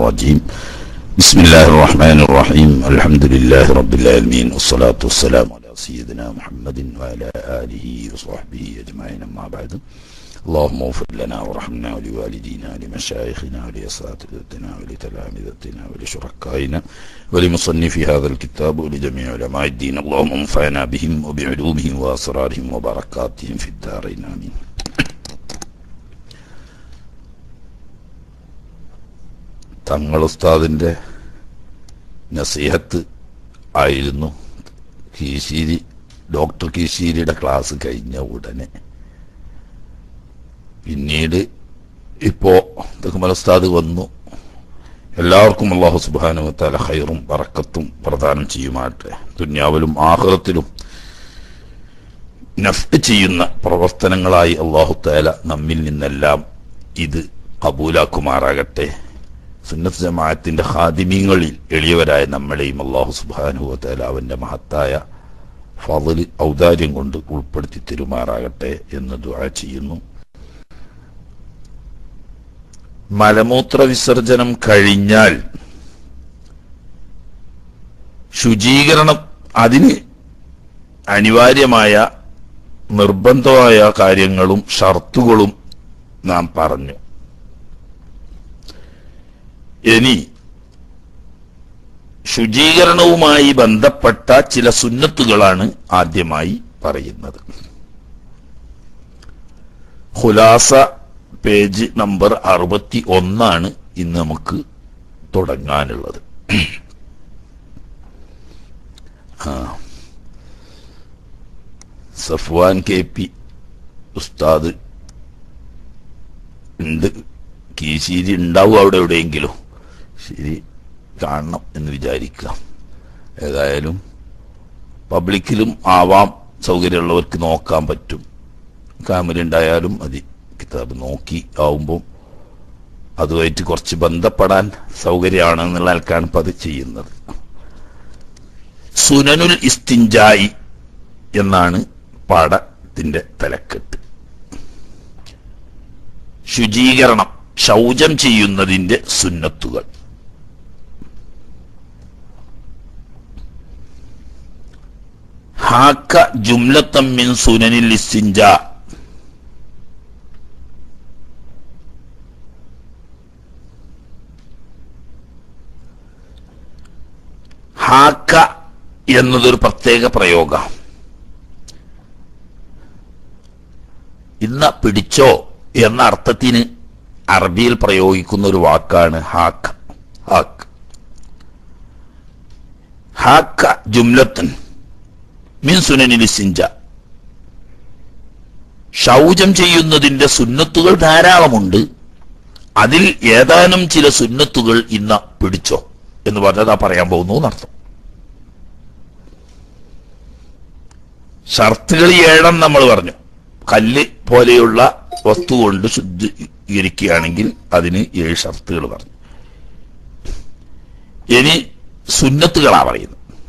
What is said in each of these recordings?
الرجيم بسم الله الرحمن الرحيم الحمد لله رب العالمين والصلاة والسلام على سيدنا محمد وعلى آله وصحبه أجمعين أما بعد اللهم اغفر لنا وارحمنا ولوالدينا ولمشايخنا ولأساتذتنا ولتلامذتنا ولشركائنا ولمصنفي هذا الكتاب ولجميع علماء الدين اللهم انفعنا بهم وبعلومهم وأسرارهم وبركاتهم في الدارين آمين തങ്ങൾ ഉസ്താദിൻ്റെ നസീഹത്ത് ആയിരുന്നു കീശേരി ഡോക്ടർ കീശേരിയുടെ ക്ലാസ് കഴിഞ്ഞ ഉടനെ പിന്നീട് ഇപ്പോ തെക്കുമല ഉസ്താദ് വന്നു എല്ലാവർക്കും അള്ളാഹു സുബാനുവത്താല ഹൈറും പറക്കത്തും പ്രദാനം ചെയ്യുമാട്ടെ ദുന്യാവിലും ആഹ്റത്തിലും നഫ്റ്റ് ചെയ്യുന്ന പ്രവർത്തനങ്ങളായി അള്ളാഹു താല നമ്മിൽ നിന്നെല്ലാം ഇത് കബൂലാക്കുമാറാകട്ടെ സുന്നത്ത് ജമാഅത്തിന്റെ ഹാദിമീങ്ങളിൽ എളിയവരായ നമ്മളെയും അള്ളാഹു സുബാനുവത്താല അവന്റെ മഹത്തായ ഫضل ഔദാര്യം കൊണ്ട് ഉൾപ്പെടുത്തി തെരുമാറാകട്ടെ എന്ന് ദുആ ചെയ്യുന്നു മലമൂത്ര വിസർജനം കഴിഞ്ഞാൽ ശുചീകരണം അതിന് അനിവാര്യമായ നിർബന്ധമായ കാര്യങ്ങളും ഷർത്തുകളും നാം പറഞ്ഞു ഇനി ശുചീകരണവുമായി ബന്ധപ്പെട്ട ചില സുന്നത്തുകളാണ് ആദ്യമായി പറയുന്നത് ഹുലാസ പേജ് നമ്പർ അറുപത്തി ഒന്നാണ് ഇന്ന് നമുക്ക് തുടങ്ങാനുള്ളത് ആ സഫ്വാൻ കെ പി ഉസ്താദ് ഉണ്ട് കീശീരി ഉണ്ടാവും അവിടെ എവിടെയെങ്കിലും ശരി കാണണം എന്ന് വിചാരിക്കാം ഏതായാലും പബ്ലിക്കിലും ആവാം സൗകര്യമുള്ളവർക്ക് നോക്കാൻ പറ്റും ക്യാമറ ഉണ്ടായാലും മതി കിതാബ് നോക്കി ആവുമ്പോൾ അതുമായിട്ട് കുറച്ച് ബന്ധപ്പെടാൻ സൗകര്യമാണെന്നുള്ള ആൾക്കാണ് ഇപ്പം അത് ചെയ്യുന്നത് സുനനുൽ ഇസ്തിഞ്ചായി എന്നാണ് പാഠത്തിന്റെ തലക്കെട്ട് ശുചീകരണം ശൗചം ചെയ്യുന്നതിന്റെ സുന്നത്തുകൾ ഹാക്ക ജുംലത്തമ്മിൻ സുനനിൽ ഇസ്തിഞ്ച ഹാക്ക എന്നതൊരു പ്രത്യേക പ്രയോഗം ഇന്ന പിടിച്ചോ എന്ന അർത്ഥത്തിന് അറബിയിൽ പ്രയോഗിക്കുന്ന ഒരു വാക്കാണ് ഹാക്ക് ഹാക്ക് ഹാക്ക ജുംലത്തൻ മിൻ സുനനിൽ സിഞ്ച ശൗചം ചെയ്യുന്നതിന്റെ സുന്നത്തുകൾ ധാരാളമുണ്ട് അതിൽ ഏതാനും ചില സുന്നത്തുകൾ ഇന്ന പിടിച്ചോ എന്ന് പറഞ്ഞത് ആ പറയാൻ പോകുന്നു എന്നർത്ഥം ഷർത്തുകൾ ഏഴം നമ്മൾ പറഞ്ഞു കല്ല് പോലെയുള്ള വസ്തു കൊണ്ട് ശുദ്ധീകരിക്കുകയാണെങ്കിൽ അതിന് ഏഴ് ഷർത്തുകൾ പറഞ്ഞു ഇനി സുന്നത്തുകളാ പറയുന്നത്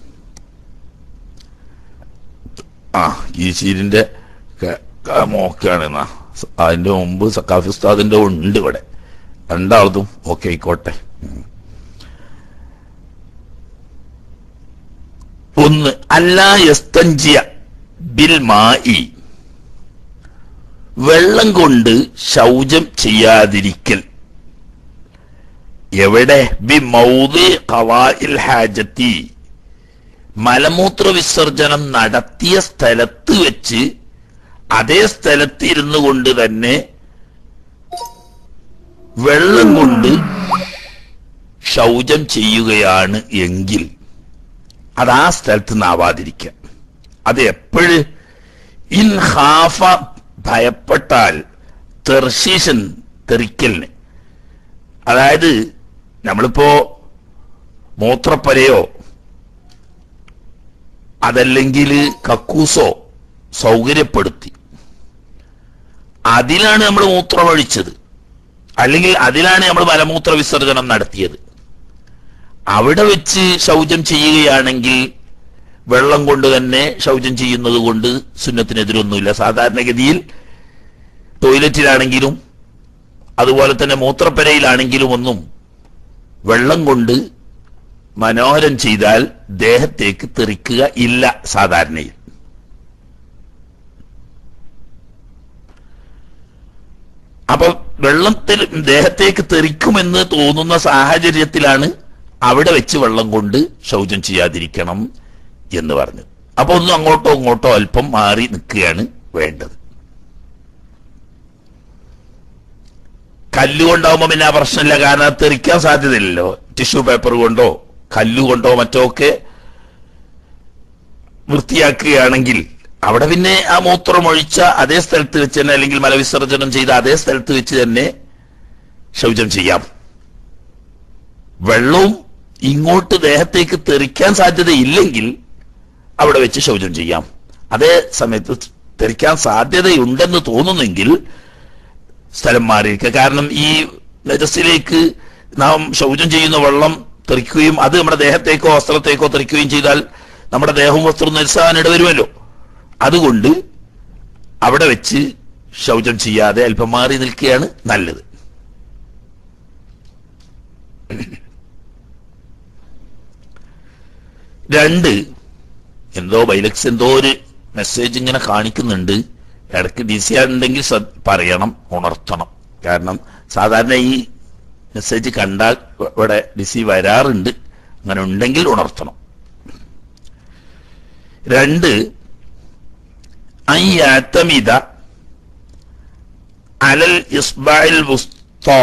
ആ ഈ ശീലിന്റെ മോക്കാണ് അതിന്റെ മുമ്പ് സക്കാഫി ഉസ്താദിന്റെ ഉണ്ട് ഇവിടെ രണ്ടാളതും ഓക്കെ ആയിക്കോട്ടെ ഒന്ന് അല്ലാ യസ്തഞ്ചിയ ബിൽ മായി വെള്ളം കൊണ്ട് ശൗചം ചെയ്യാതിരിക്കൽ എവിടെ ബി മൗദി ഖവാഇൽ ഹാജത്തി മലമൂത്ര വിസർജനം നടത്തിയ സ്ഥലത്ത് വെച്ച് അതേ സ്ഥലത്ത് ഇരുന്നു കൊണ്ട് തന്നെ വെള്ളം കൊണ്ട് ശൗചം ചെയ്യുകയാണ് എങ്കിൽ അത് ആ സ്ഥലത്ത് നിന്നാവാതിരിക്കുക അത് എപ്പോഴ് ഇൻ ഹാഫ ഭയപ്പെട്ടാൽ തെർശീഷൻ തെറിക്കലിന് അതായത് നമ്മളിപ്പോ മൂത്രപ്പരയോ അതല്ലെങ്കിൽ കക്കൂസോ സൗകര്യപ്പെടുത്തി അതിലാണ് നമ്മൾ മൂത്രമൊഴിച്ചത് അല്ലെങ്കിൽ അതിലാണ് നമ്മൾ മലമൂത്ര വിസർജനം നടത്തിയത് അവിടെ വെച്ച് ശൗചം ചെയ്യുകയാണെങ്കിൽ വെള്ളം കൊണ്ട് തന്നെ ശൗചം ചെയ്യുന്നത് കൊണ്ട് സുന്നത്തിനെതിരൊന്നുമില്ല സാധാരണഗതിയിൽ ടോയ്ലറ്റിലാണെങ്കിലും അതുപോലെ തന്നെ മൂത്രപ്പരയിലാണെങ്കിലും ഒന്നും വെള്ളം കൊണ്ട് മനോഹരം ചെയ്താൽ ദേഹത്തേക്ക് തെറിക്കുക ഇല്ല സാധാരണയിൽ അപ്പൊ വെള്ളത്തിൽ ദേഹത്തേക്ക് തെറിക്കുമെന്ന് തോന്നുന്ന സാഹചര്യത്തിലാണ് അവിടെ വെച്ച് വെള്ളം കൊണ്ട് ശൗചം ചെയ്യാതിരിക്കണം എന്ന് പറഞ്ഞു അപ്പൊ ഒന്ന് അങ്ങോട്ടോ ഇങ്ങോട്ടോ അല്പം മാറി നിൽക്കുകയാണ് വേണ്ടത് കല്ലുകൊണ്ടാവുമ്പോ പിന്നെ ആ പ്രശ്നമില്ല കാരണം അത് തെറിക്കാൻ സാധ്യതയില്ലല്ലോ ടിഷ്യൂ പേപ്പർ കൊണ്ടോ കല്ലുകൊണ്ടോ മറ്റോ ഒക്കെ വൃത്തിയാക്കുകയാണെങ്കിൽ അവിടെ പിന്നെ ആ മൂത്രം ഒഴിച്ച അതേ സ്ഥലത്ത് വെച്ച് തന്നെ അല്ലെങ്കിൽ മലവിസർജനം ചെയ്ത അതേ സ്ഥലത്ത് വെച്ച് തന്നെ ശൗചം ചെയ്യാം വെള്ളവും ഇങ്ങോട്ട് ദേഹത്തേക്ക് തെറിക്കാൻ സാധ്യതയില്ലെങ്കിൽ അവിടെ വെച്ച് ശൗചം ചെയ്യാം അതേ സമയത്ത് തെറിക്കാൻ സാധ്യതയുണ്ടെന്ന് തോന്നുന്നെങ്കിൽ സ്ഥലം മാറിയിരിക്കുക കാരണം ഈ നജസ്സിലേക്ക് നാം ശൗചം ചെയ്യുന്ന വെള്ളം തെറിക്കുകയും അത് നമ്മുടെ ദേഹത്തേക്കോ വസ്ത്രത്തേക്കോ തെറിക്കുകയും ചെയ്താൽ നമ്മുടെ ദേഹവും വസ്ത്രവും നജസ്സാകാൻ ഇടവരുമല്ലോ അതുകൊണ്ട് അവിടെ വെച്ച് ശൗചം ചെയ്യാതെ അല്പം മാറി നിൽക്കുകയാണ് നല്ലത് രണ്ട് എന്തോ ബൈലക്സ് എന്തോ ഒരു മെസ്സേജ് ഇങ്ങനെ കാണിക്കുന്നുണ്ട് ഇടയ്ക്ക് ഡി സി ഉണ്ടെങ്കിൽ ശ്രദ്ധ- പറയണം ഉണർത്തണം കാരണം സാധാരണ ഈ മെസ്സേജ് കണ്ടാൽ ഇവിടെ ഡി സി വരാറുണ്ട് അങ്ങനെ ഉണ്ടെങ്കിൽ ഉണർത്തണം രണ്ട് അയ്യാത്തമിത അലൽ ഇസ്ബായിൽ വുസ്താ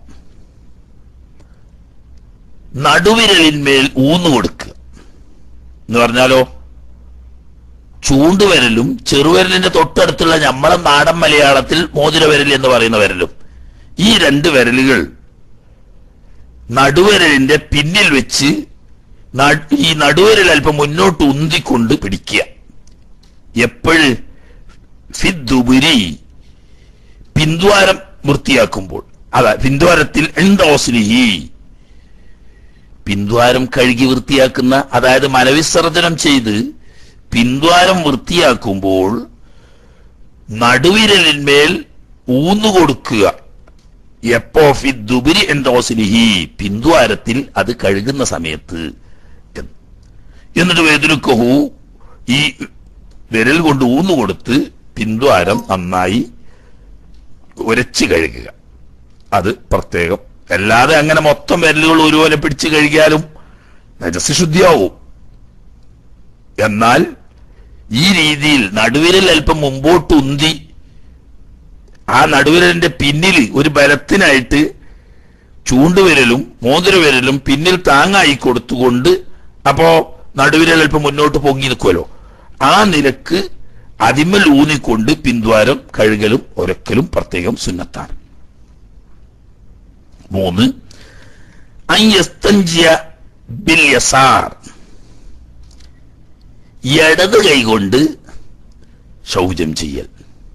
നടുവിരലിന്മേൽ ഊന്നു കൊടുക്കുക എന്ന് പറഞ്ഞാലോ ചൂണ്ടുവിരലും ചെറുവിരലിന്റെ തൊട്ടടുത്തുള്ള നമ്മളെ നാടൻ മലയാളത്തിൽ മോതിരവിരൽ എന്ന് പറയുന്ന വിരലും ഈ രണ്ട് വിരലുകൾ നടുവിരലിന്റെ പിന്നിൽ വെച്ച് ന- ഈ നടുവിരൽ അല്പം മുന്നോട്ട് ഉന്തിക്കൊണ്ട് പിടിക്കുക എപ്പോഴ് ഫിദ്ദുബുരി പിന്ദ്വാരം വൃത്തിയാക്കുമ്പോൾ അതാ പിന്ദ്വാരത്തിൽ എന്തോസ്ലിഹി പിന്ദ്വാരം കഴുകി വൃത്തിയാക്കുന്ന അതായത് മലവിസർജനം ചെയ്ത് പിന്ദ്വാരം വൃത്തിയാക്കുമ്പോൾ നടുവിരലിന്മേൽ ഊന്നുകൊടുക്കുക എപ്പോ ഫിദ്ദുബിരി എന്തോസ്ലിഹി പിന്ദ്വാരത്തിൽ അത് കഴുകുന്ന സമയത്ത് എന്ന്. എന്നിട്ട് വേദുരുക്കഹു ഈ വിരൽ കൊണ്ട് ഊന്നുകൊടുത്ത് പിന്ദ്വാരം നന്നായി ഉരച്ച് കഴുകുക അത് പ്രത്യേകം അല്ലാതെ അങ്ങനെ മൊത്തം വിരലുകൾ ഒരുപോലെ പിടിച്ചു കഴുകിയാലും നജസ് ശുദ്ധിയാവും എന്നാൽ ഈ രീതിയിൽ നടുവിരൽ അല്പം മുമ്പോട്ട് ഉന്തി ആ നടുവിരലിന്റെ പിന്നിൽ ഒരു ബലത്തിനായിട്ട് ചൂണ്ടുവിരലും മോതിരവിരലും പിന്നിൽ താങ്ങായി കൊടുത്തുകൊണ്ട് അപ്പോ നടുവിരൽ അല്പം മുന്നോട്ട് പൊങ്ങി നിൽക്കുമല്ലോ ആ നിലക്ക് അതിമൽ ഊന്നിക്കൊണ്ട് പിന്ദ്വാരം കഴുകലും ഒരക്കലും പ്രത്യേകം സുന്നത്താണ് മൂന്ന് അയ്യസ്തഞ്ചിയ ബിൽ യസാർ ഇടത് കൈകൊണ്ട് ശൗചം ചെയ്യൽ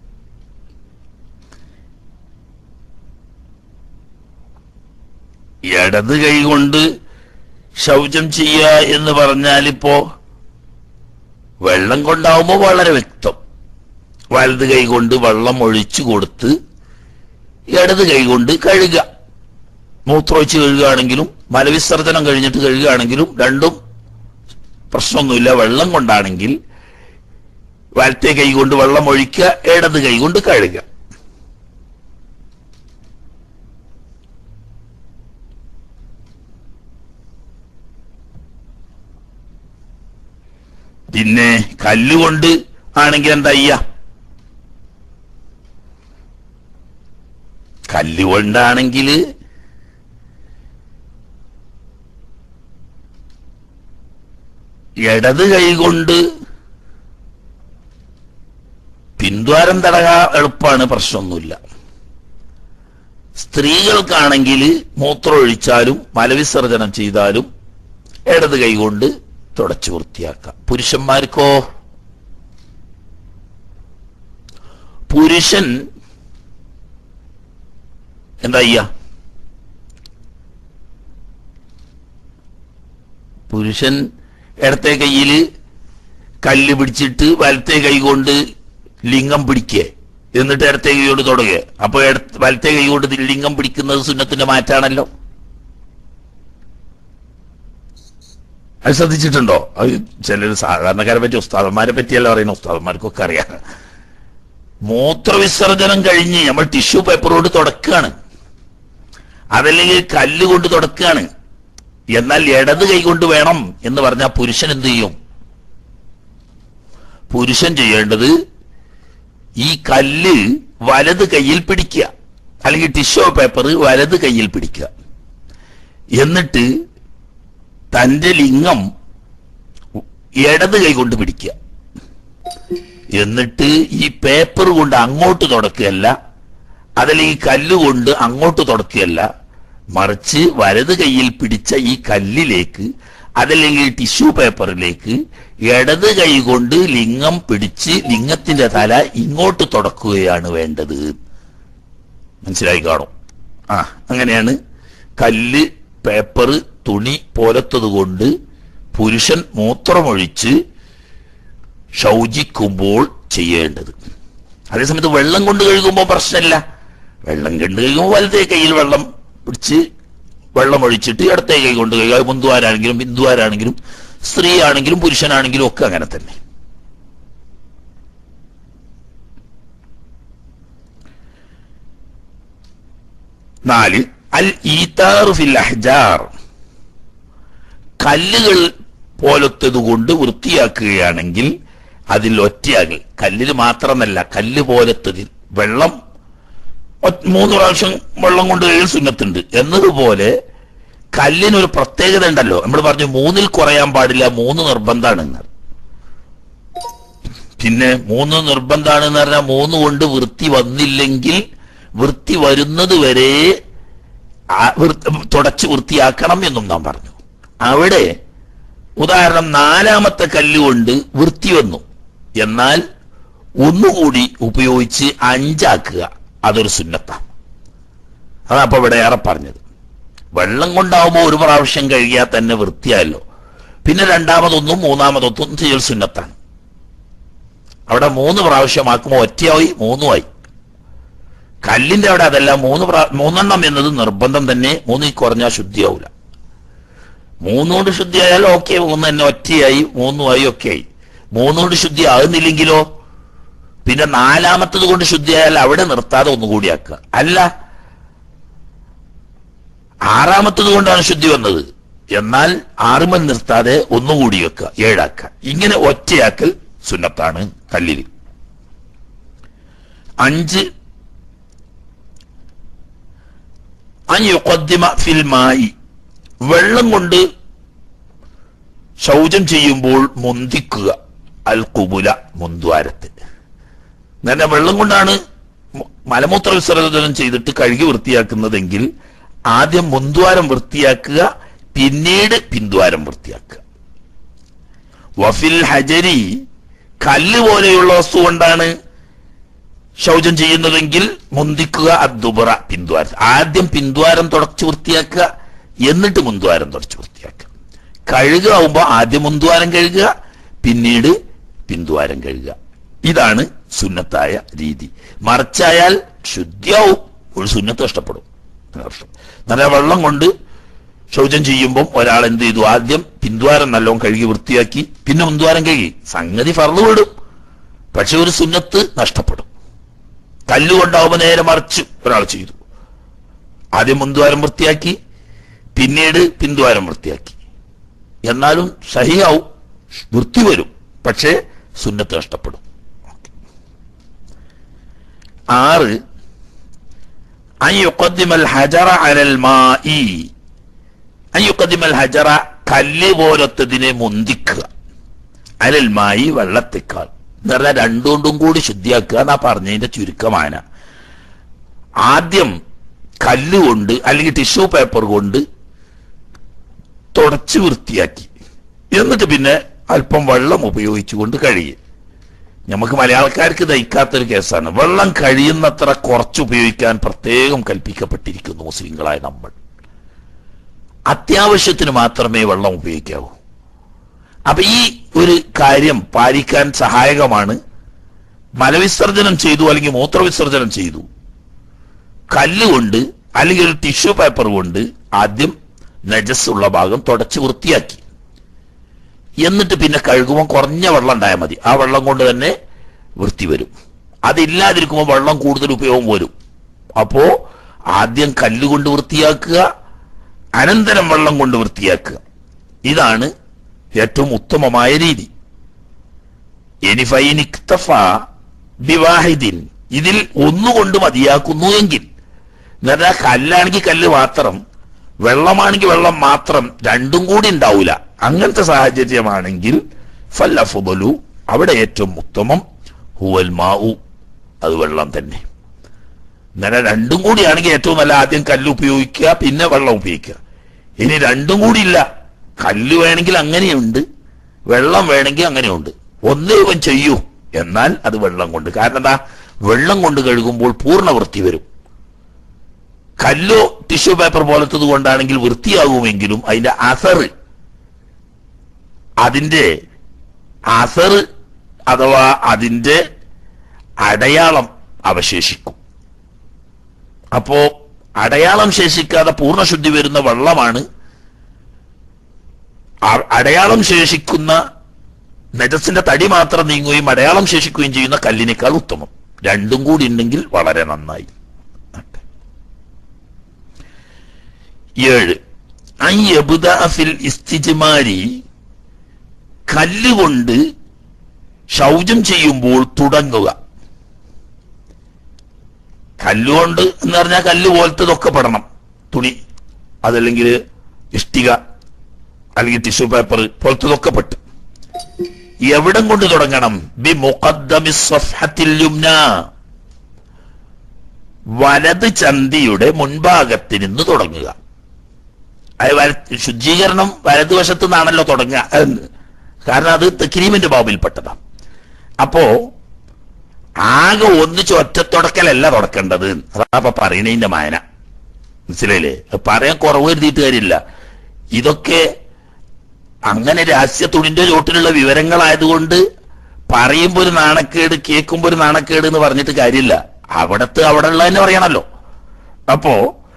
ഇടത് കൈകൊണ്ട് ശൗചം ചെയ്യുക എന്ന് പറഞ്ഞാൽ ഇപ്പോ വെള്ളം കൊണ്ടാവുമ്പോൾ വളരെ വ്യക്തം വലത് കൈ കൊണ്ട് വെള്ളം ഒഴിച്ചു കൊടുത്ത് ഇടത് കൈ കൊണ്ട് കഴുകുക മൂത്രമൊഴിച്ച് കഴുകുകയാണെങ്കിലും മലവിസർജനം കഴിഞ്ഞിട്ട് കഴുകുകയാണെങ്കിലും രണ്ടും പ്രശ്നമൊന്നുമില്ല വെള്ളം കൊണ്ടാണെങ്കിൽ വലത്തെ കൈ കൊണ്ട് വെള്ളം ഒഴിക്കുക ഇടത് കൈ കൊണ്ട് കഴുകുക പിന്നെ കല്ലുകൊണ്ട് ആണെങ്കിൽ എന്താ ചെയ്യ കല്ലുകൊണ്ടാണെങ്കിൽ ഇടത് കൈ കൊണ്ട് പിന്ദ്വാരം തടക എളുപ്പമാണ് പ്രശ്നമൊന്നുമില്ല സ്ത്രീകൾക്കാണെങ്കിൽ മൂത്രം ഒഴിച്ചാലും മലവിസർജനം ചെയ്താലും ഇടത് കൈ കൊണ്ട് തുടച്ചു വൃത്തിയാക്കാം പുരുഷന്മാർക്കോ പുരുഷൻ എന്താ ചെയ്യാ പുരുഷൻ ഇടത്തെ കയ്യിൽ കല്ല് പിടിച്ചിട്ട് വലത്തെ കൈ കൊണ്ട് ലിംഗം പിടിക്കേ എന്നിട്ട് ഇടത്തെ കൈ കൊണ്ട് തുടങ്ങുക അപ്പൊ ഇട- വലത്തെ കൈ കൊണ്ട് ലിംഗം പിടിക്കുന്നത് സുന്നത്തിന്റെ മാറ്റാണല്ലോ അത് ശ്രദ്ധിച്ചിട്ടുണ്ടോ അത് ചിലർ സാധാരണക്കാരെ പറ്റി ഉസ്താദന്മാരെ പറ്റിയല്ല പറയുന്ന ഉസ്താദന്മാർക്കൊക്കെ അറിയാം മൂത്രവിസർജനം കഴിഞ്ഞ് നമ്മൾ ടിഷ്യൂ പേപ്പർ കൊണ്ട് തുടക്കുകയാണ് അതല്ലെങ്കിൽ കല്ല് കൊണ്ട് തുടക്കുകയാണ് എന്നാൽ ഇടത് കൈ കൊണ്ട് വേണം എന്ന് പറഞ്ഞാൽ പുരുഷൻ എന്ത് ചെയ്യും പുരുഷൻ ചെയ്യേണ്ടത് ഈ കല്ല് വലത് കയ്യിൽ പിടിക്കുക അല്ലെങ്കിൽ ടിഷ്യൂ പേപ്പർ വലത് കയ്യിൽ പിടിക്കുക എന്നിട്ട് തന്റെ ലിംഗം ഇടത് കൈ കൊണ്ട് പിടിക്കുക എന്നിട്ട് ഈ പേപ്പർ കൊണ്ട് അങ്ങോട്ട് തുടക്കുകയല്ല അതല്ലെങ്കിൽ കല്ല് കൊണ്ട് അങ്ങോട്ട് തുടക്കുകയല്ല മറിച്ച് വലത് കൈയിൽ പിടിച്ച ഈ കല്ലിലേക്ക് അതല്ലെങ്കിൽ ടിഷ്യൂ പേപ്പറിലേക്ക് ഇടത് കൈ കൊണ്ട് ലിംഗം പിടിച്ച് ലിംഗത്തിന്റെ തല ഇങ്ങോട്ട് തുടക്കുകയാണ് വേണ്ടത് മനസ്സിലായി കാണും ആ അങ്ങനെയാണ് കല്ല് പേപ്പർ തുണി പോലത്തത് കൊണ്ട് പുരുഷൻ മൂത്രമൊഴിച്ച് ശൗചിക്കുമ്പോൾ ചെയ്യേണ്ടത് അതേസമയത്ത് വെള്ളം കൊണ്ട് കഴുകുമ്പോൾ പ്രശ്നമില്ല വെള്ളം കൊണ്ട് കഴുകുമ്പോൾ വലത്തേ കയ്യിൽ വെള്ളം പിടിച്ച് വെള്ളം ഒഴിച്ചിട്ട് ഇടത്തേ കൈ കൊണ്ട് കഴുകുക അത് മുന്തുവാരാണെങ്കിലും ബിന്ദുവാരാണെങ്കിലും സ്ത്രീ ആണെങ്കിലും പുരുഷനാണെങ്കിലും ഒക്കെ അങ്ങനെ തന്നെ നാല് അൽ ഈത്താറു ഫിൽ അഹ്ജാർ കല്ലുകൾ പോലത്തത് കൊണ്ട് വൃത്തിയാക്കുകയാണെങ്കിൽ അതിൽ ഒറ്റയാകൽ കല്ലിന് മാത്രമല്ല കല്ല് പോലത്തതിൽ വെള്ളം ഒ- മൂന്ന് പ്രാവശ്യം വെള്ളം കൊണ്ട് കഴുകൽ സുന്നത്തുണ്ട് എന്നതുപോലെ കല്ലിനൊരു പ്രത്യേകത ഉണ്ടല്ലോ നമ്മൾ പറഞ്ഞു മൂന്നിൽ കുറയാൻ പാടില്ല മൂന്ന് നിർബന്ധമാണ് പിന്നെ മൂന്ന് നിർബന്ധമാണ് എന്ന് പറഞ്ഞാൽ മൂന്ന് കൊണ്ട് വൃത്തി വന്നില്ലെങ്കിൽ വൃത്തി വരുന്നത് വരെ ആ- വൃ- തുടച്ച് വൃത്തിയാക്കണം എന്നും നാം പറഞ്ഞു അവിടെ ഉദാഹരണം നാലാമത്തെ കല്ലുകൊണ്ട് വൃത്തി വന്നു എന്നാൽ ഒന്നുകൂടി ഉപയോഗിച്ച് അഞ്ചാക്കുക അതൊരു സുന്നത്താണ് അതാ അപ്പൊ ഇവിടെ ഏറെ പറഞ്ഞത് വെള്ളം കൊണ്ടാവുമ്പോൾ ഒരു പ്രാവശ്യം കഴുകിയാൽ തന്നെ വൃത്തിയായല്ലോ പിന്നെ രണ്ടാമതൊന്നും മൂന്നാമതൊന്നും ചെയ്യൽ സുന്നത്താണ് അവിടെ മൂന്ന് പ്രാവശ്യമാക്കുമ്പോൾ ഒറ്റയായി മൂന്നുമായി കല്ലിന്റെ അവിടെ അതല്ല മൂന്ന് പ്രാ- മൂന്നെണ്ണം എന്നത് നിർബന്ധം തന്നെ മൂന്നിൽ കുറഞ്ഞാൽ ശുദ്ധിയാവില്ല മൂന്നുകൊണ്ട് ശുദ്ധിയായാൽ ഓക്കെ മൂന്ന് തന്നെ ഒറ്റയായി മൂന്നുമായി ഒക്കെ ആയി മൂന്നുകൊണ്ട് ശുദ്ധി ആകുന്നില്ലെങ്കിലോ പിന്നെ നാലാമത്തത് കൊണ്ട് ശുദ്ധിയായാൽ അവിടെ നിർത്താതെ ഒന്നുകൂടി ആക്കുക അല്ല ആറാമത്തത് കൊണ്ടാണ് ശുദ്ധി വന്നത് എന്നാൽ ആറുമൻ നിർത്താതെ ഒന്നുകൂടി വെക്കുക ഏഴാക്കുക ഇങ്ങനെ ഒറ്റയാക്കൽ സുന്നത്താണ് കല്ലിൽ അഞ്ച് അയ്യൊദ്ദിമ ഫിൽ മായി വെള്ളം കൊണ്ട് ശൗചം ചെയ്യുമ്പോൾ മുന്തിക്കുക അൽ കുബുല മുന്തുവാരത്ത് അങ്ങനെ വെള്ളം കൊണ്ടാണ് മ- മലമൂത്ര വിസർജനം ചെയ്തിട്ട് കഴുകി വൃത്തിയാക്കുന്നതെങ്കിൽ ആദ്യം മുന്തുവാരം വൃത്തിയാക്കുക പിന്നീട് പിന്തുവാരം വൃത്തിയാക്കുക വഫിൽ ഹജരി കല്ല് പോലെയുള്ള വസ്തു കൊണ്ടാണ് ശൗചം ചെയ്യുന്നതെങ്കിൽ മുന്തിക്കുക അദ്ദുബറ പിന്തുവാരം ആദ്യം പിന്തുവാരം തുടച്ച് വൃത്തിയാക്കുക എന്നിട്ട് മുന്തുവാരം തുടച്ച് വൃത്തിയാക്കുക കഴുകുക ആവുമ്പോ ആദ്യം മുന്തുവാരം കഴുകുക പിന്നീട് പിന്തുവാരം കഴുകുക ഇതാണ് സുന്നത്തായ രീതി മറിച്ചായാൽ ശുദ്ധിയാവും ഒരു സുന്നത്ത് നഷ്ടപ്പെടും നഷ്ടം. നല്ല വെള്ളം കൊണ്ട് ശൗചം ചെയ്യുമ്പം ഒരാൾ എന്ത് ചെയ്തു ആദ്യം പിന്തുവാരം നല്ലോണം കഴുകി വൃത്തിയാക്കി പിന്നെ മുന്തുവാരം കഴുകി സംഗതി ഫറന്നു വിടും പക്ഷെ ഒരു സുന്നത്ത് നഷ്ടപ്പെടും കല്ലുകൊണ്ടാവുമ്പോ നേരെ മറിച്ച് ഒരാൾ ചെയ്തു ആദ്യം മുന്തുവാരം വൃത്തിയാക്കി പിന്നീട് പിന്തുവാരം വൃത്തിയാക്കി എന്നാലും സഹിയാവും വൃത്തി വരും പക്ഷേ സുന്നത്ത് നഷ്ടപ്പെടും ആറ് അൻ യുഖദ്ദിമൽ ഹജറ അലൽ മായി അൻ യുഖദ്ദിമൽ ഹജറ കല്ല് പോലത്തതിനെ മുന്തിക്കുക അലൽ മായി വെള്ളത്തേക്കാൾ എന്ന് പറഞ്ഞാൽ രണ്ടുകൊണ്ടും കൂടി ശുദ്ധിയാക്കുക എന്നാ പറഞ്ഞതിന്റെ ചുരുക്കമാന ആദ്യം കല്ല് കൊണ്ട് അല്ലെങ്കിൽ ടിഷ്യൂ പേപ്പർ കൊണ്ട് തുടച്ച് വൃത്തിയാക്കി എന്നിട്ട് പിന്നെ അല്പം വെള്ളം ഉപയോഗിച്ചുകൊണ്ട് കഴുകി നമുക്ക് മലയാളക്കാർക്ക് ദഹിക്കാത്തൊരു കേസാണ് വെള്ളം കഴിയുന്നത്ര കുറച്ച് ഉപയോഗിക്കാൻ പ്രത്യേകം കൽപ്പിക്കപ്പെട്ടിരിക്കുന്നു മുസ്ലിങ്ങളായ നമ്മൾ അത്യാവശ്യത്തിന് മാത്രമേ വെള്ളം ഉപയോഗിക്കാവൂ അപ്പൊ ഈ ഒരു കാര്യം പാലിക്കാൻ സഹായകമാണ് മലവിസർജനം ചെയ്തു അല്ലെങ്കിൽ മൂത്രവിസർജനം ചെയ്തു കല്ലുകൊണ്ട് അല്ലെങ്കിൽ ഒരു ടിഷ്യൂ പേപ്പർ കൊണ്ട് ആദ്യം നജസ് ഉള്ള ഭാഗം തുടച്ച് വൃത്തിയാക്കി എന്നിട്ട് പിന്നെ കഴുകുമ്പോൾ കുറഞ്ഞ വെള്ളം ഉണ്ടായാൽ മതി ആ വെള്ളം കൊണ്ട് തന്നെ വൃത്തി വരും അതില്ലാതിരിക്കുമ്പോൾ വെള്ളം കൂടുതൽ ഉപയോഗം വരും അപ്പോ ആദ്യം കല്ലുകൊണ്ട് വൃത്തിയാക്കുക അനന്തരം വെള്ളം കൊണ്ട് വൃത്തിയാക്കുക ഇതാണ് ഏറ്റവും ഉത്തമമായ രീതി ഇനി ഫൈനിക്തഫ ബിവാഹിദിൻ ഇതിൽ ഒന്നുകൊണ്ട് മതിയാക്കുന്നു എങ്കിൽ എന്നാൽ കല്ലാണെങ്കിൽ കല്ല് മാത്രം വെള്ളമാണെങ്കിൽ വെള്ളം മാത്രം രണ്ടും കൂടി ഉണ്ടാവൂല അങ്ങനത്തെ സാഹചര്യമാണെങ്കിൽ ഫല്ലഫുബലു അവിടെ ഏറ്റവും ഉത്തമം ഹുവൽ മാവു അത് വെള്ളം തന്നെ ഇങ്ങനെ രണ്ടും കൂടിയാണെങ്കിൽ ഏറ്റവും നല്ല ആദ്യം കല്ല് ഉപയോഗിക്കുക പിന്നെ വെള്ളം ഉപയോഗിക്കുക ഇനി രണ്ടും കൂടി ഇല്ല കല്ല് വേണമെങ്കിൽ അങ്ങനെയുണ്ട് വെള്ളം വേണമെങ്കിൽ അങ്ങനെയുണ്ട് ഒന്നേ ഇവൻ ചെയ്യൂ എന്നാൽ അത് വെള്ളം കൊണ്ട് കാരണം എന്താ വെള്ളം കൊണ്ട് കഴുകുമ്പോൾ പൂർണ്ണ വൃത്തി വരും കല്ലോ ടിഷ്യൂ പേപ്പർ പോലത്തത് കൊണ്ടാണെങ്കിൽ വൃത്തിയാകുമെങ്കിലും അതിന്റെ അസറ് അതിന്റെ അസറ് അഥവാ അതിന്റെ അടയാളം അവശേഷിക്കും അപ്പോ അടയാളം ശേഷിക്കാതെ പൂർണ്ണശുദ്ധി വരുന്ന വെള്ളമാണ് ആ- അടയാളം ശേഷിക്കുന്ന നജസിന്റെ തടി മാത്രം നീങ്ങുകയും അടയാളം ശേഷിക്കുകയും ചെയ്യുന്ന കല്ലിനേക്കാൾ ഉത്തമം രണ്ടും കൂടി ഉണ്ടെങ്കിൽ വളരെ നന്നായി ഏഴ് ഐ യബ്ദഅ ഫിൽ ഇസ്തിജ്മാരി കല്ലുകൊണ്ട് ശൗചം ചെയ്യുമ്പോൾ തുടങ്ങുക കല്ലുകൊണ്ട് എന്ന് പറഞ്ഞാൽ കല്ല് പോലത്തതൊക്കെ പെടണം തുണി അതല്ലെങ്കിൽ ഇഷ്ടിക അല്ലെങ്കിൽ ടിഷ്യൂ പേപ്പർ പോലത്തതൊക്കെ പെട്ട് എവിടം കൊണ്ട് തുടങ്ങണം ബി മുഖദ്ദമി സ്വഫത്തിൽ യുംന വലത് ചന്തിയുടെ മുൻഭാഗത്ത് നിന്ന് തുടങ്ങുക അത് വല- ശുചീകരണം വലതുവശത്തു നിന്നാണല്ലോ തുടങ്ങുക എന്ന്. കാരണം അത് തെക്കിരീമിന്റെ ബാബിൽപ്പെട്ടതാ അപ്പോ ആകെ ഒന്നിച്ച് ഒറ്റ തുടക്കലല്ല തുടക്കേണ്ടത് അതാ അപ്പൊ പറയണതിന്റെ മായന മനസ്സിലായില്ലേ അത് പറയാൻ കുറവ് കരുതിയിട്ട് കാര്യമില്ല ഇതൊക്കെ അങ്ങനെ രഹസ്യ തുണിന്റെ ചോട്ടിലുള്ള വിവരങ്ങളായതുകൊണ്ട് പറയുമ്പോ ഒരു നാണക്കേട് കേൾക്കുമ്പോ ഒരു നാണക്കേട് എന്ന് പറഞ്ഞിട്ട് കാര്യമില്ല അവിടത്തെ അവിടെ ഉള്ള തന്നെ പറയണല്ലോ അപ്പോ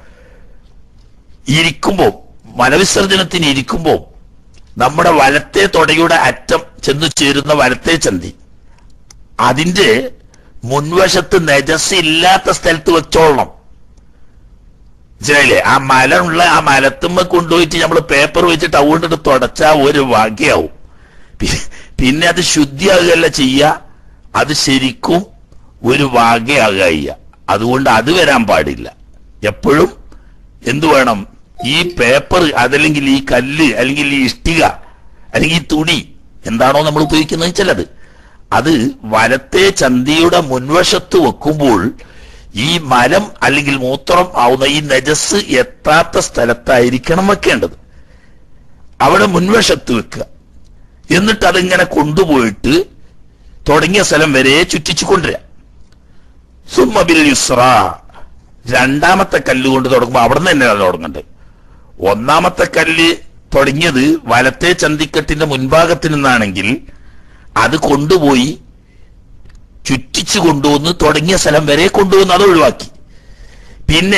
ഇരിക്കുമ്പോ മലവിസർജനത്തിന് ഇരിക്കുമ്പോ നമ്മുടെ വലത്തെ തൊടയുടെ അറ്റം ചെന്ന് ചേരുന്ന വലത്തെ ചന്തി അതിന്റെ മുൻവശത്ത് നജസ് ഇല്ലാത്ത സ്ഥലത്ത് വെച്ചോളണം മനസ്സിലായില്ലേ ആ മല ഉള്ള ആ മലത്തുമ്മ കൊണ്ടുപോയിട്ട് നമ്മൾ പേപ്പർ വെച്ചിട്ട് അതുകൊണ്ടിട്ട് തുടച്ചാ ഒരു ഭാഗ്യാവും പി- പിന്നെ അത് ശുദ്ധിയാകുകയല്ല ചെയ്യുക അത് ശരിക്കും ഒരു വാഗയാകുക ചെയ്യുക അതുകൊണ്ട് അത് വരാൻ പാടില്ല എപ്പോഴും എന്തു വേണം ഈ പേപ്പർ അതല്ലെങ്കിൽ ഈ കല്ല് അല്ലെങ്കിൽ ഈ ഇഷ്ടിക അല്ലെങ്കിൽ ഈ തുണി എന്താണോ നമ്മൾ ഉപയോഗിക്കുന്നത് ചിലത് അത് വലത്തെ ചന്തിയുടെ മുൻവശത്ത് വെക്കുമ്പോൾ ഈ മലം അല്ലെങ്കിൽ മൂത്രം ആവുന്ന ഈ നജസ് എത്താത്ത സ്ഥലത്തായിരിക്കണം വെക്കേണ്ടത് അവിടെ മുൻവശത്ത് വെക്കുക എന്നിട്ട് അതിങ്ങനെ കൊണ്ടുപോയിട്ട് തുടങ്ങിയ സ്ഥലം വരെ ചുറ്റിച്ചു കൊണ്ടുവരിക സുമ്മബിൽ യുസ്ര രണ്ടാമത്തെ കല്ല് കൊണ്ട് തുടങ്ങുമ്പോൾ അവിടെ നിന്ന് തന്നെയാണ് തുടങ്ങേണ്ടത് ഒന്നാമത്തെ കല്ല് തുടങ്ങിയത് വലത്തെ ചന്തിക്കെട്ടിന്റെ മുൻഭാഗത്ത് നിന്നാണെങ്കിൽ അത് കൊണ്ടുപോയി ചുറ്റിച്ചു കൊണ്ടുവന്ന് തുടങ്ങിയ സ്ഥലം വരെ കൊണ്ടുവന്ന് അത് ഒഴിവാക്കി പിന്നെ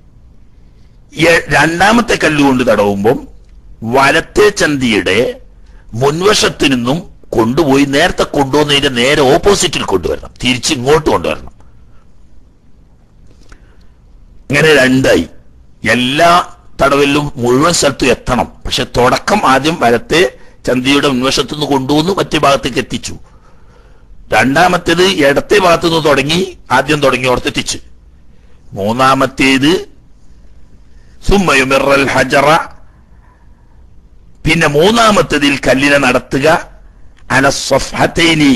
എ- രണ്ടാമത്തെ കല്ലുകൊണ്ട് തടവുമ്പം വലത്തെ ചന്തിയുടെ മുൻവശത്ത് നിന്നും കൊണ്ടുപോയി നേരത്തെ കൊണ്ടുവന്നതിന്റെ നേരെ ഓപ്പോസിറ്റിൽ കൊണ്ടുവരണം തിരിച്ച് ഇങ്ങോട്ട് കൊണ്ടുവരണം ഇങ്ങനെ രണ്ടായി എല്ലാ തടവിലും മുഴുവൻ സ്ഥലത്തും എത്തണം പക്ഷെ തുടക്കം ആദ്യം വലത്തെ ചന്തിയുടെ മുൻവശത്ത് നിന്ന് കൊണ്ടുവന്ന് മറ്റേ ഭാഗത്തേക്ക് എത്തിച്ചു രണ്ടാമത്തേത് ഇടത്തെ ഭാഗത്തു നിന്ന് തുടങ്ങി ആദ്യം തുടങ്ങിയോടത്ത് എത്തിച്ചു മൂന്നാമത്തേത് സുമ്മയുമിറൽ ഹജറ പിന്നെ മൂന്നാമത്തതിൽ കല്ലിനെ നടത്തുക അനസ്വഫത്തേനി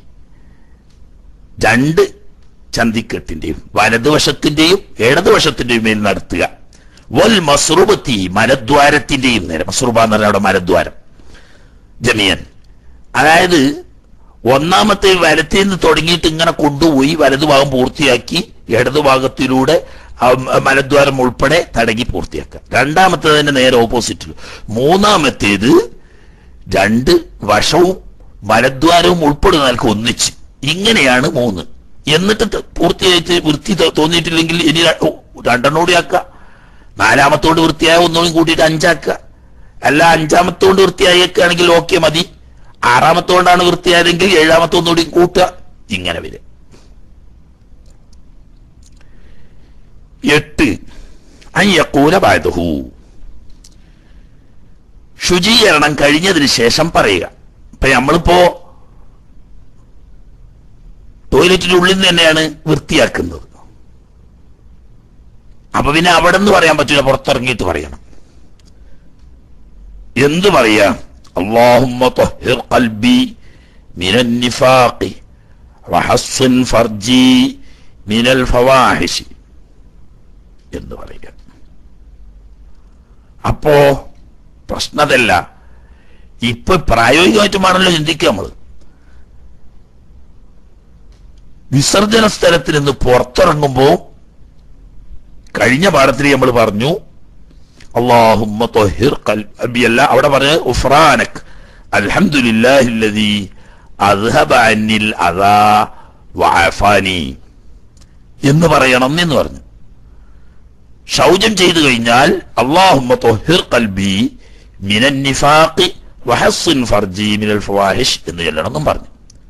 രണ്ട് ചന്തിക്കെട്ടിന്റെയും വലതുവശത്തിന്റെയും ഇടതുവശത്തിന്റെയും മേൽ നടത്തുക വൽ മസ്റുബത്തി മലദ്വാരത്തിന്റെയും നേരെ മസ്റുബ എന്ന് പറഞ്ഞാൽ അവിടെ മലദ്വാരം ജമിയൻ അതായത് ഒന്നാമത്തെ വലത്തിൽ നിന്ന് തുടങ്ങിയിട്ട് ഇങ്ങനെ കൊണ്ടുപോയി വലതുഭാഗം പൂർത്തിയാക്കി ഇടതുഭാഗത്തിലൂടെ ആ മലദ്വാരം ഉൾപ്പെടെ തടകി പൂർത്തിയാക്കുക രണ്ടാമത്തേതിന്റെ നേരെ ഓപ്പോസിറ്റിൽ മൂന്നാമത്തേത് രണ്ട് വശവും മലദ്വാരവും ഉൾപ്പെടുന്ന നിലക്ക് ഒന്നിച്ച് ഇങ്ങനെയാണ് മൂന്ന് എന്നിട്ട് ത- പൂർത്തിയായിട്ട് വൃത്തി തോ- തോന്നിയിട്ടില്ലെങ്കിൽ ഇനി ര- ഓ, രണ്ടെണ്ണം കൂടി ആക്കുക നാലാമത്തോണ്ട് വൃത്തിയായ ഒന്നുകൂടി കൂട്ടിയിട്ട് അഞ്ചാക്കുക അല്ല അഞ്ചാമത്തോണ്ട് വൃത്തിയായേക്കുകയാണെങ്കിൽ ഓക്കെ മതി ആറാമത്തെ കൊണ്ടാണ് വൃത്തിയായതെങ്കിൽ ഏഴാമത്തെ ഒന്നുകൂടി കൂട്ടുക ഇങ്ങനെ വരും എട്ട് അയ്യക്കൂല ബാധഹു ശുചീകരണം കഴിഞ്ഞതിന് ശേഷം പറയുക ഇപ്പൊ നമ്മളിപ്പോ ടോയ്ലറ്റിന്റെ ഉള്ളിൽ നിന്ന് തന്നെയാണ് വൃത്തിയാക്കുന്നത് അപ്പൊ പിന്നെ അവിടെ നിന്ന് പറയാൻ പറ്റില്ല പുറത്തിറങ്ങിയിട്ട് പറയണം എന്ത് പറയാ اللهم طهر قلبي من النفاق وحصن فرجي من الفواحش എന്ന് പറയുക അപ്പോ പ്രശ്നതല്ല ഇപ്പൊ പ്രായോഗികമായിട്ടുമാണല്ലോ ചിന്തിക്കുക നമ്മള് വിസർജന സ്ഥലത്തിൽ നിന്ന് പുറത്തിറങ്ങുമ്പോ കഴിഞ്ഞ പാഠത്തിൽ നമ്മൾ പറഞ്ഞു അള്ളാഹുമ്മ ത്വഹിർ ഖൽബിയല്ല അവിടെ പറഞ്ഞത് ഉഫ്രാനക് അൽഹംദുലില്ലാഹില്ലദീ അദ്ഹബ അന്നിൽ അദാ വഅഫാനി എന്ന് പറയണം എന്ന് പറഞ്ഞു ശൗചം ചെയ്തു കഴിഞ്ഞാൽ അള്ളാഹുമ്മ ത്വഹിർ ഖൽബി മിനൻ നിഫാഖി വഹസ്സിൻ ഫർജി മിനൽ ഫവാഹിഷ് എന്ന് ചൊല്ലണം എന്നും പറഞ്ഞു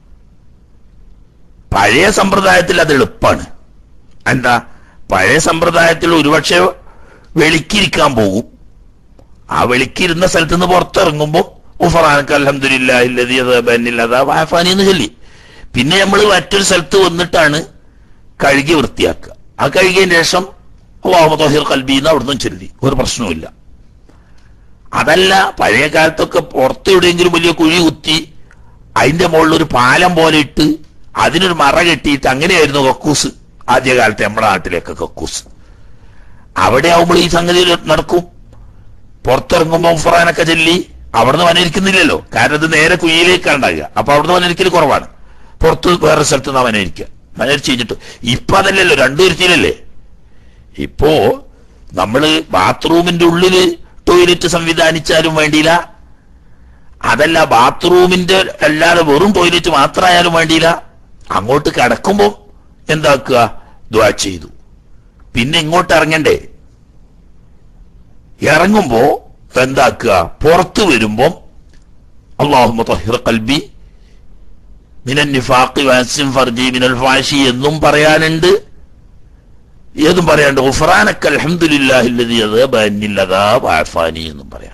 പഴയ സമ്പ്രദായത്തിൽ അത് എളുപ്പമാണ് എന്താ പഴയ സമ്പ്രദായത്തിൽ ഒരുപക്ഷെ വെളിക്കിരിക്കാൻ പോകും ആ വെളിക്കിരുന്ന സ്ഥലത്ത് നിന്ന് പുറത്തിറങ്ങുമ്പോൾ ഉഫറാനക്ക് അലഹദില്ലാഫാനി എന്ന് ചൊല്ലി പിന്നെ നമ്മൾ മറ്റൊരു സ്ഥലത്ത് വന്നിട്ടാണ് കഴുകി വൃത്തിയാക്കുക ആ കഴുകിയതിന് ശേഷം അള്ളാഹുദഹിർ കൽബീന്ന് അവിടുന്ന് ചൊല്ലി ഒരു പ്രശ്നവുമില്ല അതല്ല പഴയ കാലത്തൊക്കെ പുറത്ത് എവിടെയെങ്കിലും വലിയ കുഴി കുത്തി അതിന്റെ മുകളിൽ ഒരു പാലം പോലെ ഇട്ട് അതിനൊരു മറ കെട്ടിയിട്ട് അങ്ങനെയായിരുന്നു കക്കൂസ് ആദ്യകാലത്തെ നമ്മുടെ നാട്ടിലേക്ക് കക്കൂസ് അവിടെ ആവുമ്പോൾ ഈ സംഗതി നടക്കും പുറത്തിറങ്ങുമ്പോൾ ഫുറാനൊക്കെ ചൊല്ലി അവിടുന്ന് വനരിക്കുന്നില്ലല്ലോ കാരണം ഇത് നേരെ കുയിലേക്കാണ് ഉണ്ടാകുക അപ്പൊ അവിടുന്ന് വനരിക്കൽ കുറവാണ് പുറത്ത് വേറെ സ്ഥലത്ത് നിന്ന് വനരിക്കുക വനരിച്ച് കഴിഞ്ഞിട്ട് ഇപ്പൊ അതല്ലല്ലോ രണ്ടു വരുത്തിയിലല്ലേ ഇപ്പോ നമ്മള് ബാത്റൂമിന്റെ ഉള്ളില് ടോയ്ലറ്റ് സംവിധാനിച്ചാലും വേണ്ടിയില്ല അതല്ല ബാത്റൂമിന്റെ അല്ലാതെ വെറും ടോയ്ലറ്റ് മാത്രമായാലും വേണ്ടിയില്ല അങ്ങോട്ട് കിടക്കുമ്പോ എന്താക്കുക ദ്വാ ചെയ്തു പിന്നെ ഇങ്ങോട്ട് ഇറങ്ങണ്ടേ ഇറങ്ങുമ്പോ എന്താക്കുക പുറത്തു വരുമ്പം അള്ളാഹുമ്മ തഹിർ കൽബി മിനൻ നിഫാഖി വാസിം ഫർജി മിനൽ ഫാഷി എന്നും പറയാനുണ്ട് ഏതും പറയാണ്ട് ഉഫറാനക്ക് അൽഹംദുലില്ലാഹില്ലദി അദാബ അന്നിൽ അദാബ അഫാനി എന്നും പറയാണ്ട്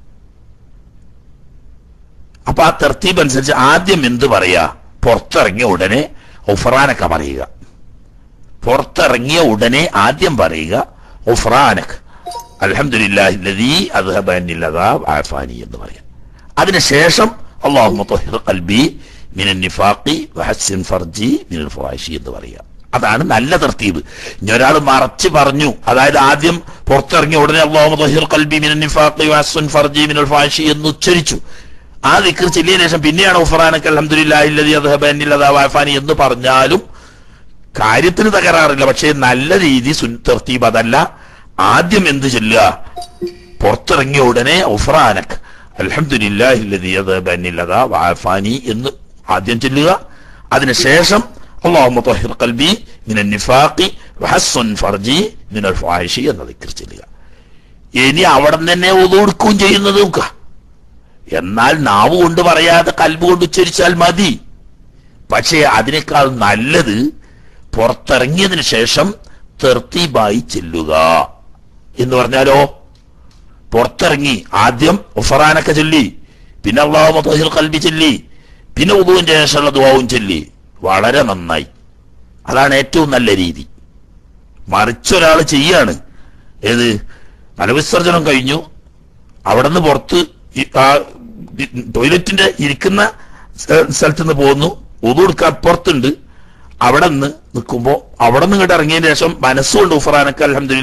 അപ്പൊ ആ തർത്തീബ് അനുസരിച്ച് ആദ്യം എന്ത് പറയാ പുറത്തിറങ്ങിയ ഉടനെ ഉഫറാനക്ക പറയുക പുറത്തിറങ്ങിയ ഉടനെ ആദ്യം പറയുക ഉഫ്രാനക് അൽഹംദുലില്ലാഹില്ലദീ അദ്ഹബ അന്നിൽ അദാബ് ആഫാനി എന്ന് പറയാം അതിനുശേഷം അല്ലാഹുമ്മ ത്വഹിർ ഖൽബി മിനൻ നിഫാഖി വഹസ്സിൻ ഫർജി മിനൽ ഫവാഹിഷി എന്ന് പറയുക അതാണ് നല്ല തർത്തീബ് ഇനി ഒരാൾ മറച്ച് പറഞ്ഞു അതായത് ആദ്യം പുറത്തിറങ്ങിയ ഉടനെ അള്ളാഹു ത്വഹിർ ഖൽബി മിനൻ നിഫാഖി വഹസ്സിൻ ഫർജി മിനൽ ഫവാഹിഷി എന്ന് ഉച്ചരിച്ചു ആ ദിക്ർ ചെല്ലിയ ശേഷം പിന്നെയാണ് ഉഫ്രാനക് അൽഹംദുലില്ലാഹില്ലദീ അദ്ഹബ അന്നിൽ അദാബ് ആഫാനി എന്ന് പറഞ്ഞാലും കാര്യത്തിന് തകരാറില്ല പക്ഷേ നല്ല രീതി സുൻ- തർത്തീബ് അതല്ല ആദ്യം എന്ത് ചൊല്ലുക പുറത്തിറങ്ങിയ ഉടനെ ഉഫ്രാനക് അൽഹംദുലില്ലാഹില്ലദീ അദ്ഹബ അന്നിൽ അദാബ് ആഫാനി എന്ന് ആദ്യം ചൊല്ലുക അതിനുശേഷം അള്ളാഹുമ്മ ത്വഹിർ ഖൽബി മിനൻ നിഫാഖി വഹസ്സുൻ ഫർജി മിനൽ ഫാഹിഷി എന്ന ദിക്ർ ചൊല്ലുക ഇനി അവിടെ തന്നെ ഒതുകൊടുക്കുകയും ചെയ്യുന്നത് നോക്കുക എന്നാൽ നാവ് കൊണ്ട് പറയാതെ കൽബ് കൊണ്ട് ഉച്ചരിച്ചാൽ മതി പക്ഷേ അതിനേക്കാൾ നല്ലത് പുറത്തിറങ്ങിയതിനു ശേഷം തെർത്തീബായി ചെല്ലുക എന്ന് പറഞ്ഞാലോ പുറത്തിറങ്ങി ആദ്യം ഉഫറാനൊക്കെ ചൊല്ലി പിന്നെ അള്ളാഹു മതഹിൽ കൽബി ചൊല്ലി പിന്നെ ഉദുവിന്റെ ശേഷമുള്ള ദുവാവും ചൊല്ലി വളരെ നന്നായി അതാണ് ഏറ്റവും നല്ല രീതി മറിച്ചൊരാൾ ചെയ്യാണ് ഏത് മലവിസർജനം കഴിഞ്ഞു അവിടെ നിന്ന് പുറത്ത് ഈ- ആ ഈ ടോയ്ലറ്റിന്റെ ഇരിക്കുന്ന സ്ഥ- സ്ഥലത്ത് നിന്ന് പോകുന്നു ഉതുടുക്കാൻ പുറത്തുണ്ട് അവിടെ നിന്ന് നിൽക്കുമ്പോ അവിടെ നിന്ന് ഇങ്ങോട്ട് ഇറങ്ങിയതിന് ശേഷം മനസ്സുകൊണ്ട് ഉഫറാനക്ക്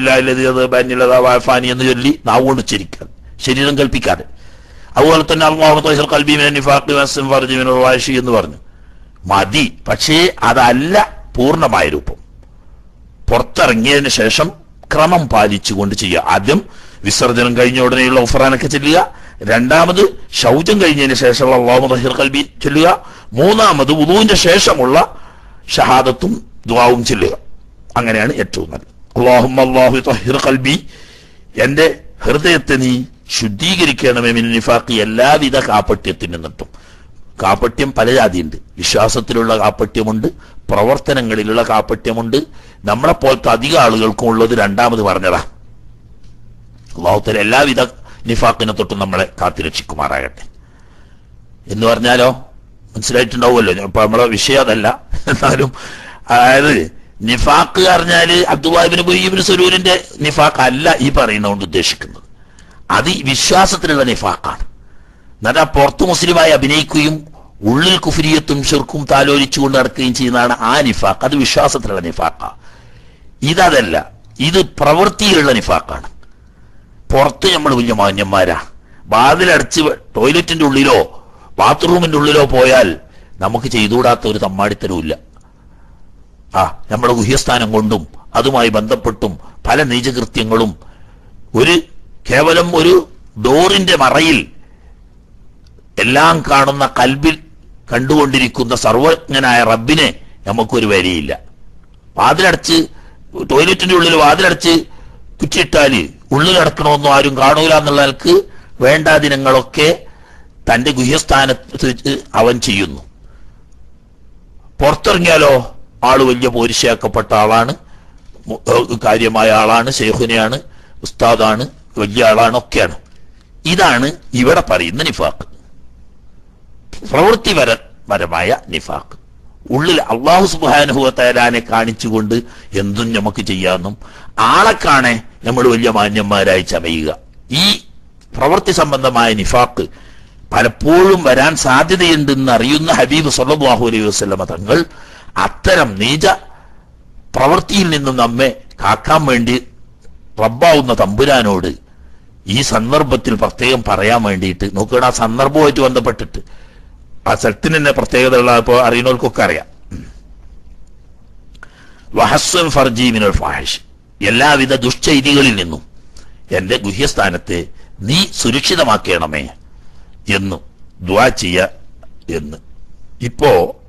അലഹദില്ലാഫാനി എന്ന് ചൊല്ലി നാവ് കൊണ്ട് ചിരിക്കാൻ ശരീരം കൽപ്പിക്കാതെ അതുപോലെ തന്നെ അള്ളാഹു കൽബി മിനൻ നിഫാഖി വസ്സം ഫർജി മിനൽ വാശി എന്ന് പറഞ്ഞു മതി പക്ഷേ അതല്ല പൂർണ്ണമായ രൂപം പുറത്തിറങ്ങിയതിന് ശേഷം ക്രമം പാലിച്ചുകൊണ്ട് ചെയ്യുക ആദ്യം വിസർജനം കഴിഞ്ഞ ഉടനെയുള്ള ഉഫറാനൊക്കെ ചെല്ലുക രണ്ടാമത് ശൗചം കഴിഞ്ഞതിന് ശേഷമുള്ള അള്ളാഹു തഹിർ കൽബി ചെല്ലുക മൂന്നാമത് ഉദുവിന്റെ ശേഷമുള്ള ഷഹാദത്തും ദുവാവും ചെല്ലുക അങ്ങനെയാണ് ഏറ്റവും നല്ലത് അള്ളാഹും അള്ളാഹു തഹിർ കൽബി എന്റെ ഹൃദയത്തെ നീ ശുദ്ധീകരിക്കണമേ മിൻ നിഫാഖി എല്ലാവിധ കാപ്പട്യത്തിൽ നിന്നിട്ടും കാപ്പട്യം പല ജാതിയുണ്ട് വിശ്വാസത്തിലുള്ള കാപ്പട്യമുണ്ട് പ്രവർത്തനങ്ങളിലുള്ള കാപ്പട്യമുണ്ട് നമ്മളെ പോലത്തെ അധിക ആളുകൾക്കും ഉള്ളത് രണ്ടാമത് പറഞ്ഞതാ അള്ളാഹുത്തല എല്ലാവിധ നിഫാക്കിനെ തൊട്ടും നമ്മളെ കാത്തുരക്ഷിക്കുമാറാകട്ടെ എന്ന് പറഞ്ഞാലോ മനസ്സിലായിട്ടുണ്ടാവുമല്ലോ ഇപ്പൊ നമ്മളെ വിഷയം അതല്ല എന്നാലും അതായത് നിഫാക്ക് പറഞ്ഞാല് അബ്ദുബാബിന് ബുയ്യബിന് സുരൂരിന്റെ നിഫാക്ക് അല്ല ഈ പറയുന്നതുകൊണ്ട് ഉദ്ദേശിക്കുന്നത് അത് ഈ വിശ്വാസത്തിലുള്ള നിഫാക്കാണ് എന്നാൽ പുറത്ത് മുസ്ലിമായി അഭിനയിക്കുകയും ഉള്ളിൽ കുഫിരിയത്തും ഷിർക്കും താലോലിച്ചുകൊണ്ട് നടക്കുകയും ചെയ്യുന്നതാണ് ആ നിഫാക്ക് അത് വിശ്വാസത്തിലുള്ള നിഫാക്ക ഇതല്ല ഇത് പ്രവൃത്തിയിലുള്ള നിഫാക്കാണ് പുറത്ത് നമ്മൾ വലിയ മാന്യന്മാരാ വാതിലടച്ച് ടോയ്ലറ്റിന്റെ ഉള്ളിലോ ബാത്റൂമിന്റെ ഉള്ളിലോ പോയാൽ നമുക്ക് ചെയ്തുകൂടാത്ത ഒരു തമ്മാടിത്തരവുമില്ല ആ നമ്മുടെ ഗുഹ്യസ്ഥാനം കൊണ്ടും അതുമായി ബന്ധപ്പെട്ടും പല നീചകൃത്യങ്ങളും ഒരു കേവലം ഒരു ഡോറിന്റെ മറയിൽ എല്ലാം കാണുന്ന കൽബിൽ കണ്ടുകൊണ്ടിരിക്കുന്ന സർവജ്ഞനായ റബ്ബിനെ നമുക്കൊരു വരിയില്ല വാതിലടച്ച് ടോയ്ലറ്റിന്റെ ഉള്ളിൽ വാതിലടച്ച് കുറ്റിയിട്ടാല് ഉള്ളിൽ കിടക്കണമെന്നും ആരും കാണൂല എന്നുള്ളവർക്ക് വേണ്ട ദിനങ്ങളൊക്കെ തന്റെ ഗുഹ്യസ്ഥാനത്ത് വെച്ച് അവൻ ചെയ്യുന്നു പുറത്തിറങ്ങിയാലോ ആള് വലിയ പോരിശയാക്കപ്പെട്ട ആളാണ് മു- ഏഹ് കാര്യമായ ആളാണ് ശേഖുനയാണ് ഉസ്താദാണ് വലിയ ആളാണ് ഒക്കെയാണ് ഇതാണ് ഇവിടെ പറയുന്ന നിഫാക്ക് പ്രവൃത്തിപര പരമായ നിഫാക്ക് ഉള്ളിൽ അള്ളാഹു സുബാനുഭവത്തലാനെ കാണിച്ചുകൊണ്ട് എന്തും നമുക്ക് ചെയ്യാമെന്നും ആളെ കാണെ നമ്മൾ വലിയ മാന്യന്മാരായി ചമയുക ഈ പ്രവൃത്തി സംബന്ധമായ നിഫാക്ക് പലപ്പോഴും വരാൻ സാധ്യതയുണ്ടെന്ന് അറിയുന്ന ഹബീബ് സല്ലല്ലാഹു അലൈഹി വസല്ലമ തങ്ങൾ അത്തരം നീച പ്രവൃത്തിയിൽ നിന്നും നമ്മെ കാക്കാൻ വേണ്ടി റബ്ബാവുന്ന തമ്പുരാനോട് ഈ സന്ദർഭത്തിൽ പ്രത്യേകം പറയാൻ വേണ്ടിയിട്ട് നോക്കുകയാണ് ആ സന്ദർഭവുമായിട്ട് ബന്ധപ്പെട്ടിട്ട് ആ സ്ഥലത്തിന് തന്നെ പ്രത്യേകത ഉള്ള ഇപ്പോൾ അറിയുന്നവർക്കൊക്കെ അറിയാം വഹസ്വൻ ഫർജി മിനൽ ഫാഹിഷ് എല്ലാവിധ ദുഷ്ചൈതികളിൽ നിന്നും എന്റെ ഗുഹ്യസ്ഥാനത്തെ നീ സുരക്ഷിതമാക്കണമേ എന്നു ദ്വാ ചെയ്യ എന്ന് ഇപ്പോ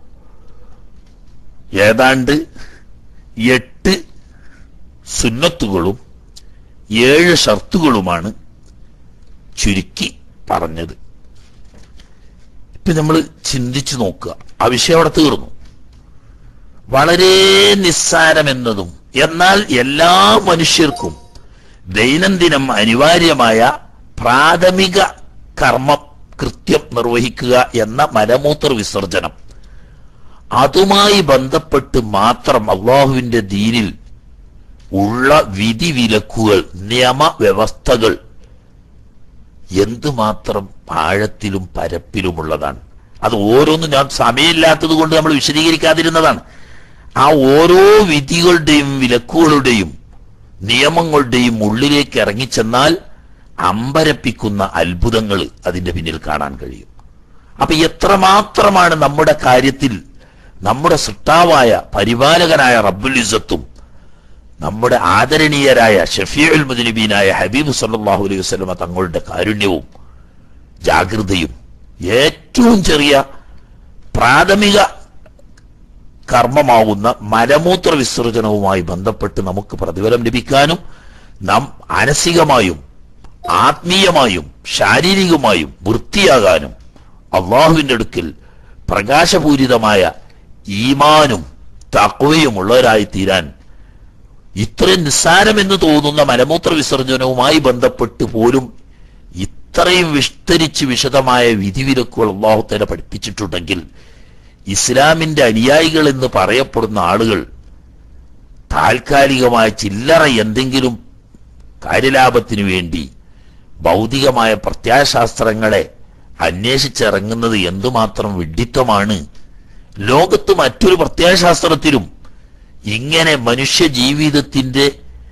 ഏതാണ്ട് എട്ട് സുന്നത്തുകളും ഏഴ് ഷർത്തുകളുമാണ് ചുരുക്കി പറഞ്ഞത് ഇപ്പൊ നമ്മൾ ചിന്തിച്ചു നോക്കുക ആ വിഷയം അവിടെ തീർന്നു വളരെ നിസ്സാരമെന്നതും എന്നാൽ എല്ലാ മനുഷ്യർക്കും ദൈനംദിനം അനിവാര്യമായ പ്രാഥമിക കർമ്മം കൃത്യം നിർവഹിക്കുക എന്ന മലമൂത്ര വിസർജനം അതുമായി ബന്ധപ്പെട്ട് മാത്രം അള്ളാഹുവിന്റെ ദീനിൽ ഉള്ള വിധിവിലക്കുകൾ നിയമവ്യവസ്ഥകൾ എന്തുമാത്രം ആഴത്തിലും പരപ്പിലുമുള്ളതാണ് അത് ഓരോന്നും ഞാൻ സമയമില്ലാത്തത് കൊണ്ട് നമ്മൾ വിശദീകരിക്കാതിരുന്നതാണ് ആ ഓരോ വിധികളുടെയും വിലക്കുകളുടെയും നിയമങ്ങളുടെയും ഉള്ളിലേക്ക് ഇറങ്ങിച്ചെന്നാൽ അമ്പരപ്പിക്കുന്ന അത്ഭുതങ്ങൾ അതിന്റെ പിന്നിൽ കാണാൻ കഴിയും അപ്പൊ എത്രമാത്രമാണ് നമ്മുടെ കാര്യത്തിൽ നമ്മുടെ സൃഷ്ടാവായ പരിപാലകനായ റബ്ബുൽ ഇസത്തും നമ്മുടെ ആദരണീയരായ ഷഫീഉൽ മുദ്നബീനായ ഹബീബ് സല്ലല്ലാഹു അലൈഹി വസല്ലമ തങ്ങളുടെ കാരുണ്യവും ജാഗ്രതയും ഏറ്റവും ചെറിയ പ്രാഥമിക കർമ്മമാവുന്ന മലമൂത്ര വിസർജനവുമായി ബന്ധപ്പെട്ട് നമുക്ക് പ്രതിഫലം ലഭിക്കാനും നാം മാനസികമായും ആത്മീയമായും ശാരീരികമായും വൃത്തിയാകാനും അള്ളാഹുവിന്റെ അടുക്കൽ പ്രകാശപൂരിതമായ ഈമാനും തക്വയുമുള്ളവരായി തീരാൻ ഇത്രയും നിസ്സാരമെന്ന് തോന്നുന്ന മലമൂത്ര വിസർജനവുമായി ബന്ധപ്പെട്ട് പോലും ഇത്രയും വിസ്തരിച്ച് വിശദമായ വിധിവിലക്കുകൾ അള്ളാഹുത്തല പഠിപ്പിച്ചിട്ടുണ്ടെങ്കിൽ ഇസ്ലാമിന്റെ അനുയായികൾ എന്ന് പറയപ്പെടുന്ന ആളുകൾ താൽക്കാലികമായ ചില്ലറ എന്തെങ്കിലും കാര്യലാഭത്തിനു വേണ്ടി ഭൗതികമായ പ്രത്യാശാസ്ത്രങ്ങളെ അന്വേഷിച്ചിറങ്ങുന്നത് എന്തുമാത്രം വിഡ്ഢിത്തമാണ് ലോകത്ത് മറ്റൊരു പ്രത്യാശാസ്ത്രത്തിലും ഇങ്ങനെ മനുഷ്യ ജീവിതത്തിന്റെ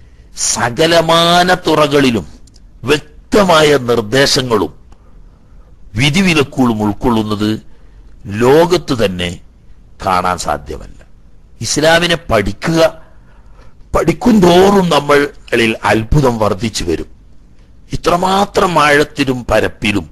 സകലമാന തുറകളിലും വ്യക്തമായ നിർദ്ദേശങ്ങളും വിധിവിലക്കുകളും ഉൾക്കൊള്ളുന്നത് ലോകത്ത് തന്നെ കാണാൻ സാധ്യമല്ല ഇസ്ലാമിനെ പഠിക്കുക പഠിക്കും തോറും നമ്മളിൽ അത്ഭുതം വർദ്ധിച്ചു വരും ഇത്രമാത്രം ആഴത്തിലും പരപ്പിലും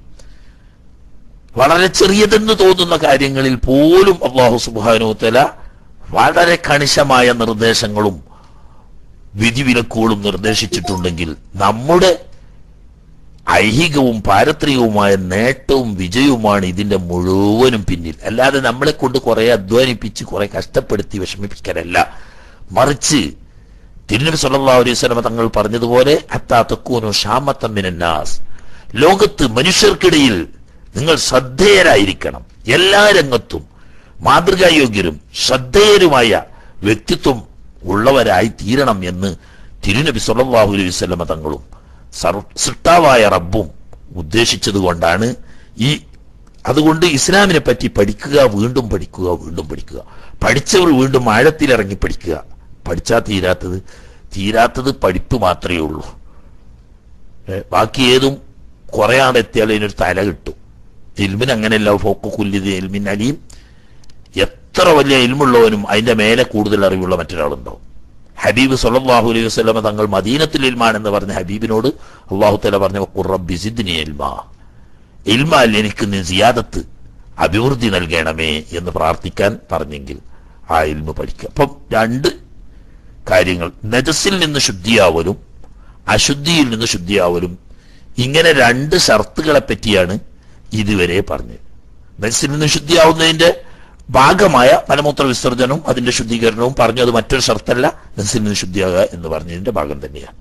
വളരെ ചെറിയതെന്ന് തോന്നുന്ന കാര്യങ്ങളിൽ പോലും അള്ളാഹു സുബാനോത്തല വളരെ കണിശമായ നിർദ്ദേശങ്ങളും വിധിവിലക്കുകളും നിർദ്ദേശിച്ചിട്ടുണ്ടെങ്കിൽ നമ്മുടെ ഐഹികവും പാരത്രികവുമായ നേട്ടവും വിജയവുമാണ് ഇതിന്റെ മുഴുവനും പിന്നിൽ അല്ലാതെ നമ്മളെ കൊണ്ട് കുറെ അധ്വാനിപ്പിച്ച് കുറെ കഷ്ടപ്പെടുത്തി വിഷമിപ്പിക്കാനല്ല മറിച്ച് തിരുനബി സല്ലല്ലാഹു അലൈഹി വസല്ലം തങ്ങൾ പറഞ്ഞതുപോലെ ഹത്താ തക്കൂനു ഷാമത്തൻ മിനന്നാസ് ലോകത്ത് മനുഷ്യർക്കിടയിൽ നിങ്ങൾ ശ്രദ്ധേയരായിരിക്കണം എല്ലാ രംഗത്തും മാതൃകായോഗ്യരും ശ്രദ്ധേയരുമായ വ്യക്തിത്വം ഉള്ളവരായി തീരണം എന്ന് തിരുനബി സല്ലല്ലാഹു അലൈഹി വസല്ലം തങ്ങളും സർ- സൃഷ്ടാവായ റബ്ബും ഉദ്ദേശിച്ചത് കൊണ്ടാണ് ഈ അതുകൊണ്ട് ഇസ്ലാമിനെ പറ്റി പഠിക്കുക വീണ്ടും പഠിക്കുക വീണ്ടും പഠിക്കുക പഠിച്ചവർ വീണ്ടും ആഴത്തിലിറങ്ങി പഠിക്കുക പഠിച്ചാൽ തീരാത്തത് തീരാത്തത് പഠിപ്പ് മാത്രമേ ഉള്ളൂ ഏ, ബാക്കി ഏതും കുറെ ആടെത്തിയാൽ അതിനൊരു തല കിട്ടും ഇൽമിന് അങ്ങനെയല്ല ഫോക്കു കുല്ലിത് ഇൽമിൻ അലിയും എത്ര വലിയ ഇൽമുള്ളവനും അതിന്റെ മേലെ കൂടുതൽ അറിവുള്ള മറ്റൊരാളുണ്ടാവും ഹബീബ് സല്ലല്ലാഹു അലൈഹി വസല്ലമ തങ്ങൾ മദീനത്തിൽ ഇൽമാൻ എന്ന് പറഞ്ഞ ഹബീബിനോട് അള്ളാഹു തല പറഞ്ഞ ഖുറബി സിദ്നി ഇൽമാ ഇൽമാൽ എനിക്ക് നീ സിയാദത്ത് അഭിവൃദ്ധി നൽകണമേ എന്ന് പ്രാർത്ഥിക്കാൻ പറഞ്ഞെങ്കിൽ ആ ഇൽമ പഠിക്കുക അപ്പം രണ്ട് കാര്യങ്ങൾ നജസിൽ നിന്ന് ശുദ്ധിയാവലും അശുദ്ധിയിൽ നിന്ന് ശുദ്ധിയാവലും ഇങ്ങനെ രണ്ട് ഷർത്തുകളെ പറ്റിയാണ് ഇതുവരെ പറഞ്ഞത് നജസിൽ നിന്ന് ശുദ്ധിയാവുന്നതിന്റെ ഭാഗമായ മലമൂത്ര വിസർജനവും അതിന്റെ ശുദ്ധീകരണവും പറഞ്ഞു അത് മറ്റൊരു ഷർത്തല്ല നജസിൽ നിന്ന് ശുദ്ധിയാകുക എന്ന് പറഞ്ഞതിന്റെ ഭാഗം തന്നെയാണ്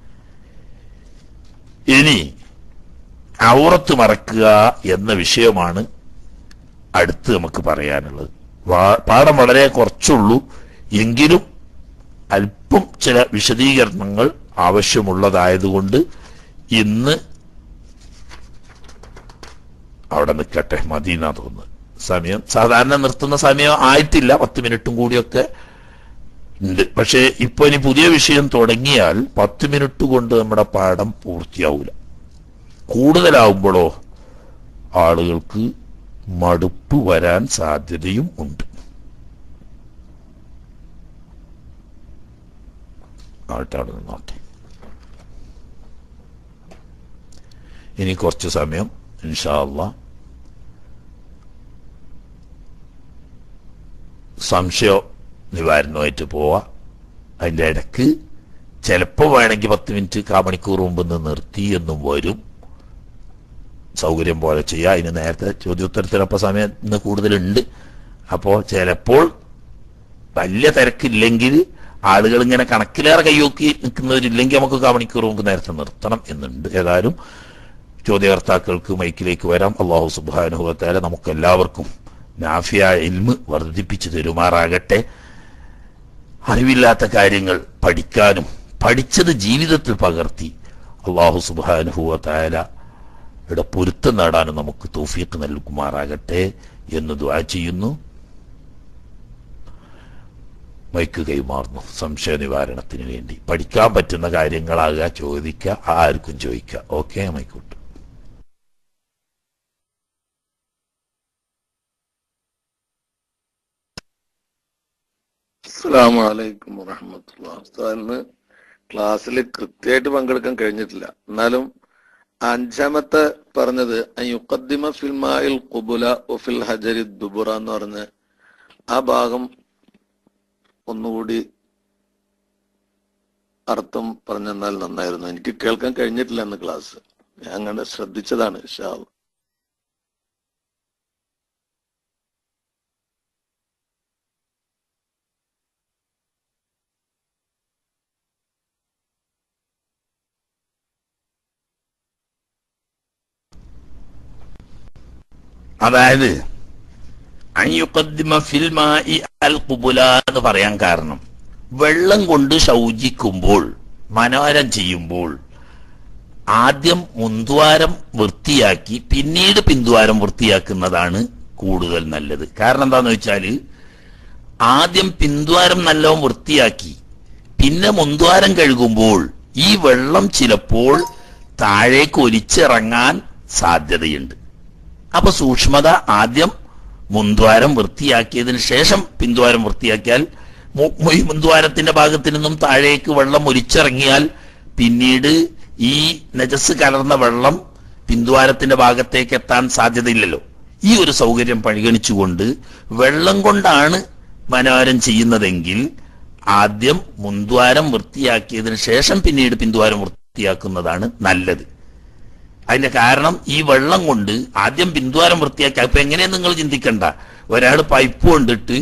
ഇനി ഔറത്ത് മറക്കുക എന്ന വിഷയമാണ് അടുത്ത് നമുക്ക് പറയാനുള്ളത് വാ- പാഠം വളരെ കുറച്ചുള്ളൂ എങ്കിലും അല്പം ചില വിശദീകരണങ്ങൾ ആവശ്യമുള്ളതായതുകൊണ്ട് ഇന്ന് അവിടെ നിൽക്കട്ടെ മദീന തോന്നുന്നു സമയം സാധാരണ നിർത്തുന്ന സമയം ആയിട്ടില്ല പത്ത് മിനിറ്റും കൂടിയൊക്കെ ഉണ്ട് പക്ഷേ ഇപ്പൊ ഇനി പുതിയ വിഷയം തുടങ്ങിയാൽ പത്ത് മിനിറ്റ് കൊണ്ട് നമ്മുടെ പാഠം പൂർത്തിയാവൂല കൂടുതലാവുമ്പോഴോ ആളുകൾക്ക് മടുപ്പ് വരാൻ സാധ്യതയും ഉണ്ട് ആട്ടെ അവിടെ നിന്നോട്ടെ ഇനി കുറച്ച് സമയം ഇൻഷാല്ല സംശയ നിവാരണമായിട്ട് പോവാ അതിൻ്റെ ഇടക്ക് ചിലപ്പോൾ വേണമെങ്കിൽ പത്ത് മിനിറ്റ് കാമണിക്കൂർ മുമ്പ് നിന്ന് നിർത്തി എന്നും വരും സൗകര്യം പോലെ ചെയ്യുക അതിന് നേരത്തെ ചോദ്യോത്തരത്തിനൊപ്പം സമയം ഇന്ന് കൂടുതലുണ്ട് അപ്പോൾ ചിലപ്പോൾ വലിയ തിരക്കില്ലെങ്കിൽ ആളുകൾ ഇങ്ങനെ കണക്കിലേറെ കൈയോക്കി നിൽക്കുന്നവരില്ലെങ്കിൽ നമുക്ക് കാമണിക്കൂർ മുമ്പ് നേരത്തെ നിർത്തണം എന്നുണ്ട് ഏതായാലും ചോദ്യകർത്താക്കൾക്ക് മൈക്കിലേക്ക് വരാം അള്ളാഹു സുബാനുഭവത്താല നമുക്ക് എല്ലാവർക്കും നാഫിയ ഇൽമ് വർദ്ധിപ്പിച്ചു തരുമാറാകട്ടെ അറിവില്ലാത്ത കാര്യങ്ങൾ പഠിക്കാനും പഠിച്ചത് ജീവിതത്തിൽ പകർത്തി അള്ളാഹു സുബാനുഭവത്തായ യുടെ പൊരുത്തം നേടാനും നമുക്ക് തൗഫീഖ് നൽകുമാറാകട്ടെ എന്ന് ദ്വാ ചെയ്യുന്നു മൈക്ക് കൈമാറുന്നു സംശയ നിവാരണത്തിന് വേണ്ടി പഠിക്കാൻ പറ്റുന്ന കാര്യങ്ങളാകുക ചോദിക്കുക ആർക്കും ചോദിക്കുക ഓക്കെ മൈക്കോട്ട് അസ്സാം വലൈക്കും വറഹമത്തുള്ള ഉസ്താദിന് ക്ലാസ്സിൽ കൃത്യമായിട്ട് പങ്കെടുക്കാൻ കഴിഞ്ഞിട്ടില്ല എന്നാലും അഞ്ചാമത്തെ പറഞ്ഞത് യുക്കദ്ദിമ ഫിൽമായിൽ കുബുല ഒഫിൽ ഹജരി ദുബുറ എന്ന് പറഞ്ഞ് ആ ഭാഗം ഒന്നുകൂടി അർത്ഥം പറഞ്ഞെന്നാൽ നന്നായിരുന്നു എനിക്ക് കേൾക്കാൻ കഴിഞ്ഞിട്ടില്ല എന്ന് ക്ലാസ് ഞാൻ അങ്ങനെ ശ്രദ്ധിച്ചതാണ് ഷാ അതായത് അയ്യുഖദ്ദിമ ഫിൽ മാഇ അൽ ഖുബുല എന്ന് പറയാൻ കാരണം വെള്ളം കൊണ്ട് ശൗചിക്കുമ്പോൾ മനോരം ചെയ്യുമ്പോൾ ആദ്യം മുൻദ്വാരം വൃത്തിയാക്കി പിന്നീട് പിന്ദ്വാരം വൃത്തിയാക്കുന്നതാണ് കൂടുതൽ നല്ലത് കാരണം എന്താന്ന് വെച്ചാല് ആദ്യം പിന്ദ്വാരം നല്ലോണം വൃത്തിയാക്കി പിന്നെ മുൻദ്വാരം കഴുകുമ്പോൾ ഈ വെള്ളം ചിലപ്പോൾ താഴേക്ക് ഒലിച്ചിറങ്ങാൻ സാധ്യതയുണ്ട് അപ്പൊ സൂക്ഷ്മത ആദ്യം മുൻദ്വാരം വൃത്തിയാക്കിയതിന് ശേഷം പിന്ദ്വാരം വൃത്തിയാക്കിയാൽ മു- മു- ഈ മുൻദ്വാരത്തിന്റെ ഭാഗത്ത് നിന്നും താഴേക്ക് വെള്ളം ഒലിച്ചിറങ്ങിയാൽ പിന്നീട് ഈ നജസ് കലർന്ന വെള്ളം പിന്ദ്വാരത്തിന്റെ ഭാഗത്തേക്ക് എത്താൻ സാധ്യതയില്ലല്ലോ ഈ ഒരു സൗകര്യം പരിഗണിച്ചുകൊണ്ട് വെള്ളം കൊണ്ടാണ് മനോരം ചെയ്യുന്നതെങ്കിൽ ആദ്യം മുൻദ്വാരം വൃത്തിയാക്കിയതിന് ശേഷം പിന്നീട് പിന്ദ്വാരം വൃത്തിയാക്കുന്നതാണ് നല്ലത് അതിന്റെ കാരണം ഈ വെള്ളം കൊണ്ട് ആദ്യം ബിന്ദുവാരം വൃത്തിയാക്കി അപ്പൊ എങ്ങനെയാ നിങ്ങൾ ചിന്തിക്കണ്ട ഒരാൾ പൈപ്പ് കൊണ്ടിട്ട്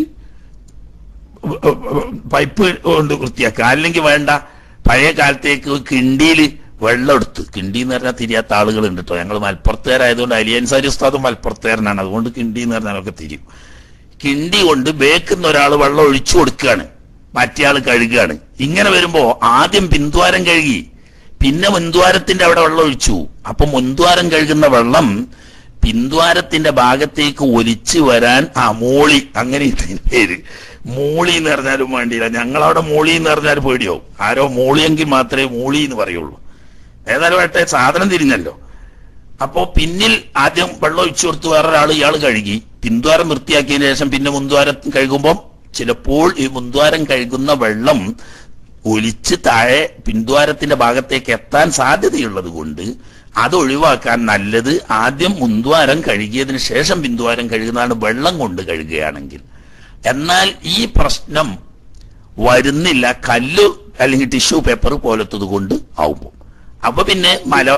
പൈപ്പ് കൊണ്ട് വൃത്തിയാക്കുക അല്ലെങ്കിൽ വേണ്ട പഴയ കാലത്തേക്ക് കിണ്ടിയിൽ വെള്ളം എടുത്ത് കിണ്ടി എന്ന് പറഞ്ഞാൽ തിരിയാത്ത ആളുകളുണ്ട് കേട്ടോ ഞങ്ങൾ മലപ്പുറത്തുകാരായതുകൊണ്ട് അലിയൻസാരി ഉസ്താദും മലപ്പുറത്തുകാരനാണ് അതുകൊണ്ട് കിണ്ടി എന്ന് പറഞ്ഞാൽ ഒക്കെ തിരിയും കിണ്ടി കൊണ്ട് ബേക്കുന്ന ഒരാൾ വെള്ളം ഒഴിച്ചു കൊടുക്കുകയാണ് മറ്റേ ആൾ കഴുകുകയാണ് ഇങ്ങനെ വരുമ്പോ ആദ്യം പിന്ദ്വാരം കഴുകി പിന്നെ മുൻദ്വാരത്തിന്റെ അവിടെ വെള്ളം ഒഴിച്ചു അപ്പൊ മുൻദ്വാരം കഴുകുന്ന വെള്ളം പിന്ദ്വാരത്തിന്റെ ഭാഗത്തേക്ക് ഒലിച്ചു വരാൻ ആ മോളി അങ്ങനെ ഇതിന് പേര് മൂളി എന്ന് പറഞ്ഞാലും വേണ്ടിയില്ല ഞങ്ങളവിടെ മൂളി എന്ന് പറഞ്ഞാൽ പേടിയാവും ആരോ മൂളിയെങ്കിൽ മാത്രമേ മൂളി എന്ന് പറയുള്ളൂ ഏതായാലും ആട്ടെ സാധനം തിരിഞ്ഞല്ലോ അപ്പോ പിന്നിൽ ആദ്യം വെള്ളം ഒഴിച്ചു കൊടുത്ത് വേറൊരാൾ ഇയാൾ കഴുകി പിന്ദ്വാരം വൃത്തിയാക്കിയതിനു ശേഷം പിന്നെ മുൻദ്വാരം കഴുകുമ്പോൾ ചിലപ്പോൾ ഈ മുൻദ്വാരം കഴുകുന്ന വെള്ളം ഒലിച്ച് താഴെ പിന്ദ്വാരത്തിന്റെ ഭാഗത്തേക്ക് എത്താൻ സാധ്യതയുള്ളത് കൊണ്ട് അത് ഒഴിവാക്കാൻ നല്ലത് ആദ്യം മുൻദ്വാരം കഴുകിയതിന് ശേഷം പിന്ദ്വാരം കഴുകുന്നതാണ് വെള്ളം കൊണ്ട് കഴുകുകയാണെങ്കിൽ എന്നാൽ ഈ പ്രശ്നം വരുന്നില്ല കല്ല് അല്ലെങ്കിൽ ടിഷ്യൂ പേപ്പർ പോലത്തത് കൊണ്ട് ആവുമ്പോൾ അപ്പൊ പിന്നെ മല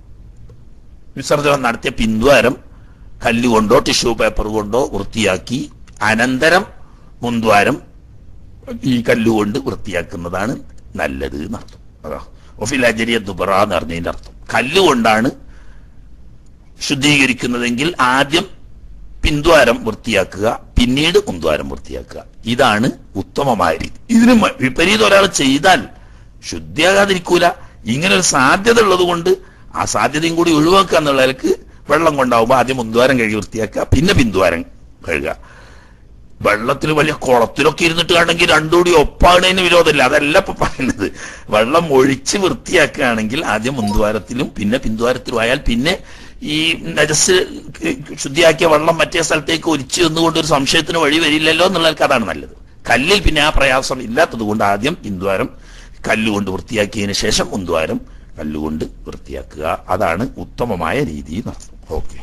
വിസർജനം നടത്തിയ പിന്ദ്വാരം കല്ലുകൊണ്ടോ ടിഷ്യൂ പേപ്പർ കൊണ്ടോ വൃത്തിയാക്കി അനന്തരം മുൻദ്വാരം ഈ കല്ലുകൊണ്ട് വൃത്തിയാക്കുന്നതാണ് നല്ലത് എന്നർത്ഥം അതാ ഒഫിൽ അജരിയ ദുബറ എന്ന് പറഞ്ഞതിന്റെ അർത്ഥം കല്ലുകൊണ്ടാണ് ശുദ്ധീകരിക്കുന്നതെങ്കിൽ ആദ്യം പിന്ദ്വാരം വൃത്തിയാക്കുക പിന്നീട് മുൻദ്വാരം വൃത്തിയാക്കുക ഇതാണ് ഉത്തമമായ രീതി ഇതിന് മ- വിപരീതം ഒരാൾ ചെയ്താൽ ശുദ്ധിയാകാതിരിക്കൂല ഇങ്ങനെ ഒരു സാധ്യത ഉള്ളത് കൊണ്ട് ആ സാധ്യതയും കൂടി ഒഴിവാക്കുക എന്നുള്ള നിലക്ക് വെള്ളം കൊണ്ടാവുമ്പോൾ ആദ്യം മുൻദ്വാരം കഴുകി വൃത്തിയാക്കുക പിന്നെ പിന്ദ്വാരം കഴുകുക വെള്ളത്തിൽ വലിയ കുളത്തിലൊക്കെ ഇരുന്നിട്ട് ആണെങ്കിൽ രണ്ടുകൂടി ഒപ്പാകുന്നതിന് വിരോധമില്ല അതല്ല ഇപ്പൊ പറയുന്നത് വെള്ളം ഒഴിച്ച് വൃത്തിയാക്കുകയാണെങ്കിൽ ആദ്യം മുൻദ്വാരത്തിലും പിന്നെ പിന്ദ്വാരത്തിലും ആയാൽ പിന്നെ ഈ നജസ് ശുദ്ധിയാക്കിയ വെള്ളം മറ്റേ സ്ഥലത്തേക്ക് ഒലിച്ചു എന്നുകൊണ്ട് ഒരു സംശയത്തിന് വഴി വരില്ലല്ലോ എന്നുള്ളവർക്ക് അതാണ് നല്ലത് കല്ലിൽ പിന്നെ ആ പ്രയാസം ഇല്ലാത്തത് കൊണ്ട് ആദ്യം പിന്ദ്വാരം കല്ലുകൊണ്ട് വൃത്തിയാക്കിയതിന് ശേഷം മുൻദ്വാരം കല്ലുകൊണ്ട് വൃത്തിയാക്കുക അതാണ് ഉത്തമമായ രീതി എന്നർത്ഥം ഓക്കെ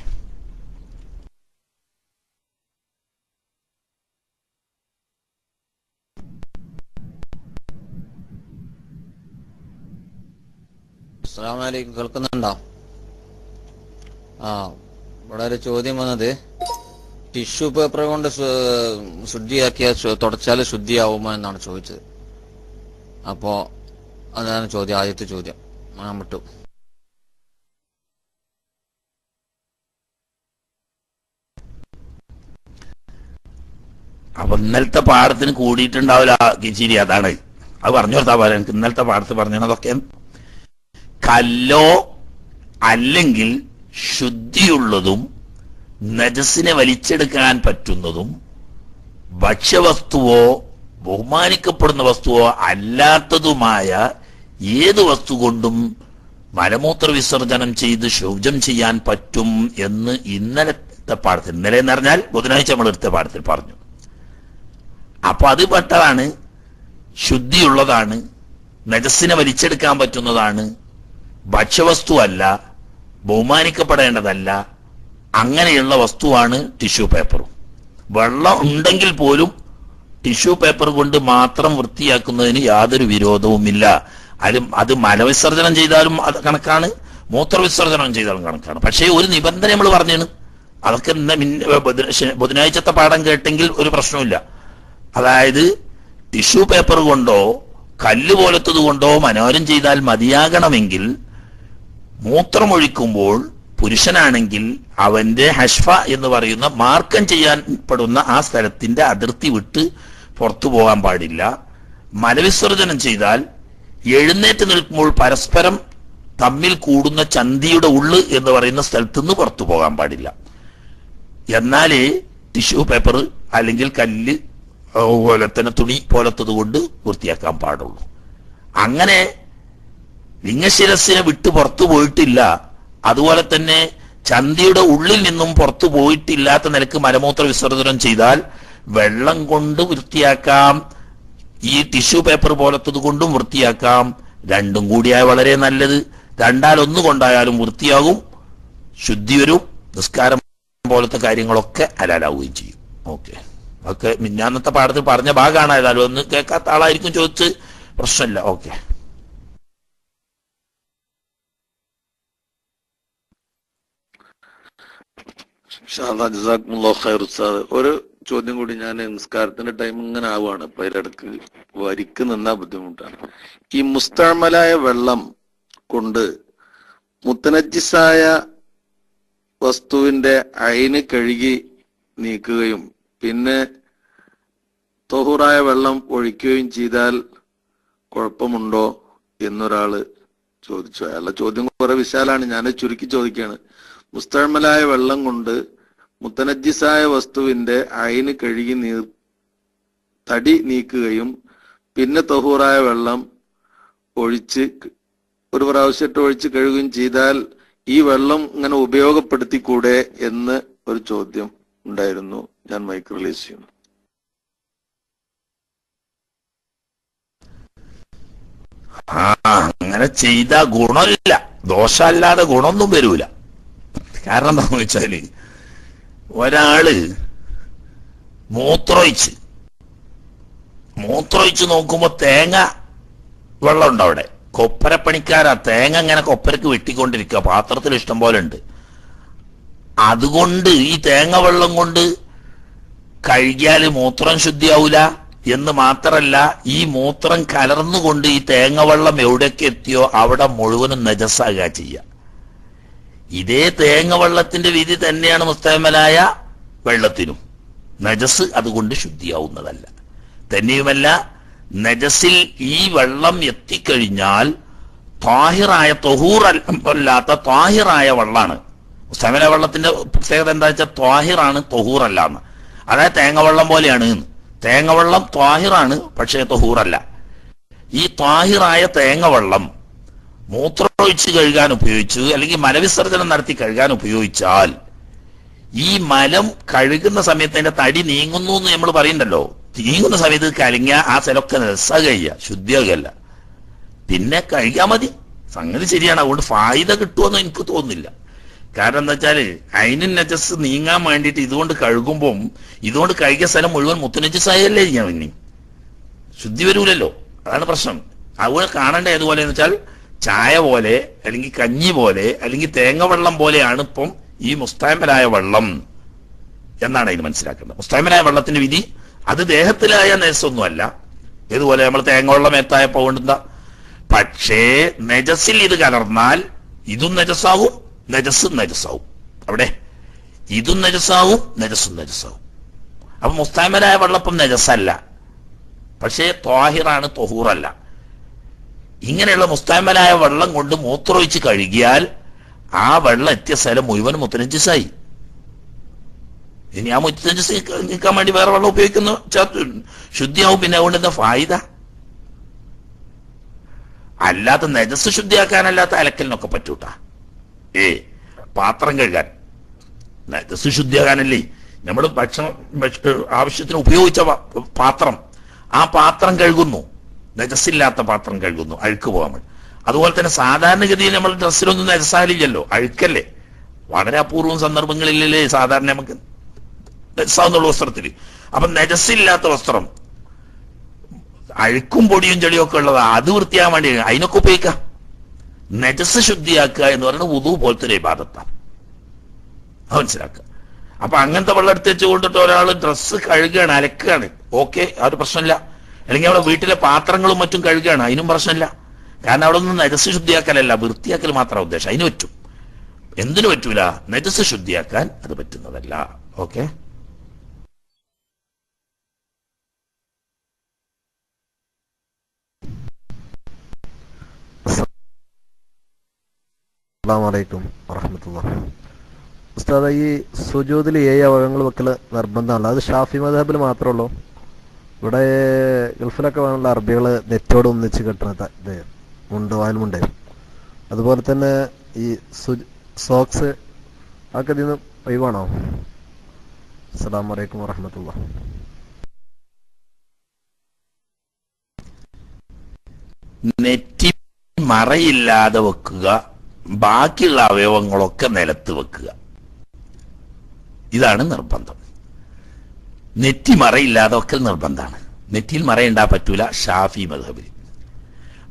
അസ്സാം വലൈക്കും കേൾക്കുന്നുണ്ടോ ആ ഇവിടെ ഒരു ചോദ്യം വന്നത് ടിഷ്യൂ പേപ്പർ കൊണ്ട് ശു- ശുദ്ധിയാക്കിയാൽ ശു- തുടച്ചാൽ ശുദ്ധിയാവുമോ എന്നാണ് ചോദിച്ചത് അപ്പോ അതാണ് ചോദ്യം ആദ്യത്തെ ചോദ്യം ഞാൻ വിട്ടു അപ്പൊ ഇന്നലത്തെ പാഠത്തിന് കൂടിയിട്ടുണ്ടാവില്ല കിച്ചിരി അതാണ് അത് പറഞ്ഞു കൊടുത്താ പോലെ എനിക്ക് ഇന്നലത്തെ പാഠത്ത് പറഞ്ഞതൊക്കെ കല്ലോ അല്ലെങ്കിൽ ശുദ്ധിയുള്ളതും നജസിനെ വലിച്ചെടുക്കാൻ പറ്റുന്നതും ഭക്ഷ്യവസ്തുവോ ബഹുമാനിക്കപ്പെടുന്ന വസ്തുവോ അല്ലാത്തതുമായ ഏത് വസ്തു കൊണ്ടും മലമൂത്ര വിസർജനം ചെയ്ത് ശൗചം ചെയ്യാൻ പറ്റും എന്ന് ഇന്നലത്തെ പാഠത്തിൽ ഇന്നലെ എന്ന് പറഞ്ഞാൽ ബുധനാഴ്ച നമ്മൾ എടുത്ത പാഠത്തിൽ പറഞ്ഞു അപ്പൊ അത് പെട്ടതാണ് ശുദ്ധിയുള്ളതാണ് നജസ്സിനെ വലിച്ചെടുക്കാൻ പറ്റുന്നതാണ് ഭക്ഷ്യവസ്തു അല്ല ബഹുമാനിക്കപ്പെടേണ്ടതല്ല അങ്ങനെയുള്ള വസ്തുവാണ് ടിഷ്യൂ പേപ്പറും വെള്ളം ഉണ്ടെങ്കിൽ പോലും ടിഷ്യൂ പേപ്പർ കൊണ്ട് മാത്രം വൃത്തിയാക്കുന്നതിന് യാതൊരു വിരോധവുമില്ല അത് അത് മലവിസർജനം ചെയ്താലും അത് കണക്കാണ് മൂത്രവിസർജനം ചെയ്താലും കണക്കാണ് പക്ഷേ ഒരു നിബന്ധന നമ്മൾ പറഞ്ഞാണ് അതൊക്കെ ഇന്ന് മിന്ന- ബുധ- ശ- ബുധനാഴ്ചത്തെ പാഠം കേട്ടെങ്കിൽ ഒരു പ്രശ്നവുമില്ല അതായത് ടിഷ്യൂ പേപ്പർ കൊണ്ടോ കല്ല് പോലത്തത് കൊണ്ടോ മനോരം ചെയ്താൽ മതിയാകണമെങ്കിൽ മൂത്രമൊഴിക്കുമ്പോൾ പുരുഷനാണെങ്കിൽ അവന്റെ ഹഷ്ഫ എന്ന് പറയുന്ന മാർക്കം ചെയ്യാൻ പെടുന്ന ആ സ്ഥലത്തിന്റെ അതിർത്തി വിട്ട് പുറത്തു പോകാൻ പാടില്ല മലവിസർജനം ചെയ്താൽ എഴുന്നേറ്റ് നിൽക്കുമ്പോൾ പരസ്പരം തമ്മിൽ കൂടുന്ന ചന്തിയുടെ ഉള്ള് എന്ന് പറയുന്ന സ്ഥലത്ത് നിന്ന് പുറത്തു പോകാൻ പാടില്ല എന്നാലേ ടിഷ്യൂ പേപ്പർ അല്ലെങ്കിൽ കല്ല് അതുപോലെ തന്നെ തുണി പോലത്തത് കൊണ്ട് വൃത്തിയാക്കാൻ പാടുള്ളൂ അങ്ങനെ ലിംഗശിരസിനെ വിട്ട് പുറത്തു പോയിട്ടില്ല അതുപോലെ തന്നെ ചന്തിയുടെ ഉള്ളിൽ നിന്നും പുറത്തു പോയിട്ടില്ലാത്ത നിലക്ക് മലമൂത്ര വിസർജനം ചെയ്താൽ വെള്ളം കൊണ്ട് വൃത്തിയാക്കാം ഈ ടിഷ്യൂ പേപ്പർ പോലത്തത് കൊണ്ടും വൃത്തിയാക്കാം രണ്ടും കൂടിയായ വളരെ നല്ലത് രണ്ടാൽ ഒന്ന് കൊണ്ടായാലും വൃത്തിയാകും ശുദ്ധി വരും നിസ്കാരം പോലത്തെ കാര്യങ്ങളൊക്കെ ഹലാലാവുകയും ചെയ്യും ഓക്കെ ഒക്കെ മിന്നാന്നത്തെ പാഠത്തിൽ പറഞ്ഞ ഭാഗമാണ് ഏതായാലും ഒന്ന് കേൾക്കാത്ത ആളായിരിക്കും ചോദിച്ച് പ്രശ്നമില്ല ഓക്കെ ഷാദാ ജസാഖ്മുല്ലാ ഖൈർ ഉസ്താദ് ഒരു ചോദ്യം കൂടി ഞാൻ നിസ്കാരത്തിന്റെ ടൈം ഇങ്ങനെ ആവുകയാണ് അപ്പൊ അതിലിടക്ക് വരിക്ക് നിന്നാ ബുദ്ധിമുട്ടാണ് ഈ മുസ്തമലായ വെള്ളം കൊണ്ട് മുത്തനജിസായ വസ്തുവിന്റെ അയിന് കഴുകി നീക്കുകയും പിന്നെ തൊഹൂറായ വെള്ളം ഒഴിക്കുകയും ചെയ്താൽ കുഴപ്പമുണ്ടോ എന്നൊരാള് ചോദിച്ചു അയാളുടെ ചോദ്യം കുറെ വിശാലാണ് ഞാൻ ചുരുക്കി ചോദിക്കുകയാണ് മുസ്തമലായ വെള്ളം കൊണ്ട് മുത്തനജിസായ വസ്തുവിന്റെ അയിന് കഴുകി നീർ തടി നീക്കുകയും പിന്നെ തൊഹൂറായ വെള്ളം ഒഴിച്ച് ഒരു പ്രാവശ്യമായിട്ട് ഒഴിച്ച് കഴുകുകയും ചെയ്താൽ ഈ വെള്ളം ഇങ്ങനെ ഉപയോഗപ്പെടുത്തിക്കൂടെ എന്ന് ഒരു ചോദ്യം ഉണ്ടായിരുന്നു ഞാൻ മൈക്ക് റിലീസ് ചെയ്യുന്നു ആ അങ്ങനെ ചെയ്ത ഗുണമില്ല ദോഷമല്ലാതെ ഗുണമൊന്നും വരൂല കാരണം എന്താണെന്ന് വെച്ചാല് ഒരാള് മൂത്രമൊഴിച്ച് മൂത്രമൊഴിച്ച് നോക്കുമ്പോ തേങ്ങ വെള്ളം ഉണ്ട് അവിടെ കൊപ്പരപ്പണിക്കാരാ തേങ്ങ ഇങ്ങനെ കൊപ്പരക്ക് വെട്ടിക്കൊണ്ടിരിക്കുക പാത്രത്തിൽ ഇഷ്ടം പോലെ ഉണ്ട് അതുകൊണ്ട് ഈ തേങ്ങ വെള്ളം കൊണ്ട് കഴുകിയാല് മൂത്രം ശുദ്ധിയാവൂല എന്ന് മാത്രല്ല ഈ മൂത്രം കലർന്നുകൊണ്ട് ഈ തേങ്ങ വെള്ളം എവിടേക്ക് എത്തിയോ അവിടെ മുഴുവനും നജസ്സാകുക ചെയ്യുക ഇതേ തേങ്ങ വെള്ളത്തിന്റെ വിധി തന്നെയാണ് മുസ്തമലായ വെള്ളത്തിനും നജസ് അതുകൊണ്ട് ശുദ്ധിയാവുന്നതല്ല തന്നെയുമല്ല നജസിൽ ഈ വെള്ളം എത്തിക്കഴിഞ്ഞാൽ താഹിറായ തൊഹൂർ അല്ലാത്ത താഹിറായ വെള്ളമാണ് മുസ്തമല വെള്ളത്തിന്റെ പ്രത്യേകത എന്താ വെച്ചാൽ ത്വാഹിറാണ് തൊഹൂറല്ല എന്ന് അതായത് തേങ്ങ വെള്ളം പോലെയാണ് എന്ന്. തേങ്ങ വെള്ളം ത്വാഹിറാണ് പക്ഷേ തൊഹൂറല്ല ഈ ത്വാഹിറായ തേങ്ങ വെള്ളം മൂത്രമൊഴിച്ച് കഴുകാൻ ഉപയോഗിച്ചു അല്ലെങ്കിൽ മലവിസർജനം നടത്തി കഴുകാൻ ഉപയോഗിച്ചാൽ ഈ മലം കഴുകുന്ന സമയത്ത് അതിന്റെ തടി നീങ്ങുന്നു എന്ന് നമ്മൾ പറയുന്നുണ്ടല്ലോ നീങ്ങുന്ന സമയത്ത് കലങ്ങിയ ആ സ്ഥലമൊക്കെ രസ കഴിയുക ശുദ്ധിയാകല്ല പിന്നെ കഴുകിയാൽ മതി സംഗതി ശരിയാണ് അതുകൊണ്ട് ഫായിദ കിട്ടുമെന്ന് എനിക്ക് തോന്നുന്നില്ല കാരണം എന്താ വെച്ചാല് അതിന് നജസ് നീങ്ങാൻ വേണ്ടിയിട്ട് ഇതുകൊണ്ട് കഴുകുമ്പം ഇതുകൊണ്ട് കഴുകിയ സ്ഥലം മുഴുവൻ മുത്തുനജസായല്ലേ ഞാൻ പിന്നെ ശുദ്ധി വരൂലല്ലോ അതാണ് പ്രശ്നം അതുപോലെ കാണേണ്ട ഏതുപോലെ എന്ന് വെച്ചാൽ ചായ പോലെ അല്ലെങ്കിൽ കഞ്ഞി പോലെ അല്ലെങ്കിൽ തേങ്ങ വെള്ളം പോലെയാണ് ഇപ്പം ഈ മുസ്താമലായ വെള്ളം എന്നാണ് അതിന് മനസ്സിലാക്കേണ്ടത് മുസ്താമലായ വെള്ളത്തിന്റെ വിധി അത് ദേഹത്തിലായ നെസൊന്നുമല്ല ഇതുപോലെ നമ്മൾ തേങ്ങ വെള്ളം എത്തായപ്പോ കൊണ്ടെന്താ പക്ഷേ നജസിൽ ഇത് കലർന്നാൽ ഇതും നജസാവും നജസും നജസാവും അവിടെ ഇതും നജസാവും നജസും നജസാവും അപ്പൊ മുസ്താമലായ വെള്ളപ്പം നജസല്ല പക്ഷേ ത്വാഹിറാണ് തൊഹൂറല്ല ഇങ്ങനെയുള്ള മുസ്താമലായ വെള്ളം കൊണ്ട് മൂത്രമൊഴിച്ച് കഴുകിയാൽ ആ വെള്ളം എത്തിയ സ്ഥലം മുഴുവൻ മുത്തനജിസായി ഇനി ആ മുത്തനജിസ് നിൽക്കാൻ വേണ്ടി വേറെ വെള്ളം ഉപയോഗിക്കുന്ന ശുദ്ധിയാവും പിന്നെ അതുകൊണ്ട് എന്താ ഫായിദ അല്ലാത്ത നജസ് ശുദ്ധിയാക്കാനല്ലാത്ത അലക്കലിനൊക്കെ പറ്റൂട്ടാ ഏ പാത്രം കഴുകാൻ നജസ് ശുദ്ധിയാകാനല്ലേ നമ്മൾ ഭക്ഷണം ഭക്ഷ- ആവശ്യത്തിന് ഉപയോഗിച്ച പ- പാത്രം ആ പാത്രം കഴുകുന്നു നജസില്ലാത്ത പാത്രം കഴുകുന്നു അഴുക്ക് പോകാൻ വേണ്ടി അതുപോലെ തന്നെ സാധാരണഗതിയിൽ നമ്മൾ ഡ്രസ്സിലൊന്നും നജസാലില്ലല്ലോ അഴുക്കല്ലേ വളരെ അപൂർവം സന്ദർഭങ്ങളിലല്ലേ സാധാരണ നമുക്ക് നജസാവുന്നുള്ള വസ്ത്രത്തിൽ അപ്പൊ നജസില്ലാത്ത വസ്ത്രം അഴുക്കും പൊടിയും ചെളിയും ഒക്കെ ഉള്ളത് അത് വൃത്തിയാകാൻ വേണ്ടി അതിനൊക്കെ ഉപയോഗിക്കാം നജസ് ശുദ്ധിയാക്കുക എന്ന് പറയുന്നത് ഉദു പോലത്തെ ഒരു ഇബാദത്താണ് അത് മനസ്സിലാക്കുക അപ്പൊ അങ്ങനത്തെ വെള്ളം എടുത്ത് വെച്ച് കൊണ്ടിട്ട് ഒരാൾ ഡ്രസ്സ് കഴുകുകയാണ് അലക്കുകയാണ് ഓക്കെ ആ ഒരു പ്രശ്നമില്ല അല്ലെങ്കിൽ അവിടെ വീട്ടിലെ പാത്രങ്ങളും മറ്റും കഴുകുകയാണ് അതിനും പ്രശ്നമില്ല കാരണം അവിടെ നിന്ന് നജസ് ശുദ്ധിയാക്കലല്ല വൃത്തിയാക്കൽ മാത്രമാണ് ഉദ്ദേശം അതിന് പറ്റും എന്തിനു പറ്റൂല നജസ് ശുദ്ധിയാക്കാൻ അത് പറ്റുന്നതല്ല ഓക്കെ അസ്സാം വലൈക്കും വറഹമത്തുള്ള ഉസ്താദ ഈ സുജൂദിൽ ഏഴ് അവയവങ്ങൾ വെക്കൽ നിർബന്ധമല്ല അത് ഷാഫി മദഹബിൽ മാത്രമേ ഉള്ളൂ ഇവിടെ ഗൾഫിലൊക്കെ വേണമെങ്കിൽ അറബികൾ നെറ്റോട് ഒന്നിച്ച് കെട്ടുന്ന ഇത് മുണ്ട് വാൽമുണ്ട് അതുപോലെ തന്നെ ഈ സു സോക്സ് അതൊക്കെ ഇതിൽ നിന്ന് ഒഴിവാണോ അസ്സാം വലൈക്കും വറഹമത്തുള്ള നെറ്റി മറയില്ലാതെ വെക്കുക ബാക്കിയുള്ള അവയവങ്ങളൊക്കെ നിലത്ത് വെക്കുക ഇതാണ് നിർബന്ധം നെറ്റി മറയില്ലാതെ വെക്കൽ നിർബന്ധമാണ് നെറ്റിയിൽ മറയുണ്ടാ പറ്റൂല ഷാഫി മധബിൽ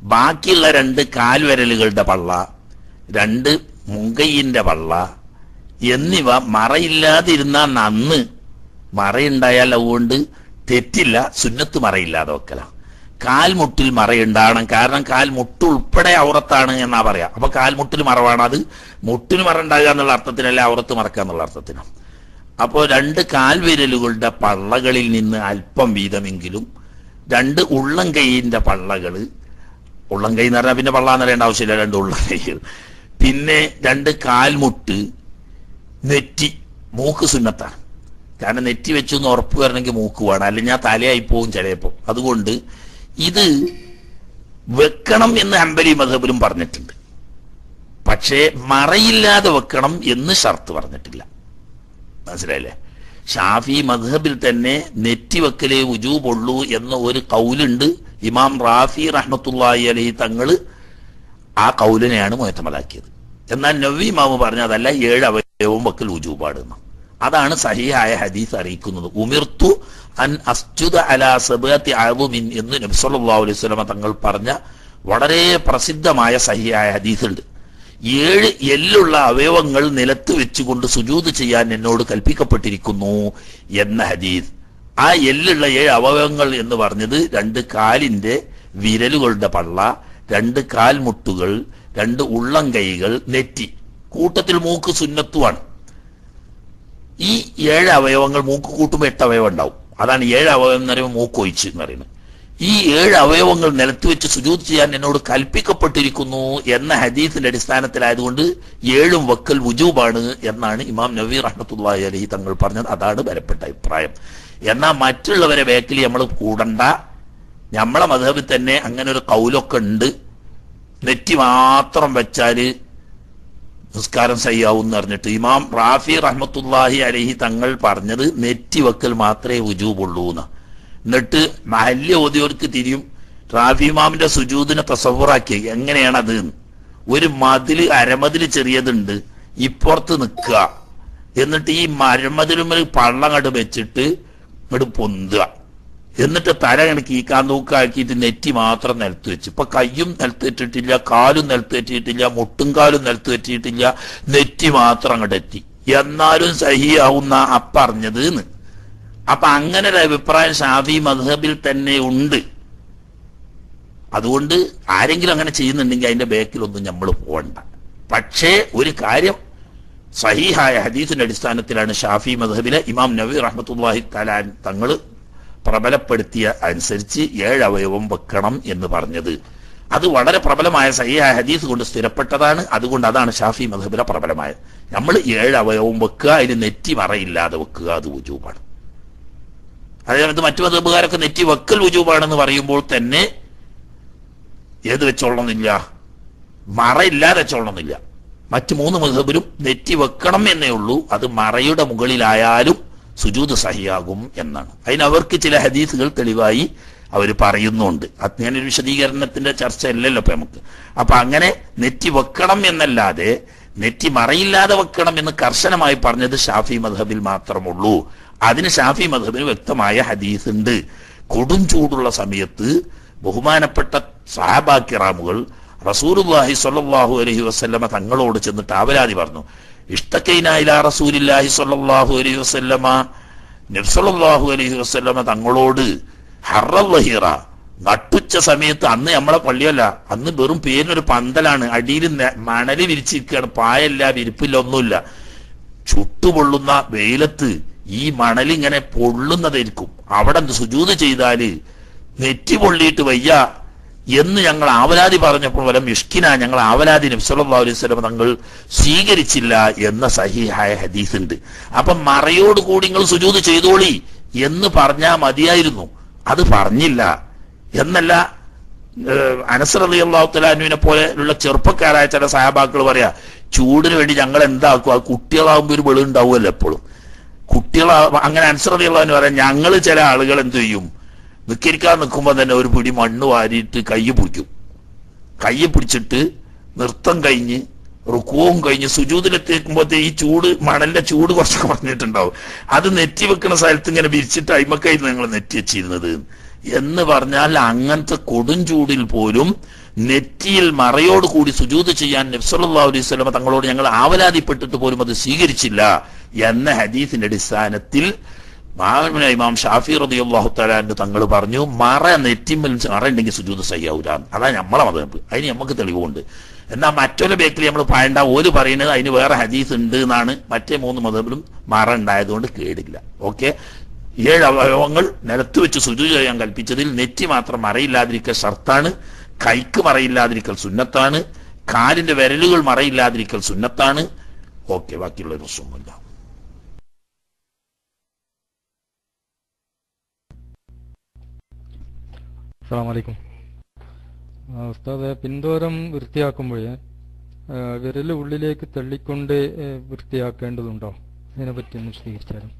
ബാക്കിയുള്ള രണ്ട് കാൽവിരലുകളുടെ പള്ള രണ്ട് മുങ്കയിന്റെ പള്ള എന്നിവ മറയില്ലാതിരുന്ന നന്ന് മറയുണ്ടായാൽ അതുകൊണ്ട് തെറ്റില്ല സുന്നത്ത് മറയില്ലാതെ വെക്കല കാൽമുട്ടിൽ മറയുണ്ടാകണം കാരണം കാൽമുട്ട് ഉൾപ്പെടെ ഔറത്താണ് എന്നാ പറയാ അപ്പൊ കാൽമുട്ടിൽ മറവാണ് അത് മുട്ടിന് മറ ഉണ്ടാകുക എന്നുള്ള അർത്ഥത്തിനല്ല ഔറത്ത് മറക്കുക എന്നുള്ള അർത്ഥത്തിനാണ് അപ്പോൾ രണ്ട് കാൽവിരലുകളുടെ പള്ളകളിൽ നിന്ന് അല്പം വീതമെങ്കിലും രണ്ട് ഉള്ളം കൈയിന്റെ പള്ളകള് ഉള്ളം കൈ എന്ന് പറഞ്ഞാൽ പിന്നെ പള്ള എന്ന് പറയേണ്ട ആവശ്യമില്ല രണ്ട് ഉള്ളം കൈകൾ പിന്നെ രണ്ട് കാൽമുട്ട് നെറ്റി മൂക്ക് സുന്നത്താണ് കാരണം നെറ്റി വെച്ചു എന്ന് ഉറപ്പ് വരണമെങ്കിൽ മൂക്ക് വേണം അല്ലെങ്കിൽ ഞാൻ തലയായി പോവും ചിലപ്പോ അതുകൊണ്ട് ഇത് വെക്കണം എന്ന് ഹംബലി മധബിലും പറഞ്ഞിട്ടുണ്ട് പക്ഷേ മറയില്ലാതെ വെക്കണം എന്ന് ഷർത്ത് പറഞ്ഞിട്ടില്ല മനസ്സിലായില്ലേ ഷാഫി മധബിൽ തന്നെ നെറ്റി വെക്കലേ ഉജൂബുള്ളൂ എന്ന ഒരു കൗലുണ്ട് ഇമാം റാഫി റഹ്മത്തുള്ളാഹി അലഹി തങ്ങള് ആ കൗലിനെയാണ് മുഹത്തമലാക്കിയത് എന്നാൽ നവി ഇമാമ് പറഞ്ഞ അതല്ല ഏഴ് അവയവവും വെക്കൽ ഉജൂബാടുന്നു അതാണ് സഹിയായ ഹദീസ് അറിയിക്കുന്നത് ഉമിർത്തു അൻ അസ്ജുദ അലാ സബഅത്തി അഅ്ദുമിൻ എന്ന് നബി സല്ലല്ലാഹു അലൈഹി വസല്ലമ തങ്ങൾ പറഞ്ഞ വളരെ പ്രസിദ്ധമായ സഹിയായ ഹദീസ് ഉണ്ട് ഏഴ് എല്ലുള്ള അവയവങ്ങൾ നിലത്ത് വെച്ചുകൊണ്ട് സുജൂത് ചെയ്യാൻ എന്നോട് കൽപ്പിക്കപ്പെട്ടിരിക്കുന്നു എന്ന ഹദീസ് ആ എല്ലുള്ള ഏഴ് അവയവങ്ങൾ എന്ന് പറഞ്ഞത് രണ്ട് കാലിന്റെ വിരലുകളുടെ പള്ള രണ്ട് കാൽമുട്ടുകൾ രണ്ട് ഉള്ളം കൈകൾ നെറ്റി കൂട്ടത്തിൽ മൂക്ക് സുന്നത്തുമാണ് ഈ ഏഴ് അവയവങ്ങൾ മൂക്ക് കൂട്ടുമ്പോൾ എട്ട് അവയവം ഉണ്ടാവും അതാണ് ഏഴ് അവയവം എന്ന് പറയുമ്പോൾ മൂക്ക് ഒഴിച്ച് എന്ന് പറയുന്നത് ഈ ഏഴ് അവയവങ്ങൾ നിലത്ത് വെച്ച് സുജൂത് ചെയ്യാൻ എന്നോട് കൽപ്പിക്കപ്പെട്ടിരിക്കുന്നു എന്ന ഹദീസിന്റെ അടിസ്ഥാനത്തിലായതുകൊണ്ട് ഏഴും വക്കൽ വുജൂബാണ് എന്നാണ് ഇമാം നബി റഹ്മത്തുള്ളാഹി അലഹി തങ്ങൾ പറഞ്ഞത് അതാണ് ബലപ്പെട്ട അഭിപ്രായം എന്നാൽ മറ്റുള്ളവരെ ബാക്കിൽ നമ്മൾ കൂടണ്ട നമ്മളെ മധബിൽ തന്നെ അങ്ങനെ ഒരു കൗലൊക്കെ ഉണ്ട് നെറ്റി മാത്രം വെച്ചാല് നിസ്കാരം സയ്യാവും എന്ന് പറഞ്ഞിട്ട് ഇമാം റാഫി റഹ്മത്തുല്ലാഹി അലഹി തങ്ങൾ പറഞ്ഞത് നെറ്റി വെക്കൽ മാത്രമേ ഉജൂബുള്ളൂ എന്ന് എന്നിട്ട് മഹല്യ ഓതിയവർക്ക് തിരിയും റാഫി ഇമാമിന്റെ സുജൂദിനെ തസവറാക്കി എങ്ങനെയാണത് ഒരു മതില് അരമതില് ചെറിയതുണ്ട് ഇപ്പുറത്ത് നിൽക്കുക എന്നിട്ട് ഈ മരമതിലുമ്മൽ പള്ളങ്ങട് വെച്ചിട്ട് ഇങ്ങോട്ട് പൊന്തുക എന്നിട്ട് തല കണക്ക് ഈ കാന്തൂക്കാക്കിയിട്ട് നെറ്റി മാത്രം നിലത്ത് വെച്ച് ഇപ്പൊ കയ്യും നിലത്ത് വെച്ചിട്ടില്ല കാലും നിലത്ത് വെച്ചിട്ടില്ല മുട്ടും കാലും നിലത്ത് വെച്ചിട്ടില്ല നെറ്റി മാത്രം അങ്ങോട്ട് എത്തി എന്നാലും സഹിയാവുന്ന അപ്പറഞ്ഞത് എന്ന് അപ്പൊ അങ്ങനെ ഒരു അഭിപ്രായം ഷാഫി മധബിൽ തന്നെ ഉണ്ട് അതുകൊണ്ട് ആരെങ്കിലും അങ്ങനെ ചെയ്യുന്നുണ്ടെങ്കിൽ അതിന്റെ ബാക്കിലൊന്നും നമ്മൾ പോകണ്ട പക്ഷേ ഒരു കാര്യം സഹീഹായ ഹദീസിന്റെ അടിസ്ഥാനത്തിലാണ് ഷാഫി മധബിലെ ഇമാം നബി റഹ്മത്തുല്ലാഹി തലാൻ തങ്ങൾ പ്രബലപ്പെടുത്തിയ അനുസരിച്ച് ഏഴ് അവയവം വെക്കണം എന്ന് പറഞ്ഞത് അത് വളരെ പ്രബലമായ സഹിയായ ഹദീസ് കൊണ്ട് സ്ഥിരപ്പെട്ടതാണ് അതുകൊണ്ട് അതാണ് ഷാഫി മധബിലെ പ്രബലമായത് നമ്മൾ ഏഴ് അവയവം വെക്കുക അതിന് നെറ്റി മറയില്ലാതെ വെക്കുക അത് ഉജൂബാണ് അതായത് മറ്റു മതബുകാരൊക്കെ നെറ്റി വെക്കൽ ഉജൂബാണെന്ന് പറയുമ്പോൾ തന്നെ ഏത് വെച്ചോളണമെന്നില്ല മറയില്ലാതെ വെച്ചോളണമെന്നില്ല മറ്റു മൂന്ന് മതബിലും നെറ്റി വെക്കണം എന്നേ ഉള്ളൂ അത് മറയുടെ മുകളിലായാലും സുജൂത് സഹിയാകും എന്നാണ് അതിന് അവർക്ക് ചില ഹദീസുകൾ തെളിവായി അവർ പറയുന്നുണ്ട് അങ്ങനെ ഒരു വിശദീകരണത്തിന്റെ ചർച്ച അല്ലല്ലോ ഇപ്പൊ നമുക്ക് അപ്പൊ അങ്ങനെ നെറ്റി വെക്കണം എന്നല്ലാതെ നെറ്റി മറയില്ലാതെ വെക്കണം എന്ന് കർശനമായി പറഞ്ഞത് ഷാഫി മധബിൽ മാത്രമുള്ളൂ അതിന് ഷാഫി മധബിന് വ്യക്തമായ ഹദീസ് ഉണ്ട് കൊടും ചൂടുള്ള സമയത്ത് ബഹുമാനപ്പെട്ട സഹാബാക്കിറാമുകൾ റസൂലുല്ലാഹി സ്വല്ലല്ലാഹു അലൈഹി വസല്ലമ തങ്ങളോട് ചെന്നിട്ട് ആവലാതി പറഞ്ഞു ഇഷ്ടക്കൈനായില റസൂലില്ലാഹി സ്വല്ലല്ലാഹു അലൈഹി വസല്ലമ നബ്സല്ലാഹു അലൈഹി വസല്ലമ തങ്ങളോട് ഹറഹീറ നട്ടുച്ച സമയത്ത് അന്ന് നമ്മളെ പള്ളിയല്ല അന്ന് വെറും പേരിനൊരു പന്തലാണ് അടിയിൽ മണല് വിരിച്ചിരിക്കുകയാണ് പായല്ല വിരിപ്പില്ല ഒന്നുമില്ല ചുട്ടുപൊള്ളുന്ന വെയിലത്ത് ഈ മണലിങ്ങനെ പൊള്ളുന്നതായിരിക്കും അവിടെ സുജൂത് ചെയ്താല് നെറ്റി പൊള്ളിയിട്ട് വയ്യ എന്ന് ഞങ്ങൾ ആവലാതി പറഞ്ഞപ്പോൾ വല്ല മിഷ്കിന ഞങ്ങൾ ആവലാതി നബ്സല്ലാ അലൈഹി സ്വലം തങ്ങൾ സ്വീകരിച്ചില്ല എന്ന സഹിഹായ ഹദീസ് ഉണ്ട് അപ്പൊ മറയോട് കൂടി നിങ്ങൾ സുജൂത് ചെയ്തോളി എന്ന് പറഞ്ഞാൽ മതിയായിരുന്നു അത് പറഞ്ഞില്ല എന്നല്ല അനസർ അലി അള്ളാഹുത്തലാനുവിനെ പോലെയുള്ള ചെറുപ്പക്കാരായ ചില സഹാബാക്കൾ പറയാ ചൂടിന് വേണ്ടി ഞങ്ങൾ എന്താക്കും ആ കുട്ടികളാകുമ്പോൾ ഒരു വെളി ഉണ്ടാവുമല്ലോ എപ്പോഴും കുട്ടികളാ അങ്ങനെ അനസർ അലി അള്ളഹാന്ന് പറയാം ഞങ്ങൾ ചില ആളുകൾ എന്ത് ചെയ്യും നിക്കരിക്കാൻ നിൽക്കുമ്പോൾ തന്നെ ഒരു പിടി മണ്ണ് വാരിയിട്ട് കൈ പിടിക്കും കൈ പിടിച്ചിട്ട് നൃത്തം കഴിഞ്ഞ് റുക്കുവും കഴിഞ്ഞ് സുജൂതിലെത്തിക്കുമ്പോഴത്തെ ഈ ചൂട് മണലിന്റെ ചൂട് കുറച്ച് കുറഞ്ഞിട്ടുണ്ടാവും അത് നെറ്റി വെക്കുന്ന സ്ഥലത്ത് ഇങ്ങനെ വിരിച്ചിട്ട് അയിമക്കൈ നിങ്ങൾ നെറ്റി വെച്ചിരുന്നത് എന്ന് പറഞ്ഞാൽ അങ്ങനത്തെ കൊടും ചൂടിൽ പോലും നെറ്റിയിൽ മറയോട് കൂടി സുജൂത് ചെയ്യാൻ നബ്സല്ലാ അലൈഹി സ്വലമ തങ്ങളോട് ഞങ്ങൾ ആവലാതിപ്പെട്ടിട്ട് പോലും അത് സ്വീകരിച്ചില്ല എന്ന ഹദീസിന്റെ അടിസ്ഥാനത്തിൽ മഹാനായ ഇമാം ഷാഫി റളിയല്ലാഹു തആലാന്റെ തങ്ങൾ പറഞ്ഞു മറ നെറ്റിമ്മൽ മറ ഉണ്ടെങ്കിൽ സുജൂത് സയ്യാവൂല അതാണ് നമ്മളെ മതം അതിന് നമുക്ക് തെളിവുണ്ട് എന്നാൽ മറ്റൊരു ബേക്കിൽ നമ്മൾ പായണ്ട ഓല് പറയുന്നത് അതിന് വേറെ ഹദീസ് ഉണ്ട് എന്നാണ് മറ്റേ മൂന്ന് മതത്തിലും മറ ഉണ്ടായതുകൊണ്ട് കേടില്ല ഓക്കെ ഏഴ് അവയവങ്ങൾ നിലത്ത് വെച്ച് സുജു ചെയ്യാൻ കൽപ്പിച്ചതിൽ നെറ്റി മാത്രം മറയില്ലാതിരിക്കൽ ഷർത്താണ് കൈക്ക് മറയില്ലാതിരിക്കൽ സുന്നത്താണ് കാലിന്റെ വിരലുകൾ മറയില്ലാതിരിക്കൽ സുന്നത്താണ് ഓക്കെ ബാക്കിയുള്ള പ്രശ്നമൊന്നുമില്ല അസ്സാം വലൈക്കും ഉസ്താദ് പിന്തോരം വൃത്തിയാക്കുമ്പോൾ വിരൽ ഉള്ളിലേക്ക് തള്ളിക്കൊണ്ട് ഏ, വൃത്തിയാക്കേണ്ടതുണ്ടോ ഇതിനെപ്പറ്റി ഒന്ന് വിശദീകരിച്ചാലും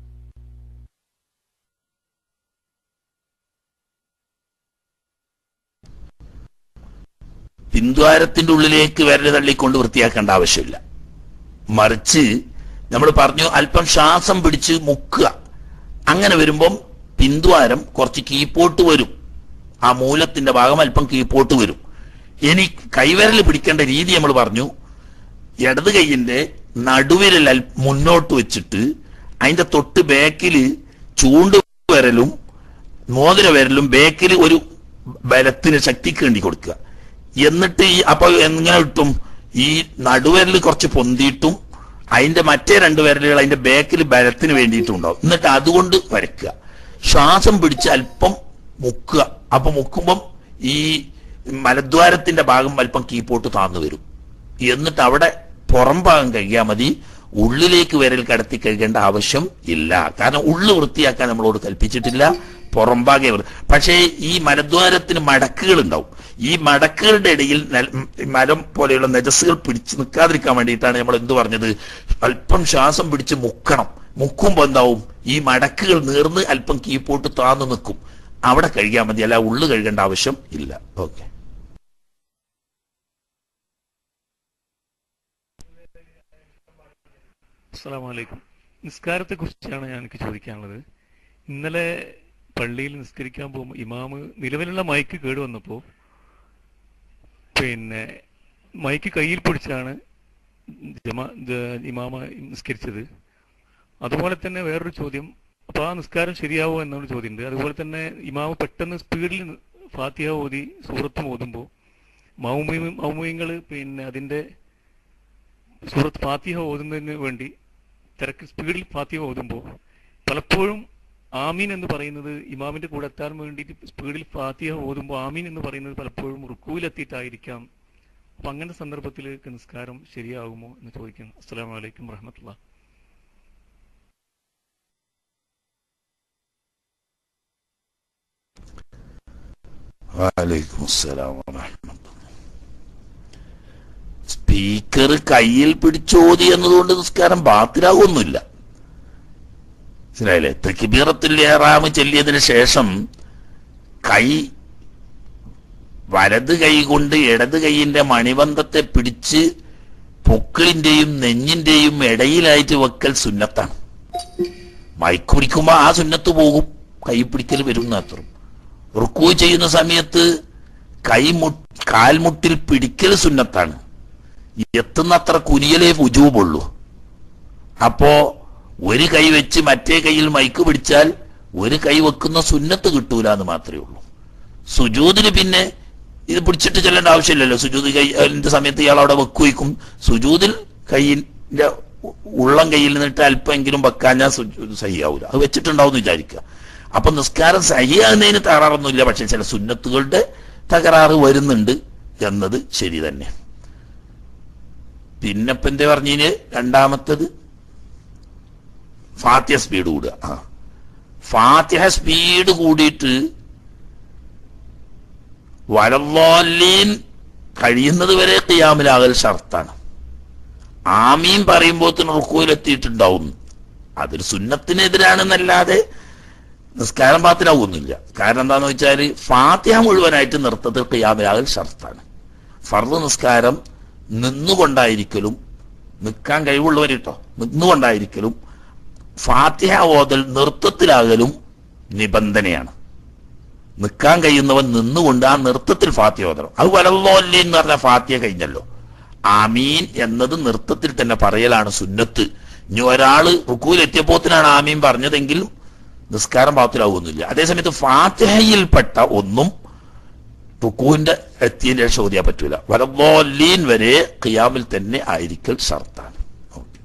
പിന്ദ്വാരത്തിന്റെ ഉള്ളിലേക്ക് വിരല് തള്ളിക്കൊണ്ട് വൃത്തിയാക്കേണ്ട ആവശ്യമില്ല മറിച്ച് നമ്മൾ പറഞ്ഞു അല്പം ശ്വാസം പിടിച്ച് മുക്കുക അങ്ങനെ വരുമ്പം പിന്ദ്വാരം കുറച്ച് കീപ്പോട്ട് വരും ആ മൂലത്തിന്റെ ഭാഗം അല്പം കീപ്പോട്ട് വരും ഇനി കൈവിരൽ പിടിക്കേണ്ട രീതി നമ്മൾ പറഞ്ഞു ഇടത് കൈയിന്റെ നടുവിരൽ അൽ- മുന്നോട്ട് വെച്ചിട്ട് അതിന്റെ തൊട്ട് ബാക്കില് ചൂണ്ട് വിരലും മോതിര വിരലും ബാക്കിൽ ഒരു ബലത്തിന് ശക്തിക്ക് വേണ്ടി കൊടുക്കുക എന്നിട്ട് ഈ അപ്പൊ എങ്ങനെ കിട്ടും ഈ നടുവിരൽ കുറച്ച് പൊന്തിയിട്ടും അതിന്റെ മറ്റേ രണ്ട് വിരലുകൾ അതിന്റെ ബാക്കിൽ ബലത്തിന് വേണ്ടിയിട്ടും ഉണ്ടാവും എന്നിട്ട് അതുകൊണ്ട് വരയ്ക്കുക ശ്വാസം പിടിച്ച് അല്പം മുക്കുക അപ്പൊ മുക്കുമ്പം ഈ മലദ്വാരത്തിന്റെ ഭാഗം അല്പം കീപ്പോട്ട് താന്നു വരും എന്നിട്ട് അവിടെ പുറം ഭാഗം കഴിയാൽ മതി ഉള്ളിലേക്ക് വിരൽ കടത്തി കഴിക്കേണ്ട ആവശ്യം ഇല്ല കാരണം ഉള്ളു വൃത്തിയാക്കാൻ നമ്മളോട് കൽപ്പിച്ചിട്ടില്ല പുറംഭാഗെ വൃ- പക്ഷേ ഈ മലദ്വാരത്തിന് മടക്കുകൾ ഉണ്ടാവും ഈ മടക്കുകളുടെ ഇടയിൽ നെൽ- മരം പോലെയുള്ള നെജസ്സുകൾ പിടിച്ചു നിൽക്കാതിരിക്കാൻ വേണ്ടിയിട്ടാണ് നമ്മൾ എന്ത് പറഞ്ഞത് അല്പം ശ്വാസം പിടിച്ച് മുക്കണം മുക്കുമ്പോ എന്താവും ഈ മടക്കുകൾ നീർന്ന് അല്പം കീപ്പോട്ട് താന്നു നിൽക്കും അവിടെ കഴുകിയാൽ മതി അല്ല ഉള്ളു കഴുകേണ്ട ആവശ്യം ഇല്ല ഓക്കെ അസ്സാം വലൈക്കും നിസ്കാരത്തെ കുറിച്ചാണ് ഞാൻ എനിക്ക് ചോദിക്കാനുള്ളത് ഇന്നലെ പള്ളിയിൽ നിസ്കരിക്കാൻ പോകുമ്പോൾ ഇമാമ് നിലവിലുള്ള മൈക്ക് കേടുവന്നപ്പോൾ പിന്നെ മൈക്ക് കയ്യിൽ പിടിച്ചാണ് ജമാ ജ- ഇമാമ നിസ്കരിച്ചത് അതുപോലെ തന്നെ വേറൊരു ചോദ്യം അപ്പോൾ ആ നിസ്കാരം ശരിയാവോ എന്നൊരു ചോദ്യമുണ്ട് അതുപോലെ തന്നെ ഇമാമ് പെട്ടെന്ന് സ്പീഡിൽ ഫാത്തിഹ ഓതി സൂറത്തും ഓതുമ്പോൾ മൗമി മൗമിയങ്ങൾ പിന്നെ അതിൻ്റെ സൂറത്ത് ഫാത്തിഹ ഓതുന്നതിന് വേണ്ടി തിരക്ക് സ്പീഡിൽ ഫാത്തിഹ ഓതുമ്പോൾ പലപ്പോഴും ആമീൻ എന്ന് പറയുന്നത് ഇമാമിന്റെ കൂടെ എത്താൻ വേണ്ടിയിട്ട് സ്പീഡിൽ ഫാത്തിഹ ഓതുമ്പോൾ ആമീൻ എന്ന് പറയുന്നത് പലപ്പോഴും റുക്കുവിലെത്തിയിട്ടായിരിക്കാം അപ്പൊ അങ്ങനത്തെ സന്ദർഭത്തിൽ നിസ്കാരം ശരിയാകുമോ എന്ന് ചോദിക്കുന്നു അസ്സലാമു അലൈക്കും വറഹമത്തുള്ള വലൈക്കും അസ്സലാം വറഹ്മത്തുള്ളാഹി. സ്പീക്കർ കയ്യിൽ പിടിച്ചോതി എന്നതുകൊണ്ട് നിസ്കാരം ബാത്തിലാകൊന്നുമില്ല മനസ്സിലായില്ലേ തെക്കിബീറത്തിൽ ഏറാമ് ചെല്ലിയതിനു ശേഷം കൈ വലത് കൈ കൊണ്ട് ഇടത് കൈയിന്റെ മണിബന്ധത്തെ പിടിച്ച് പൊക്കിളിന്റെയും നെഞ്ഞിന്റെയും ഇടയിലായിട്ട് വെക്കൽ സുന്നത്താണ് മൈക്ക് പിടിക്കുമ്പോ ആ സുന്നത്ത് പോകും കൈ പിടിക്കൽ വരും മാത്രം റുക്കു ചെയ്യുന്ന സമയത്ത് കൈമു കാൽമുട്ടിൽ പിടിക്കൽ സുന്നത്താണ് എത്തുന്നത്ര കുനിയലേ ഉജൂബുള്ളൂ അപ്പോ ഒരു കൈ വെച്ച് മറ്റേ കൈയിൽ മൈക്ക് പിടിച്ചാൽ ഒരു കൈ വെക്കുന്ന സുന്നത്ത് കിട്ടൂല എന്ന് മാത്രമേ ഉള്ളൂ സുജൂദിന് പിന്നെ ഇത് പിടിച്ചിട്ട് ചെല്ലേണ്ട ആവശ്യമില്ലല്ലോ സുജൂദ് കൈന്റെ സമയത്ത് ഇയാൾ അവിടെ വെക്കുവയ്ക്കും സുജൂദിൽ കൈയിന്റെ ഉ- ഉള്ളം കയ്യിൽ നിന്നിട്ട് അല്പമെങ്കിലും വെക്കാഞ്ഞാൽ സുജൂദ് സഹിയാവൂല അത് വെച്ചിട്ടുണ്ടാവും എന്ന് വിചാരിക്കുക അപ്പൊ നിസ്കാരം സഹിയാകുന്നതിന് തകരാറൊന്നുമില്ല പക്ഷെ ചില സുന്നത്തുകളുടെ തകരാറ് വരുന്നുണ്ട് എന്നത് ശരി തന്നെ പിന്നെ ഇപ്പൊ എന്താ പറഞ്ഞതിന് രണ്ടാമത്തത് ഫാത്തിഹ സ്പീഡ് കൂടുക ആ ഫാത്തിഹ സ്പീഡ് കൂടിയിട്ട് വലല്ലാലീൻ കഴിയുന്നത് വരെ കിയാമിലാകൽ ഷർത്താണ് ആമീൻ പറയുമ്പോൾ റുക്കുവിലെത്തിയിട്ടുണ്ടാവും അതൊരു സുന്നത്തിനെതിരാണെന്നല്ലാതെ നിസ്കാരം പാത്തിലാവുന്നില്ല കാരണം എന്താന്ന് വെച്ചാല് ഫാത്തിഹ മുഴുവനായിട്ട് നൃത്തത്തിൽ കിയാമിലാകൽ ഷർത്താണ് ഫർദ് നിസ്കാരം നിന്നുകൊണ്ടായിരിക്കലും നിൽക്കാൻ കഴിവുള്ളവരിട്ടോ നിന്നുകൊണ്ടായിരിക്കലും ഫാത്തിഹ ഓതൽ നൃത്തത്തിലാകലും നിബന്ധനയാണ് നിൽക്കാൻ കഴിയുന്നവൻ നിന്നുകൊണ്ട് ആ നൃത്തത്തിൽ ഫാത്തിയ ഓതണം അത് വലല്ലോല്ലി എന്ന് പറഞ്ഞ ഫാത്തിയ കഴിഞ്ഞല്ലോ ആമീൻ എന്നത് നൃത്തത്തിൽ തന്നെ പറയലാണ് സുന്നത്ത് ഇനി ഒരാള് റുക്കൂലെത്തിയപ്പോത്തിനാണ് ആമീൻ പറഞ്ഞതെങ്കിൽ നിസ്കാരം പാത്തിലാവുന്നില്ല അതേസമയത്ത് ഫാത്തിഹയിൽപ്പെട്ട ഒന്നും റുക്കൂവിന്റെ എത്തിയതിന്റെ ശേഷം ഓതിയാൻ പറ്റൂല വലല്ലോല്ലീൻ വരെ ഖിയാമിൽ തന്നെ ആയിരിക്കൽ ഷർത്താണ് ഓക്കെ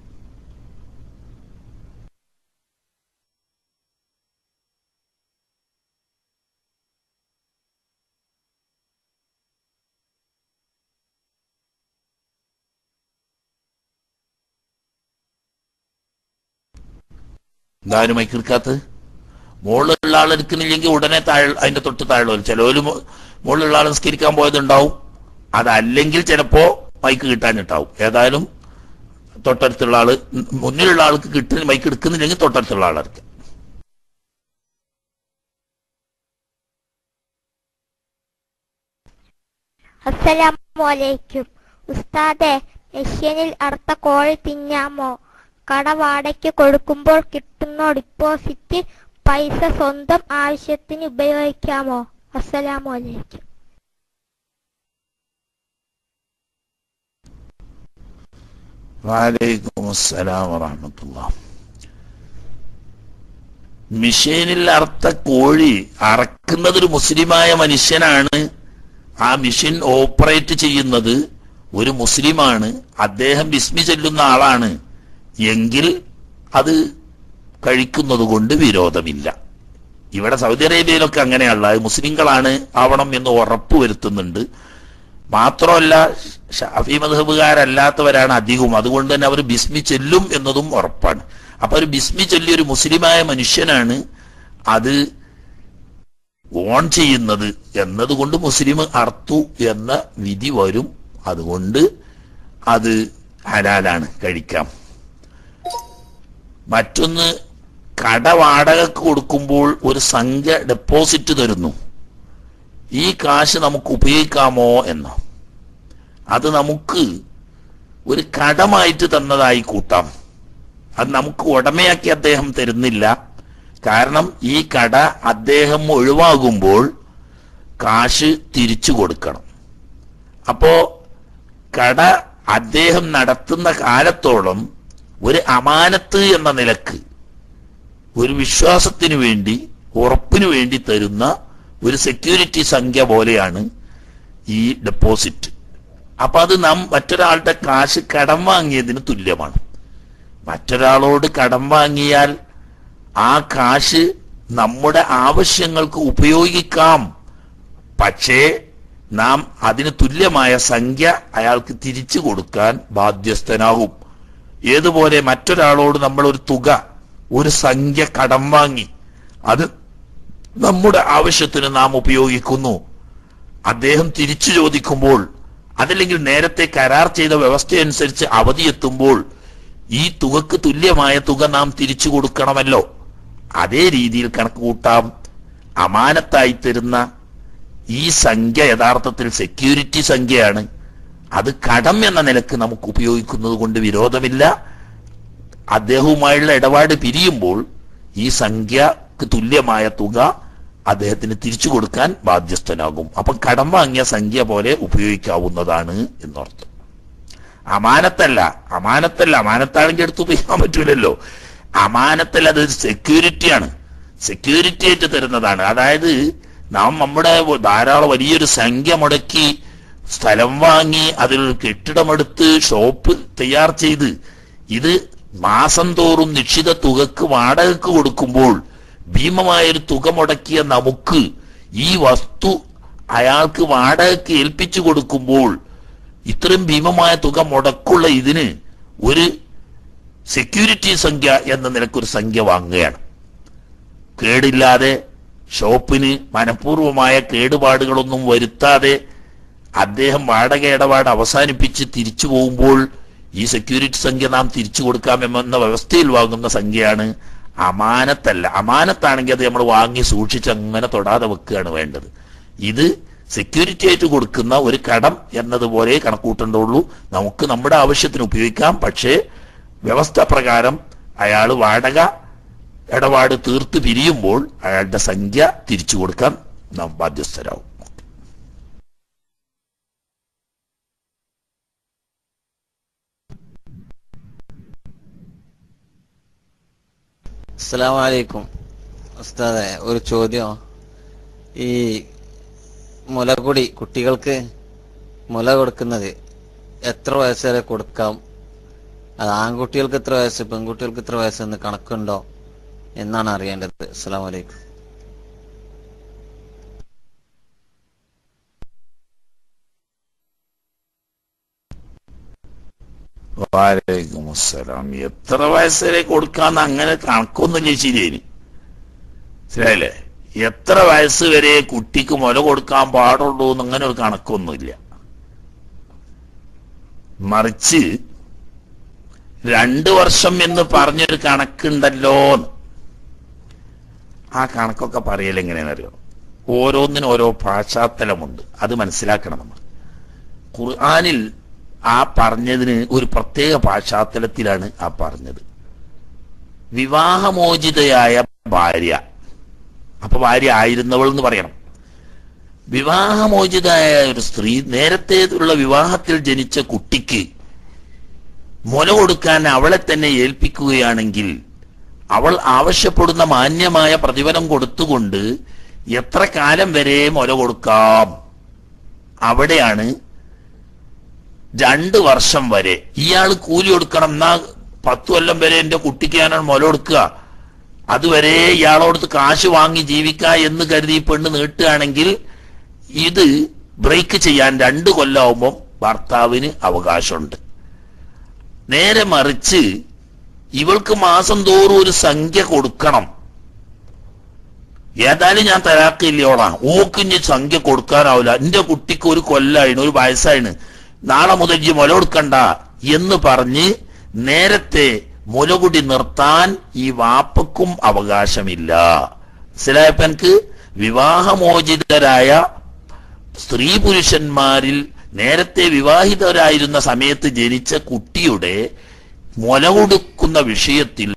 എന്തായാലും മൈക്കെടുക്കാത്ത മുകളിലുള്ള ആൾ എടുക്കുന്നില്ലെങ്കിൽ ഉടനെ താഴെ അതിന്റെ തൊട്ട് താഴെ ചിലവര് മുകളിലുള്ള ആൾ നിസ്കരിക്കാൻ പോയതുണ്ടാവും അതല്ലെങ്കിൽ ചിലപ്പോ മൈക്ക് കിട്ടാനിട്ടാവും ഏതായാലും തൊട്ടടുത്തുള്ള ആള് മുന്നിലുള്ള ആൾക്ക് കിട്ടുന്ന മൈക്ക് എടുക്കുന്നില്ലെങ്കിൽ തൊട്ടടുത്തുള്ള ആളെടുക്കുക അസ്സലാമലൈക്കും ഉസ്താദെ മെഷീനിൽ അറുത്ത കോഴി തിന്നാമോ കട വാടയ്ക്ക് കൊടുക്കുമ്പോൾ കിട്ടുന്ന ഡിപ്പോസിറ്റ് പൈസ സ്വന്തം ആവശ്യത്തിന് ഉപയോഗിക്കാമോ അസ്സലാമലൈക്കും വാലൈക്കും അസ്സലാം വറഹമത്തുള്ള മിഷീനിൽ അറുത്ത കോഴി അറക്കുന്നത് ഒരു മുസ്ലിമായ മനുഷ്യനാണ് ആ മിഷൻ ഓപ്പറേറ്റ് ചെയ്യുന്നത് ഒരു മുസ്ലിമാണ് അദ്ദേഹം ബിസ്മി ചെല്ലുന്ന ആളാണ് എങ്കിൽ അത് കഴിക്കുന്നത് കൊണ്ട് വിരോധമില്ല ഇവിടെ സൗദി അറേബ്യയിലൊക്കെ അങ്ങനെയുള്ള മുസ്ലിങ്ങളാണ് ആവണം എന്ന് ഉറപ്പ് വരുത്തുന്നുണ്ട് മാത്രമല്ല ഷാഫി മധബുകാരല്ലാത്തവരാണ് അധികവും അതുകൊണ്ട് തന്നെ അവർ ബിസ്മി ചെല്ലും എന്നതും ഉറപ്പാണ് അപ്പൊ ഒരു ബിസ്മി ചൊല്ലി ഒരു മുസ്ലിമായ മനുഷ്യനാണ് അത് ഓൺ ചെയ്യുന്നത് എന്നതുകൊണ്ട് മുസ്ലിം അർത്തു എന്ന വിധി വരും അതുകൊണ്ട് അത് ഹലാലാണ് കഴിക്കാം മറ്റൊന്ന് കട വാടകക്ക് കൊടുക്കുമ്പോൾ ഒരു സംഖ്യ ഡെപ്പോസിറ്റ് തരുന്നു ഈ കാശ് നമുക്ക് ഉപയോഗിക്കാമോ എന്നോ അത് നമുക്ക് ഒരു കടമായിട്ട് തന്നതായി കൂട്ടാം അത് നമുക്ക് ഉടമയാക്കി അദ്ദേഹം തരുന്നില്ല കാരണം ഈ കട അദ്ദേഹം ഒഴിവാകുമ്പോൾ കാശ് തിരിച്ചു കൊടുക്കണം അപ്പോ കട അദ്ദേഹം നടത്തുന്ന കാലത്തോളം ഒരു അമാനത്ത് എന്ന നിലക്ക് ഒരു വിശ്വാസത്തിന് വേണ്ടി ഉറപ്പിന് വേണ്ടി തരുന്ന ഒരു സെക്യൂരിറ്റി സംഖ്യ പോലെയാണ് ഈ ഡെപ്പോസിറ്റ് അപ്പൊ അത് നാം മറ്റൊരാളുടെ കാശ് കടം വാങ്ങിയതിന് തുല്യമാണ് മറ്റൊരാളോട് കടം വാങ്ങിയാൽ ആ കാശ് നമ്മുടെ ആവശ്യങ്ങൾക്ക് ഉപയോഗിക്കാം പക്ഷേ നാം അതിന് തുല്യമായ സംഖ്യ അയാൾക്ക് തിരിച്ചു കൊടുക്കാൻ ബാധ്യസ്ഥനാകും ഏതുപോലെ മറ്റൊരാളോട് നമ്മൾ ഒരു തുക ഒരു സംഖ്യ കടം വാങ്ങി അത് നമ്മുടെ ആവശ്യത്തിന് നാം ഉപയോഗിക്കുന്നു അദ്ദേഹം തിരിച്ചു ചോദിക്കുമ്പോൾ അതല്ലെങ്കിൽ നേരത്തെ കരാർ ചെയ്ത വ്യവസ്ഥയനുസരിച്ച് അവധി എത്തുമ്പോൾ ഈ തുകക്ക് തുല്യമായ തുക നാം തിരിച്ചു കൊടുക്കണമല്ലോ അതേ രീതിയിൽ കണക്ക് കൂട്ടാം അമാനത്തായി തരുന്ന ഈ സംഖ്യ യഥാർത്ഥത്തിൽ സെക്യൂരിറ്റി സംഖ്യയാണ് അത് കടം എന്ന നിലക്ക് നമുക്ക് ഉപയോഗിക്കുന്നത് കൊണ്ട് വിരോധമില്ല അദ്ദേഹവുമായുള്ള ഇടപാട് പിരിയുമ്പോൾ ഈ സംഖ്യക്ക് തുല്യമായ തുക അദ്ദേഹത്തിന് തിരിച്ചു കൊടുക്കാൻ ബാധ്യസ്ഥനാകും അപ്പം കടം വാങ്ങിയ സംഖ്യ പോലെ ഉപയോഗിക്കാവുന്നതാണ് എന്നർത്ഥം അമാനത്തല്ല അമാനത്തല്ല അമാനത്താണെങ്കിൽ എടുത്ത് ഉപയോഗിക്കാൻ പറ്റൂലല്ലോ അമാനത്തല്ല അത് സെക്യൂരിറ്റിയാണ് സെക്യൂരിറ്റി ആയിട്ട് തരുന്നതാണ് അതായത് നാം നമ്മുടെ ധാരാളം വലിയൊരു സംഖ്യ മുടക്കി സ്ഥലം വാങ്ങി അതിൽ കെട്ടിടമെടുത്ത് ഷോപ്പ് തയ്യാർ ചെയ്ത് ഇത് മാസം തോറും നിശ്ചിത തുകക്ക് വാടകക്ക് കൊടുക്കുമ്പോൾ ഭീമമായൊരു തുക മുടക്കിയ നമുക്ക് ഈ വസ്തു അയാൾക്ക് വാടകയ്ക്ക് ഏൽപ്പിച്ചു കൊടുക്കുമ്പോൾ ഇത്രയും ഭീമമായ തുക മുടക്കുള്ള ഇതിന് ഒരു സെക്യൂരിറ്റി സംഖ്യ എന്ന നിലക്കൊരു സംഖ്യ വാങ്ങുകയാണ് കേടില്ലാതെ ഷോപ്പിന് മനഃപൂർവമായ കേടുപാടുകളൊന്നും വരുത്താതെ അദ്ദേഹം വാടക ഇടപാട് അവസാനിപ്പിച്ച് തിരിച്ചു പോകുമ്പോൾ ഈ സെക്യൂരിറ്റി സംഖ്യ നാം തിരിച്ചു കൊടുക്കാമെന്ന വ്യവസ്ഥയിൽ വാങ്ങുന്ന സംഖ്യയാണ് അമാനത്തല്ല അമാനത്താണെങ്കിൽ അത് നമ്മൾ വാങ്ങി സൂക്ഷിച്ച് അങ്ങനെ തൊടാതെ വെക്കുകയാണ് വേണ്ടത് ഇത് സെക്യൂരിറ്റി ആയിട്ട് കൊടുക്കുന്ന ഒരു കടം എന്നതുപോലെ കണക്കൂട്ടേണ്ടുള്ളൂ നമുക്ക് നമ്മുടെ ആവശ്യത്തിന് ഉപയോഗിക്കാം പക്ഷേ വ്യവസ്ഥ പ്രകാരം അയാൾ വാടക ഇടപാട് തീർത്ത് പിരിയുമ്പോൾ അയാളുടെ സംഖ്യ തിരിച്ചു കൊടുക്കാൻ നാം ബാധ്യസ്ഥരാവും അസ്സലാമു അലൈക്കും ഉസ്താദെ ഒരു ചോദ്യം ഈ മുലകുടി കുട്ടികൾക്ക് മുല കൊടുക്കുന്നത് എത്ര വയസ്സ് വരെ കൊടുക്കാം അത് ആൺകുട്ടികൾക്ക് എത്ര വയസ്സ് പെൺകുട്ടികൾക്ക് എത്ര വയസ്സ് എന്ന് കണക്കുണ്ടോ എന്നാണ് അറിയേണ്ടത് അസ്സലാമു അലൈക്കും വാലൈക്കും അസ്സലാം എത്ര വയസ്സ് വരെ കൊടുക്കാന്ന് അങ്ങനെ കണക്കൊന്നുമില്ല ശരിയേന് ശരിയല്ലേ എത്ര വയസ്സ് വരെ കുട്ടിക്ക് മുല കൊടുക്കാൻ പാടുള്ളൂ എന്ന് അങ്ങനെ ഒരു കണക്കൊന്നുമില്ല മറിച്ച് രണ്ട് വർഷം എന്ന് പറഞ്ഞൊരു കണക്കുണ്ടല്ലോ എന്ന്. ആ കണക്കൊക്കെ പറയൽ എങ്ങനെയാണെന്നറിയോ ഓരോന്നിനും ഓരോ പാശ്ചാത്തലമുണ്ട് അത് മനസ്സിലാക്കണം നമ്മൾ ഖുർആനിൽ ആ പറഞ്ഞതിന് ഒരു പ്രത്യേക പാശ്ചാത്തലത്തിലാണ് ആ പറഞ്ഞത് വിവാഹമോചിതയായ ഭാര്യ അപ്പൊ ഭാര്യ ആയിരുന്നവൾ എന്ന് പറയണം വിവാഹമോചിതയായ ഒരു സ്ത്രീ നേരത്തെ ഉള്ള വിവാഹത്തിൽ ജനിച്ച കുട്ടിക്ക് മുല കൊടുക്കാൻ അവളെ തന്നെ ഏൽപ്പിക്കുകയാണെങ്കിൽ അവൾ ആവശ്യപ്പെടുന്ന മാന്യമായ പ്രതിഫലം കൊടുത്തുകൊണ്ട് എത്ര കാലം വരെ മുല കൊടുക്കാം അവിടെയാണ് രണ്ട് വർഷം വരെ ഇയാൾ കൂലി കൊടുക്കണം എന്നാ പത്തു കൊല്ലം വരെ എന്റെ കുട്ടിക്ക് ഞാനാണ് മുല കൊടുക്കുക അതുവരെ ഇയാളോടത്ത് കാശ് വാങ്ങി ജീവിക്ക എന്ന് കരുതി ഈ പെണ്ണ് നീട്ടുകയാണെങ്കിൽ ഇത് ബ്രേക്ക് ചെയ്യാൻ രണ്ട് കൊല്ലമാകുമ്പോൾ ഭർത്താവിന് അവകാശമുണ്ട് നേരെ മറിച്ച് ഇവൾക്ക് മാസം തോറും ഒരു സംഖ്യ കൊടുക്കണം ഏതായാലും ഞാൻ തരാക്കില്ലോളാ ഓക്കിഞ്ഞ് സംഖ്യ കൊടുക്കാനാവില്ല എന്റെ കുട്ടിക്ക് ഒരു കൊല്ലായിന് ഒരു വയസ്സായിന് നാളെ മുതൽ ഈ മുല കൊടുക്കണ്ട എന്ന് പറഞ്ഞ് നേരത്തെ മുലകുടി നിർത്താൻ ഈ വാപ്പക്കും അവകാശമില്ല മനസ്സിലായപ്പോ എനിക്ക് വിവാഹമോചിതരായ സ്ത്രീ പുരുഷന്മാരിൽ നേരത്തെ വിവാഹിതരായിരുന്ന സമയത്ത് ജനിച്ച കുട്ടിയുടെ മുല കൊടുക്കുന്ന വിഷയത്തിൽ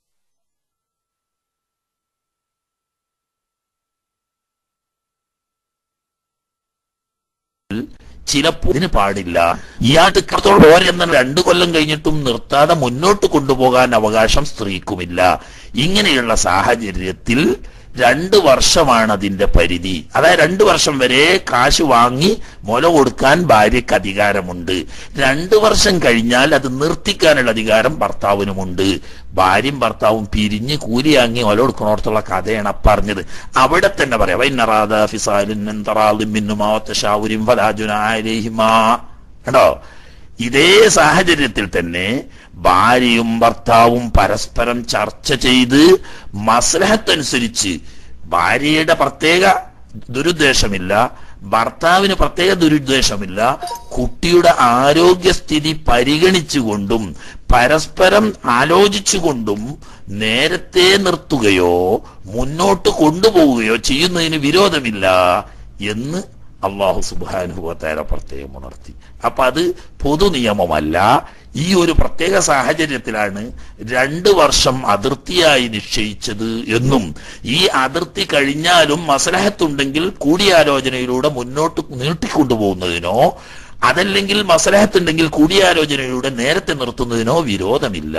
ചിലപ്പോൾ ഇതിന് പാടില്ല ഇയാൾക്ക് ഇക്കത്തോളം പോരെ എന്ന രണ്ടു കൊല്ലം കഴിഞ്ഞിട്ടും നിർത്താതെ മുന്നോട്ട് കൊണ്ടുപോകാൻ അവകാശം സ്ത്രീക്കുമില്ല ഇങ്ങനെയുള്ള സാഹചര്യത്തിൽ രണ്ട് വർഷമാണ് അതിന്റെ പരിധി അതായത് രണ്ട് വർഷം വരെ കാശ് വാങ്ങി മുല കൊടുക്കാൻ ഭാര്യയ്ക്ക് അധികാരമുണ്ട് രണ്ട് വർഷം കഴിഞ്ഞാൽ അത് നിർത്തിക്കാനുള്ള അധികാരം ഭർത്താവിനുമുണ്ട് ഭാര്യയും ഭർത്താവും പിരിഞ്ഞ് കൂലിയാങ്ങി മുല കൊടുക്കണോടത്തുള്ള കഥയാണ് ആ പറഞ്ഞത് അവിടെ തന്നെ പറയാം വൈനറാദ ഫിസാലിൻ എന്തറാദും മിന്നുമാ തശാവുരിം ഫലാജുനാലേഹിമാ കണ്ടോ ഇതേ സാഹചര്യത്തിൽ തന്നെ ഭാര്യയും ഭർത്താവും പരസ്പരം ചർച്ച ചെയ്ത് മസ്ലഹത്തനുസരിച്ച് ഭാര്യയുടെ പ്രത്യേക ദുരുദ്ദേശമില്ല ഭർത്താവിന് പ്രത്യേക ദുരുദ്ദേശമില്ല കുട്ടിയുടെ ആരോഗ്യസ്ഥിതി പരിഗണിച്ചുകൊണ്ടും പരസ്പരം ആലോചിച്ചുകൊണ്ടും നേരത്തെ നിർത്തുകയോ മുന്നോട്ട് കൊണ്ടുപോവുകയോ ചെയ്യുന്നതിന് വിരോധമില്ല എന്ന് അള്ളാഹു സുബാനുഭവത്തേര പ്രത്യേകം ഉണർത്തി അപ്പൊ അത് പൊതു നിയമമല്ല ഈ ഒരു പ്രത്യേക സാഹചര്യത്തിലാണ് രണ്ട് വർഷം അതിർത്തിയായി നിശ്ചയിച്ചത് എന്നും ഈ അതിർത്തി കഴിഞ്ഞാലും മസലഹത്തുണ്ടെങ്കിൽ കൂടിയാലോചനയിലൂടെ മുന്നോട്ട് നീട്ടിക്കൊണ്ടുപോകുന്നതിനോ അതല്ലെങ്കിൽ മസലഹത്തുണ്ടെങ്കിൽ കൂടിയാലോചനയിലൂടെ നേരത്തെ നിർത്തുന്നതിനോ വിരോധമില്ല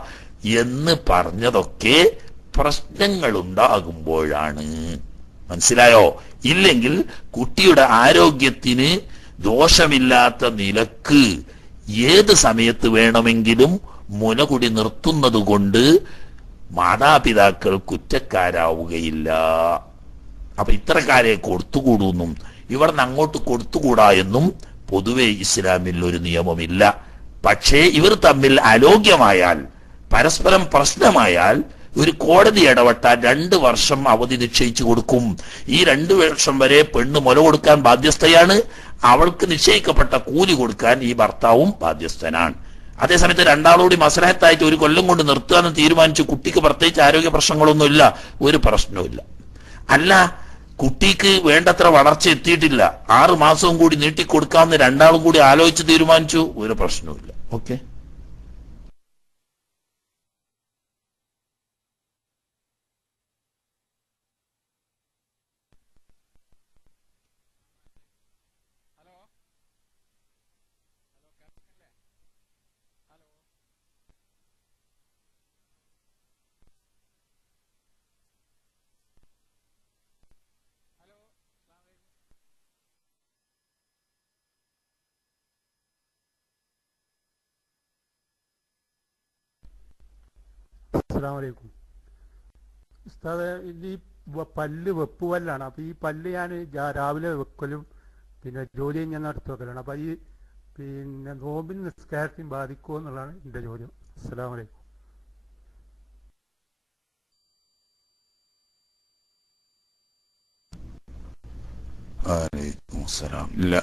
എന്ന് പറഞ്ഞതൊക്കെ പ്രശ്നങ്ങൾ ഉണ്ടാകുമ്പോഴാണ് മനസ്സിലായോ ഇല്ലെങ്കിൽ കുട്ടിയുടെ ആരോഗ്യത്തിന് ദോഷമില്ലാത്ത നിലക്ക് ഏത് സമയത്ത് വേണമെങ്കിലും മുലകുടി നിർത്തുന്നത് കൊണ്ട് മാതാപിതാക്കൾ കുറ്റക്കാരാവുകയില്ല അപ്പൊ ഇത്തരക്കാരെ കൊടുത്തുകൂടുന്നും ഇവിടുന്ന് അങ്ങോട്ട് കൊടുത്തുകൂടാ എന്നും പൊതുവെ ഇസ്ലാമിൽ ഒരു നിയമമില്ല പക്ഷേ ഇവർ തമ്മിൽ അലോഗ്യമായാൽ പരസ്പരം പ്രശ്നമായാൽ ഒരു കോടതി ഇടപെട്ടാൽ രണ്ട് വർഷം അവധി നിശ്ചയിച്ചു കൊടുക്കും ഈ രണ്ട് വർഷം വരെ പെണ്ണ് മുല കൊടുക്കാൻ ബാധ്യസ്ഥയാണ് അവൾക്ക് നിശ്ചയിക്കപ്പെട്ട കൂലി കൊടുക്കാൻ ഈ ഭർത്താവും ബാധ്യസ്ഥനാണ് അതേസമയത്ത് രണ്ടാളോടി മസലഹത്തായിട്ട് ഒരു കൊല്ലം കൊണ്ട് നിർത്തുകയെന്ന് തീരുമാനിച്ചു കുട്ടിക്ക് പ്രത്യേകിച്ച് ആരോഗ്യ പ്രശ്നങ്ങളൊന്നുമില്ല ഒരു പ്രശ്നവുമില്ല അല്ല കുട്ടിക്ക് വേണ്ടത്ര വളർച്ച എത്തിയിട്ടില്ല ആറ് മാസവും കൂടി നീട്ടിക്കൊടുക്കാമെന്ന് രണ്ടാളും കൂടി ആലോചിച്ച് തീരുമാനിച്ചു ഒരു പ്രശ്നവുമില്ല ഓക്കെ അസ്സലാമു അലൈക്കും ഉസ്താദ് ഇത് ഈ വ- പല്ല് വെപ്പ് പല്ലാണ് അപ്പൊ ഈ പല്ല് ഞാൻ രാവിലെ വെക്കലും പിന്നെ ജോലി ഞാൻ നടത്തി വെക്കലാണ് അപ്പൊ ഈ പിന്നെ നോമ്പിന് നിസ്കാരത്തിന് ബാധിക്കുമോ എന്നുള്ളതാണ് എന്റെ ചോദ്യം അസ്സലാമു അലൈക്കും വലൈക്കും അസ്സലാം. ഇല്ല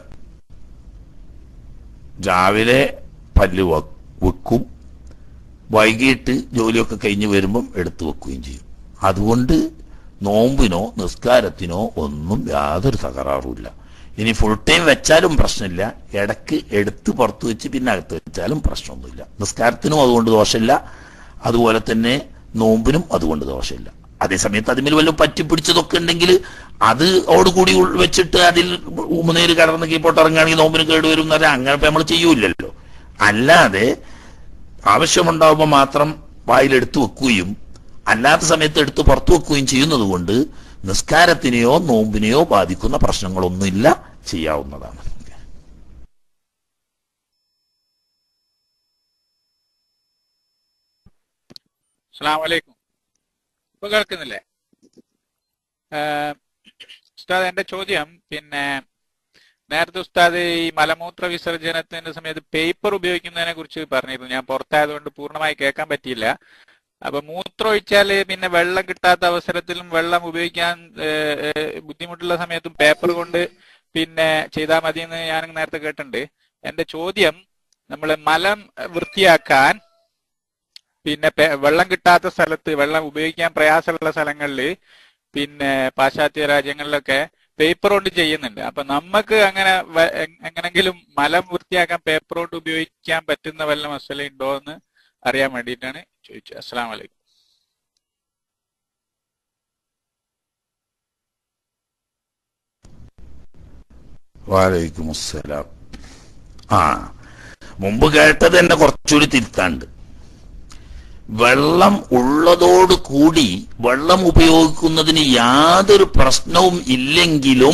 രാവിലെ പല്ല് വ- വെക്കും വൈകിട്ട് ജോലിയൊക്കെ കഴിഞ്ഞ് വരുമ്പം എടുത്തു വെക്കുകയും ചെയ്യും അതുകൊണ്ട് നോമ്പിനോ നിസ്കാരത്തിനോ ഒന്നും യാതൊരു തകരാറുമില്ല ഇനി ഫുൾ ടൈം വെച്ചാലും പ്രശ്നമില്ല ഇടക്ക് എടുത്ത് പുറത്ത് വെച്ച് പിന്നെ അകത്ത് വെച്ചാലും പ്രശ്നമൊന്നുമില്ല നിസ്കാരത്തിനും അതുകൊണ്ട് ദോഷമില്ല അതുപോലെ തന്നെ നോമ്പിനും അതുകൊണ്ട് ദോഷമില്ല അതേസമയത്ത് അതിൽ വല്ലതും പറ്റിപ്പിടിച്ചതൊക്കെ ഉണ്ടെങ്കിൽ അത് ഓടുകൂടി ഉൾ- വെച്ചിട്ട് അതിൽ ഉമനേര് കടന്ന് കീപ്പോട്ട് ഇറങ്ങുകയാണെങ്കിൽ നോമ്പിന് കേടുവരും എന്ന് പറഞ്ഞാൽ അങ്ങനെ നമ്മൾ ചെയ്യൂലല്ലോ അല്ലാതെ ആവശ്യമുണ്ടാവുമ്പോൾ മാത്രം വായിലെടുത്ത് വെക്കുകയും അല്ലാത്ത സമയത്ത് എടുത്ത് പുറത്തു വെക്കുകയും ചെയ്യുന്നത് കൊണ്ട് നിസ്കാരത്തിനെയോ നോമ്പിനെയോ ബാധിക്കുന്ന പ്രശ്നങ്ങളൊന്നുമില്ല ചെയ്യാവുന്നതാണ് അസ്സാം വലൈക്കും ഇപ്പൊ കേൾക്കുന്നില്ലേ ഏഹ് ഉസ്താദ് എന്റെ ചോദ്യം പിന്നെ നേരത്തെ ഉസ്താദ് ഈ മലമൂത്ര വിസർജനത്തിന്റെ സമയത്ത് പേപ്പർ ഉപയോഗിക്കുന്നതിനെ കുറിച്ച് പറഞ്ഞിരുന്നു ഞാൻ പുറത്തായതുകൊണ്ട് പൂർണ്ണമായി കേൾക്കാൻ പറ്റിയില്ല അപ്പൊ മൂത്രം ഒഴിച്ചാല് പിന്നെ വെള്ളം കിട്ടാത്ത അവസരത്തിലും വെള്ളം ഉപയോഗിക്കാൻ ഏഹ്, ഏഹ്, ബുദ്ധിമുട്ടുള്ള സമയത്തും പേപ്പർ കൊണ്ട് പിന്നെ ചെയ്താൽ മതി എന്ന് ഞാൻ നേരത്തെ കേട്ടിട്ടുണ്ട് എന്റെ ചോദ്യം നമ്മൾ മലം വൃത്തിയാക്കാൻ പിന്നെ പെ- വെള്ളം കിട്ടാത്ത സ്ഥലത്ത് വെള്ളം ഉപയോഗിക്കാൻ പ്രയാസമുള്ള സ്ഥലങ്ങളിൽ പിന്നെ പാശ്ചാത്യ രാജ്യങ്ങളിലൊക്കെ പേപ്പർ കൊണ്ട് ചെയ്യുന്നുണ്ട് അപ്പൊ നമുക്ക് അങ്ങനെ വ- എ- എങ്ങനെങ്കിലും മലം വൃത്തിയാക്കാൻ പേപ്പർ കൊണ്ട് ഉപയോഗിക്കാൻ പറ്റുന്ന വല്ല മസല ഉണ്ടോ എന്ന് അറിയാൻ വേണ്ടിയിട്ടാണ് ചോദിച്ചത് അസ്സാം വലൈക്കും വാലൈക്കും അസ്സലാം ആ മുമ്പ് കേട്ടത് എന്നെ കുറച്ചുകൂടി തിരുത്താണ്ട് വെള്ളം ഉള്ളതോട് കൂടി വെള്ളം ഉപയോഗിക്കുന്നതിന് യാതൊരു പ്രശ്നവും ഇല്ലെങ്കിലും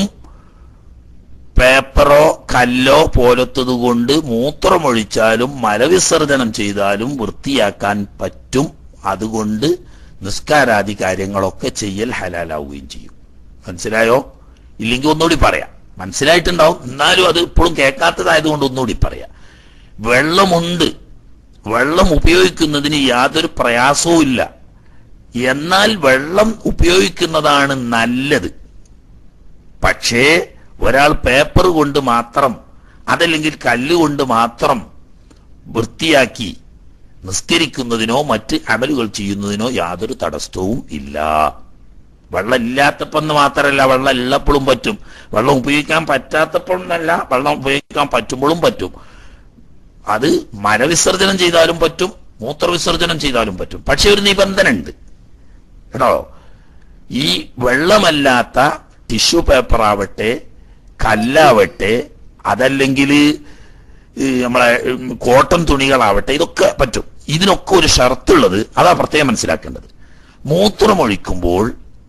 പേപ്പറോ കല്ലോ പോലത്തത് കൊണ്ട് മൂത്രമൊഴിച്ചാലും മലവിസർജനം ചെയ്താലും വൃത്തിയാക്കാൻ പറ്റും അതുകൊണ്ട് നിസ്കാരാദി കാര്യങ്ങളൊക്കെ ചെയ്യൽ ഹലാലാവുകയും ചെയ്യും മനസ്സിലായോ ഇല്ലെങ്കിൽ ഒന്നുകൂടി പറയാം മനസ്സിലായിട്ടുണ്ടാവും എന്നാലും അത് ഇപ്പോഴും കേൾക്കാത്തതായതുകൊണ്ട് ഒന്നുകൂടി പറയാം വെള്ളമുണ്ട് വെള്ളം ഉപയോഗിക്കുന്നതിന് യാതൊരു പ്രയാസവും ഇല്ല എന്നാൽ വെള്ളം ഉപയോഗിക്കുന്നതാണ് നല്ലത് പക്ഷേ ഒരാൾ പേപ്പർ കൊണ്ട് മാത്രം അതല്ലെങ്കിൽ കല്ലുകൊണ്ട് മാത്രം വൃത്തിയാക്കി നിസ്കരിക്കുന്നതിനോ മറ്റ് അമലുകൾ ചെയ്യുന്നതിനോ യാതൊരു തടസ്സവും ഇല്ല വെള്ളം ഇല്ലാത്തപ്പെന്ന് മാത്രമല്ല വെള്ളം ഉള്ളപ്പോഴും പറ്റും വെള്ളം ഉപയോഗിക്കാൻ പറ്റാത്തപ്പോഴല്ല വെള്ളം ഉപയോഗിക്കാൻ പറ്റുമ്പോഴും പറ്റും അത് മലവിസർജനം ചെയ്താലും പറ്റും മൂത്രവിസർജനം ചെയ്താലും പറ്റും പക്ഷെ ഒരു നിബന്ധന ഉണ്ട് കേട്ടോ ഈ വെള്ളമല്ലാത്ത ടിഷ്യൂ പേപ്പർ ആവട്ടെ കല്ലാവട്ടെ അതല്ലെങ്കിൽ നമ്മളെ ഉം, കോട്ടൺ തുണികളാവട്ടെ ഇതൊക്കെ പറ്റും ഇതിനൊക്കെ ഒരു ഷർത്തുള്ളത് അതാ പ്രത്യേകം മനസ്സിലാക്കേണ്ടത് മൂത്രമൊഴിക്കുമ്പോൾ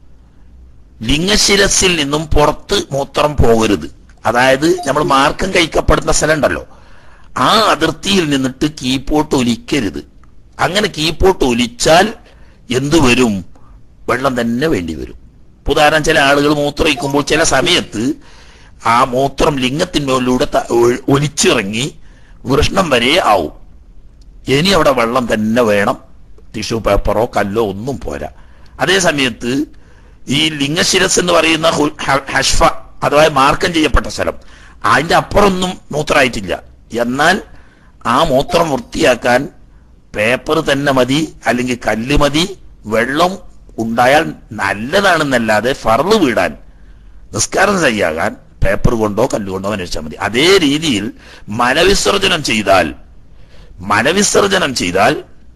ലിംഗശിരസിൽ നിന്നും പുറത്ത് മൂത്രം പോകരുത് അതായത് നമ്മൾ മാർക്കം കഴിക്കപ്പെടുന്ന സ്ഥലം ഉണ്ടല്ലോ ആ അതിർത്തിയിൽ നിന്നിട്ട് കീപ്പോട്ട് ഒലിക്കരുത് അങ്ങനെ കീപ്പോട്ട് ഒലിച്ചാൽ എന്തു വരും വെള്ളം തന്നെ വേണ്ടി വരും ഇപ്പൊ ഉദാഹരണം ചില ആളുകൾ മൂത്രമൊഴിക്കുമ്പോൾ ചില സമയത്ത് ആ മൂത്രം ലിംഗത്തിന്മേലൂടെ ത- ഒ- ഒലിച്ചിറങ്ങി വൃഷ്ണം വരെ ആവും ഇനി അവിടെ വെള്ളം തന്നെ വേണം ടിഷ്യൂ പേപ്പറോ കല്ലോ ഒന്നും പോരാ അതേ സമയത്ത് ഈ ലിംഗശിരസ് എന്ന് പറയുന്ന ഹു- ഹ- ഹഷ്ഫ അഥവാ മാർക്കം ചെയ്യപ്പെട്ട സ്ഥലം അതിന്റെ അപ്പുറമൊന്നും മൂത്രമായിട്ടില്ല എന്നാൽ ആ മൂത്രം വൃത്തിയാക്കാൻ പേപ്പർ തന്നെ മതി അല്ലെങ്കിൽ കല്ല് മതി വെള്ളം ഉണ്ടായാൽ നല്ലതാണെന്നല്ലാതെ ഫർള് വീടാൻ നിസ്കാരം ചെയ്യാകാൻ പേപ്പർ കൊണ്ടോ കല്ലുകൊണ്ടോ അന്വേഷിച്ചാൽ മതി അതേ രീതിയിൽ മലവിസർജനം ചെയ്താൽ മലവിസർജനം ചെയ്താൽ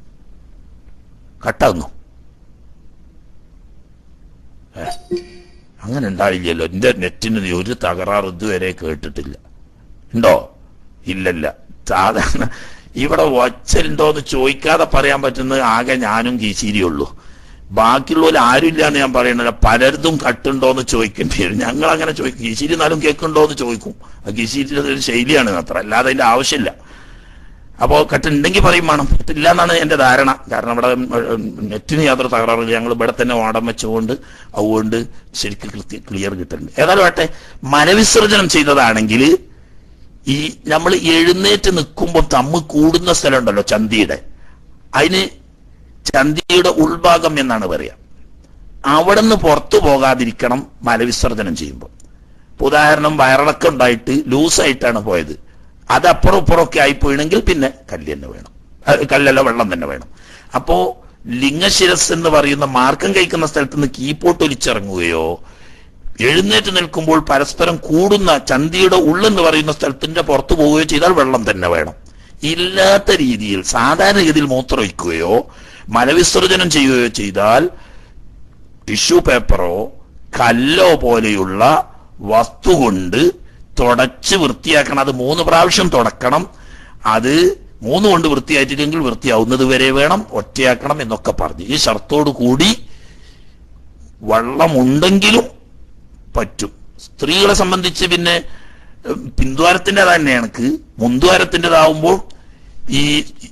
കട്ടാകുന്നു ഏ, അങ്ങനെ ഉണ്ടാവില്ലല്ലോ എന്റെ നെറ്റിന് നീ ഒരു തകരാറ് ഇതുവരെ കേട്ടിട്ടില്ല ഉണ്ടോ ഇല്ലല്ല സാധാരണ ഇവിടെ ഒച്ചലുണ്ടോ എന്ന് ചോദിക്കാതെ പറയാൻ പറ്റുന്നത് ആകെ ഞാനും കീശീരിയുള്ളൂ ബാക്കിയുള്ളവർ ആരുമില്ല എന്ന് ഞാൻ പറയണില്ല പലർതും കട്ടുണ്ടോ എന്ന് ചോദിക്കേണ്ടി വരും ഞങ്ങൾ അങ്ങനെ ചോദിക്കും കീശീരി എന്നാലും കേൾക്കുണ്ടോ എന്ന് ചോദിക്കും ആ കീശീരിയുടെ ഒരു ശൈലിയാണ് അത്ര അല്ലാതെ അതിന്റെ ആവശ്യമില്ല അപ്പോൾ കെട്ടുണ്ടെങ്കിൽ പറയും വേണം കെട്ടില്ല എന്നാണ് എന്റെ ധാരണ കാരണം ഇവിടെ ഉം, നെറ്റിന് യാതൊരു തകരാറില്ല ഞങ്ങൾ ഇവിടെ തന്നെ വാടം വെച്ചുകൊണ്ട് അതുകൊണ്ട് ശരിക്കും കൃത്യ ക്ലിയർ കിട്ടുന്നുണ്ട് ഏതായാലും ആട്ടെ മലവിസർജനം ചെയ്തതാണെങ്കിൽ ഈ നമ്മൾ എഴുന്നേറ്റ് നിൽക്കുമ്പോൾ തമ്മ് കൂടുന്ന സ്ഥലമുണ്ടല്ലോ ചന്തിയുടെ അതിന് ചന്തിയുടെ ഉൾഭാഗം എന്നാണ് പറയുക അവിടെ നിന്ന് പുറത്തു പോകാതിരിക്കണം മലവിസർജനം ചെയ്യുമ്പോൾ ഇപ്പൊ ഉദാഹരണം വയറിളക്കം ഉണ്ടായിട്ട് ലൂസായിട്ടാണ് പോയത് അത് അപ്പുറം ഇപ്പുറമൊക്കെ ആയിപ്പോയിണെങ്കിൽ പിന്നെ കല്ല് തന്നെ വേണം അഹ് കല്ലല്ല വെള്ളം തന്നെ വേണം അപ്പോ ലിംഗശിരസ് എന്ന് പറയുന്ന മാർക്കം കഴിക്കുന്ന സ്ഥലത്ത് നിന്ന് കീപ്പോട്ട് ഒലിച്ചിറങ്ങുകയോ എഴുന്നേറ്റ് നിൽക്കുമ്പോൾ പരസ്പരം കൂടുന്ന ചന്തിയുടെ ഉള്ളെന്ന് പറയുന്ന സ്ഥലത്തിന്റെ പുറത്തു പോവുകയോ ചെയ്താൽ വെള്ളം തന്നെ വേണം ഇല്ലാത്ത രീതിയിൽ സാധാരണഗതിയിൽ മൂത്രമൊഴിക്കുകയോ മലവിസർജനം ചെയ്യുകയോ ചെയ്താൽ ടിഷ്യൂ പേപ്പറോ കല്ലോ പോലെയുള്ള വസ്തു കൊണ്ട് തുടച്ച് വൃത്തിയാക്കണം അത് മൂന്ന് പ്രാവശ്യം തുടക്കണം അത് മൂന്ന് കൊണ്ട് വൃത്തിയായിട്ടില്ലെങ്കിൽ വൃത്തിയാവുന്നത് വരെ വേണം ഒറ്റയാക്കണം എന്നൊക്കെ പറഞ്ഞു ഈ ഷർത്തോടു കൂടി വെള്ളമുണ്ടെങ്കിലും പറ്റും സ്ത്രീകളെ സംബന്ധിച്ച് പിന്നെ ഉം, പിന്ദ്വാരത്തിന്റെ തന്നെ കണക്ക് മുൻദ്വാരത്തിൻ്റെതാവുമ്പോൾ ഈ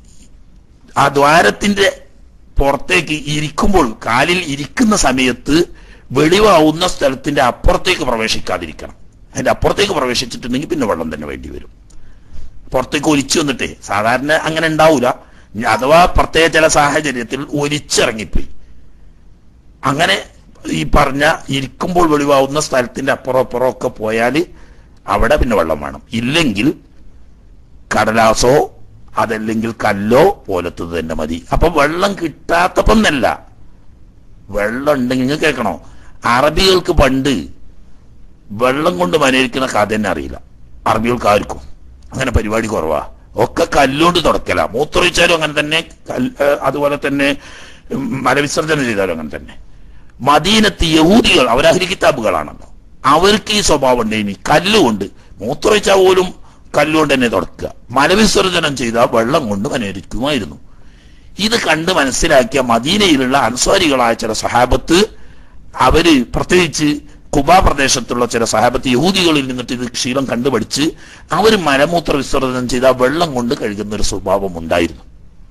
ആ ദ്വാരത്തിന്റെ പുറത്തേക്ക് ഇരിക്കുമ്പോൾ കാലിൽ ഇരിക്കുന്ന സമയത്ത് വെളിവാവുന്ന സ്ഥലത്തിന്റെ അപ്പുറത്തേക്ക് പ്രവേശിക്കാതിരിക്കണം അതിന്റെ അപ്പുറത്തേക്ക് പ്രവേശിച്ചിട്ടുണ്ടെങ്കിൽ പിന്നെ വെള്ളം തന്നെ വേണ്ടി വരും പുറത്തേക്ക് ഒലിച്ചു വന്നിട്ടേ സാധാരണ അങ്ങനെ ഉണ്ടാവൂല ഇനി അഥവാ പ്രത്യേക ചില സാഹചര്യത്തിൽ ഒലിച്ചിറങ്ങിപ്പോയി അങ്ങനെ ഈ പറഞ്ഞ ഇരിക്കുമ്പോൾ വെളിവാവുന്ന സ്ഥലത്തിന്റെ അപ്പുറം അപ്പുറം ഒക്കെ പോയാൽ അവിടെ പിന്നെ വെള്ളം വേണം ഇല്ലെങ്കിൽ കടലാസോ അതല്ലെങ്കിൽ കല്ലോ പോലത്തത് തന്നെ മതി അപ്പൊ വെള്ളം കിട്ടാത്തപ്പൊന്നല്ല വെള്ളം ഉണ്ടെങ്കിൽ നിങ്ങൾ കേൾക്കണോ അറബികൾക്ക് പണ്ട് വെള്ളം കൊണ്ട് മനയിരിക്കുന്ന കഥ തന്നെ അറിയില്ല അറബികൾക്ക് ആർക്കും അങ്ങനെ പരിപാടി കുറവാ ഒക്കെ കല്ലുകൊണ്ട് തുടക്കല മൂത്രമൊഴിച്ചാലും അങ്ങനെ തന്നെ കല്ല് ഏഹ് അതുപോലെ തന്നെ ഉം, മലവിസർജനം ചെയ്താലും അങ്ങനെ തന്നെ മദീനത്ത് യഹൂദികൾ അവർ അഹ്ലി കിതാബുകളാണല്ലോ അവർക്ക് ഈ സ്വഭാവം ഉണ്ട് ഇനി കല്ലുകൊണ്ട് മൂത്രമൊഴിച്ചാൽ പോലും കല്ലുകൊണ്ട് തന്നെ തുടക്കുക മലവിസർജനം ചെയ്താൽ വെള്ളം കൊണ്ട് മനയിരിക്കുമായിരുന്നു ഇത് കണ്ട് മനസ്സിലാക്കിയ മദീനയിലുള്ള അൻസ്വാരികളായ ചില സഹാബത്ത് അവര് പ്രത്യേകിച്ച് കുബാ പ്രദേശത്തുള്ള ചില സഹാബത്ത് യഹൂദികളിൽ നിന്നിട്ട് ഇത് ശീലം കണ്ടുപഠിച്ച് അവർ മലമൂത്ര വിസർജനം ചെയ്ത വെള്ളം കൊണ്ട് കഴുകുന്ന ഒരു സ്വഭാവം ഉണ്ടായിരുന്നു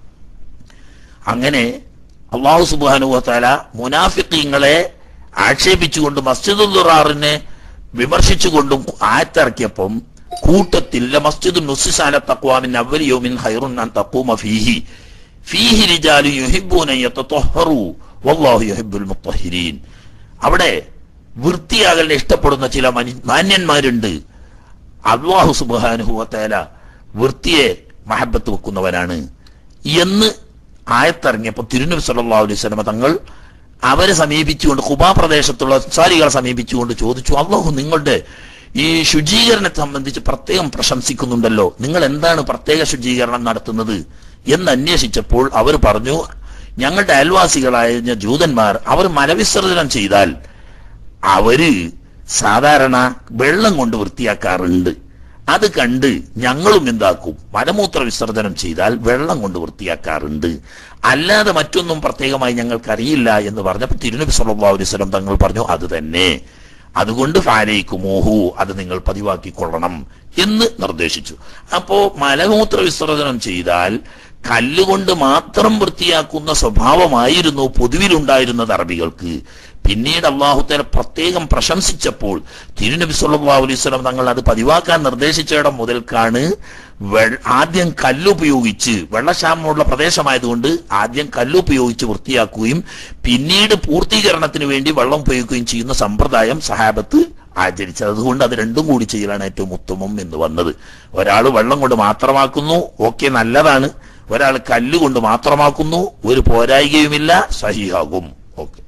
അങ്ങനെ അള്ളാഹു സുബാനുവത്താല മുനാഫിക്കീങ്ങളെ ആക്ഷേപിച്ചുകൊണ്ട് മസ്ജിദുൽ ദുറാറിനെ വിമർശിച്ചുകൊണ്ടും ആയത്തിറക്കിയപ്പം കൂട്ടത്തിൽ മസ്ജിദ് നുസിസാല തക്വാമിൻ അവലിയോമിൻ ഹൈറുൻ അൻ തഖൂമ ഫീഹി ഫീഹി റിജാലു യുഹിബ്ബൂന യതതഹറു വല്ലാഹു യുഹിബ്ബുൽ മുത്തഹിരീൻ അവിടെ വൃത്തിയാകലിനെ ഇഷ്ടപ്പെടുന്ന ചില മനി- മാന്യന്മാരുണ്ട് അള്ളാഹു സുബാനുഹുവത്തേല വൃത്തിയെ മഹബത്ത് വെക്കുന്നവനാണ് എന്ന് ആയത്തിറങ്ങിയപ്പോൾ തിരുനബി സല്ലല്ലാഹു അലൈഹി വസല്ലമ തങ്ങൾ അവരെ സമീപിച്ചുകൊണ്ട് കുബാ പ്രദേശത്തുള്ള സാരികളെ സമീപിച്ചുകൊണ്ട് ചോദിച്ചു അള്ളാഹു നിങ്ങളുടെ ഈ ശുചീകരണത്തെ സംബന്ധിച്ച് പ്രത്യേകം പ്രശംസിക്കുന്നുണ്ടല്ലോ നിങ്ങൾ എന്താണ് പ്രത്യേക ശുചീകരണം നടത്തുന്നത് എന്ന് അന്വേഷിച്ചപ്പോൾ അവർ പറഞ്ഞു ഞങ്ങളുടെ അയൽവാസികളായ ജൂതന്മാർ അവർ മലവിസർജനം ചെയ്താൽ അവര് സാധാരണ വെള്ളം കൊണ്ട് വൃത്തിയാക്കാറുണ്ട് അത് കണ്ട് ഞങ്ങളും എന്താക്കും മലമൂത്ര വിസർജനം ചെയ്താൽ വെള്ളം കൊണ്ട് വൃത്തിയാക്കാറുണ്ട് അല്ലാതെ മറ്റൊന്നും പ്രത്യേകമായി ഞങ്ങൾക്കറിയില്ല എന്ന് പറഞ്ഞപ്പോൾ തിരുനബി സല്ലല്ലാഹു അലൈഹി വസല്ലം തങ്ങൾ പറഞ്ഞു അത് തന്നെ അതുകൊണ്ട് ഫാലയിക്കുമോഹു അത് നിങ്ങൾ പതിവാക്കിക്കൊള്ളണം എന്ന് നിർദ്ദേശിച്ചു അപ്പോ മലമൂത്ര വിസർജനം ചെയ്താൽ കല്ലുകൊണ്ട് മാത്രം വൃത്തിയാക്കുന്ന സ്വഭാവമായിരുന്നു പൊതുവിലുണ്ടായിരുന്നത് അറബികൾക്ക് പിന്നീട് അള്ളാഹുത്തേല പ്രത്യേകം പ്രശംസിച്ചപ്പോൾ തിരുനബി സല്ലല്ലാഹു അലൈഹി വസല്ലം തങ്ങൾ അത് പതിവാക്കാൻ നിർദ്ദേശിച്ചിടം മുതൽക്കാണ് വെ- ആദ്യം കല്ലുപയോഗിച്ച് വെള്ളക്ഷാമമുള്ള പ്രദേശമായതുകൊണ്ട് ആദ്യം കല്ലുപയോഗിച്ച് വൃത്തിയാക്കുകയും പിന്നീട് പൂർത്തീകരണത്തിന് വേണ്ടി വെള്ളം ഉപയോഗിക്കുകയും ചെയ്യുന്ന സമ്പ്രദായം സഹാബത്ത് ആചരിച്ചത് അതുകൊണ്ട് അത് രണ്ടും കൂടി ചെയ്യലാണ് ഏറ്റവും ഉത്തമം എന്ന് വന്നത് ഒരാൾ വെള്ളം കൊണ്ട് മാത്രമാക്കുന്നു ഓക്കെ നല്ലതാണ് ഒരാൾ കല്ലുകൊണ്ട് മാത്രമാക്കുന്നു ഒരു പോരായികയുമില്ല സഹിയാകും ഓക്കെ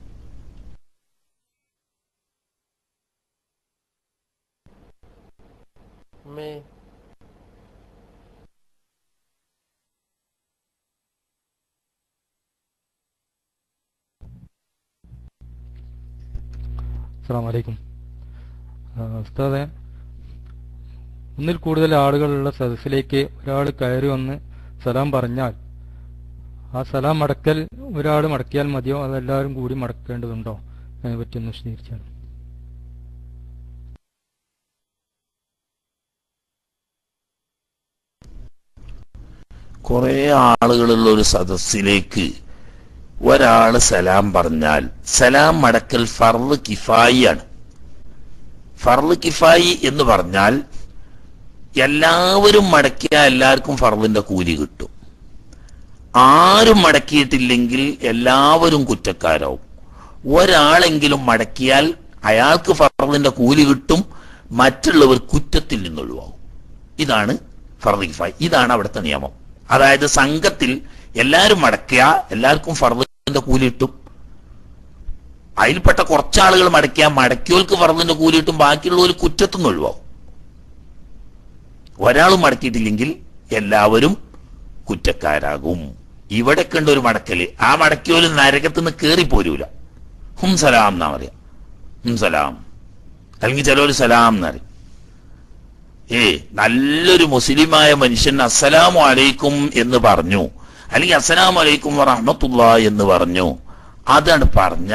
ഉമ്മേ അസ്സാം വലൈക്കും ഉസ്താദെ ഒന്നിൽ കൂടുതൽ ആളുകളുള്ള സദസ്സിലേക്ക് ഒരാൾ കയറി വന്ന് സലാം പറഞ്ഞാൽ ആ സലാം മടക്കൽ ഒരാൾ മടക്കിയാൽ മതിയോ അതെല്ലാവരും കൂടി മടക്കേണ്ടതുണ്ടോ അതിനെ പറ്റി ഒന്ന് വിശദീകരിച്ചാൽ കുറെ ആളുകളുള്ള ഒരു സദസ്സിലേക്ക് ഒരാള് സലാം പറഞ്ഞാൽ സലാം മടക്കൽ ഫർള് കിഫായിയാണ് ഫർള് കിഫായി എന്ന് പറഞ്ഞാൽ എല്ലാവരും മടക്കിയ എല്ലാവർക്കും ഫർളിന്റെ കൂലി കിട്ടും ആരും മടക്കിയിട്ടില്ലെങ്കിൽ എല്ലാവരും കുറ്റക്കാരാവും ഒരാളെങ്കിലും മടക്കിയാൽ അയാൾക്ക് ഫർളിന്റെ കൂലി കിട്ടും മറ്റുള്ളവർ കുറ്റത്തിൽ നിന്നൊഴിവാകും ഇതാണ് ഫർദ് കിഫായി ഇതാണ് അവിടുത്തെ നിയമം അതായത് സംഘത്തിൽ എല്ലാവരും മടക്കിയ എല്ലാവർക്കും ഫർദിന്റെ കൂലി കിട്ടും അതിൽപ്പെട്ട കുറച്ചാളുകൾ മടക്കിയ മടക്കിയോൾക്ക് ഫർദിന്റെ കൂലി കിട്ടും ബാക്കിയുള്ളവർ കുറ്റത്തുനിന്ന് ഒഴിവാകും ഒരാളും മടക്കിയിട്ടില്ലെങ്കിൽ എല്ലാവരും കുറ്റക്കാരാകും ഇവിടെ കണ്ട ഒരു മടക്കല് ആ മടക്കിയോല് നരകത്തുനിന്ന് കേറി പോരൂല ഹും സലാം എന്നാ പറയാ ഹും സലാം അല്ലെങ്കിൽ ചിലവര് സലാം എന്നറിയും ഏ നല്ലൊരു മുസ്ലിമായ മനുഷ്യൻ അസ്സലാമു അലൈക്കും എന്ന് പറഞ്ഞു അല്ലെങ്കിൽ അസ്സലാമു അലൈക്കും വറഹമത്തുള്ള എന്ന് പറഞ്ഞു അതാണ് പറഞ്ഞ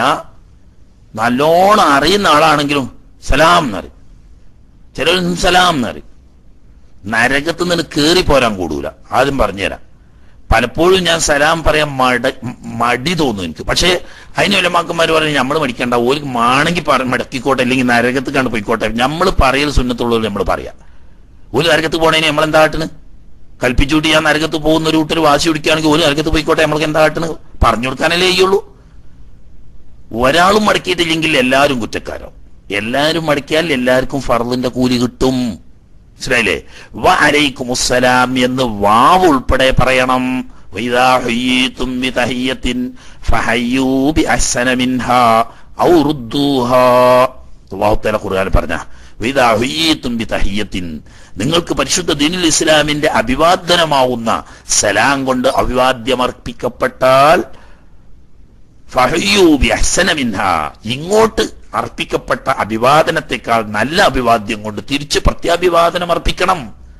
നല്ലോണം അറിയുന്ന ആളാണെങ്കിലും സലാം എന്നറിയും ചിലർ സലാം എന്നറിയും നരകത്ത് നിന്ന് കേറി പോരാൻ കൂടൂല ആദ്യം പറഞ്ഞുതരാം പലപ്പോഴും ഞാൻ സലാം പറയാൻ മട മടി തോന്നും എനിക്ക് പക്ഷേ അതിന് വല്ലമാക്കന്മാർ പറഞ്ഞു നമ്മൾ മടിക്കണ്ട ഓർക്ക് മാണെങ്കിൽ പറ മടക്കിക്കോട്ടെ അല്ലെങ്കിൽ നരകത്ത് കണ്ട് പോയിക്കോട്ടെ നമ്മൾ പറയൽ സുന്നത്തുള്ളവർ നമ്മൾ പറയാം ഒരു നരകത്ത് പോണേന് നമ്മൾ എന്താ കാട്ടണ് കൽപ്പിച്ചുകൂട്ടി ഞാൻ നരകത്ത് പോകുന്ന ഒരു കൂട്ടർ വാശി പിടിക്കുകയാണെങ്കിൽ ഒരു നരകത്ത് പോയിക്കോട്ടെ നമ്മൾക്ക് എന്താ കാട്ടണ് പറഞ്ഞു കൊടുക്കാനല്ലേ ചെയ്യുള്ളൂ ഒരാളും മടക്കിയിട്ടില്ലെങ്കിൽ എല്ലാവരും കുറ്റക്കാരാവും എല്ലാവരും മടക്കിയാൽ എല്ലാവർക്കും ഫർദിന്റെ കൂലി കിട്ടും മനസ്സിലായില്ലേ വ അലൈക്കും അസ്സലാം എന്ന് വാവ് ഉൾപ്പെടെ പറയണം വൈദാ ഹുയ്യീതും ബിതഹിയ്യത്തിൻ ഫഹയ്യൂ ബിഅഹ്സന മിൻഹാ ഔ റുദ്ദൂഹാ അല്ലാഹു തആല ഖുർആനിൽ പറഞ്ഞ വൈദാ ഹുയ്യീതും ബിതഹിയ്യത്തിൻ നിങ്ങൾക്ക് പരിശുദ്ധ ദീനുൽ ഇസ്ലാമിന്റെ അഭിവാദനമാവുന്ന സലാം കൊണ്ട് അഭിവാദ്യമർപ്പിക്കപ്പെട്ടാൽ ഫഹയ്യൂ ബിഅഹ്സന മിൻഹാ ഇങ്ങോട്ട് അർപ്പിക്കപ്പെട്ട അഭിവാദനത്തെക്കാൾ നല്ല അഭിവാദ്യം കൊണ്ട് തിരിച്ച് പ്രത്യാഭിവാദനം അർപ്പിക്കണം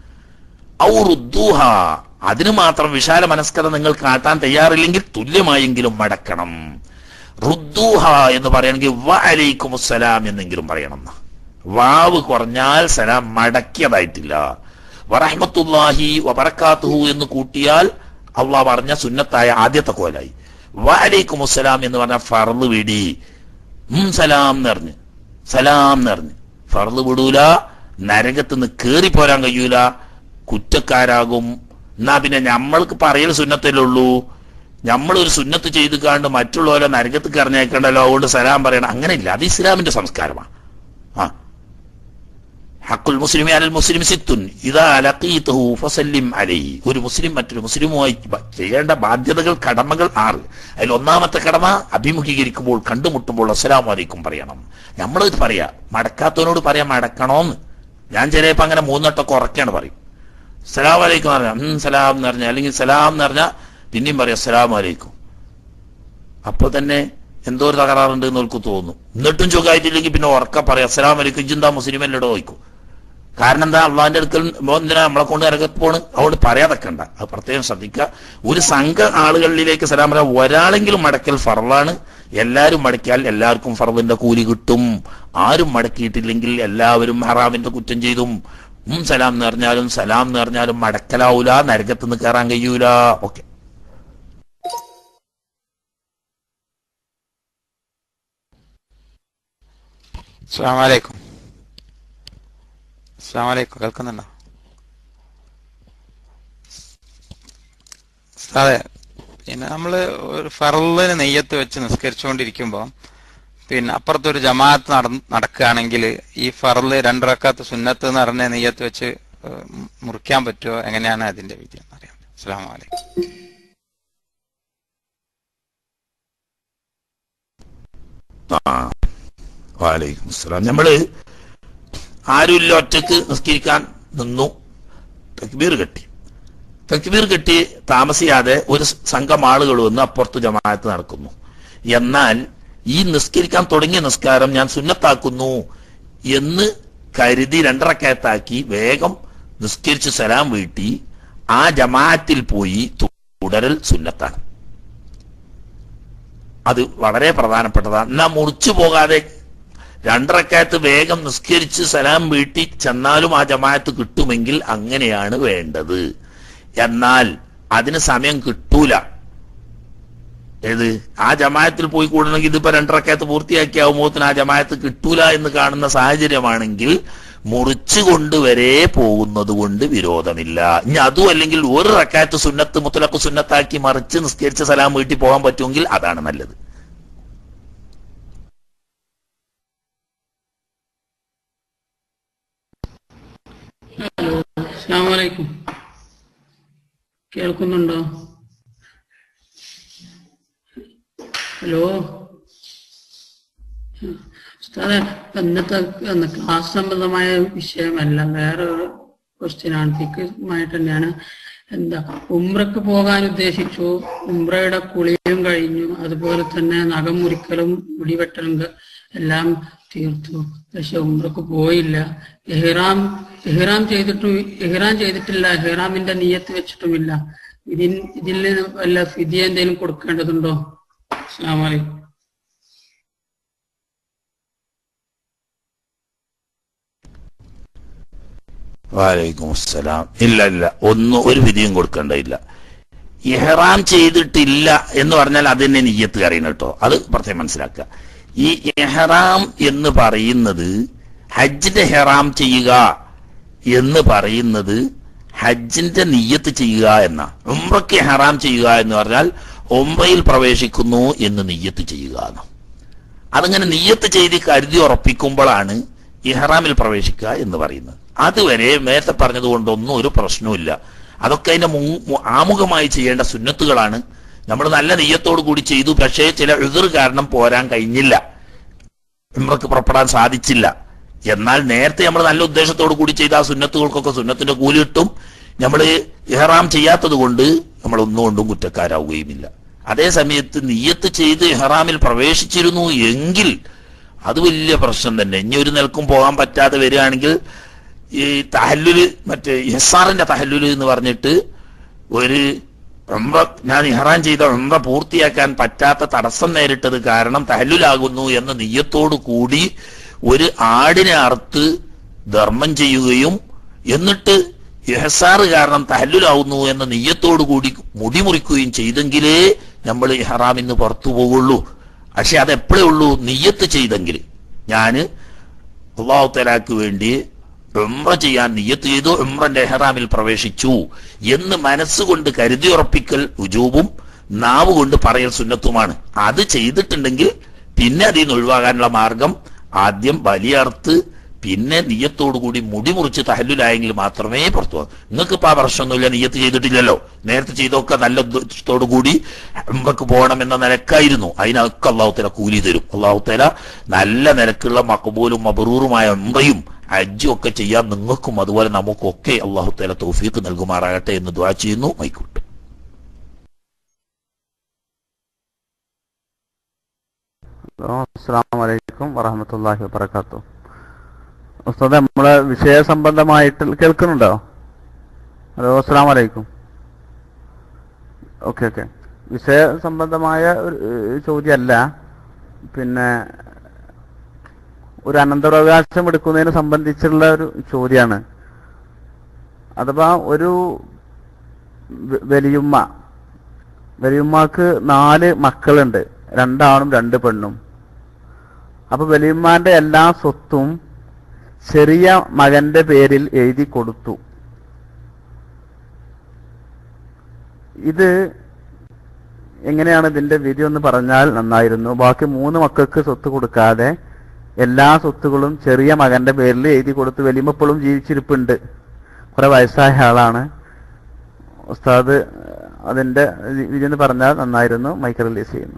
ഔറുദ്ദൂഹ അതിന് മാത്രം വിശാല മനസ്കത നിങ്ങൾ കാട്ടാൻ തയ്യാറില്ലെങ്കിൽ തുല്യമായെങ്കിലും മടക്കണം റുദ്ദൂഹ എന്ന് പറയുകയാണെങ്കിൽ വ അലൈക്കും സലാം എന്നെങ്കിലും പറയണം വാവ് കുറഞ്ഞാൽ സലാം മടക്കിയതായിട്ടില്ല വറഹ്മത്തുല്ലാഹി വബറക്കാത്തുഹു എന്ന് കൂട്ടിയാൽ അള്ളാഹ് പറഞ്ഞ സുന്നത്തായ ആദ്യത്തെ കോലായി വ അലൈക്കും അസ്സലാം എന്ന് പറഞ്ഞ ഫർദ് വിടി ഉം സലാം എന്ന് പറഞ്ഞ് സലാം എന്ന് പറഞ്ഞ് ഫർദ് വിടൂല നരകത്തുനിന്ന് കേറി പോരാൻ കഴിയൂല കുറ്റക്കാരാകും എന്നാ പിന്നെ നമ്മൾക്ക് പറയൽ സുന്നത്തല്ലേ ഉള്ളൂ നമ്മളൊരു സുന്നത്ത് ചെയ്ത് കാണ്ട് മറ്റുള്ളവരെ നരകത്ത് കറിഞ്ഞേക്കണ്ടല്ലോ അതുകൊണ്ട് സലാം പറയണം അങ്ങനെയില്ല അത് ഇസ്ലാമിന്റെ സംസ്കാരമാണ് ആ ഹക്കുൽ മുസ്ലിം അലൽ മുസ്ലിം സിത്തുൻ ഇതാ ലഖീതഹു ഫസല്ലിം അലൈഹി ഒരു മുസ്ലിം മറ്റൊരു മുസ്ലിമുമായി ബ- ചെയ്യേണ്ട ബാധ്യതകൾ കടമകൾ ആറ് അതിൽ ഒന്നാമത്തെ കടമ അഭിമുഖീകരിക്കുമ്പോൾ കണ്ടുമുട്ടുമ്പോൾ അസ്സലാമു അലൈക്കും പറയണം നമ്മളിത് പറയാ മടക്കാത്തവനോട് പറയാം മടക്കണോന്ന് ഞാൻ ചിലപ്പോ അങ്ങനെ മൂന്നെട്ടൊക്കെ ഉറക്കാണ് പറയും സലാം അലൈക്കും എന്ന് പറഞ്ഞാൽ ഉം സലാം എന്ന് പറഞ്ഞാൽ അല്ലെങ്കിൽ സലാം എന്ന് പറഞ്ഞാൽ പിന്നെയും പറയാം അസ്സലാം അലൈക്കും അപ്പൊ തന്നെ എന്തോ ഒരു തകരാറുണ്ട് എന്ന് അവർക്ക് തോന്നും എന്നിട്ടും സുഖമായിട്ടില്ലെങ്കിൽ പിന്നെ ഉറക്ക പറയാം അസ്സലാം അലൈക്കും ഇജിന്താ മുസ്ലിം അല്ലടോ ചോദിക്കും കാരണം എന്താ അള്ളാന്റെ അടുക്കൽ മോ എന്തിനാ നമ്മളെ കൊണ്ട് ഇറങ്ങത്ത് പോണ് അതുകൊണ്ട് പറയാതെക്കണ്ട അത് പ്രത്യേകം ശ്രദ്ധിക്കുക ഒരു സംഘ ആളുകളിലേക്ക് സലാം പറയാം ഒരാളെങ്കിലും മടക്കൽ ഫറലാണ് എല്ലാവരും മടക്കിയാൽ എല്ലാവർക്കും ഫറദിന്റെ കൂലി കിട്ടും ആരും മടക്കിയിട്ടില്ലെങ്കിൽ എല്ലാവരും ഹറാമിന്റെ കുറ്റം ചെയ്തും ഉം സലാം എന്ന് പറഞ്ഞാലും സലാം എന്ന് പറഞ്ഞാലും മടക്കലാവൂല നരകത്തുനിന്ന് കയറാൻ കഴിയൂല ഓക്കെ അസ്സാം വലൈക്കും അസ്സാം വലൈക്കും കേൾക്കുന്നുണ്ടോ അതെ പിന്നെ നമ്മള് ഒരു ഫറലിന് നെയ്യത്ത് വെച്ച് നിസ്കരിച്ചുകൊണ്ടിരിക്കുമ്പോ പിന്നെ അപ്പുറത്തൊരു ജമാഅത്ത് നട നടക്കുകയാണെങ്കിൽ ഈ ഫറല് രണ്ടിറക്കാത്ത സുന്നത്ത് എന്ന് പറഞ്ഞ നെയ്യത്ത് വെച്ച് ഏഹ്, മുറിക്കാൻ പറ്റുമോ എങ്ങനെയാണ് അതിന്റെ വിധി എന്നറിയാം അസ്സാം വലൈക്കും ആ വാലൈക്കും അസ്സലാം നമ്മള് ആരുമില്ല ഒറ്റക്ക് നിസ്കരിക്കാൻ നിന്നു തക്ബീർ കെട്ടി തക്ബീർ കെട്ടി താമസിയാതെ ഒരു സംഘം ആളുകൾ വന്ന് അപ്പുറത്ത് ജമാഅത്ത് നടക്കുന്നു എന്നാൽ ഈ നിസ്കരിക്കാൻ തുടങ്ങിയ നിസ്കാരം ഞാൻ സുന്നത്താക്കുന്നു എന്ന് കരുതി രണ്ടറക്കയത്താക്കി വേഗം നിസ്കരിച്ച് സലാം വീട്ടി ആ ജമാഅത്തിൽ പോയി തുടരൽ സുന്നത്താണ് അത് വളരെ പ്രധാനപ്പെട്ടതാണ് എന്നാ മുറിച്ചു പോകാതെ രണ്ടറക്കാലത്ത് വേഗം നിസ്കരിച്ച് സലാം വീട്ടി ചെന്നാലും ആ ജമാഅത്ത് കിട്ടുമെങ്കിൽ അങ്ങനെയാണ് വേണ്ടത് എന്നാൽ അതിന് സമയം കിട്ടൂല ഏത് ആ ജമായത്തിൽ പോയി കൂടണമെങ്കിൽ ഇതിപ്പോ രണ്ടറക്കകത്ത് പൂർത്തിയാക്കിയാവുമ്പോത്തിന് ആ ജമായത്ത് കിട്ടൂല എന്ന് കാണുന്ന സാഹചര്യമാണെങ്കിൽ മുറിച്ചു കൊണ്ടുവരെ പോകുന്നത് കൊണ്ട് വിരോധമില്ല ഇനി അതും അല്ലെങ്കിൽ ഒരു റക്കാത്ത് സുന്നത്ത് മുത്തലക്ക് സുന്നത്താക്കി മറിച്ച് നിസ്കരിച്ച സലാം വീട്ടിൽ പോകാൻ പറ്റുമെങ്കിൽ അതാണ് നല്ലത് ഹലോ അസ്സാം വലൈക്കും കേൾക്കുന്നുണ്ടോ ഹലോ ഉസ്താദെ ഇന്നത്തെ ഇന്ന് ക്ലാസ് സംബന്ധമായ വിഷയമല്ല വേറെ ഒരു ക്വസ്റ്റ്യനാണ് തിക്കുമായിട്ട് തന്നെയാണ് എന്താ ഉംറക്ക് പോകാൻ ഉദ്ദേശിച്ചു ഉംറയുടെ കുളിയും കഴിഞ്ഞു അതുപോലെ തന്നെ നഖം മുറിക്കലും മുടിവെട്ടലും ക- എല്ലാം തീർത്തു പക്ഷെ ഉംറക്ക് പോയില്ല എഹ്റാം എഹ്റാം ചെയ്തിട്ടും എഹ്റാം ചെയ്തിട്ടില്ല എഹ്റാമിന്റെ നീയത്ത് വെച്ചിട്ടുമില്ല ഇതിൻ ഇതിൽ വല്ല ഫിദിയ എന്തെങ്കിലും കൊടുക്കേണ്ടതുണ്ടോ അസ്സാം വലൈക്കും വാലൈക്കും അസ്സലാം ഇല്ല ഇല്ല ഒന്നും ഒരു വിധിയും കൊടുക്കേണ്ടതില്ല ഇഹ്റാം ചെയ്തിട്ടില്ല എന്ന് പറഞ്ഞാൽ അതിനെ നീയത്ത് അറിയണം കേട്ടോ അത് പ്രത്യേകം മനസ്സിലാക്കുക ഈ ഇഹ്റാം എന്ന് പറയുന്നത് ഹജ്ജിന്റെ ഹെറാം ചെയ്യുക എന്ന് പറയുന്നത് ഹജ്ജിന്റെ നീയത്ത് ചെയ്യുക എന്ന ഉംറയ്ക്ക് ഹെറാം ചെയ്യുക എന്ന് പറഞ്ഞാൽ ഉംറയിൽ പ്രവേശിക്കുന്നു എന്ന് നീയത്ത് ചെയ്യുക എന്ന് അതങ്ങനെ നീയത്ത് ചെയ്ത് കരുതി ഉറപ്പിക്കുമ്പോഴാണ് ഇഹ്റാമിൽ പ്രവേശിക്കുക എന്ന് പറയുന്നത് അതുവരെ നേരത്തെ പറഞ്ഞതുകൊണ്ടൊന്നും ഒരു പ്രശ്നവുമില്ല അതൊക്കെ അതിന്റെ മു- മു- ആമുഖമായി ചെയ്യേണ്ട സുന്നത്തുകളാണ് നമ്മൾ നല്ല നെയ്യത്തോടു കൂടി ചെയ്തു പക്ഷേ ചില എതിർ കാരണം പോരാൻ കഴിഞ്ഞില്ല ഉംറക്ക് പുറപ്പെടാൻ സാധിച്ചില്ല എന്നാൽ നേരത്തെ നമ്മൾ നല്ല ഉദ്ദേശത്തോടു കൂടി ചെയ്ത ആ സുന്നത്തുകൾക്കൊക്കെ സുന്നത്തിന്റെ കൂലി കിട്ടും നമ്മൾ ഇഹ്റാം ചെയ്യാത്തത് കൊണ്ട് നമ്മൾ ഒന്നുകൊണ്ടും കുറ്റക്കാരാവുകയുമില്ല അതേ സമയത്ത് നിയ്യത്ത് ചെയ്ത് ഇഹ്റാമിൽ പ്രവേശിച്ചിരുന്നു എങ്കിൽ അത് വലിയ പ്രശ്നം തന്നെ ഇനി ഒരു നിലക്കും പോകാൻ പറ്റാതെ വരികയാണെങ്കിൽ ഈ തഹല്ലുല് മറ്റേ ഇഹസാറിന്റെ തഹല്ലുല് എന്ന് പറഞ്ഞിട്ട് ഒരു ഉംറ ഞാൻ ഇഹ്റാൻ ചെയ്ത ഉംറ പൂർത്തിയാക്കാൻ പറ്റാത്ത തടസ്സം നേരിട്ടത് കാരണം തഹല്ലുലാകുന്നു എന്ന നെയ്യത്തോടു കൂടി ഒരു ആടിനെ അറുത്ത് ധർമ്മം ചെയ്യുകയും എന്നിട്ട് ഇഹസാറ് കാരണം തഹല്ലുലാവുന്നു എന്ന നെയ്യത്തോടു കൂടി മുടി മുറിക്കുകയും ചെയ്തെങ്കിലേ നമ്മൾ ഇഹ്റാമിന്ന് പുറത്തു പോകുള്ളൂ പക്ഷെ അത് എപ്പോഴേ ഉള്ളൂ നെയ്യത്ത് ചെയ്തെങ്കിൽ ഞാന് അള്ളാഹു തലാക്ക് വേണ്ടി ഉംറ ചെയ്യാൻ നിയ്യത്ത് ചെയ്തു ഉംറന്റെ എഹ്റാമിൽ പ്രവേശിച്ചു എന്ന് മനസ്സുകൊണ്ട് കരുതി ഉറപ്പിക്കൽ ഉജൂബും നാവ് കൊണ്ട് പറയൽ സുന്നത്തുമാണ് അത് ചെയ്തിട്ടുണ്ടെങ്കിൽ പിന്നെ അതിൽ നിന്ന് ഒഴിവാകാനുള്ള മാർഗം ആദ്യം ബലിയർത്ത് പിന്നെ നിയ്യത്തോടു കൂടി മുടി മുറിച്ച് തഹല്ലുലായെങ്കിൽ മാത്രമേ പുറത്തു പോകാം നിങ്ങൾക്ക് ഇപ്പൊ ആ പ്രശ്നമൊന്നുമില്ല നിയ്യത്ത് ചെയ്തിട്ടില്ലല്ലോ നേരത്തെ ചെയ്തൊക്കെ നല്ല ഉദ്ദേശത്തോടു കൂടി ഉംറക്ക് പോകണം എന്ന നിലക്കായിരുന്നു അതിനൊക്കെ അള്ളാഹുത്തല കൂലി തരും അള്ളാഹുത്തല നല്ല നിലക്കുള്ള മക്കബൂലും മബറൂറുമായ ഉംറയും ഹജ്ജും ഒക്കെ ചെയ്യാൻ നിങ്ങൾക്കും അതുപോലെ നമുക്കൊക്കെ അള്ളാഹുത്തല തൗഫീഖ് നൽകുമാറാകട്ടെ എന്ന് ദ്വാ ചെയ്യുന്നു മൈക്കൂട്ട് ഹലോ അസ്സാം വലൈക്കും വറഹമത്തല്ലാഹി വബർക്കാത്തു ഉസ്താദ് നമ്മളെ വിഷയ സംബന്ധമായിട്ട് കേൾക്കുന്നുണ്ടോ ഹലോ അസ്സാം വലൈക്കും ഓക്കെ ഓക്കെ വിഷയ സംബന്ധമായ ഒരു ഏഹ്, ചോദ്യമല്ല പിന്നെ ഒരു അനന്തരാവകാശം എടുക്കുന്നതിനെ സംബന്ധിച്ചുള്ള ഒരു ചോദ്യമാണ് അഥവാ ഒരു വ- വലിയുമ്മ വലിയുമ്മക്ക് നാല് മക്കളുണ്ട് രണ്ടാണും രണ്ട് പെണ്ണും അപ്പൊ വലിയമ്മാന്റെ എല്ലാ സ്വത്തും ചെറിയ മകന്റെ പേരിൽ എഴുതി കൊടുത്തു ഇത് എങ്ങനെയാണ് ഇതിന്റെ വിധി ഒന്ന് പറഞ്ഞാൽ നന്നായിരുന്നു ബാക്കി മൂന്ന് മക്കൾക്ക് സ്വത്ത് കൊടുക്കാതെ എല്ലാ സ്വത്തുകളും ചെറിയ മകന്റെ പേരിൽ എഴുതി കൊടുത്തു വലിയമ്മ ഇപ്പോഴും ജീവിച്ചിരിപ്പുണ്ട് കുറെ വയസ്സായ ആളാണ് ഉസ്താദ് അതിന്റെ വിധി എന്ന് പറഞ്ഞാൽ നന്നായിരുന്നു മൈക്ക് റിലീസ് ചെയ്യുന്നു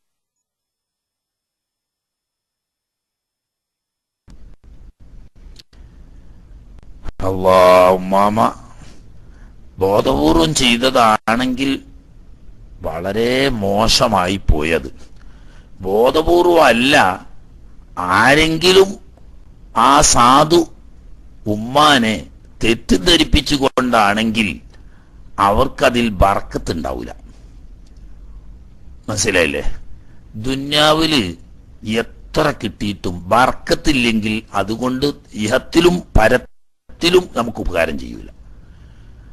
അള്ളാ ഉമ്മാമ ബോധപൂർവം ചെയ്തതാണെങ്കിൽ വളരെ മോശമായി പോയത് ബോധപൂർവം അല്ല ആരെങ്കിലും ആ സാധു ഉമ്മാനെ തെറ്റിദ്ധരിപ്പിച്ചുകൊണ്ടാണെങ്കിൽ അവർക്കതിൽ ബർക്കത്തുണ്ടാവില്ല മനസ്സിലായില്ലേ ദുന്യാവില് എത്ര കിട്ടിയിട്ടും ബർക്കത്തില്ലെങ്കിൽ അതുകൊണ്ട് ഇഹത്തിലും പരത്തിലും നമുക്ക് ഉപകാരം ചെയ്യൂല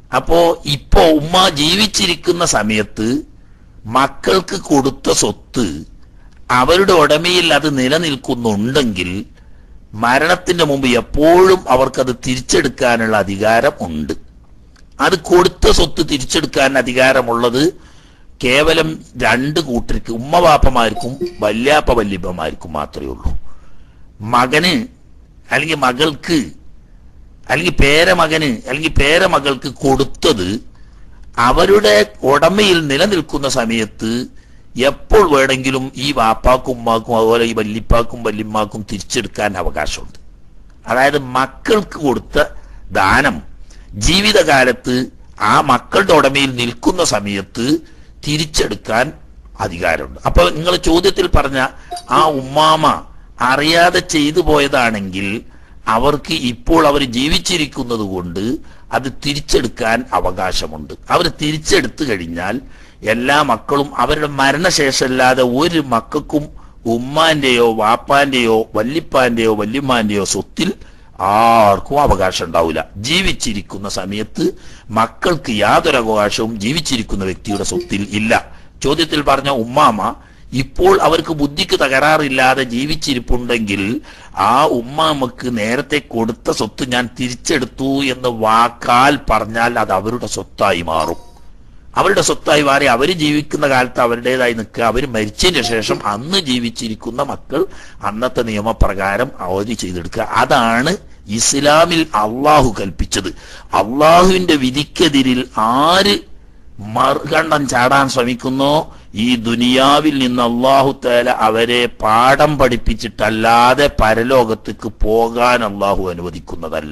അപ്പോ ഇപ്പോ ഉമ്മ ജീവിച്ചിരിക്കുന്ന സമയത്ത് മക്കൾക്ക് കൊടുത്ത സ്വത്ത് അവരുടെ ഉടമയിൽ അത് നിലനിൽക്കുന്നുണ്ടെങ്കിൽ മരണത്തിന്റെ മുമ്പ് എപ്പോഴും അവർക്കത് തിരിച്ചെടുക്കാനുള്ള അധികാരം ഉണ്ട് അത് കൊടുത്ത സ്വത്ത് തിരിച്ചെടുക്കാൻ അധികാരമുള്ളത് കേവലം രണ്ട് കൂട്ടർക്ക് ഉമ്മവാപ്പമാർക്കും വല്യാപ്പ വല്യപ്പമാർക്കും മാത്രമേ ഉള്ളൂ മകന് അല്ലെങ്കിൽ മകൾക്ക് അല്ലെങ്കിൽ പേരമകന് അല്ലെങ്കിൽ പേരമകൾക്ക് കൊടുത്തത് അവരുടെ ഉടമയിൽ നിലനിൽക്കുന്ന സമയത്ത് എപ്പോൾ വേണമെങ്കിലും ഈ വാപ്പാക്കും ഉമ്മാക്കും അതുപോലെ ഈ വല്ലിപ്പാക്കും വല്യമ്മാക്കും തിരിച്ചെടുക്കാൻ അവകാശമുണ്ട് അതായത് മക്കൾക്ക് കൊടുത്ത ദാനം ജീവിതകാലത്ത് ആ മക്കളുടെ ഉടമയിൽ നിൽക്കുന്ന സമയത്ത് തിരിച്ചെടുക്കാൻ അധികാരമുണ്ട് അപ്പൊ നിങ്ങൾ ചോദ്യത്തിൽ പറഞ്ഞ ആ ഉമ്മാമ അറിയാതെ ചെയ്തു പോയതാണെങ്കിൽ അവർക്ക് ഇപ്പോൾ അവർ ജീവിച്ചിരിക്കുന്നത് കൊണ്ട് അത് തിരിച്ചെടുക്കാൻ അവകാശമുണ്ട് അവർ തിരിച്ചെടുത്തു കഴിഞ്ഞാൽ എല്ലാ മക്കളും അവരുടെ മരണശേഷമല്ലാതെ ഒരു മക്കൾക്കും ഉമ്മാന്റെയോ വാപ്പാന്റെയോ വല്ലിപ്പാന്റെയോ വല്യമ്മാന്റെയോ സ്വത്തിൽ ആർക്കും അവകാശം ഉണ്ടാവില്ല ജീവിച്ചിരിക്കുന്ന സമയത്ത് മക്കൾക്ക് യാതൊരു അവകാശവും ജീവിച്ചിരിക്കുന്ന വ്യക്തിയുടെ സ്വത്തിൽ ഇല്ല ചോദ്യത്തിൽ പറഞ്ഞ ഉമ്മാമ ഇപ്പോൾ അവർക്ക് ബുദ്ധിക്ക് തകരാറില്ലാതെ ജീവിച്ചിരിപ്പുണ്ടെങ്കിൽ ആ ഉമ്മാമക്ക് നേരത്തെ കൊടുത്ത സ്വത്ത് ഞാൻ തിരിച്ചെടുത്തു എന്ന് വാക്കാൽ പറഞ്ഞാൽ അത് അവരുടെ സ്വത്തായി മാറും അവരുടെ സ്വത്തായി മാറി അവർ ജീവിക്കുന്ന കാലത്ത് അവരുടേതായി നിൽക്കുക അവർ മരിച്ചതിന് ശേഷം അന്ന് ജീവിച്ചിരിക്കുന്ന മക്കൾ അന്നത്തെ നിയമപ്രകാരം അവധി ചെയ്തെടുക്കുക അതാണ് ഇസ്ലാമിൽ അള്ളാഹു കൽപ്പിച്ചത് അള്ളാഹുവിന്റെ വിധിക്കെതിരിൽ ആര് മറുകണ്ഠം ചാടാൻ ശ്രമിക്കുന്നോ ഈ ദുനിയാവിൽ നിന്ന് അള്ളാഹു തേല അവരെ പാഠം പഠിപ്പിച്ചിട്ടല്ലാതെ പരലോകത്തേക്ക് പോകാൻ അള്ളാഹു അനുവദിക്കുന്നതല്ല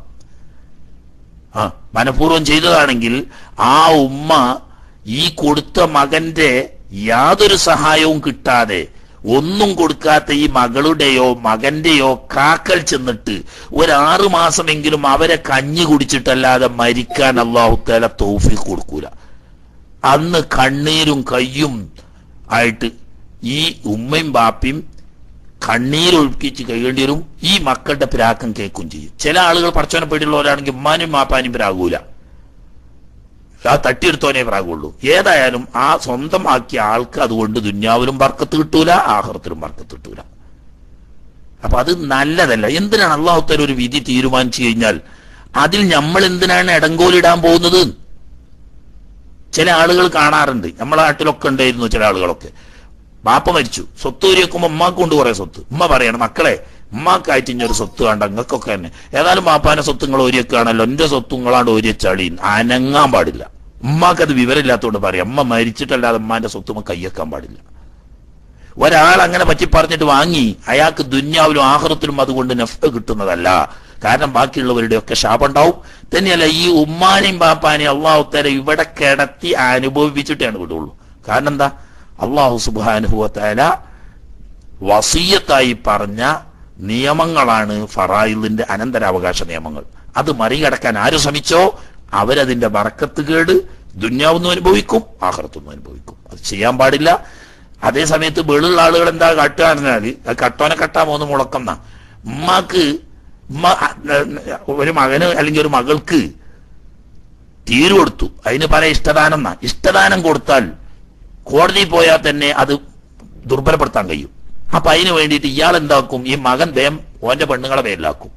ആ മനഃപൂർവ്വം ചെയ്തതാണെങ്കിൽ ആ ഉമ്മ ഈ കൊടുത്ത മകന്റെ യാതൊരു സഹായവും കിട്ടാതെ ഒന്നും കൊടുക്കാത്ത ഈ മകളുടെയോ മകന്റെയോ കാക്കൽ ചെന്നിട്ട് ഒരാറു മാസമെങ്കിലും അവരെ കഞ്ഞി കുടിച്ചിട്ടല്ലാതെ മരിക്കാൻ അള്ളാഹുത്തേല തോഫി കൊടുക്കൂല അന്ന് കണ്ണീരും കയ്യും ആയിട്ട് ഈ ഉമ്മയും ബാപ്പയും കണ്ണീരൊഴുക്കിച്ച് കഴിയേണ്ടി വരും ഈ മക്കളുടെ പിരാക്കം കേൾക്കും ചെയ്യും ചില ആളുകൾ പടച്ചോനെ പേടിയുള്ളവരാണെങ്കിൽ ഉമ്മാനും മാപ്പാനും പിരാകൂല ആ തട്ടിയെടുത്തോനെ പ്രാകുള്ളൂ ഏതായാലും ആ സ്വന്തം ആക്കിയ ആൾക്ക് അതുകൊണ്ട് ദുന്യാവിലും ബർക്കത്ത് കിട്ടൂല ആഹ്റത്തിലും ബർക്കത്ത് കിട്ടൂല അപ്പൊ അത് നല്ലതല്ല എന്തിനാണ് അള്ളാഹുത്തല ഒരു വിധി തീരുമാനിച്ചു കഴിഞ്ഞാൽ അതിൽ നമ്മൾ എന്തിനാണ് ഇടങ്കോലിടാൻ പോകുന്നത് ചില ആളുകൾ കാണാറുണ്ട് നമ്മളെ നാട്ടിലൊക്കെ ഉണ്ടായിരുന്നു ചില ആളുകളൊക്കെ ബാപ്പ മരിച്ചു സ്വത്ത് ഊരിവെക്കുമ്പോ ഉമ്മാക്ക് കൊണ്ട് കുറെ സ്വത്ത് ഉമ്മ പറയണം മക്കളെ ഉമ്മാക്കായിട്ട് ഇനി ഒരു സ്വത്ത് വേണ്ട നിങ്ങൾക്കൊക്കെ തന്നെ ഏതായാലും ബാപ്പാന്റെ സ്വത്ത് നിങ്ങൾ ഓരിയൊക്കെയാണല്ലോ എന്റെ സ്വത്ത് നിങ്ങളാണ്ട് ഓരിയച്ചാളി അനങ്ങാൻ പാടില്ല ഉമ്മാക്ക് അത് വിവരമില്ലാത്തതുകൊണ്ട് പറയാം അമ്മ മരിച്ചിട്ടല്ലാതെ ഉമ്മാന്റെ സ്വത്ത് കയ്യേക്കാൻ പാടില്ല ഒരാൾ അങ്ങനെ പറ്റി പറഞ്ഞിട്ട് വാങ്ങി അയാൾക്ക് ദുന്യാവിലും ആഹ്റത്തിലും അതുകൊണ്ട് നെഫ് കിട്ടുന്നതല്ല കാരണം ബാക്കിയുള്ളവരുടെ ഒക്കെ ശാപം ഉണ്ടാവും തന്നെയല്ല ഈ ഉമ്മാനെയും ബാപ്പാനെയും അള്ളാഹുത്തര ഇവിടെ കിടത്തി അനുഭവിച്ചിട്ടാണ് വിടുള്ളൂ കാരണം എന്താ അള്ളാഹു സുബാനുഭവത്തല വസീയത്തായി പറഞ്ഞ നിയമങ്ങളാണ് ഫറായിലിന്റെ അനന്തരാവകാശ നിയമങ്ങൾ അത് മറികടക്കാൻ ആര് ശ്രമിച്ചോ അവരതിന്റെ വറക്കത്ത് കേട് ദുന്യാവെന്നും അനുഭവിക്കും ആഹ്റത്തൊന്നും അനുഭവിക്കും അത് ചെയ്യാൻ പാടില്ല അതേ സമയത്ത് വെളുള്ള ആളുകൾ എന്താ കാട്ടുക പറഞ്ഞാല് അത് കട്ടോനെ കട്ടാ മൂന്ന് മുളക്കുന്ന ഉമ്മാക്ക് ഉമ്മ ഒരു മകന് അല്ലെങ്കിൽ ഒരു മകൾക്ക് തീരു കൊടുത്തു അതിന് പല ഇഷ്ടദാനം എന്നാ ഇഷ്ടദാനം കൊടുത്താൽ കോടതിയിൽ പോയാൽ തന്നെ അത് ദുർബലപ്പെടുത്താൻ കഴിയും അപ്പൊ അതിന് വേണ്ടിയിട്ട് ഇയാൾ എന്താക്കും ഈ മകൻ വേം ഓന്റെ പെണ്ണുങ്ങളെ പേരിലാക്കും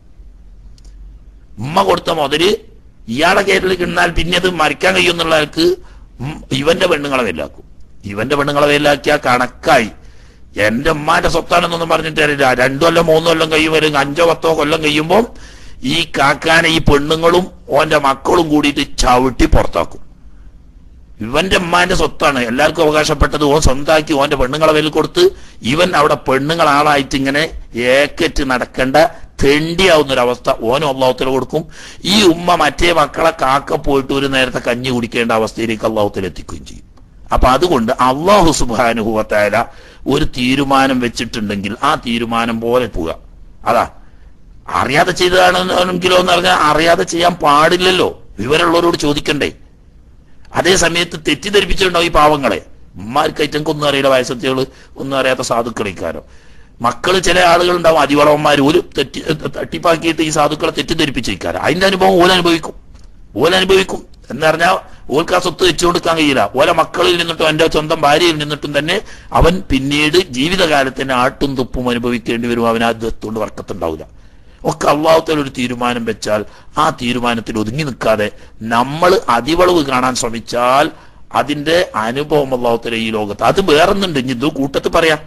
ഉമ്മ കൊടുത്ത മുതല് ഇയാളെ കയറിൽ കിടന്നാൽ പിന്നെ അത് മറിക്കാൻ കഴിയുന്നുള്ള ആൾക്ക് ഉം ഇവന്റെ പെണ്ണുങ്ങളെ പേരിലാക്കും ഇവന്റെ പെണ്ണുങ്ങളെ പേരിലാക്കിയ കണക്കായി എന്റെ ഉമ്മാന്റെ സ്വത്താണെന്നൊന്നും പറഞ്ഞിട്ട് കാര്യമില്ല രണ്ടു കൊല്ലം മൂന്നു കൊല്ലം കഴിയുമ്പോൾ അഞ്ചോ പത്തോ കൊല്ലം കഴിയുമ്പോൾ ഈ കാക്കാനെ ഈ പെണ്ണുങ്ങളും ഓന്റെ മക്കളും കൂടിയിട്ട് ചവിട്ടി പുറത്താക്കും ഇവന്റെ ഉമ്മാന്റെ സ്വത്താണ് എല്ലാവർക്കും അവകാശപ്പെട്ടത് ഓൻ സ്വന്തമാക്കി ഓന്റെ പെണ്ണുങ്ങളെ പേരിൽ കൊടുത്ത് ഇവൻ അവിടെ പെണ്ണുങ്ങൾ ആളായിട്ട് ഇങ്ങനെ ഏക്കറ്റ് നടക്കേണ്ട തെണ്ടിയാവുന്ന ഒരു അവസ്ഥ ഓനും അള്ളാഹുത്തല കൊടുക്കും ഈ ഉമ്മ മറ്റേ മക്കളെ കാക്ക പോയിട്ട് ഒരു നേരത്തെ കഞ്ഞി കുടിക്കേണ്ട അവസ്ഥയിലേക്ക് അള്ളാഹുത്തല എത്തിക്കുകയും ചെയ്യും അപ്പൊ അതുകൊണ്ട് അള്ളാഹു സുബാനുഭവത്തായ ഒരു തീരുമാനം വെച്ചിട്ടുണ്ടെങ്കിൽ ആ തീരുമാനം പോലെ പോവുക അതാ അറിയാതെ ചെയ്തതാണെങ്കിലോ എന്ന് പറഞ്ഞാൽ അറിയാതെ ചെയ്യാൻ പാടില്ലല്ലോ വിവരമുള്ളവരോട് ചോദിക്കണ്ടേ അതേ സമയത്ത് തെറ്റിദ്ധരിപ്പിച്ചിട്ടുണ്ടാവും ഈ പാവങ്ങളെ ഉമ്മാർക്ക് ഐറ്റങ്ങൾക്ക് ഒന്നും അറിയില്ല വയസ്സത്തികള് ഒന്നും അറിയാത്ത സാധുക്കളിക്കാരോ മക്കള് ചില ആളുകൾ ഉണ്ടാവും അതിവളവന്മാർ ഒരു തെറ്റി തട്ടിപ്പാക്കിയിട്ട് ഈ സാധുക്കളെ തെറ്റിദ്ധരിപ്പിച്ചിരിക്കാറ് അതിന്റെ അനുഭവം ഓല അനുഭവിക്കും ഓല അനുഭവിക്കും എന്ന് പറഞ്ഞാൽ ഓൾക്ക് ആ സ്വത്ത് വെച്ചു കൊടുക്കാൻ കഴിയില്ല ഓല മക്കളിൽ നിന്നിട്ടും എന്റെ സ്വന്തം ഭാര്യയിൽ നിന്നിട്ടും തന്നെ അവൻ പിന്നീട് ജീവിതകാലത്തിന് ആട്ടും തുപ്പും അനുഭവിക്കേണ്ടി വരും അവൻ ആ ദത്തുകൊണ്ട് വർക്കത്തുണ്ടാവില്ല ഒക്കെ അള്ളാഹുത്തൽ ഒരു തീരുമാനം വെച്ചാൽ ആ തീരുമാനത്തിൽ ഒതുങ്ങി നിൽക്കാതെ നമ്മൾ അതിവളവ് കാണാൻ ശ്രമിച്ചാൽ അതിന്റെ അനുഭവം അള്ളാഹുത്തല ഈ ലോകത്ത് അത് വേറൊന്നുണ്ട് ഇനി ഇത് കൂട്ടത്തിൽ പറയാം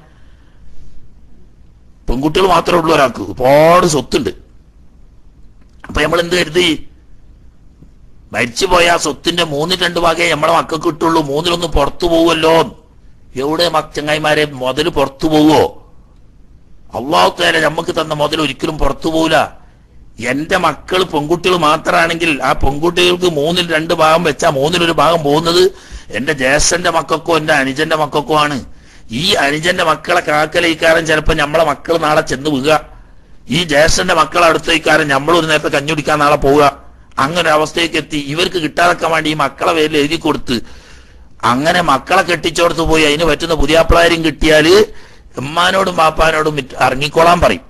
പെൺകുട്ടികൾ മാത്രമേ ഉള്ളൂ ഒരാൾക്ക് ഒരുപാട് സ്വത്തുണ്ട് അപ്പൊ നമ്മൾ എന്ത് കരുതി മരിച്ചുപോയ ആ സ്വത്തിന്റെ മൂന്നിൽ രണ്ട് ഭാഗമേ നമ്മളെ മക്കൾക്ക് കിട്ടുള്ളൂ മൂന്നിലൊന്ന് പുറത്തു പോവുമല്ലോ എവിടെ മക്ക ചങ്ങായിമാരെ മുതൽ പുറത്തു പോവോ അള്ളാഹുത്തേരെ നമുക്ക് തന്ന മുതൽ ഒരിക്കലും പുറത്തു പോവില്ല എന്റെ മക്കൾ പെൺകുട്ടികൾ മാത്രമാണെങ്കിൽ ആ പെൺകുട്ടികൾക്ക് മൂന്നിൽ രണ്ട് ഭാഗം വെച്ചാ മൂന്നിലൊരു ഭാഗം പോകുന്നത് എന്റെ ജ്യേഷ്ഠന്റെ മക്കൾക്കോ എന്റെ അനുജന്റെ മക്കൾക്കോ ആണ് ഈ അനുജന്റെ മക്കളെ കാക്കലയിക്കാരൻ ചിലപ്പോ നമ്മളെ മക്കൾ നാളെ ചെന്ന് വീഴുക ഈ ജ്യേഷ്ഠന്റെ മക്കളെ അടുത്തേക്കാരൻ നമ്മൾ ഒരു നേരത്തെ കഞ്ഞുടിക്കാൻ നാളെ പോവുക അങ്ങനെ ഒരു അവസ്ഥയ്ക്ക് എത്തി ഇവർക്ക് കിട്ടാതൊക്കെ വേണ്ടി ഈ മക്കളെ പേരിൽ എഴുതി കൊടുത്ത് അങ്ങനെ മക്കളെ കെട്ടിച്ചോടത്ത് പോയി അതിന് പറ്റുന്ന പുതിയാപ്പിളാരും കിട്ടിയാല് ഉമ്മാനോടും പാപ്പാനോടും വിറ്റ് ഇറങ്ങിക്കോളാൻ പറയും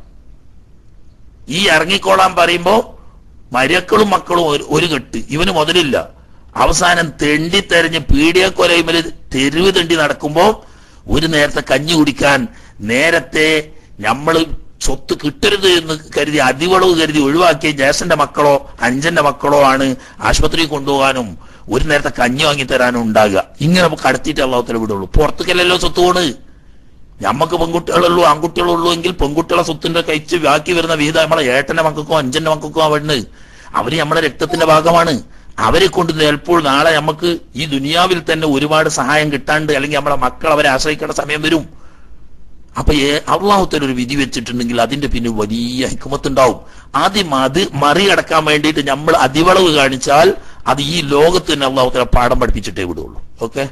ഈ ഇറങ്ങിക്കോളാൻ പറയുമ്പോ മരക്കളും മക്കളും ഒരു- ഒരു കെട്ട് ഇവന് മുതലില്ല അവസാനം തെണ്ടി തെരഞ്ഞ് പീഡിയക്കൊലയുമല് തെരുവ് തെണ്ടി നടക്കുമ്പോ ഒരു നേരത്തെ കഞ്ഞി കുടിക്കാൻ നേരത്തെ നമ്മൾ സ്വത്ത് കിട്ടരുത് എന്ന് കരുതി അതിവളവ് കരുതി ഒഴിവാക്കിയ ജേസന്റെ മക്കളോ അഞ്ചന്റെ മക്കളോ ആണ് ആശുപത്രിയിൽ കൊണ്ടുപോകാനും ഒരു നേരത്തെ കഞ്ഞി വാങ്ങി തരാനും ഉണ്ടാകുക ഇങ്ങനെ നമുക്ക് കടത്തിയിട്ട് അള്ളാഹത്തിൽ വിടുള്ളൂ പുറത്തേക്കല്ലല്ലോ സ്വത്ത് പോണ് ഞമ്മക്ക് പെൺകുട്ടികളുള്ളൂ ആൺകുട്ടികളുള്ളൂ എങ്കിൽ പെൺകുട്ടികളെ സ്വത്തിന്റെ കഴിച്ച് ബാക്കി വരുന്ന വിഹിതം നമ്മളെ ഏട്ടന്റെ മക്കൾക്കോ അഞ്ചന്റെ മക്കൾക്കോ വരുന്നത് അവര് നമ്മുടെ രക്തത്തിന്റെ ഭാഗമാണ് അവരെ കൊണ്ട് ചിലപ്പോൾ നാളെ നമുക്ക് ഈ ദുനിയാവിൽ തന്നെ ഒരുപാട് സഹായം കിട്ടാണ്ട് അല്ലെങ്കിൽ നമ്മളെ മക്കൾ അവരെ ആശ്രയിക്കേണ്ട സമയം വരും അപ്പൊ അള്ളാഹുത്തൽ ഒരു വിധി വെച്ചിട്ടുണ്ടെങ്കിൽ അതിന്റെ പിന്നെ വലിയ ഹിക്കുമത്തുണ്ടാവും ആദ്യം അത് മറികടക്കാൻ വേണ്ടിയിട്ട് നമ്മൾ അതിവളവ് കാണിച്ചാൽ അത് ഈ ലോകത്ത് തന്നെ അള്ളാഹുത്തല പാഠം പഠിപ്പിച്ചിട്ടേ വിടുള്ളൂ ഓക്കെ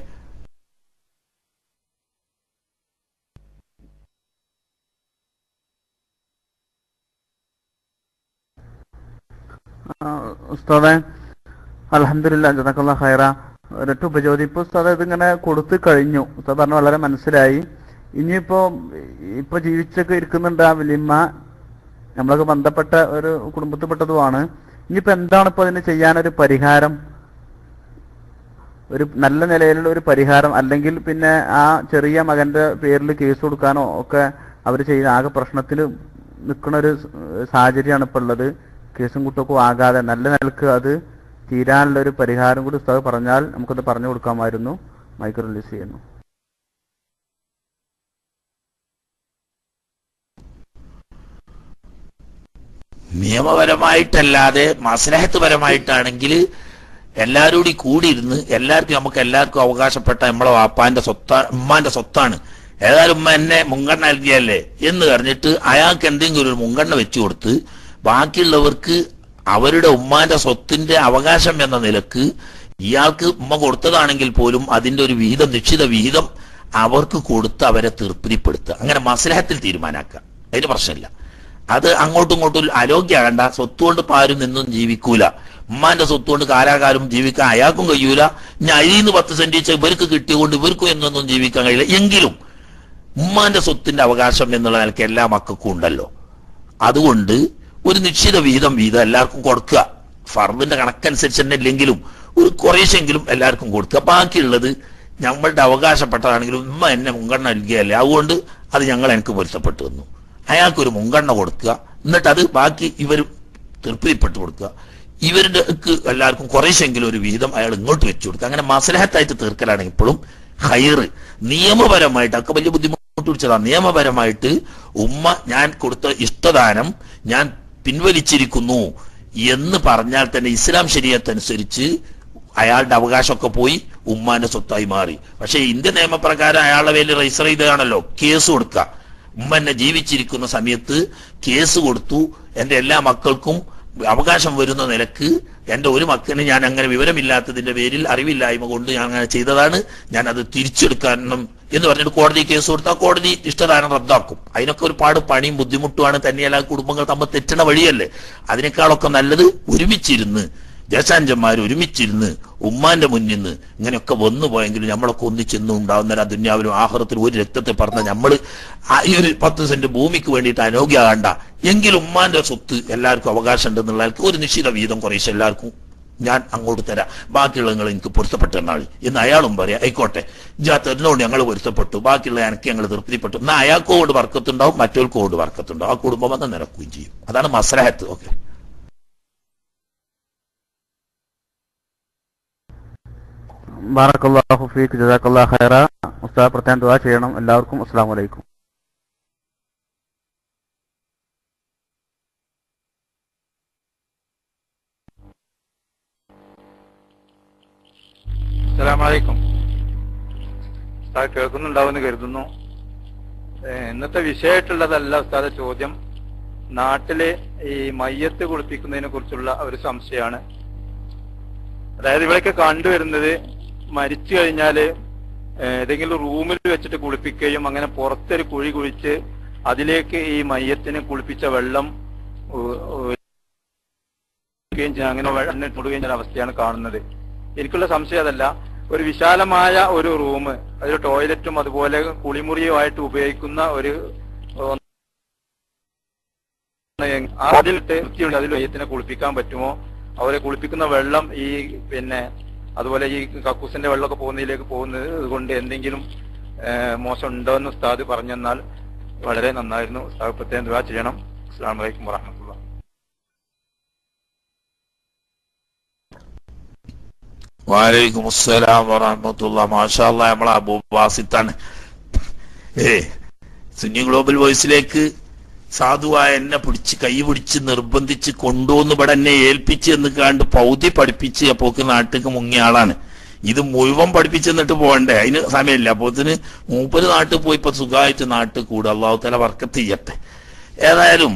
ആ, ഉസ്താദെ അലഹമില്ല ജനക്കുള്ള ഹൈറ ഒരൊറ്റ ഉപജോതി ഇപ്പൊ ഉസ്താദ് ഇതിങ്ങനെ കൊടുത്തു കഴിഞ്ഞു ഉസ്താദ് പറഞ്ഞു വളരെ മനസ്സിലായി ഇനിയിപ്പോ ഇപ്പൊ ജീവിച്ചൊക്കെ ഇരിക്കുന്നുണ്ട് ആ വലിയമ്മ നമ്മളൊക്കെ ബന്ധപ്പെട്ട ഒരു കുടുംബത്തിൽപ്പെട്ടതുമാണ് ഇനിയിപ്പോ എന്താണ് ഇപ്പൊ അതിന് ചെയ്യാനൊരു പരിഹാരം ഒരു നല്ല നിലയിലുള്ള ഒരു പരിഹാരം അല്ലെങ്കിൽ പിന്നെ ആ ചെറിയ മകന്റെ പേരിൽ കേസ് കൊടുക്കാനോ ഒക്കെ അവർ ചെയ്യുന്ന ആകെ പ്രശ്നത്തിൽ നിൽക്കുന്ന ഒരു സാഹചര്യമാണ് ഇപ്പൊ ഉള്ളത് കേസും കുട്ടൊക്കെ ആകാതെ നല്ല നിലക്ക് അത് തീരാനുള്ള ഒരു പരിഹാരം കൂടി ഉസ്താദ് പറഞ്ഞാൽ നമുക്കത് പറഞ്ഞു കൊടുക്കാമായിരുന്നു മൈക്ക് റിലീസ് ചെയ്യുന്നു നിയമപരമായിട്ടല്ലാതെ മസ്ലഹത്ത് പരമായിട്ടാണെങ്കിൽ എല്ലാവരും കൂടി കൂടിയിരുന്ന് എല്ലാവർക്കും നമുക്ക് എല്ലാവർക്കും അവകാശപ്പെട്ട നമ്മളെ വാപ്പാന്റെ സ്വത്താ ഉമ്മാന്റെ സ്വത്താണ് ഏതായാലും ഉമ്മ എന്നെ മുൻഗണന നൽകിയല്ലേ എന്ന് പറഞ്ഞിട്ട് അയാൾക്ക് എന്തെങ്കിലും ഒരു മുൻഗണന വെച്ചു കൊടുത്ത് ബാക്കിയുള്ളവർക്ക് അവരുടെ ഉമ്മാന്റെ സ്വത്തിന്റെ അവകാശം എന്ന നിലക്ക് ഇയാൾക്ക് ഉമ്മ കൊടുത്തതാണെങ്കിൽ പോലും അതിന്റെ ഒരു വിഹിതം നിശ്ചിത വിഹിതം അവർക്ക് കൊടുത്ത് അവരെ തൃപ്തിപ്പെടുത്തുക അങ്ങനെ മസ്ലഹത്തിൽ തീരുമാനാക്കുക അതിന് പ്രശ്നമില്ല അത് അങ്ങോട്ടും ഇങ്ങോട്ടും അലോഗ്യാകണ്ട സ്വത്ത് കൊണ്ട് ഇപ്പൊ ആരും നിന്നും ജീവിക്കൂല ഉമ്മാന്റെ സ്വത്ത് കൊണ്ട് കാലാകാലം ജീവിക്കാൻ അയാൾക്കും കഴിയൂല ഇനി അരിന്ന് പത്ത് സെന്റ് വെച്ച ഇവർക്ക് കിട്ടിയതുകൊണ്ട് ഇവർക്കും എന്നൊന്നും ജീവിക്കാൻ കഴിയില്ല എങ്കിലും ഉമ്മാന്റെ സ്വത്തിന്റെ അവകാശം എന്നുള്ള നിലയ്ക്ക് എല്ലാ മക്കൾക്കും ഉണ്ടല്ലോ അതുകൊണ്ട് ഒരു നിശ്ചിത വീതം വീതം എല്ലാവർക്കും കൊടുക്കുക ഫർദിന്റെ കണക്കനുസരിച്ച് തന്നെ ഇല്ലെങ്കിലും ഒരു കുറേശ്ശെങ്കിലും എല്ലാവർക്കും കൊടുക്കുക ബാക്കിയുള്ളത് ഞങ്ങളുടെ അവകാശപ്പെട്ടതാണെങ്കിലും ഉമ്മ എന്നെ മുൻഗണന നൽകിയല്ലേ അതുകൊണ്ട് അത് ഞങ്ങൾ എനിക്ക് പൊരുത്തപ്പെട്ടു വന്നു അയാൾക്കൊരു മുൻഗണന കൊടുക്കുക എന്നിട്ട് അത് ബാക്കി ഇവർ തൃപ്തിപ്പെട്ടു കൊടുക്കുക ഇവരുടെ എല്ലാവർക്കും കുറേശ്ശെങ്കിലും ഒരു വിഹിതം അയാൾ ഇങ്ങോട്ട് വെച്ചു കൊടുക്കുക അങ്ങനെ മസലഹത്തായിട്ട് തീർക്കലാണെങ്കിൽ ഇപ്പോഴും ഹൈറ് നിയമപരമായിട്ട് ഒക്കെ വലിയ ബുദ്ധിമുട്ട് പിടിച്ചതാണ് നിയമപരമായിട്ട് ഉമ്മ ഞാൻ കൊടുത്ത ഇഷ്ടദാനം ഞാൻ പിൻവലിച്ചിരിക്കുന്നു എന്ന് പറഞ്ഞാൽ തന്നെ ഇസ്ലാം ശരീരത്തനുസരിച്ച് അയാളുടെ അവകാശമൊക്കെ പോയി ഉമ്മാന്റെ സ്വത്തായി മാറി പക്ഷേ ഇന്ത്യ നിയമപ്രകാരം അയാളുടെ പേരിൽ രജിസ്റ്റർ ചെയ്തതാണല്ലോ കേസ് കൊടുക്കുക ഉമ്മ എന്നെ ജീവിച്ചിരിക്കുന്ന സമയത്ത് കേസ് കൊടുത്തു എന്റെ എല്ലാ മക്കൾക്കും അവകാശം വരുന്ന നിലക്ക് എന്റെ ഒരു മക്കന് ഞാൻ അങ്ങനെ വിവരമില്ലാത്തതിന്റെ പേരിൽ അറിവില്ലായ്മ കൊണ്ട് ഞാൻ അങ്ങനെ ചെയ്തതാണ് ഞാൻ അത് തിരിച്ചെടുക്കണം എന്ന് പറഞ്ഞിട്ട് കോടതി കേസ് കൊടുത്താൽ കോടതി ഇഷ്ടദാനം റദ്ദാക്കും അതിനൊക്കെ ഒരുപാട് പണിയും ബുദ്ധിമുട്ടുമാണ് തന്നെയല്ല കുടുംബങ്ങൾ തമ്മിൽ തെറ്റണ വഴിയല്ലേ അതിനേക്കാളൊക്കെ നല്ലത് ഒരുമിച്ചിരുന്ന് ദേശാഞ്ചന്മാർ ഒരുമിച്ചിരുന്ന് ഉമ്മാന്റെ മുന്നിൽ നിന്ന് ഇങ്ങനെയൊക്കെ വന്നു പോയെങ്കിലും നമ്മളൊക്കെ ഒന്നിച്ചെന്നും ഉണ്ടാവുന്ന ദുന്യാവിലും ആഹ്റത്തിലും ഒരു രക്തത്തെ പറഞ്ഞ നമ്മൾ ഈ ഒരു പത്ത് സെന്റ് ഭൂമിക്ക് വേണ്ടിയിട്ട് അനോഗ്യാകണ്ട എങ്കിലും ഉമ്മാന്റെ സ്വത്ത് എല്ലാവർക്കും അവകാശം ഉണ്ടെന്നുള്ള ഒരു നിശ്ചിത വീതം കുറേശ്ശെ എല്ലാവർക്കും ഞാൻ അങ്ങോട്ട് തരാം ബാക്കിയുള്ള നിങ്ങൾ എനിക്ക് പൊരുത്തപ്പെട്ട നാൾ എന്ന് അയാളും പറയാം ആയിക്കോട്ടെ ജാ തരുന്നോണ്ട് ഞങ്ങൾ പൊരുത്തപ്പെട്ടു ബാക്കിയുള്ള എനിക്ക് ഞങ്ങൾ തൃപ്തിപ്പെട്ടു എന്നാൽ അയാൾക്കും കൊണ്ട് വർക്കത്തുണ്ടാവും മറ്റവർക്കും കൊണ്ട് വർക്കത്തുണ്ടാവും ആ കുടുംബം വന്ന് നിരക്കുകയും ചെയ്യും അതാണ് മസലഹത്ത് ഓക്കെ ബാറക്കല്ലാഹു ഫീക്ക് ജസാക്കല്ലാഹു ഖൈറ ഉസ്താദ് പ്രത്യേകം ദുആ ചെയ്യണം എല്ലാവർക്കും അസ്സലാമു അലൈക്കും അസ്സലാമലൈക്കും ഉസ്താദ് കേൾക്കുന്നുണ്ടാവുമെന്ന് കരുതുന്നു ഏഹ് ഇന്നത്തെ വിഷയമായിട്ടുള്ളതല്ല ഉസ്താദ് ചോദ്യം നാട്ടില് ഈ മയ്യത്ത് കുളിപ്പിക്കുന്നതിനെ കുറിച്ചുള്ള ഒരു സംശയമാണ് അതായത് ഇവിടെയൊക്കെ കണ്ടുവരുന്നത് മരിച്ചു കഴിഞ്ഞാല് ഏഹ് ഏതെങ്കിലും റൂമിൽ വെച്ചിട്ട് കുളിപ്പിക്കുകയും അങ്ങനെ പുറത്തൊരു കുഴി കുഴിച്ച് അതിലേക്ക് ഈ മയ്യത്തിന് കുളിപ്പിച്ച വെള്ളം ഒ- ഒഴിക്കുകയും ചെയ്യ- അങ്ങനെ വെള്ളം ഇടുകയും ചെയ്യുന്ന അവസ്ഥയാണ് കാണുന്നത് എനിക്കുള്ള സംശയം അതല്ല ഒരു വിശാലമായ ഒരു റൂം ഒരു ടോയ്ലറ്റും അതുപോലെ കുളിമുറിയുമായിട്ട് ഉപയോഗിക്കുന്ന ഒരു ഒന്ന് അതിലിട്ട് വൃത്തിയുണ്ട് അതിൽ മയ്യത്തിനെ കുളിപ്പിക്കാൻ പറ്റുമോ അവരെ കുളിപ്പിക്കുന്ന വെള്ളം ഈ പിന്നെ അതുപോലെ ഈ കക്കൂസിന്റെ വെള്ളമൊക്കെ പോകുന്നതിലേക്ക് പോകുന്നത് കൊണ്ട് എന്തെങ്കിലും ഏഹ്, മോശം ഉണ്ടോ എന്ന് ഉസ്താദ് പറഞ്ഞെന്നാൽ വളരെ നന്നായിരുന്നു ഉസ്താദ് പ്രത്യേകം ദുആ ചെയ്യണം അസ്സാം വലൈക്കും വറഹമത്തുള്ള വാലൈക്കും അസ്സലാം വറഹമത്തുള്ള മാഷാല്ല നമ്മളെ അബൂബാസിത്താണ് ഏ സുന്നി ഗ്ലോബൽ വോയിസിലേക്ക് സാധുവായ എന്നെ പിടിച്ച് കൈ പിടിച്ച് നിർബന്ധിച്ച് കൊണ്ടുവന്ന് ഇവിടെ എന്നെ ഏൽപ്പിച്ച് എന്ന് കണ്ട് പൗതി പഠിപ്പിച്ച് അപ്പോക്ക് നാട്ടിലേക്ക് മുങ്ങിയ ആളാണ് ഇത് മുഴുവൻ പഠിപ്പിച്ച് എന്നിട്ട് പോകണ്ടേ അതിന് സമയമില്ല അപ്പോത്തിന് മൂപ്പര് നാട്ടിൽ പോയി ഇപ്പൊ സുഖമായിട്ട് നാട്ടിൽ കൂടും അള്ളാഹു തല വർക്കത്ത് ചെയ്യട്ടെ ഏതായാലും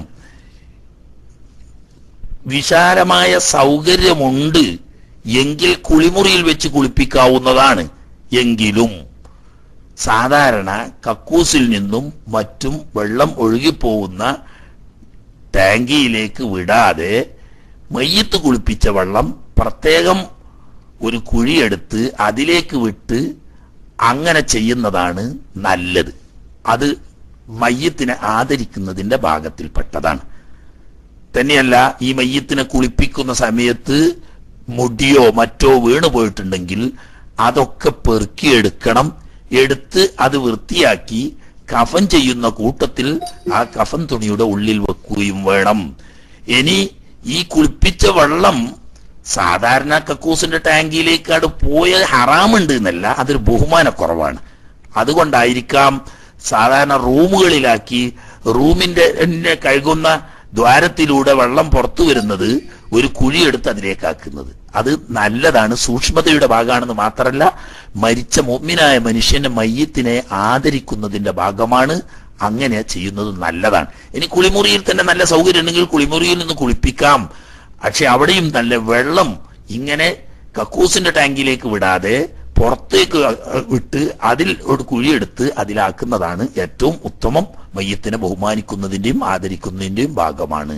വിശാലമായ സൗകര്യമുണ്ട് എങ്കിൽ കുളിമുറിയിൽ വെച്ച് കുളിപ്പിക്കാവുന്നതാണ് എങ്കിലും സാധാരണ കക്കൂസിൽ നിന്നും മറ്റും വെള്ളം ഒഴുകിപ്പോകുന്ന ടാങ്കിയിലേക്ക് വിടാതെ മയ്യത്ത് കുളിപ്പിച്ച വെള്ളം പ്രത്യേകം ഒരു കുഴിയെടുത്ത് അതിലേക്ക് വിട്ട് അങ്ങനെ ചെയ്യുന്നതാണ് നല്ലത് അത് മയ്യത്തിനെ ആദരിക്കുന്നതിന്റെ ഭാഗത്തിൽപ്പെട്ടതാണ് തന്നെയല്ല ഈ മയ്യത്തിനെ കുളിപ്പിക്കുന്ന സമയത്ത് മുടിയോ മറ്റോ വീണു പോയിട്ടുണ്ടെങ്കിൽ അതൊക്കെ പെറുക്കിയെടുക്കണം എടുത്ത് അത് വൃത്തിയാക്കി കഫൻ ചെയ്യുന്ന കൂട്ടത്തിൽ ആ കഫൻ തുണിയുടെ ഉള്ളിൽ വെക്കുകയും വേണം ഇനി ഈ കുളിപ്പിച്ച വെള്ളം സാധാരണ കക്കൂസിന്റെ ടാങ്കിയിലേക്ക് അവിടെ പോയ ഹറാമുണ്ട് എന്നല്ല അതൊരു ബഹുമാനക്കുറവാണ് അതുകൊണ്ടായിരിക്കാം സാധാരണ റൂമുകളിലാക്കി റൂമിന്റെ ന്നെ കഴുകുന്ന ദ്വാരത്തിലൂടെ വെള്ളം പുറത്തു വരുന്നത് ഒരു കുഴിയെടുത്ത് അതിലേക്കാക്കുന്നത് അത് നല്ലതാണ് സൂക്ഷ്മതയുടെ ഭാഗമാണെന്ന് മാത്രമല്ല മരിച്ച മുമ്മിനായ മനുഷ്യന്റെ മയ്യത്തിനെ ആദരിക്കുന്നതിന്റെ ഭാഗമാണ് അങ്ങനെ ചെയ്യുന്നത് നല്ലതാണ് ഇനി കുളിമുറിയിൽ തന്നെ നല്ല സൗകര്യം ഉണ്ടെങ്കിൽ കുളിമുറിയിൽ നിന്ന് കുളിപ്പിക്കാം പക്ഷെ അവിടെയും നല്ല വെള്ളം ഇങ്ങനെ കക്കൂസിന്റെ ടാങ്കിലേക്ക് വിടാതെ പുറത്തേക്ക് വിട്ട് അതിൽ ഒരു കുഴിയെടുത്ത് അതിലാക്കുന്നതാണ് ഏറ്റവും ഉത്തമം മയ്യത്തിനെ ബഹുമാനിക്കുന്നതിന്റെയും ആദരിക്കുന്നതിന്റെയും ഭാഗമാണ്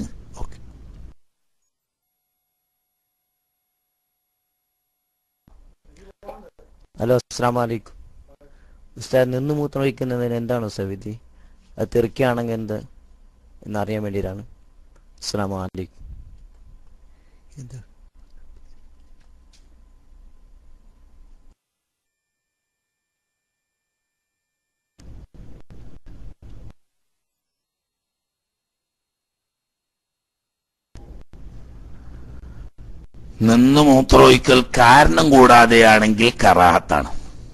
ഹലോ അസ്സാം വലൈക്കും ഉസ്താദ് നിന്ന് മൂത്രം ഒഴിക്കുന്നതിന് എന്താണ് ഉസ്താദ് വിധി അത് തെറിക്കുകയാണെങ്കിൽ എന്ത് എന്നറിയാൻ വേണ്ടിയിട്ടാണ് അസ്സാം വലൈക്കും എന്ത് നിന്ന് മൂത്രമൊഴിക്കൽ കാരണം കൂടാതെയാണെങ്കിൽ കറാഹത്താണ്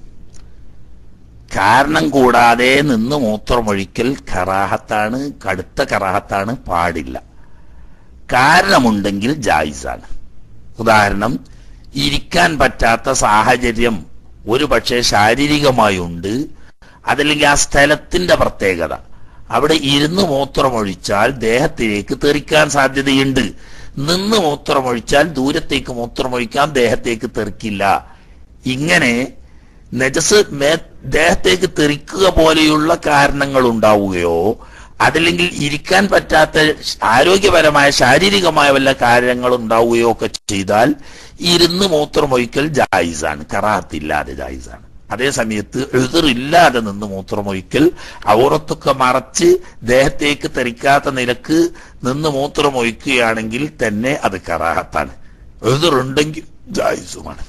കാരണം കൂടാതെ നിന്ന് മൂത്രമൊഴിക്കൽ കറാഹത്താണ് കടുത്ത കറാഹത്താണ് പാടില്ല കാരണമുണ്ടെങ്കിൽ ജായിസാണ് ഉദാഹരണം ഇരിക്കാൻ പറ്റാത്ത സാഹചര്യം ഒരു പക്ഷേ ശാരീരികമായി ഉണ്ട് അതല്ലെങ്കിൽ ആ സ്ഥലത്തിന്റെ പ്രത്യേകത അവിടെ ഇരുന്ന് മൂത്രമൊഴിച്ചാൽ ദേഹത്തിലേക്ക് തെറിക്കാൻ സാധ്യതയുണ്ട് നിന്ന് മൂത്രമൊഴിച്ചാൽ ദൂരത്തേക്ക് മൂത്രമൊഴിക്കാൻ ദേഹത്തേക്ക് തെറിക്കില്ല ഇങ്ങനെ നജസ് മേ ദേഹത്തേക്ക് തെറിക്കുക പോലെയുള്ള കാരണങ്ങൾ ഉണ്ടാവുകയോ അതല്ലെങ്കിൽ ഇരിക്കാൻ പറ്റാത്ത ആരോഗ്യപരമായ ശാരീരികമായ വല്ല കാര്യങ്ങൾ ഉണ്ടാവുകയോ ഒക്കെ ചെയ്താൽ ഇരുന്ന് മൂത്രമൊഴിക്കൽ ജായിസാണ് കറാത്തില്ലാതെ ജായിസാണ് അതേ സമയത്ത് എതിറില്ലാതെ നിന്ന് മൂത്രമൊഴിക്കൽ ഔറത്തൊക്കെ മറച്ച് ദേഹത്തേക്ക് തെറിക്കാത്ത നിലക്ക് നിന്ന് മൂത്രമൊഴിക്കുകയാണെങ്കിൽ തന്നെ അത് കറാഹത്താണ് എതിറുണ്ടെങ്കിൽ ജായിസുമാണ്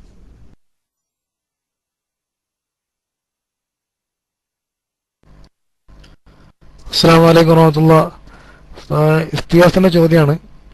അസ്സാം വലൈക്കും വറഹമത്തുള്ള ഇസ്തിയാസിന്റെ ചോദ്യമാണ്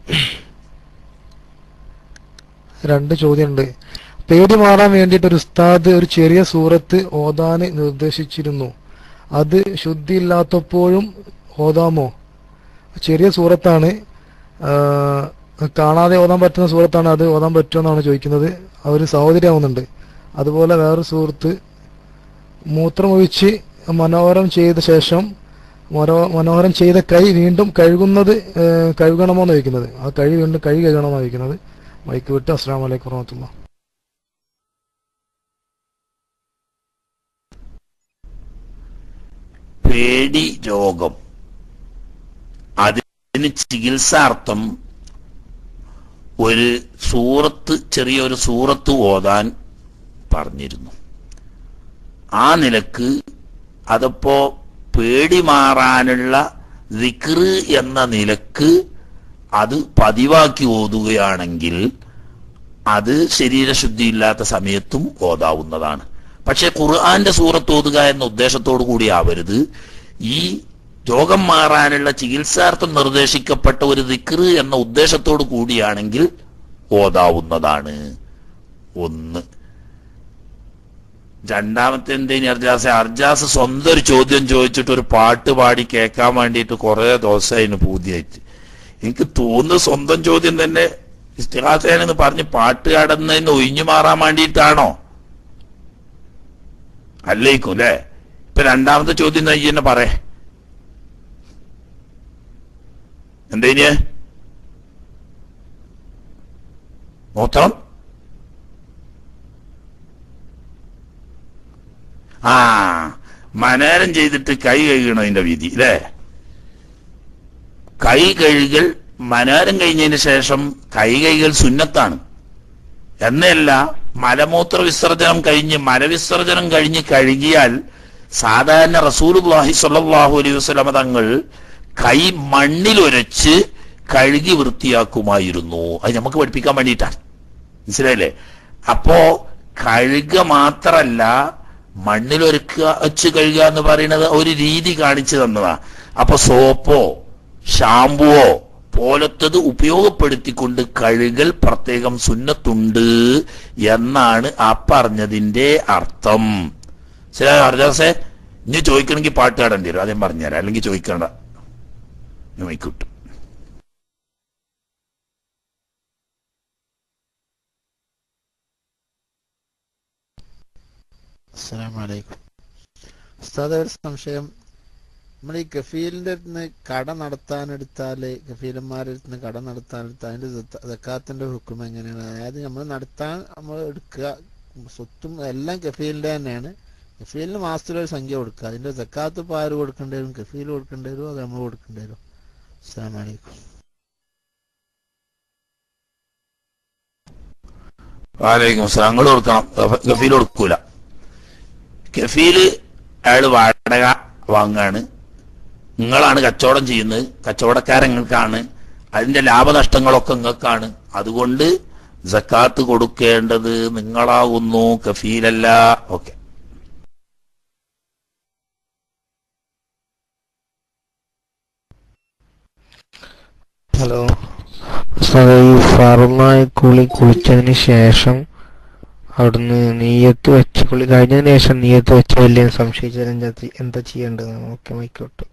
രണ്ട് ചോദ്യമുണ്ട് പേടി മാറാൻ വേണ്ടിയിട്ട് ഒരു ഉസ്താദ് ഒരു ചെറിയ സൂറത്ത് ഓതാന് നിർദ്ദേശിച്ചിരുന്നു അത് ശുദ്ധിയില്ലാത്തപ്പോഴും ഓതാമോ ചെറിയ സൂറത്താണ് ആ, കാണാതെ ഓതാൻ പറ്റുന്ന സൂറത്താണ് അത് ഓതാൻ പറ്റുമെന്നാണ് ചോദിക്കുന്നത് അവർ സഹോദരിയാവുന്നുണ്ട് അതുപോലെ വേറൊരു സുഹൃത്ത് മൂത്രമൊഴിച്ച് മനോഹരം ചെയ്ത ശേഷം മനോ മനോഹരം ചെയ്ത കൈ വീണ്ടും കഴുകുന്നത് ഏ, കഴുകണമോ എന്ന് ചോദിക്കുന്നത് ആ കൈ വീണ്ടും കൈ കഴുകണമോ എന്ന് ചോദിക്കുന്നത് മൈക്ക് വിട്ട് അസ്സാം വലൈക്കും വറഹമത്തുള്ള പേടി രോഗം അതിന് ചികിത്സാർത്ഥം ഒരു സൂറത്ത് ചെറിയൊരു സൂറത്ത് ഓതാൻ പറഞ്ഞിരുന്നു ആ നിലക്ക് അതപ്പോ പേടി മാറാനുള്ള ദിക്റ് എന്ന നിലക്ക് അത് പതിവാക്കി ഓതുകയാണെങ്കിൽ അത് ശരീരശുദ്ധിയില്ലാത്ത സമയത്തും ഓതാവുന്നതാണ് പക്ഷെ ഖുർആന്റെ സൂറത്ത് ഓതുക എന്ന ഉദ്ദേശത്തോടു കൂടി ആവരുത് ഈ രോഗം മാറാനുള്ള ചികിത്സാർത്ഥം നിർദ്ദേശിക്കപ്പെട്ട ഒരു ദിക്റ് എന്ന ഉദ്ദേശത്തോടു കൂടിയാണെങ്കിൽ ഓതാവുന്നതാണ് ഒന്ന് രണ്ടാമത്തെ എന്തേനി അർജാസ് അർജാസ് സ്വന്തം ഒരു ചോദ്യം ചോദിച്ചിട്ട് ഒരു പാട്ട് പാടി കേൾക്കാൻ വേണ്ടിയിട്ട് കുറെ ദിവസമായിരുന്നു പൂതിയായിട്ട് എനിക്ക് തോന്നുന്നു സ്വന്തം ചോദ്യം തന്നെ ഇസ്തിഹാസേനെന്ന് പറഞ്ഞ് പാട്ട് കടന്നതിന് ഒഴിഞ്ഞു മാറാൻ വേണ്ടിയിട്ടാണോ അല്ലേക്കും അല്ലേ ഇപ്പൊ രണ്ടാമത്തെ ചോദ്യം നീ തന്നെ പറയേ എന്തേനിയെ മൂത്രം ആ മനേരം ചെയ്തിട്ട് കൈ കഴുകണം അതിന്റെ വിധി അല്ലേ കൈ കഴുകൽ മനേരം കഴിഞ്ഞതിന് ശേഷം കൈ കഴുകൽ സുന്നത്താണ് എന്നല്ല മലമൂത്ര വിസർജനം കഴിഞ്ഞ് മലവിസർജനം കഴിഞ്ഞ് കഴുകിയാൽ സാധാരണ റസൂലുള്ളാഹി സ്വല്ലല്ലാഹു അലൈഹി വസല്ലമ തങ്ങൾ കൈ മണ്ണിലൊരച്ച് കഴുകി വൃത്തിയാക്കുമായിരുന്നു അത് നമുക്ക് പഠിപ്പിക്കാൻ വേണ്ടിയിട്ടാണ് മനസ്സിലായില്ലേ അപ്പോ കഴുക മാത്രല്ല മണ്ണിലൊരുക്കുക വെച്ച് കഴുകുക എന്ന് പറയുന്നത് ഒരു രീതി കാണിച്ചു തന്നതാ അപ്പൊ സോപ്പോ ഷാമ്പുവോ പോലത്തത് ഉപയോഗപ്പെടുത്തിക്കൊണ്ട് കഴുകൽ പ്രത്യേകം സുന്നത്തുണ്ട് എന്നാണ് ആ പറഞ്ഞതിന്റെ അർത്ഥം ശരി ഹർജാസെ ഇനി ചോദിക്കണമെങ്കിൽ പാട്ട് പാടേണ്ടി വരും ആദ്യം പറഞ്ഞുതരാം അല്ലെങ്കിൽ ചോദിക്കണ്ട നോയിക്കിട്ടു അസ്സലാമലൈക്കും ഉസ്താദ് ഒരു സംശയം നമ്മൾ ഈ കഫീലിന്റെ അടുത്ത് നിന്ന് കട നടത്താനെടുത്താല് കഫീലന്മാരുടെ അടുത്ത് നിന്ന് കട നടത്താനെടുത്താൽ അതിന്റെ സക്കാത്തിന്റെ ഹുക്കും എങ്ങനെയാണ് അതായത് നമ്മൾ നടത്താൻ നമ്മൾ എടുക്കുക സ്വത്തും എല്ലാം കഫീലിന്റെ തന്നെയാണ് കഫീലിന് മാസത്തിലൊരു സംഖ്യ കൊടുക്കുക അതിന്റെ സക്കാത്ത് ഇപ്പോൾ ആര് കൊടുക്കേണ്ടി വരും കഫീൽ കൊടുക്കേണ്ടി വരും അത് നമ്മൾ കൊടുക്കേണ്ടി വരും അസ്സാം വലൈക്കും വാലേക്കും അസ്സലാം അങ്ങോട്ട് കൊടുക്കണം ഗഫ- ഗഫീൽ കൊടുക്കൂല ഗഫീല് അയാള് വാടക വാങ്ങാണ് നിങ്ങളാണ് കച്ചവടം ചെയ്യുന്നത് കച്ചവടക്കാരങ്ങൾക്കാണ് അതിന്റെ ലാഭനഷ്ടങ്ങളൊക്കെ നിങ്ങൾക്കാണ് അതുകൊണ്ട് സക്കാത്ത് കൊടുക്കേണ്ടത് നിങ്ങളാകുന്നു കഫീലല്ല ഓക്കെ ഹലോ ഉസ്താദേ, ഈ ഫർമായ കുളി കുളിച്ചതിന് ശേഷം അവിടുന്ന് നീയത്ത് വെച്ച് കുളി കഴിഞ്ഞതിന് ശേഷം നീയത്ത് വെച്ച് വലിയ സംശയിച്ചാൽ എന്താ ചെ- എന്താ ചെയ്യേണ്ടത് ഓക്കെ മൈക്കോട്ടെ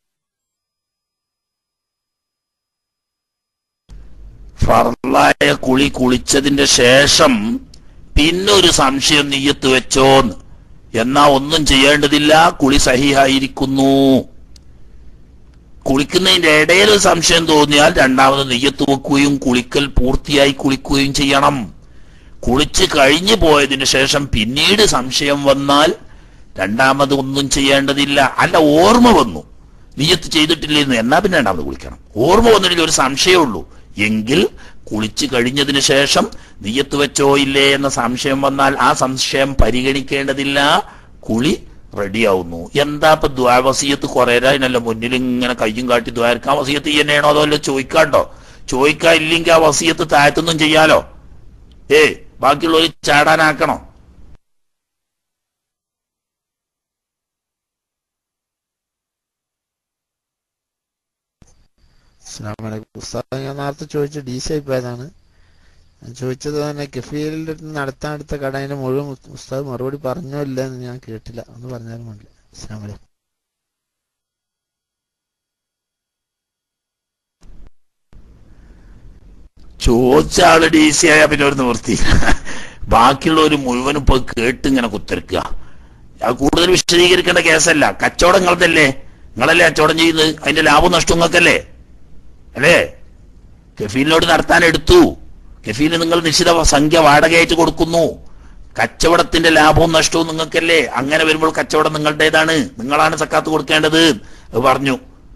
ഫർലായ കുളി കുളിച്ചതിന്റെ ശേഷം പിന്നെ ഒരു സംശയം നീയത്ത് വെച്ചോന്ന് എന്നാ ഒന്നും ചെയ്യേണ്ടതില്ല കുളി സഹിയായിരിക്കുന്നു കുളിക്കുന്നതിന്റെ ഇടയിൽ ഒരു സംശയം തോന്നിയാൽ രണ്ടാമത് നെയ്യത്ത് വെക്കുകയും കുളിക്കൽ പൂർത്തിയായി കുളിക്കുകയും ചെയ്യണം കുളിച്ച് കഴിഞ്ഞു പോയതിനു ശേഷം പിന്നീട് സംശയം വന്നാൽ രണ്ടാമത് ഒന്നും ചെയ്യേണ്ടതില്ല അല്ല ഓർമ്മ വന്നു നീയത്ത് ചെയ്തിട്ടില്ലെന്ന് എന്നാ പിന്നെ രണ്ടാമത് കുളിക്കണം ഓർമ്മ വന്നിട്ടില്ല ഒരു സംശയമുള്ളൂ എങ്കിൽ കുളിച്ചു കഴിഞ്ഞതിന് ശേഷം നീയത്ത് വെച്ചോ ഇല്ലേ എന്ന സംശയം വന്നാൽ ആ സംശയം പരിഗണിക്കേണ്ടതില്ല കുളി റെഡിയാവുന്നു എന്താ ഇപ്പൊ ദ്വാവസീയത്ത് കുറേരാതിനല്ല മുന്നിൽ ഇങ്ങനെ കയ്യും കാട്ടി ദ്വാരക്കാൻ വസീയത്ത് തന്നെയാണോ അതോ അല്ല ചോദിക്കാണ്ടോ ചോദിക്കാൻ ഇല്ലെങ്കിൽ ആ വസീയത്ത് താഴത്തൊന്നും ചെയ്യാലോ ഏ ബാക്കിയുള്ളവർ ചാടാനാക്കണോ അസ്സലാമു അലൈക്കും ഉസ്താദ് ഞാൻ നേരത്തെ ചോദിച്ച ഡി സി പോയതാണ് ഞാൻ ചോദിച്ചത് തന്നെ കഫീലിൽ നടത്താൻ എടുത്ത കടയിന് മുഴുവൻ ഉസ്- ഉസ്താദ് മറുപടി പറഞ്ഞോ ഇല്ല എന്ന് ഞാൻ കേട്ടില്ല ഒന്ന് പറഞ്ഞാലും മതി അസ്സലാമു അലൈക്കും ചോദിച്ച ആള് ഡി സി ആയ പിന്നെ ഒരു നിവൃത്തി ബാക്കിയുള്ളവർ മുഴുവനും ഇപ്പൊ കേട്ട് ഇങ്ങനെ കുത്തിരക്കുക അത് കൂടുതൽ വിശദീകരിക്കേണ്ട കേസല്ല കച്ചവടം നിങ്ങളതല്ലേ നിങ്ങളല്ലേ കച്ചവടം ചെയ്യുന്നത് അതിന്റെ ലാഭം നഷ്ടം നിങ്ങൾക്കല്ലേ അല്ലേ കഫീലിനോട് നടത്താൻ എടുത്തു കഫീലിന് നിങ്ങൾ നിശ്ചിത സംഖ്യ വാടകയായിട്ട് കൊടുക്കുന്നു കച്ചവടത്തിന്റെ ലാഭവും നഷ്ടവും നിങ്ങൾക്കല്ലേ അങ്ങനെ വരുമ്പോൾ കച്ചവടം നിങ്ങളുടേതാണ് നിങ്ങളാണ് സക്കാത്ത് കൊടുക്കേണ്ടത് അത് പറഞ്ഞു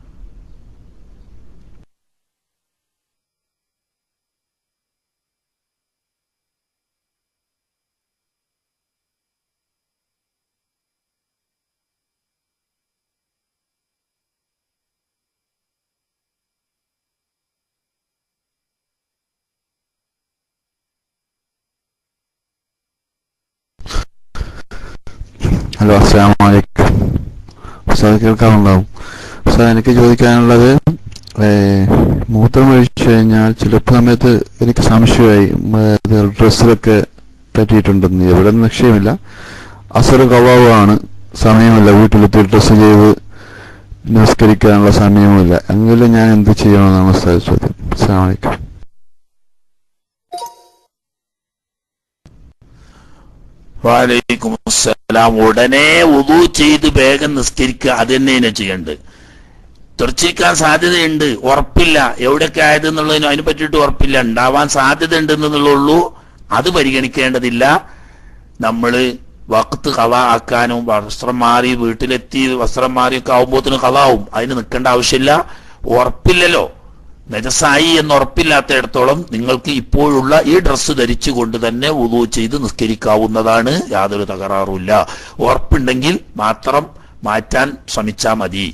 ഹലോ അസ്സാം വലൈക്കും ഉസ്താദ് കേൾക്കാറുണ്ടാവും ഉസ്താദ് എനിക്ക് ചോദിക്കാനുള്ളത് ഏ, മൂത്രം ഒഴിച്ചു കഴിഞ്ഞാൽ ചിലപ്പോൾ സമയത്ത് എനിക്ക് സംശയമായി ഡ്രസ്സിലൊക്കെ പറ്റിയിട്ടുണ്ടെന്ന് എവിടെ നിക്ഷയമില്ല അസർ കവാവാണ് സമയമില്ല വീട്ടിലെത്തി ഡ്രസ്സ് ചെയ്ത് നിസ്കരിക്കാനുള്ള സമയവുമില്ല എങ്കിലും ഞാൻ എന്ത് ചെയ്യണമെന്നാണ് ഉസ്താദ് ചോദ്യം അസ്സാം വലൈക്കും വാലൈക്കും അസ്സലാം ഉടനെ ഉദു ചെയ്ത് വേഗം നിസ്കരിക്കുക അത് തന്നെയാണ് ചെയ്യേണ്ടത് തെറിച്ചിരിക്കാൻ സാധ്യതയുണ്ട് ഉറപ്പില്ല എവിടെയൊക്കെ ആയത് എന്നുള്ളതിന് അതിനെ പറ്റിയിട്ട് ഉറപ്പില്ല ഉണ്ടാവാൻ സാധ്യത ഉണ്ടെന്നുള്ളൂ അത് പരിഗണിക്കേണ്ടതില്ല നമ്മള് വക്ത് കള ആക്കാനും വസ്ത്രം മാറി വീട്ടിലെത്തി വസ്ത്രം മാറിയൊക്കെ ആവുമ്പോത്തിന് കളാവും അതിന് നിൽക്കേണ്ട ആവശ്യമില്ല ഉറപ്പില്ലല്ലോ നജസായി എന്ന് ഉറപ്പില്ലാത്തയിടത്തോളം നിങ്ങൾക്ക് ഇപ്പോഴുള്ള ഈ ഡ്രസ്സ് ധരിച്ചുകൊണ്ട് തന്നെ ഉദു ചെയ്ത് നിസ്കരിക്കാവുന്നതാണ് യാതൊരു തകരാറുമില്ല ഉറപ്പുണ്ടെങ്കിൽ മാത്രം മാറ്റാൻ ശ്രമിച്ചാൽ മതി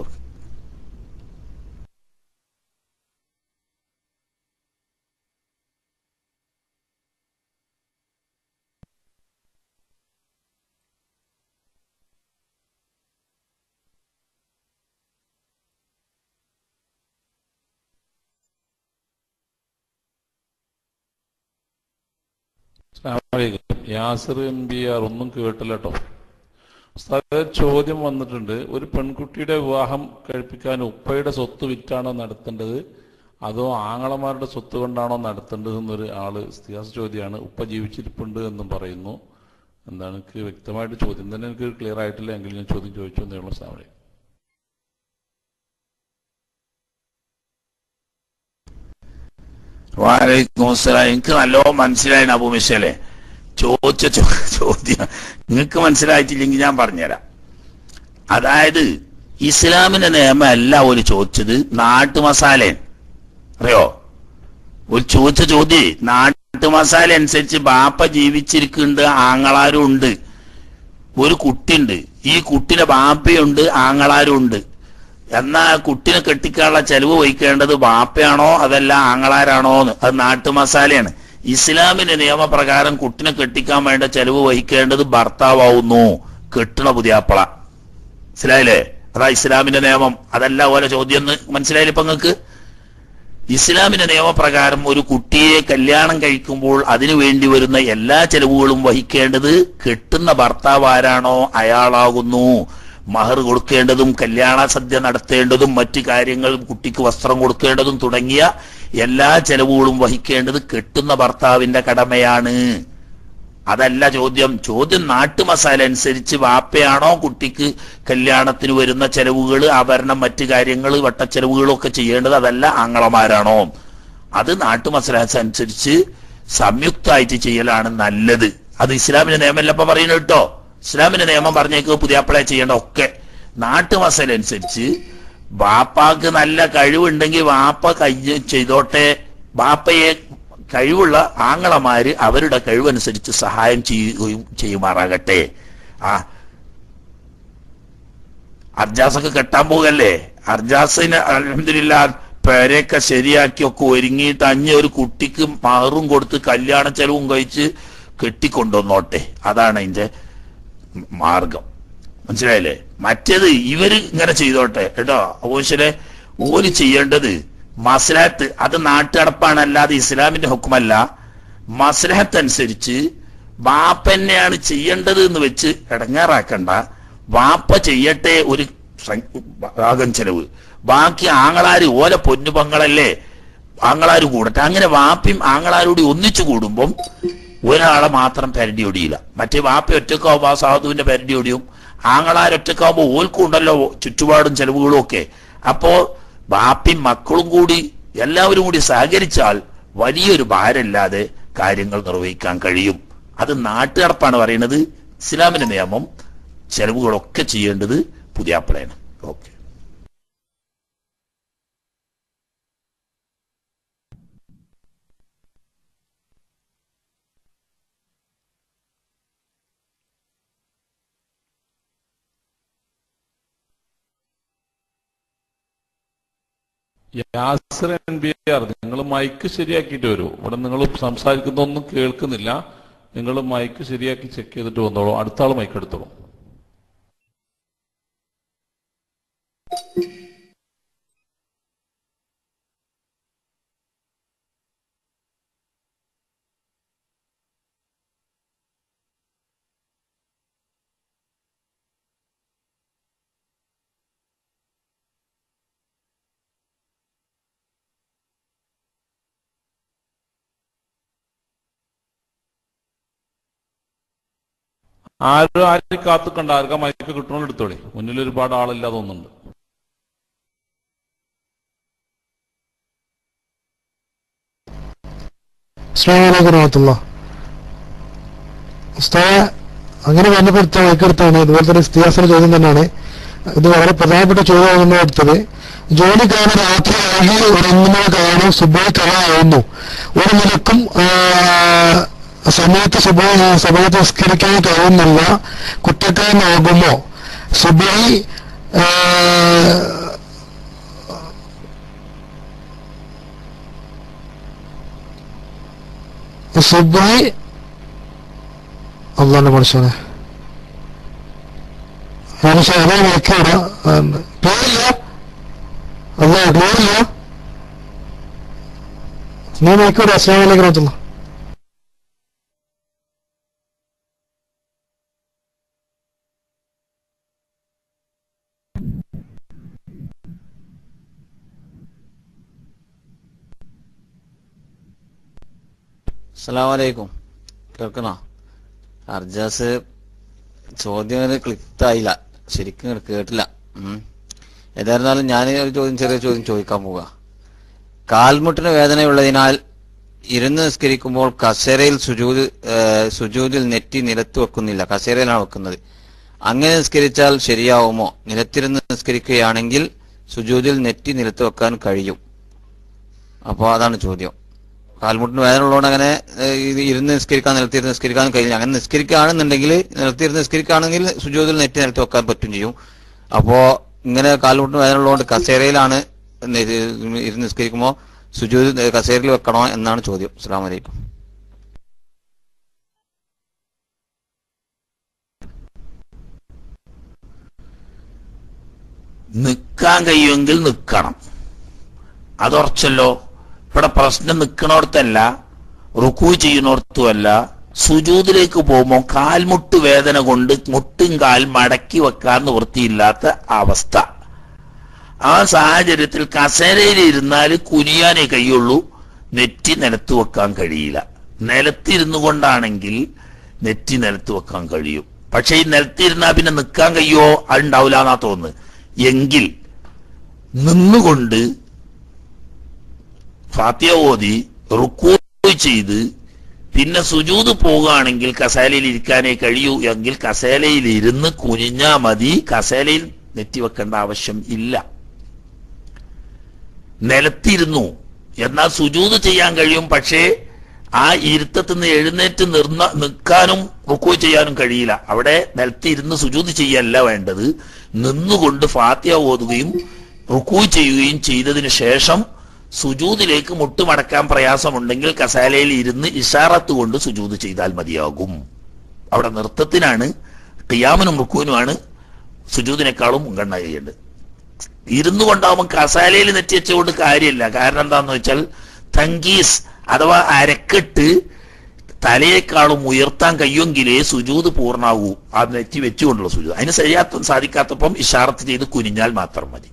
അസ്സലാമലൈക്കും. യാസിർ എം ബി ആർ ഒന്നും കേട്ടില്ല കേട്ടോ ഉസ്താദേ, ചോദ്യം വന്നിട്ടുണ്ട് ഒരു പെൺകുട്ടിയുടെ വിവാഹം കഴിപ്പിക്കാൻ ഉപ്പയുടെ സ്വത്ത് വിറ്റാണോ നടത്തേണ്ടത് അതോ ആങ്ങളമാരുടെ സ്വത്ത് കൊണ്ടാണോ നടത്തേണ്ടത് എന്നൊരു ആള് ഇസ്തിഹാസ ചോദ്യമാണ് ഉപ്പ ജീവിച്ചിരിപ്പുണ്ട് എന്നും പറയുന്നു എന്താണ് എനിക്ക് വ്യക്തമായിട്ട് ചോദ്യം തന്നെ എനിക്ക് ക്ലിയർ ആയിട്ടില്ല എങ്കിൽ ഞാൻ ചോദ്യം ചോദിച്ചു എന്നേ ഉള്ളൂ സാമേ വാലൈക്കും അസ്സലാം എനിക്ക് നല്ലോണം മനസ്സിലായി അബു മിഷലെ ചോദിച്ച ചോ- ചോദ്യം നിങ്ങൾക്ക് മനസ്സിലായിട്ടില്ലെങ്കിൽ ഞാൻ പറഞ്ഞുതരാം അതായത് ഇസ്ലാമിന്റെ നിയമം അല്ല ഒരു ചോദിച്ചത് നാട്ടു മസാലൻ അറിയോ ഒരു ചോദിച്ച ചോദ്യേ നാട്ടു മസാല അനുസരിച്ച് ബാപ്പ ജീവിച്ചിരിക്കുന്നുണ്ട് ആങ്ങളാരും ഉണ്ട് ഒരു കുട്ടിയുണ്ട് ഈ കുട്ടിയുടെ ബാപ്പയുണ്ട് ആങ്ങളാരും ഉണ്ട് എന്നാ ആ കുട്ടിനെ കെട്ടിക്കാനുള്ള ചെലവ് വഹിക്കേണ്ടത് ബാപ്പയാണോ അതല്ല ആങ്ങളാരാണോ എന്ന് അത് നാട്ടു മസാലയാണ് ഇസ്ലാമിന്റെ നിയമപ്രകാരം കുട്ടിനെ കെട്ടിക്കാൻ വേണ്ട ചെലവ് വഹിക്കേണ്ടത് ഭർത്താവുന്നു കെട്ടണ പുതിയാപ്പള മനസ്സിലായില്ലേ അതാ ഇസ്ലാമിന്റെ നിയമം അതല്ല ഓരോ ചോദ്യം എന്ന് മനസ്സിലായില്ലേ ഇപ്പൊ നിങ്ങക്ക് ഇസ്ലാമിന്റെ നിയമപ്രകാരം ഒരു കുട്ടിയെ കല്യാണം കഴിക്കുമ്പോൾ അതിനു വേണ്ടി വരുന്ന എല്ലാ ചെലവുകളും വഹിക്കേണ്ടത് കെട്ടുന്ന ഭർത്താവ് ആരാണോ അയാളാകുന്നു മഹർ കൊടുക്കേണ്ടതും കല്യാണ സദ്യ നടത്തേണ്ടതും മറ്റു കാര്യങ്ങളും കുട്ടിക്ക് വസ്ത്രം കൊടുക്കേണ്ടതും തുടങ്ങിയ എല്ലാ ചെലവുകളും വഹിക്കേണ്ടത് കെട്ടുന്ന ഭർത്താവിന്റെ കടമയാണ് അതല്ല ചോദ്യം ചോദ്യം നാട്ടുമസാല അനുസരിച്ച് വാപ്പയാണോ കുട്ടിക്ക് കല്യാണത്തിന് വരുന്ന ചെലവുകൾ ആഭരണം മറ്റു കാര്യങ്ങൾ വട്ടച്ചെലവുകളും ഒക്കെ ചെയ്യേണ്ടത് അതല്ല ആങ്ങളമാരാണോ അത് നാട്ടുമസാല അനുസരിച്ച് സംയുക്തമായിട്ട് ചെയ്യലാണ് നല്ലത് അത് ഇസ്ലാമിന്റെ നിയമമല്ല ഇപ്പൊ പറയുന്നത് കേട്ടോ ഇസ്ലാമിന്റെ നിയമം പറഞ്ഞേക്ക് പുതിയാപ്പിളെ ചെയ്യേണ്ട ഒക്കെ നാട്ടുമസാല അനുസരിച്ച് വാപ്പാക്ക് നല്ല കഴിവുണ്ടെങ്കിൽ വാപ്പ കൈ ചെയ്തോട്ടെ വാപ്പയെ കഴിവുള്ള ആങ്ങളമാര് അവരുടെ കഴിവനുസരിച്ച് സഹായം ചെയ്യുകയും ചെയ്യുമാറാകട്ടെ ആ അർജാസൊക്കെ കെട്ടാൻ പോകല്ലേ അർജാസിന് അലഹമില്ല പെരയൊക്കെ ശരിയാക്കിയൊക്കെ ഒരുങ്ങിയിട്ട് അഞ്ഞ ഒരു കുട്ടിക്ക് മഹറും കൊടുത്ത് കല്യാണ ചെലവും കഴിച്ച് കെട്ടിക്കൊണ്ടുവന്നോട്ടെ അതാണ് അതിന്റെ മാർഗം മനസ്സിലായില്ലേ മറ്റേത് ഇവര് ഇങ്ങനെ ചെയ്തോട്ടെ കേട്ടോ ഓശലെ ഓല് ചെയ്യേണ്ടത് മസ്ലഹത്ത് അത് നാട്ടുകടപ്പാണ് അല്ലാതെ ഇസ്ലാമിന്റെ ഹുക്കുമല്ല മസ്ലഹത്ത് അനുസരിച്ച് ബാപ്പന്നെയാണ് ചെയ്യേണ്ടത് എന്ന് വെച്ച് ഇടങ്ങാറാക്കണ്ട വാപ്പ ചെയ്യട്ടെ ഒരു സം- ഭാഗം ചെലവ് ബാക്കി ആങ്ങളാര് ഓല പൊന്നുപങ്ങളല്ലേ ആങ്ങളാര് കൂടട്ടെ അങ്ങനെ വാപ്പിയും ആങ്ങളാരോടി ഒന്നിച്ചു കൂടുമ്പം ഒരാളെ മാത്രം പെരടി ഒടിയില്ല മറ്റേ വാപ്പ ഒറ്റക്കാവുമ്പോ ആ സാധുവിന്റെ പെരടി ഒടിയും ആങ്ങളാരൊറ്റക്കാവുമ്പോ ഓൽക്കും ഉണ്ടല്ലോ ചുറ്റുപാടും ചെലവുകളും ഒക്കെ അപ്പോ ബാപ്പിയും മക്കളും കൂടി എല്ലാവരും കൂടി സഹകരിച്ചാൽ വലിയൊരു ഭാരമില്ലാതെ കാര്യങ്ങൾ നിർവഹിക്കാൻ കഴിയും അത് നാട്ടുകടപ്പാണ് പറയുന്നത് ഇസ്ലാമിന്റെ നിയമം ചെലവുകളൊക്കെ ചെയ്യേണ്ടത് പുതിയാപ്പിളയാണ് okay Yasar N B R നിങ്ങൾ മൈക്ക് ശരിയാക്കിയിട്ട് വരൂ ഇവിടെ നിങ്ങൾ സംസാരിക്കുന്നൊന്നും കേൾക്കുന്നില്ല നിങ്ങൾ മൈക്ക് ശരിയാക്കി ചെക്ക് ചെയ്തിട്ട് വന്നോളൂ അടുത്ത ആൾ മൈക്ക് എടുത്തോളൂ ആരും ആരും കാത്തുക്കണ്ട ആർക്കാ മൈക്ക് കിട്ടണോ എടുത്തോളി മുന്നിൽ ഒരുപാട് ആളില്ലാതെ ഒന്നുണ്ട് അസ്ലാമലൈക്കും വറഹമത്തുള്ള ഉസ്താദ് അങ്ങനെ ബന്ധപ്പെടുത്ത വൈക്കെടുത്താണ് ഇതുപോലെ തന്നെ ഇസ്തിഹാസന ചോദ്യം തന്നെയാണ് ഇത് വളരെ പ്രധാനപ്പെട്ട ചോദ്യമാണ് എടുത്തത് ജോലി കാരണം രാത്രി ആകെ ഉറങ്ങുന്നത് കാരണം സുബൈ കളാവുന്നു ഒരു നിലക്കും ആ, സമയത്ത് സുബൈ സമയത്ത് നിസ്കരിക്കാൻ കഴിയുന്നില്ല കുറ്റക്കാരനാകുമോ സുബൈ ആ, സുബൈ അള്ളാന്റെ മനുഷ്യനെ മനുഷ്യ അതേ വിളിക്കട പേരില്ല അല്ല പേരില്ല നീ നോക്കൂടെ അസ്ലാം വലൈക്കും വറഹ്മത്തുള്ളാഹി അസ്സലാമലൈക്കും കേൾക്കണോ അർജാസ് ചോദ്യം ഒരു ക്ലിക്കായില്ല ശരിക്കും ഇങ്ങട് കേട്ടില്ല ഉം. ഏതായിരുന്നാലും ഞാൻ ഒരു ചോദ്യം ചെറിയ ചോദ്യം ചോദിക്കാൻ പോവുക കാൽമുട്ടിന് വേദനയുള്ളതിനാൽ ഇരുന്ന് നിസ്കരിക്കുമ്പോൾ കസേരയിൽ സുജൂത് ഏഹ്, സുജൂതിൽ നെറ്റി നിലത്ത് വെക്കുന്നില്ല കസേരയിലാണ് വെക്കുന്നത് അങ്ങനെ നിസ്കരിച്ചാൽ ശരിയാവുമോ നിലത്തിരുന്ന് നിസ്കരിക്കുകയാണെങ്കിൽ സുജൂതിൽ നെറ്റി നിലത്ത് വെക്കാൻ കഴിയും അപ്പോൾ അതാണ് ചോദ്യം കാൽമുട്ടിന് വേദന ഉള്ളതുകൊണ്ട് അങ്ങനെ ഏഹ്, ഇത് ഇരുന്ന് നിസ്കരിക്കാൻ നിലത്തിരുന്ന് നിസ്കരിക്കാൻ കഴിയില്ല അങ്ങനെ നിസ്കരിക്കുകയാണെന്നുണ്ടെങ്കിൽ നിലത്തിരുന്ന് നിസ്കരിക്കുകയാണെങ്കിൽ സുജൂതിൽ നെറ്റി നിലത്ത് വെക്കാൻ പറ്റും ചെയ്യും അപ്പോ ഇങ്ങനെ കാൽമുട്ടിന് വേദന ഉള്ളതുകൊണ്ട് കസേരയിലാണ് നി- ഇരുന്ന് നിസ്കരിക്കുമ്പോൾ സുജൂത് കസേരയിൽ വെക്കണോ എന്നാണ് ചോദ്യം അസ്സാം വലൈക്കും നിൽക്കാൻ കഴിയുമെങ്കിൽ നിൽക്കണം അതുറച്ചല്ലോ ഇവിടെ പ്രശ്നം നിൽക്കണോടത്തല്ല റുക്കു ചെയ്യുന്നോടത്തുമല്ല സുജൂതിലേക്ക് പോകുമ്പോൾ കാൽമുട്ട് വേദന കൊണ്ട് മുട്ടും കാൽ മടക്കി വെക്കാൻ നിവൃത്തിയില്ലാത്ത അവസ്ഥ ആ സാഹചര്യത്തിൽ കസേരയിൽ ഇരുന്നാൽ കുനിയാനേ കഴിയുള്ളൂ നെറ്റി നിലത്ത് വെക്കാൻ കഴിയില്ല നിലത്തിരുന്നു കൊണ്ടാണെങ്കിൽ നെറ്റി നിലത്ത് വെക്കാൻ കഴിയും പക്ഷെ ഈ നിലത്തിരുന്നാൽ പിന്നെ നിൽക്കാൻ കഴിയോ അതുണ്ടാവില്ല എന്നാ തോന്നുന്നത് എങ്കിൽ നിന്നുകൊണ്ട് ഫാത്തിയ ഓതി റുക്കൂ ചെയ്ത് പിന്നെ സുജൂത് പോകുകയാണെങ്കിൽ കസേലയിൽ ഇരിക്കാനേ കഴിയൂ എങ്കിൽ കസേലയിൽ ഇരുന്ന് കുനിഞ്ഞാ മതി കസേലയിൽ നെറ്റിവെക്കേണ്ട ആവശ്യം ഇല്ല നിലത്തിരുന്നു എന്നാൽ സുജൂത് ചെയ്യാൻ കഴിയും പക്ഷേ ആ ഇരുത്തത്തിൽ നിന്ന് എഴുന്നേറ്റ് നിർന്ന നിൽക്കാനും റുക്കോ ചെയ്യാനും കഴിയില്ല അവിടെ നിലത്തിരുന്ന് സുജൂത് ചെയ്യല്ല വേണ്ടത് നിന്നുകൊണ്ട് ഫാത്തിയ ഓതുകയും റുക്കൂ ചെയ്യുകയും ചെയ്തതിന് ശേഷം സുജൂദിലേക്ക് മുട്ടുമടക്കാൻ പ്രയാസമുണ്ടെങ്കിൽ കസാലയിൽ ഇരുന്ന് ഇഷാറത്ത് കൊണ്ട് സുജൂദ് ചെയ്താൽ മതിയാകും അവിടെ നൃത്തത്തിനാണ് ഖിയാമിനും റുക്കൂനുമാണ് സുജൂദിനേക്കാളും മുൻഗണന ചെയ്യേണ്ടത് ഇരുന്നു കൊണ്ടാവുമ്പോൾ കസാലയിൽ നെറ്റി വെച്ചുകൊണ്ട് കാര്യമില്ല കാരണം എന്താന്ന് വെച്ചാൽ തങ്കീസ് അഥവാ അരക്കെട്ട് തലയേക്കാളും ഉയർത്താൻ കഴിയുമെങ്കിലേ സുജൂത് പൂർണ്ണാവൂ ആ നെറ്റി വെച്ചുകൊണ്ടുള്ള സുജൂത് അതിന് ശരിയാത്ത സാധിക്കാത്തപ്പം ഇഷാറത്ത് ചെയ്ത് കുനിഞ്ഞാൽ മാത്രം മതി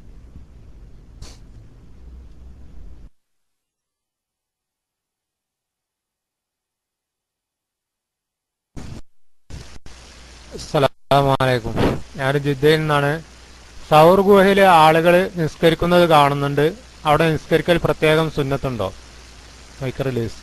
അസ്സലാമലൈക്കും ഞാൻ ജിദ്ദയിൽ നിന്നാണ് സൗർ ഗുഹയിലെ ആളുകൾ നിസ്കരിക്കുന്നത് കാണുന്നുണ്ട് അവിടെ നിസ്കരിക്കൽ പ്രത്യേകം സുന്നത്തുണ്ടോ മൈക്ക് റിലീസ്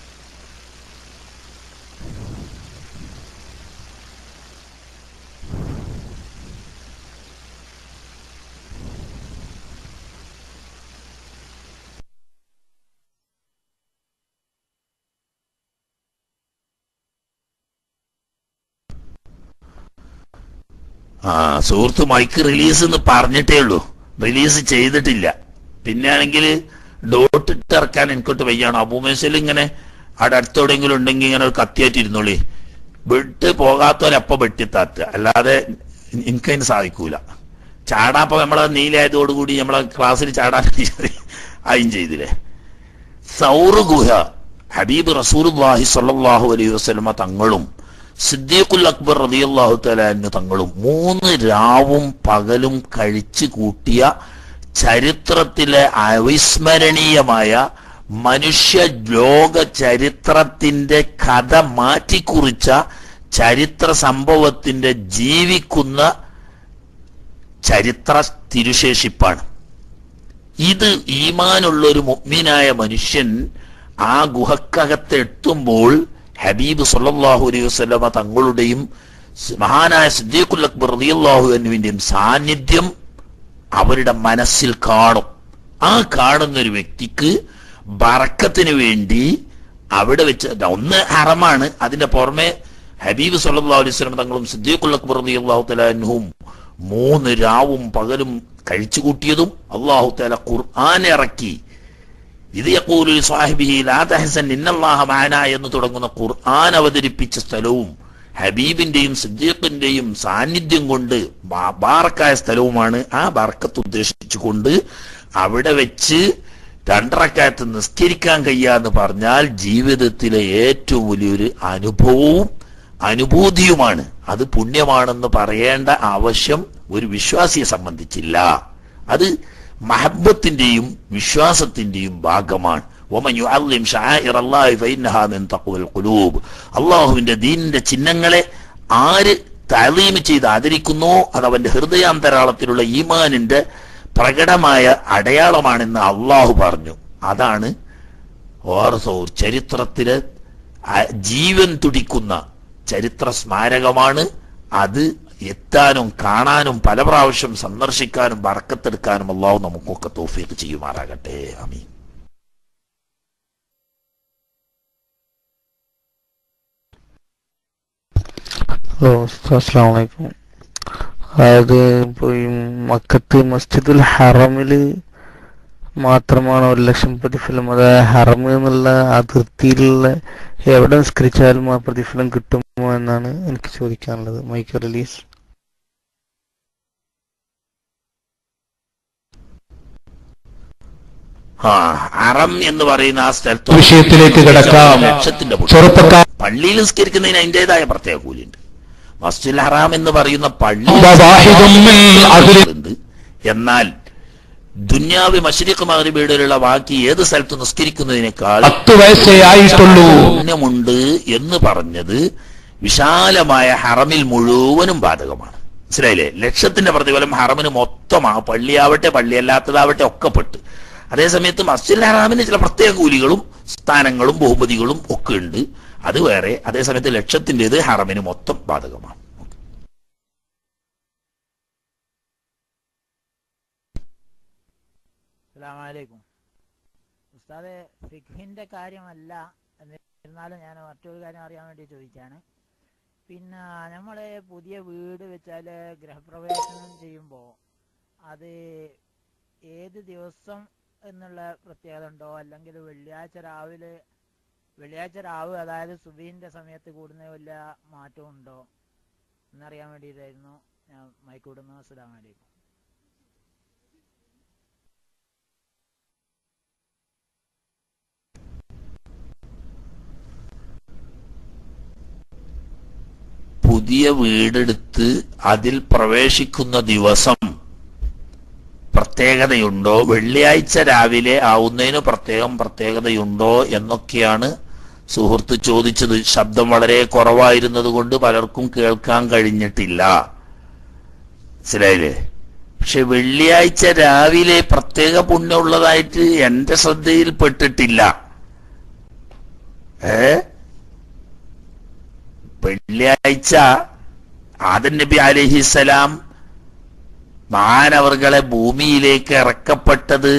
ആ സുഹൃത്ത് മൈക്ക് റിലീസ് എന്ന് പറഞ്ഞിട്ടേ ഉള്ളൂ റിലീസ് ചെയ്തിട്ടില്ല പിന്നെ ആണെങ്കിൽ ഡോട്ട് ഇട്ട് ഇറക്കാൻ എനിക്കൊട്ട് വയ്യാണ് അബൂമേശയിൽ ഇങ്ങനെ അവിടെ അടുത്തെവിടെയെങ്കിലും ഉണ്ടെങ്കിൽ ഇങ്ങനെ ഒരു കത്തിയായിട്ട് ഇരുന്നോളി വിട്ട് പോകാത്തവരപ്പം വെട്ടിത്താത്തുക അല്ലാതെ എനിക്കതിന് സാധിക്കൂല ചാടാപ്പോ നമ്മളെ നീലായതോടുകൂടി നമ്മളെ ക്ലാസ്സിൽ ചാടാൻ ആയും ചെയ്തില്ലേ സൗറ് ഗുഹ ഹബീബ് റസൂലുള്ളാഹി സ്വല്ലല്ലാഹു അലൈഹി വസല്ലമ തങ്ങളും സിദ്ദീഖുൽ അക്ബർ റളിയല്ലാഹു തആല തങ്ങളും മൂന്ന് രാവും പകലും കഴിച്ചു കൂട്ടിയ ചരിത്രത്തിലെ അവിസ്മരണീയമായ മനുഷ്യ ലോക ചരിത്രത്തിന്റെ കഥ മാറ്റിക്കുറിച്ച ചരിത്ര സംഭവത്തിന്റെ ജീവിക്കുന്ന ചരിത്ര തിരുശേഷിപ്പാണ് ഇത് ഈമാനുള്ള ഒരു മുഗ്മിനായ മനുഷ്യൻ ആ ഗുഹക്കകത്ത് എത്തുമ്പോൾ ഹബീബ് സല്ലല്ലാഹു അലൈഹി വസല്ലമ തങ്ങളുടെയും സ് മഹാനായ സിദ്ദീഖുൽ അക്ബർ റളിയല്ലാഹു അൻഹുവിന്റെയും സാന്നിധ്യം അവരുടെ മനസ്സിൽ കാണും ആ കാണുന്ന ഒരു വ്യക്തിക്ക് ബറക്കത്തിന് വേണ്ടി അവിടെ വെച്ച് ഒന്ന് ഹറമാണ് അതിന്റെ പുറമെ ഹബീബ് സല്ലല്ലാഹു അലൈഹി വസല്ലം തങ്ങളും സിദ്ദീഖുൽ അക്ബർ റളിയല്ലാഹു തആല അൻഹും മൂന്ന് രാവും പകലും കഴിച്ചു കൂട്ടിയതും അള്ളാഹു തആല ഖുർആൻ ഇറക്കി ഇത് യഖൂലു സാഹിബിഹി ലാ തഹസൻ ഇന്നല്ലാഹ മഅന എന്ന് തുടങ്ങുന്ന ഖുർആൻ അവതരിപ്പിച്ച സ്ഥലവും ഹബീബിന്റെയും സിദ്ദീഖിന്റെയും സാന്നിധ്യം കൊണ്ട് ബാ- ബാറക്കായ സ്ഥലവുമാണ് ആ ബർക്കത്ത് ഉദ്ദേശിച്ചുകൊണ്ട് അവിടെ വെച്ച് രണ്ടറക്കാലത്ത് നിസ്കരിക്കാൻ കഴിയാന്ന് പറഞ്ഞാൽ ജീവിതത്തിലെ ഏറ്റവും വലിയൊരു അനുഭവവും അനുഭൂതിയുമാണ് അത് പുണ്യമാണെന്ന് പറയേണ്ട ആവശ്യം ഒരു വിശ്വാസിയെ സംബന്ധിച്ചില്ല അത് മഹബത്തിന്റെയും വിശ്വാസത്തിന്റെയും ഭാഗമാണ് ومن يعظم شعائر الله فإنها من تقوى القلوب അള്ളാഹുവിന്റെ ദീനിന്റെ ചിഹ്നങ്ങളെ ആര് താലീം ചെയ്ത് ആദരിക്കുന്നോ അത് അവന്റെ ഹൃദയാന്തരാളത്തിലുള്ള ഈമാനിന്റെ പ്രകടമായ അടയാളമാണെന്ന് അള്ളാഹു പറഞ്ഞു അതാണ് ഓർസോർ ചരിത്രത്തിലെ ആ- ജീവൻ തുടിക്കുന്ന ചരിത്ര സ്മാരകമാണ് അത് എത്താനും കാണാനും പല പ്രാവശ്യം സന്ദർശിക്കാനും ബറക്കത്തെടുക്കാനും അള്ളാഹു നമുക്കൊക്കെ തോഫീക്ക് ചെയ്യുമാറാകട്ടെ അമീൻ ഹലോ അസ്സാം വലൈക്കും അതായത് ഇപ്പോൾ ഈ മക്കത്ത് മസ്ജിദുൽ ഹറമിൽ മാത്രമാണ് ഒരു ലക്ഷം പ്രതിഫലം അതായത് ഹറം എന്നുള്ള അതിർത്തിയിലുള്ള എവിടെ നിസ്കരിച്ചാലും ആ പ്രതിഫലം കിട്ടുമോ എന്നാണ് എനിക്ക് ചോദിക്കാനുള്ളത് മൈക്ക് റിലീസ് ആ അറം എന്ന് പറയുന്ന ആ സ്ഥലത്ത് വിഷയത്തിലേക്ക് കിടക്കാം. ലക്ഷത്തിന്റെ പുണ്യം. ചെറുപ്പക്കാർ- പള്ളിയിൽ നിസ്കരിക്കുന്നതിന് അതിൻ്റെതായ പ്രത്യേക കൂലിയുണ്ട് മസ്ജിദുൽ ഹറാം എന്ന് പറയുന്ന പള്ളി വവാഹിദും മിൻ അഹ്ലി- ഉണ്ട്. എന്നാൽ ദുന്യാവി മഷരിഖ് മഹരിബിയിലുള്ള ബാക്കി ഏത് സ്ഥലത്ത് നിസ്കരിക്കുന്നതിനേക്കാൾ പത്ത് വയസ്സേ ആയിട്ടുള്ളൂ പുണ്യമുണ്ട് എന്ന് പറഞ്ഞത് വിശാലമായ ഹറമിൽ മുഴുവനും ബാധകമാണ് മനസ്സിലായില്ലേ ലക്ഷത്തിന്റെ പ്രതിഫലം ഹറമിന് മൊത്തമാ പള്ളിയാവട്ടെ പള്ളിയല്ലാത്തതാവട്ടെ ഒക്കെ പെട്ട് അതേസമയത്ത് മസ്ജിദ് ഹറാമിന് ചില പ്രത്യേക കൂലികളും സ്ഥാനങ്ങളും ബഹുമതികളും ഒക്കെ ഉണ്ട് അത് വേറെ അതേസമയത്ത് ലക്ഷത്തിൻ്റെത് ഹറമിന് മൊത്തം ബാധകമാണ് അസ്സലാമലൈക്കും ഉസ്താദെ ഫിഖിന്റെ കാര്യമല്ല എന്നിരുന്നാലും ഞാൻ മറ്റൊരു കാര്യം അറിയാൻ വേണ്ടി ചോദിച്ചാണ് പിന്നെ നമ്മൾ പുതിയ വീട് വെച്ചാൽ ഗൃഹപ്രവേശനം ചെയ്യുമ്പോൾ അത് ഏത് ദിവസം എന്നുള്ള പ്രത്യേകത ഉണ്ടോ അല്ലെങ്കിൽ വെള്ളിയാഴ്ച രാവിലെ വെള്ളിയാഴ്ച രാവ് അതായത് സുബീന്റെ സമയത്ത് കൂടുന്ന വല്ല മാറ്റവും ഉണ്ടോ എന്നറിയാൻ വേണ്ടിയിട്ടായിരുന്നു ഞാൻ മൈക്കൂടുന്നു അസ്സലാമു അലൈക്കും പുതിയ വീടെടുത്ത് അതിൽ പ്രവേശിക്കുന്ന ദിവസം പ്രത്യേകതയുണ്ടോ വെള്ളിയാഴ്ച രാവിലെ ആവുന്നതിന് പ്രത്യേകം പ്രത്യേകതയുണ്ടോ എന്നൊക്കെയാണ് സുഹൃത്ത് ചോദിച്ചത് ശബ്ദം വളരെ കുറവായിരുന്നത് കൊണ്ട് പലർക്കും കേൾക്കാൻ കഴിഞ്ഞിട്ടില്ല മനസ്സിലായില്ലേ പക്ഷെ വെള്ളിയാഴ്ച രാവിലെ പ്രത്യേക പുണ്യമുള്ളതായിട്ട് എന്റെ ശ്രദ്ധയിൽപ്പെട്ടിട്ടില്ല ഏ വെള്ളിയാഴ്ച ആദൻ നബി അലഹിസലാം മാനവർകളെ ഭൂമിയിലേക്ക് ഇറക്കപ്പെട്ടത്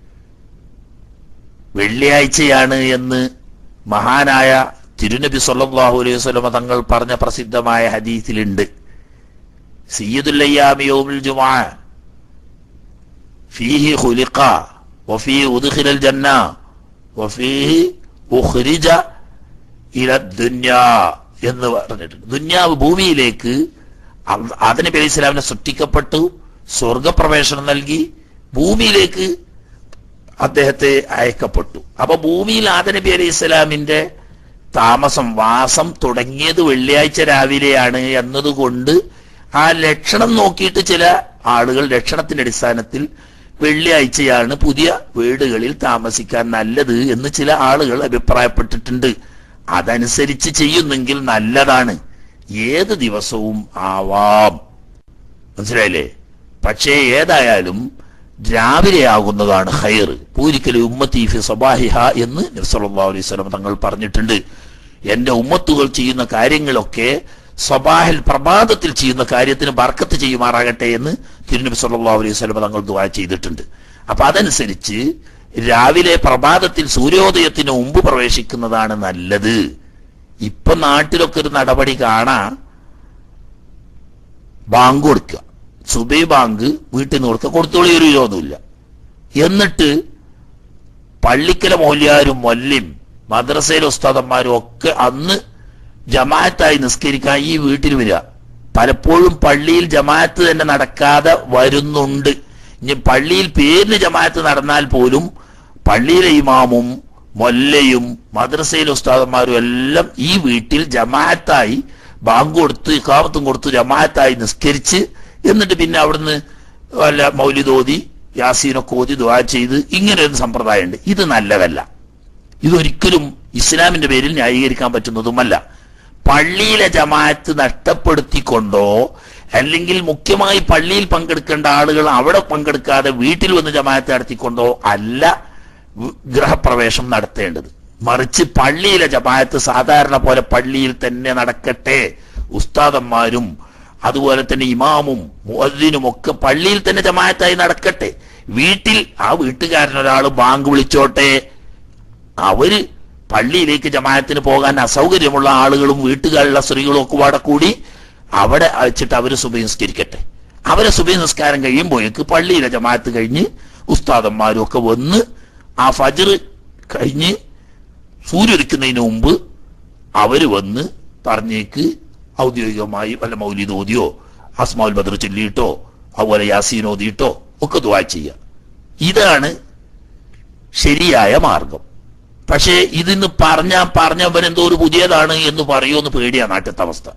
വെള്ളിയാഴ്ചയാണ് എന്ന് മഹാനായ തിരുനബി സല്ലല്ലാഹു അലൈഹി വസല്ലമ തങ്ങൾ പറഞ്ഞ പ്രസിദ്ധമായ ഹദീസിലുണ്ട് സയ്യിദുൽ അയ്യാമി യൗമുൽ ജുമുഅ ഫീഹി ഖുലിഖ വഫീഹി ഉദ്ഖിലൽ ജന്ന വഫീഹി ഉഖ്രിജ ഇല ദുന്യാ എന്ന് പറഞ്ഞിട്ടുണ്ട് ദുന്യാവ് ഭൂമിയിലേക്ക് ആദനബി അലൈഹി സ്വലാമിനെ സൃഷ്ടിക്കപ്പെട്ടു സ്വർഗപ്രവേശനം നൽകി ഭൂമിയിലേക്ക് അദ്ദേഹത്തെ അയക്കപ്പെട്ടു അപ്പൊ ഭൂമിയിൽ ആദനബി അലൈഹി സ്വലാമിന്റെ താമസം വാസം തുടങ്ങിയത് വെള്ളിയാഴ്ച രാവിലെയാണ് എന്നതുകൊണ്ട് ആ ലക്ഷണം നോക്കിയിട്ട് ചില ആളുകൾ ലക്ഷണത്തിന്റെ അടിസ്ഥാനത്തിൽ വെള്ളിയാഴ്ചയാണ് പുതിയ വീടുകളിൽ താമസിക്കാൻ നല്ലത് എന്ന് ചില ആളുകൾ അഭിപ്രായപ്പെട്ടിട്ടുണ്ട് അതനുസരിച്ച് ചെയ്യുന്നെങ്കിൽ നല്ലതാണ് ഏത് ദിവസവും ആവാം മനസ്സിലായില്ലേ പക്ഷേ ഏതായാലും രാവിലെ ആകുന്നതാണ് ഹൈർ പൂരിക്കൽ ഉമ്മത്തി ഫി സബാഹിഹ എന്ന് നബ്സല്ലാ അലൈഹി സ്വലം തങ്ങൾ പറഞ്ഞിട്ടുണ്ട് എന്റെ ഉമ്മത്തുകൾ ചെയ്യുന്ന കാര്യങ്ങളൊക്കെ സ്വബാഹിൽ പ്രഭാതത്തിൽ ചെയ്യുന്ന കാര്യത്തിന് ബർക്കത്ത് ചെയ്യുമാറാകട്ടെ എന്ന് തിരുനബി സല്ലാ അലൈഹി സ്വലം തങ്ങൾ ദുവാ ചെയ്തിട്ടുണ്ട് അപ്പൊ അതനുസരിച്ച് രാവിലെ പ്രഭാതത്തിൽ സൂര്യോദയത്തിന് മുമ്പ് പ്രവേശിക്കുന്നതാണ് നല്ലത് ഇപ്പൊ നാട്ടിലൊക്കെ ഒരു നടപടി കാണാ ബാങ്ക് കൊടുക്കുക സുബൈ ബാങ്ക് വീട്ടിൽ നിന്ന് കൊടുക്കുക കൊടുത്തോളി ഒരു വിരോധമില്ല എന്നിട്ട് പള്ളിക്കല മൗല്യാരും മൊല്ലിം മദ്രസയിലെ ഉസ്താദന്മാരും ഒക്കെ അന്ന് ജമാഅത്തായി നിസ്കരിക്കാൻ ഈ വീട്ടിൽ വരിക പലപ്പോഴും പള്ളിയിൽ ജമാഅത്ത് തന്നെ നടക്കാതെ വരുന്നുണ്ട് ഇനി പള്ളിയിൽ പേരിന് ജമാഅത്ത് നടന്നാൽ പോലും പള്ളിയിലെ ഇമാമും മൊല്ലയും മദ്രസയിലെ ഉസ്താദന്മാരും എല്ലാം ഈ വീട്ടിൽ ജമാഅത്തായി ബാങ്ക് കൊടുത്ത് ഇക്കാമത്തും കൊടുത്ത് ജമാഅത്തായി നിസ്കരിച്ച് എന്നിട്ട് പിന്നെ അവിടുന്ന് വല്ല മൗലിദോതി യാസീനൊക്കെ ഓതി ദുആ ചെയ്ത് ഇങ്ങനെ ഒരു സമ്പ്രദായമുണ്ട് ഇത് നല്ലതല്ല ഇതൊരിക്കലും ഇസ്ലാമിന്റെ പേരിൽ ന്യായീകരിക്കാൻ പറ്റുന്നതുമല്ല പള്ളിയിലെ ജമാഅത്ത് നഷ്ടപ്പെടുത്തിക്കൊണ്ടോ അല്ലെങ്കിൽ മുഖ്യമായി പള്ളിയിൽ പങ്കെടുക്കേണ്ട ആളുകൾ അവിടെ പങ്കെടുക്കാതെ വീട്ടിൽ വന്ന് ജമാഅത്ത് നടത്തിക്കൊണ്ടോ അല്ല ഗൃഹപ്രവേശം നടത്തേണ്ടത് മറിച്ച് പള്ളിയിലെ ജമാഅത്ത് സാധാരണ പോലെ പള്ളിയിൽ തന്നെ നടക്കട്ടെ ഉസ്താദന്മാരും അതുപോലെ തന്നെ ഇമാമും മുഅദ്ദിനും ഒക്കെ പള്ളിയിൽ തന്നെ ജമാഅത്തായി നടക്കട്ടെ വീട്ടിൽ ആ വീട്ടുകാരൻ ഒരാൾ ബാങ്ക് വിളിച്ചോട്ടെ അവര് പള്ളിയിലേക്ക് ജമാഅത്തിന് പോകാൻ അസൗകര്യമുള്ള ആളുകളും വീട്ടുകാരുള്ള സ്ത്രീകളും ഒക്കെ പാടെ കൂടി അവിടെ അയച്ചിട്ട് അവര് സുബൈ നിസ്കരിക്കട്ടെ അവരെ സുബൈ നിസ്കാരം കഴിയുമ്പോഴേക്ക് പള്ളിയിലെ ജമാഅത്ത് കഴിഞ്ഞ് ഉസ്താദന്മാരും ഒക്കെ വന്ന് ആ ഫജർ കഴിഞ്ഞ് സൂര്യൊരിക്കുന്നതിന് മുമ്പ് അവര് വന്ന് പറഞ്ഞേക്ക് ഔദ്യോഗികമായി വല്ല മൗലിദ് ഓതിയോ അസ്മാൽ ബദർ ചൊല്ലിയിട്ടോ അതുപോലെ യാസീൻ ഓതിയിട്ടോ ഒക്കെ ദുവാ ചെയ്യുക ഇതാണ് ശരിയായ മാർഗം പക്ഷേ ഇതിന്ന് പറഞ്ഞ പറഞ്ഞവൻ എന്തോ ഒരു പുതിയതാണ് എന്ന് പറയുമെന്ന് പേടിയാ നാട്ടിലത്തെ അവസ്ഥ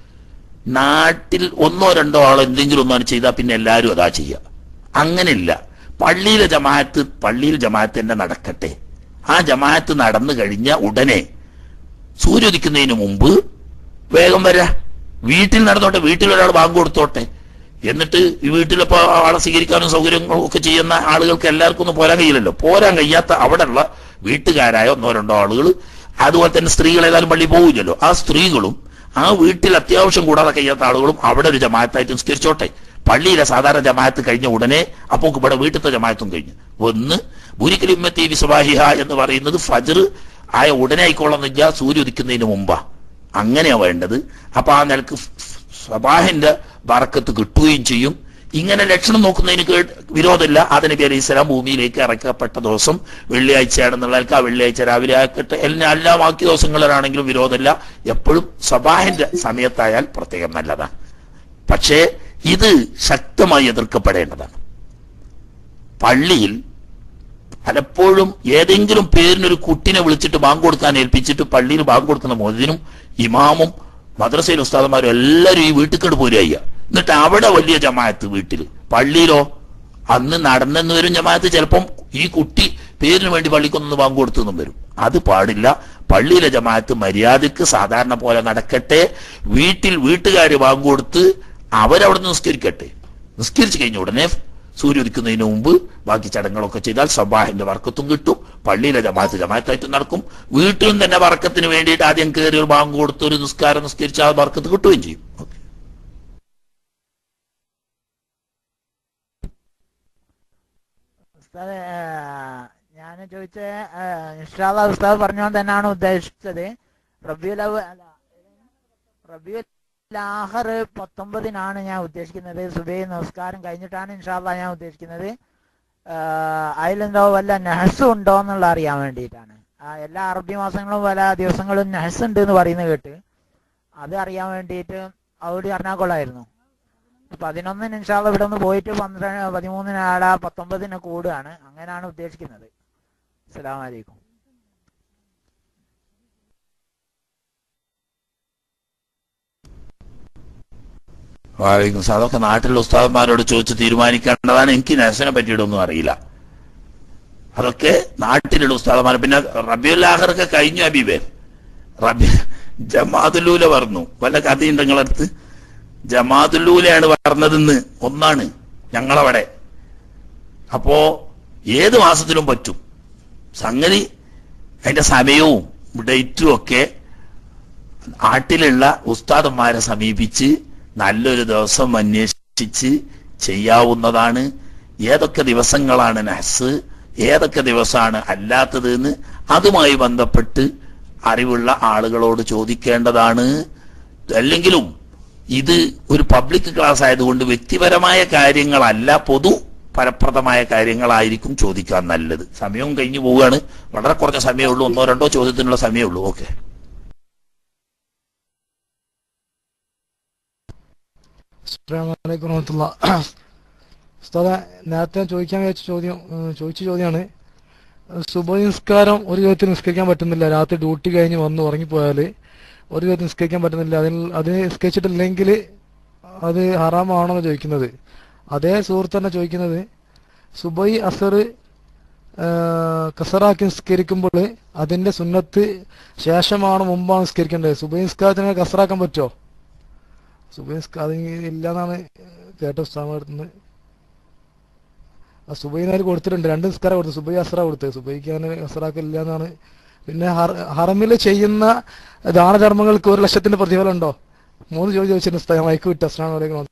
നാട്ടിൽ ഒന്നോ രണ്ടോ ആളോ എന്തെങ്കിലും ഒന്നാണ് ചെയ്താൽ പിന്നെ എല്ലാവരും അതാ ചെയ്യുക അങ്ങനെയില്ല പള്ളിയിലെ ജമാഅത്ത് പള്ളിയിൽ ജമാഅത്ത് തന്നെ നടക്കട്ടെ ആ ജമാഅത്ത് നടന്നു കഴിഞ്ഞ ഉടനെ സൂര്യോദിക്കുന്നതിന് മുമ്പ് വേഗം വരാ വീട്ടിൽ നടന്നോട്ടെ വീട്ടിൽ ഒരാൾ ബാങ്ക് കൊടുത്തോട്ടെ എന്നിട്ട് ഈ വീട്ടിലിപ്പോ ആളെ സ്വീകരിക്കാനും സൗകര്യങ്ങളും ഒക്കെ ചെയ്യുന്ന ആളുകൾക്ക് എല്ലാവർക്കും ഒന്നും പോരാൻ കഴിയില്ലല്ലോ പോരാൻ കഴിയാത്ത അവിടെയുള്ള വീട്ടുകാരായ ഒന്നോ രണ്ടോ ആളുകൾ അതുപോലെ തന്നെ സ്ത്രീകൾ ഏതായാലും പള്ളി പോകില്ലല്ലോ ആ സ്ത്രീകളും ആ വീട്ടിൽ അത്യാവശ്യം കൂടാതെ കഴിയാത്ത ആളുകളും അവിടെ ഒരു ജമാഅത്തായിട്ട് നിസ്കരിച്ചോട്ടെ പള്ളിയിലെ സാധാരണ ജമാഅത്ത് കഴിഞ്ഞ ഉടനെ അപ്പോൾ ഇവിടെ വീട്ടിലത്തെ ജമാഅത്തും കഴിഞ്ഞു ഒന്ന് ബുരിക്കലിമ്മത്തി വിസ്വാഹിഹ എന്ന് പറയുന്നത് ഫജർ ആയ ഉടനെ ആയിക്കോളന്നില്ല സൂര്യ ഉദിക്കുന്നതിന് മുമ്പാ അങ്ങനെയാ വേണ്ടത് അപ്പൊ ആ നിലക്ക് സബാഹിന്റെ ബറക്കത്ത് കിട്ടുകയും ചെയ്യും ഇങ്ങനെ ലക്ഷണം നോക്കുന്നതിന് കേ- വിരോധമില്ല അത് നബി അലൈഹി സ്വലാം ഭൂമിയിലേക്ക് ഇറക്കപ്പെട്ട ദിവസം വെള്ളിയാഴ്ചയാണെന്നുള്ളവർക്ക് ആ വെള്ളിയാഴ്ച രാവിലെ ആക്കട്ടെ എല്ലാ എല്ലാ ബാക്കി ദിവസങ്ങളിലാണെങ്കിലും വിരോധമില്ല എപ്പോഴും സബാഹിന്റെ സമയത്തായാൽ പ്രത്യേകം നല്ലതാണ് പക്ഷേ ഇത് ശക്തമായി എതിർക്കപ്പെടേണ്ടതാണ് പള്ളിയിൽ പലപ്പോഴും ഏതെങ്കിലും പേരിനൊരു കുട്ടിനെ വിളിച്ചിട്ട് ബാങ്ക് കൊടുക്കാൻ ഏൽപ്പിച്ചിട്ട് പള്ളിയിൽ ബാങ്ക് കൊടുക്കുന്ന മോദിനും ഇമാമും മദ്രസയിൽ ഉസ്താദന്മാരും എല്ലാവരും ഈ വീട്ടിൽ കണ്ട് പോരുക എന്നിട്ട് അവിടെ വലിയ ജമാഅത്ത് വീട്ടിൽ പള്ളിയിലോ അന്ന് നടന്നെന്ന് വരും ജമാഅത്ത് ചിലപ്പം ഈ കുട്ടി പേരിന് വേണ്ടി പള്ളിക്കൊന്ന് ബാങ്ക് കൊടുത്തെന്നും വരും അത് പാടില്ല പള്ളിയിലെ ജമാഅത്ത് മര്യാദക്ക് സാധാരണ പോലെ നടക്കട്ടെ വീട്ടിൽ വീട്ടുകാർ ബാങ്ക് കൊടുത്ത് അവരവിടെ നിസ്കരിക്കട്ടെ നിസ്കരിച്ചു കഴിഞ്ഞ ഉടനെ സൂര്യ ഉദിക്കുന്നതിന് മുമ്പ് ബാക്കി ചടങ്ങുകളൊക്കെ ചെയ്താൽ സബാഹിന്റെ വർക്കത്തും കിട്ടും പള്ളിയിലെ ജമാഅത്ത് ജമാഅത്തായിട്ട് നടക്കും വീട്ടിലും തന്നെ വർക്കത്തിന് വേണ്ടിയിട്ട് ആദ്യം കയറി ഒരു ബാങ്ക് കൊടുത്ത് ഒരു നിസ്കാരം നിസ്കരിച്ച് ആ വർക്കത്ത് കിട്ടുകയും ചെയ്യും ഉസ്താദ് ഞാൻ ചോദിച്ച ഇൻഷാല്ല ഉസ്താദ് പറഞ്ഞുകൊണ്ട് തന്നെയാണ് ഉദ്ദേശിച്ചത് റബിയുൽ അവ- അല്ല, റബിയുൽ ആഹർ പത്തൊമ്പതിനാണ് ഞാൻ ഉദ്ദേശിക്കുന്നത് സുബൈ നമസ്കാരം കഴിഞ്ഞിട്ടാണ് ഇൻഷാല്ല ഞാൻ ഉദ്ദേശിക്കുന്നത് അതിലെന്തോ വല്ല നെഹസ് ഉണ്ടോ എന്നുള്ള അറിയാൻ വേണ്ടിയിട്ടാണ് ആ, എല്ലാ അറബി മാസങ്ങളും പല ദിവസങ്ങളും നെഹസ് ഉണ്ട് എന്ന് പറയുന്നത് കേട്ട് അത് അറിയാൻ വേണ്ടിയിട്ട് അവിടെ അറിഞ്ഞാൽ കൊള്ളായിരുന്നു പതിനൊന്നിന് ഇൻഷാല്ല ഇവിടെ നിന്ന് പോയിട്ട് പന്ത്രണ്ട് പതിമൂന്നിന് ആട പത്തൊമ്പതിന് കൂടുകയാണ് അങ്ങനെയാണ് ഉദ്ദേശിക്കുന്നത് അസ്സലാമു അലൈക്കും വാലിക്കും സലാം. അതൊക്കെ നാട്ടിലെ ഉസ്താദന്മാരോട് ചോദിച്ച് തീരുമാനിക്കേണ്ടതാണ് എനിക്ക് നഴ്സിനെ പറ്റിയിട്ടൊന്നും അറിയില്ല അതൊക്കെ നാട്ടിലുള്ള ഉസ്താദന്മാർ പിന്നെ റബിയുൽ ആഖറൊക്കെ കഴിഞ്ഞു അബീബേ റബി ജമാതുല്ലൂല പറഞ്ഞു വല്ല കഥയുണ്ട് നിങ്ങളടുത്ത് ജമാതുല്ലൂലയാണ് പറഞ്ഞതെന്ന് ഒന്നാണ് ഞങ്ങളവിടെ അപ്പോ ഏത് മാസത്തിലും പറ്റും സംഗതി അതിന്റെ സമയവും ഡേറ്റും ഒക്കെ നാട്ടിലുള്ള ഉസ്താദന്മാരെ സമീപിച്ച് നല്ലൊരു ദിവസം അന്വേഷിച്ച് ചെയ്യാവുന്നതാണ് ഏതൊക്കെ ദിവസങ്ങളാണ് നഹസ് ഏതൊക്കെ ദിവസമാണ് അല്ലാത്തത് എന്ന് അതുമായി ബന്ധപ്പെട്ട് അറിവുള്ള ആളുകളോട് ചോദിക്കേണ്ടതാണ് അല്ലെങ്കിലും ഇത് ഒരു പബ്ലിക് ക്ലാസ് ആയതുകൊണ്ട് വ്യക്തിപരമായ കാര്യങ്ങളല്ല പൊതു ഫലപ്രദമായ കാര്യങ്ങളായിരിക്കും ചോദിക്കാൻ നല്ലത് സമയവും കഴിഞ്ഞു പോവുകയാണ് വളരെ കുറഞ്ഞ സമയമേ ഒന്നോ രണ്ടോ ചോദ്യത്തിനുള്ള സമയമേ ഉള്ളൂ ഓക്കെ അസ്സലാമലൈക്കും വറഹമത്തുള്ള ഉസ്താദെ നേരത്തെ ഞാൻ ചോദിക്കാൻ വിചാരിച്ച ചോദ്യം ഏഹ് ചോദിച്ച ചോദ്യമാണ് സുബഹ നിസ്കാരം ഒരു വിധത്തിൽ നിസ്കരിക്കാൻ പറ്റുന്നില്ല രാത്രി ഡ്യൂട്ടി കഴിഞ്ഞ് വന്ന് ഉറങ്ങിപ്പോയാൽ ഒരു വിധത്തിൽ നിസ്കരിക്കാൻ പറ്റുന്നില്ല അതിൽ അതിന് നിസ്കരിച്ചിട്ടില്ലെങ്കിൽ അത് ഹറാമാണോ എന്ന് ചോദിക്കുന്നത് അതേ സുഹൃത്ത് തന്നെ ചോദിക്കുന്നത് സുബൈ അസർ കസറാക്കി നിസ്കരിക്കുമ്പോൾ അതിന്റെ സുന്നത്ത് ശേഷമാണ് മുമ്പാണ് നിസ്കരിക്കേണ്ടത് സുബൈ നിസ്കാരത്തിന് കസറാക്കാൻ പറ്റുമോ സുബൈ നിസ്കാരം ഇല്ലെന്നാണ് കേട്ട ഉസ്താമടുത്തുനിന്ന് ആ സുബൈനാര് കൊടുത്തിട്ടുണ്ട് രണ്ട് നിസ്കാരം കൊടുത്തു സുബൈ അസറ കൊടുത്തത് സുബൈക്ക് അങ്ങനെ അസറാക്കില്ല എന്നാണ് പിന്നെ ഹറ- ഹറമിൽ ചെയ്യുന്ന ദാനധർമ്മങ്ങൾക്ക് ഒരു ലക്ഷത്തിന്റെ പ്രതിഫലം ഉണ്ടോ മൂന്ന് ചോദ്യം ചോദിച്ചിട്ടുണ്ട് ഉസ്താദ്. ഞാൻ മൈക്ക് വിട്ടു അസ്ലാം വലൈക്കും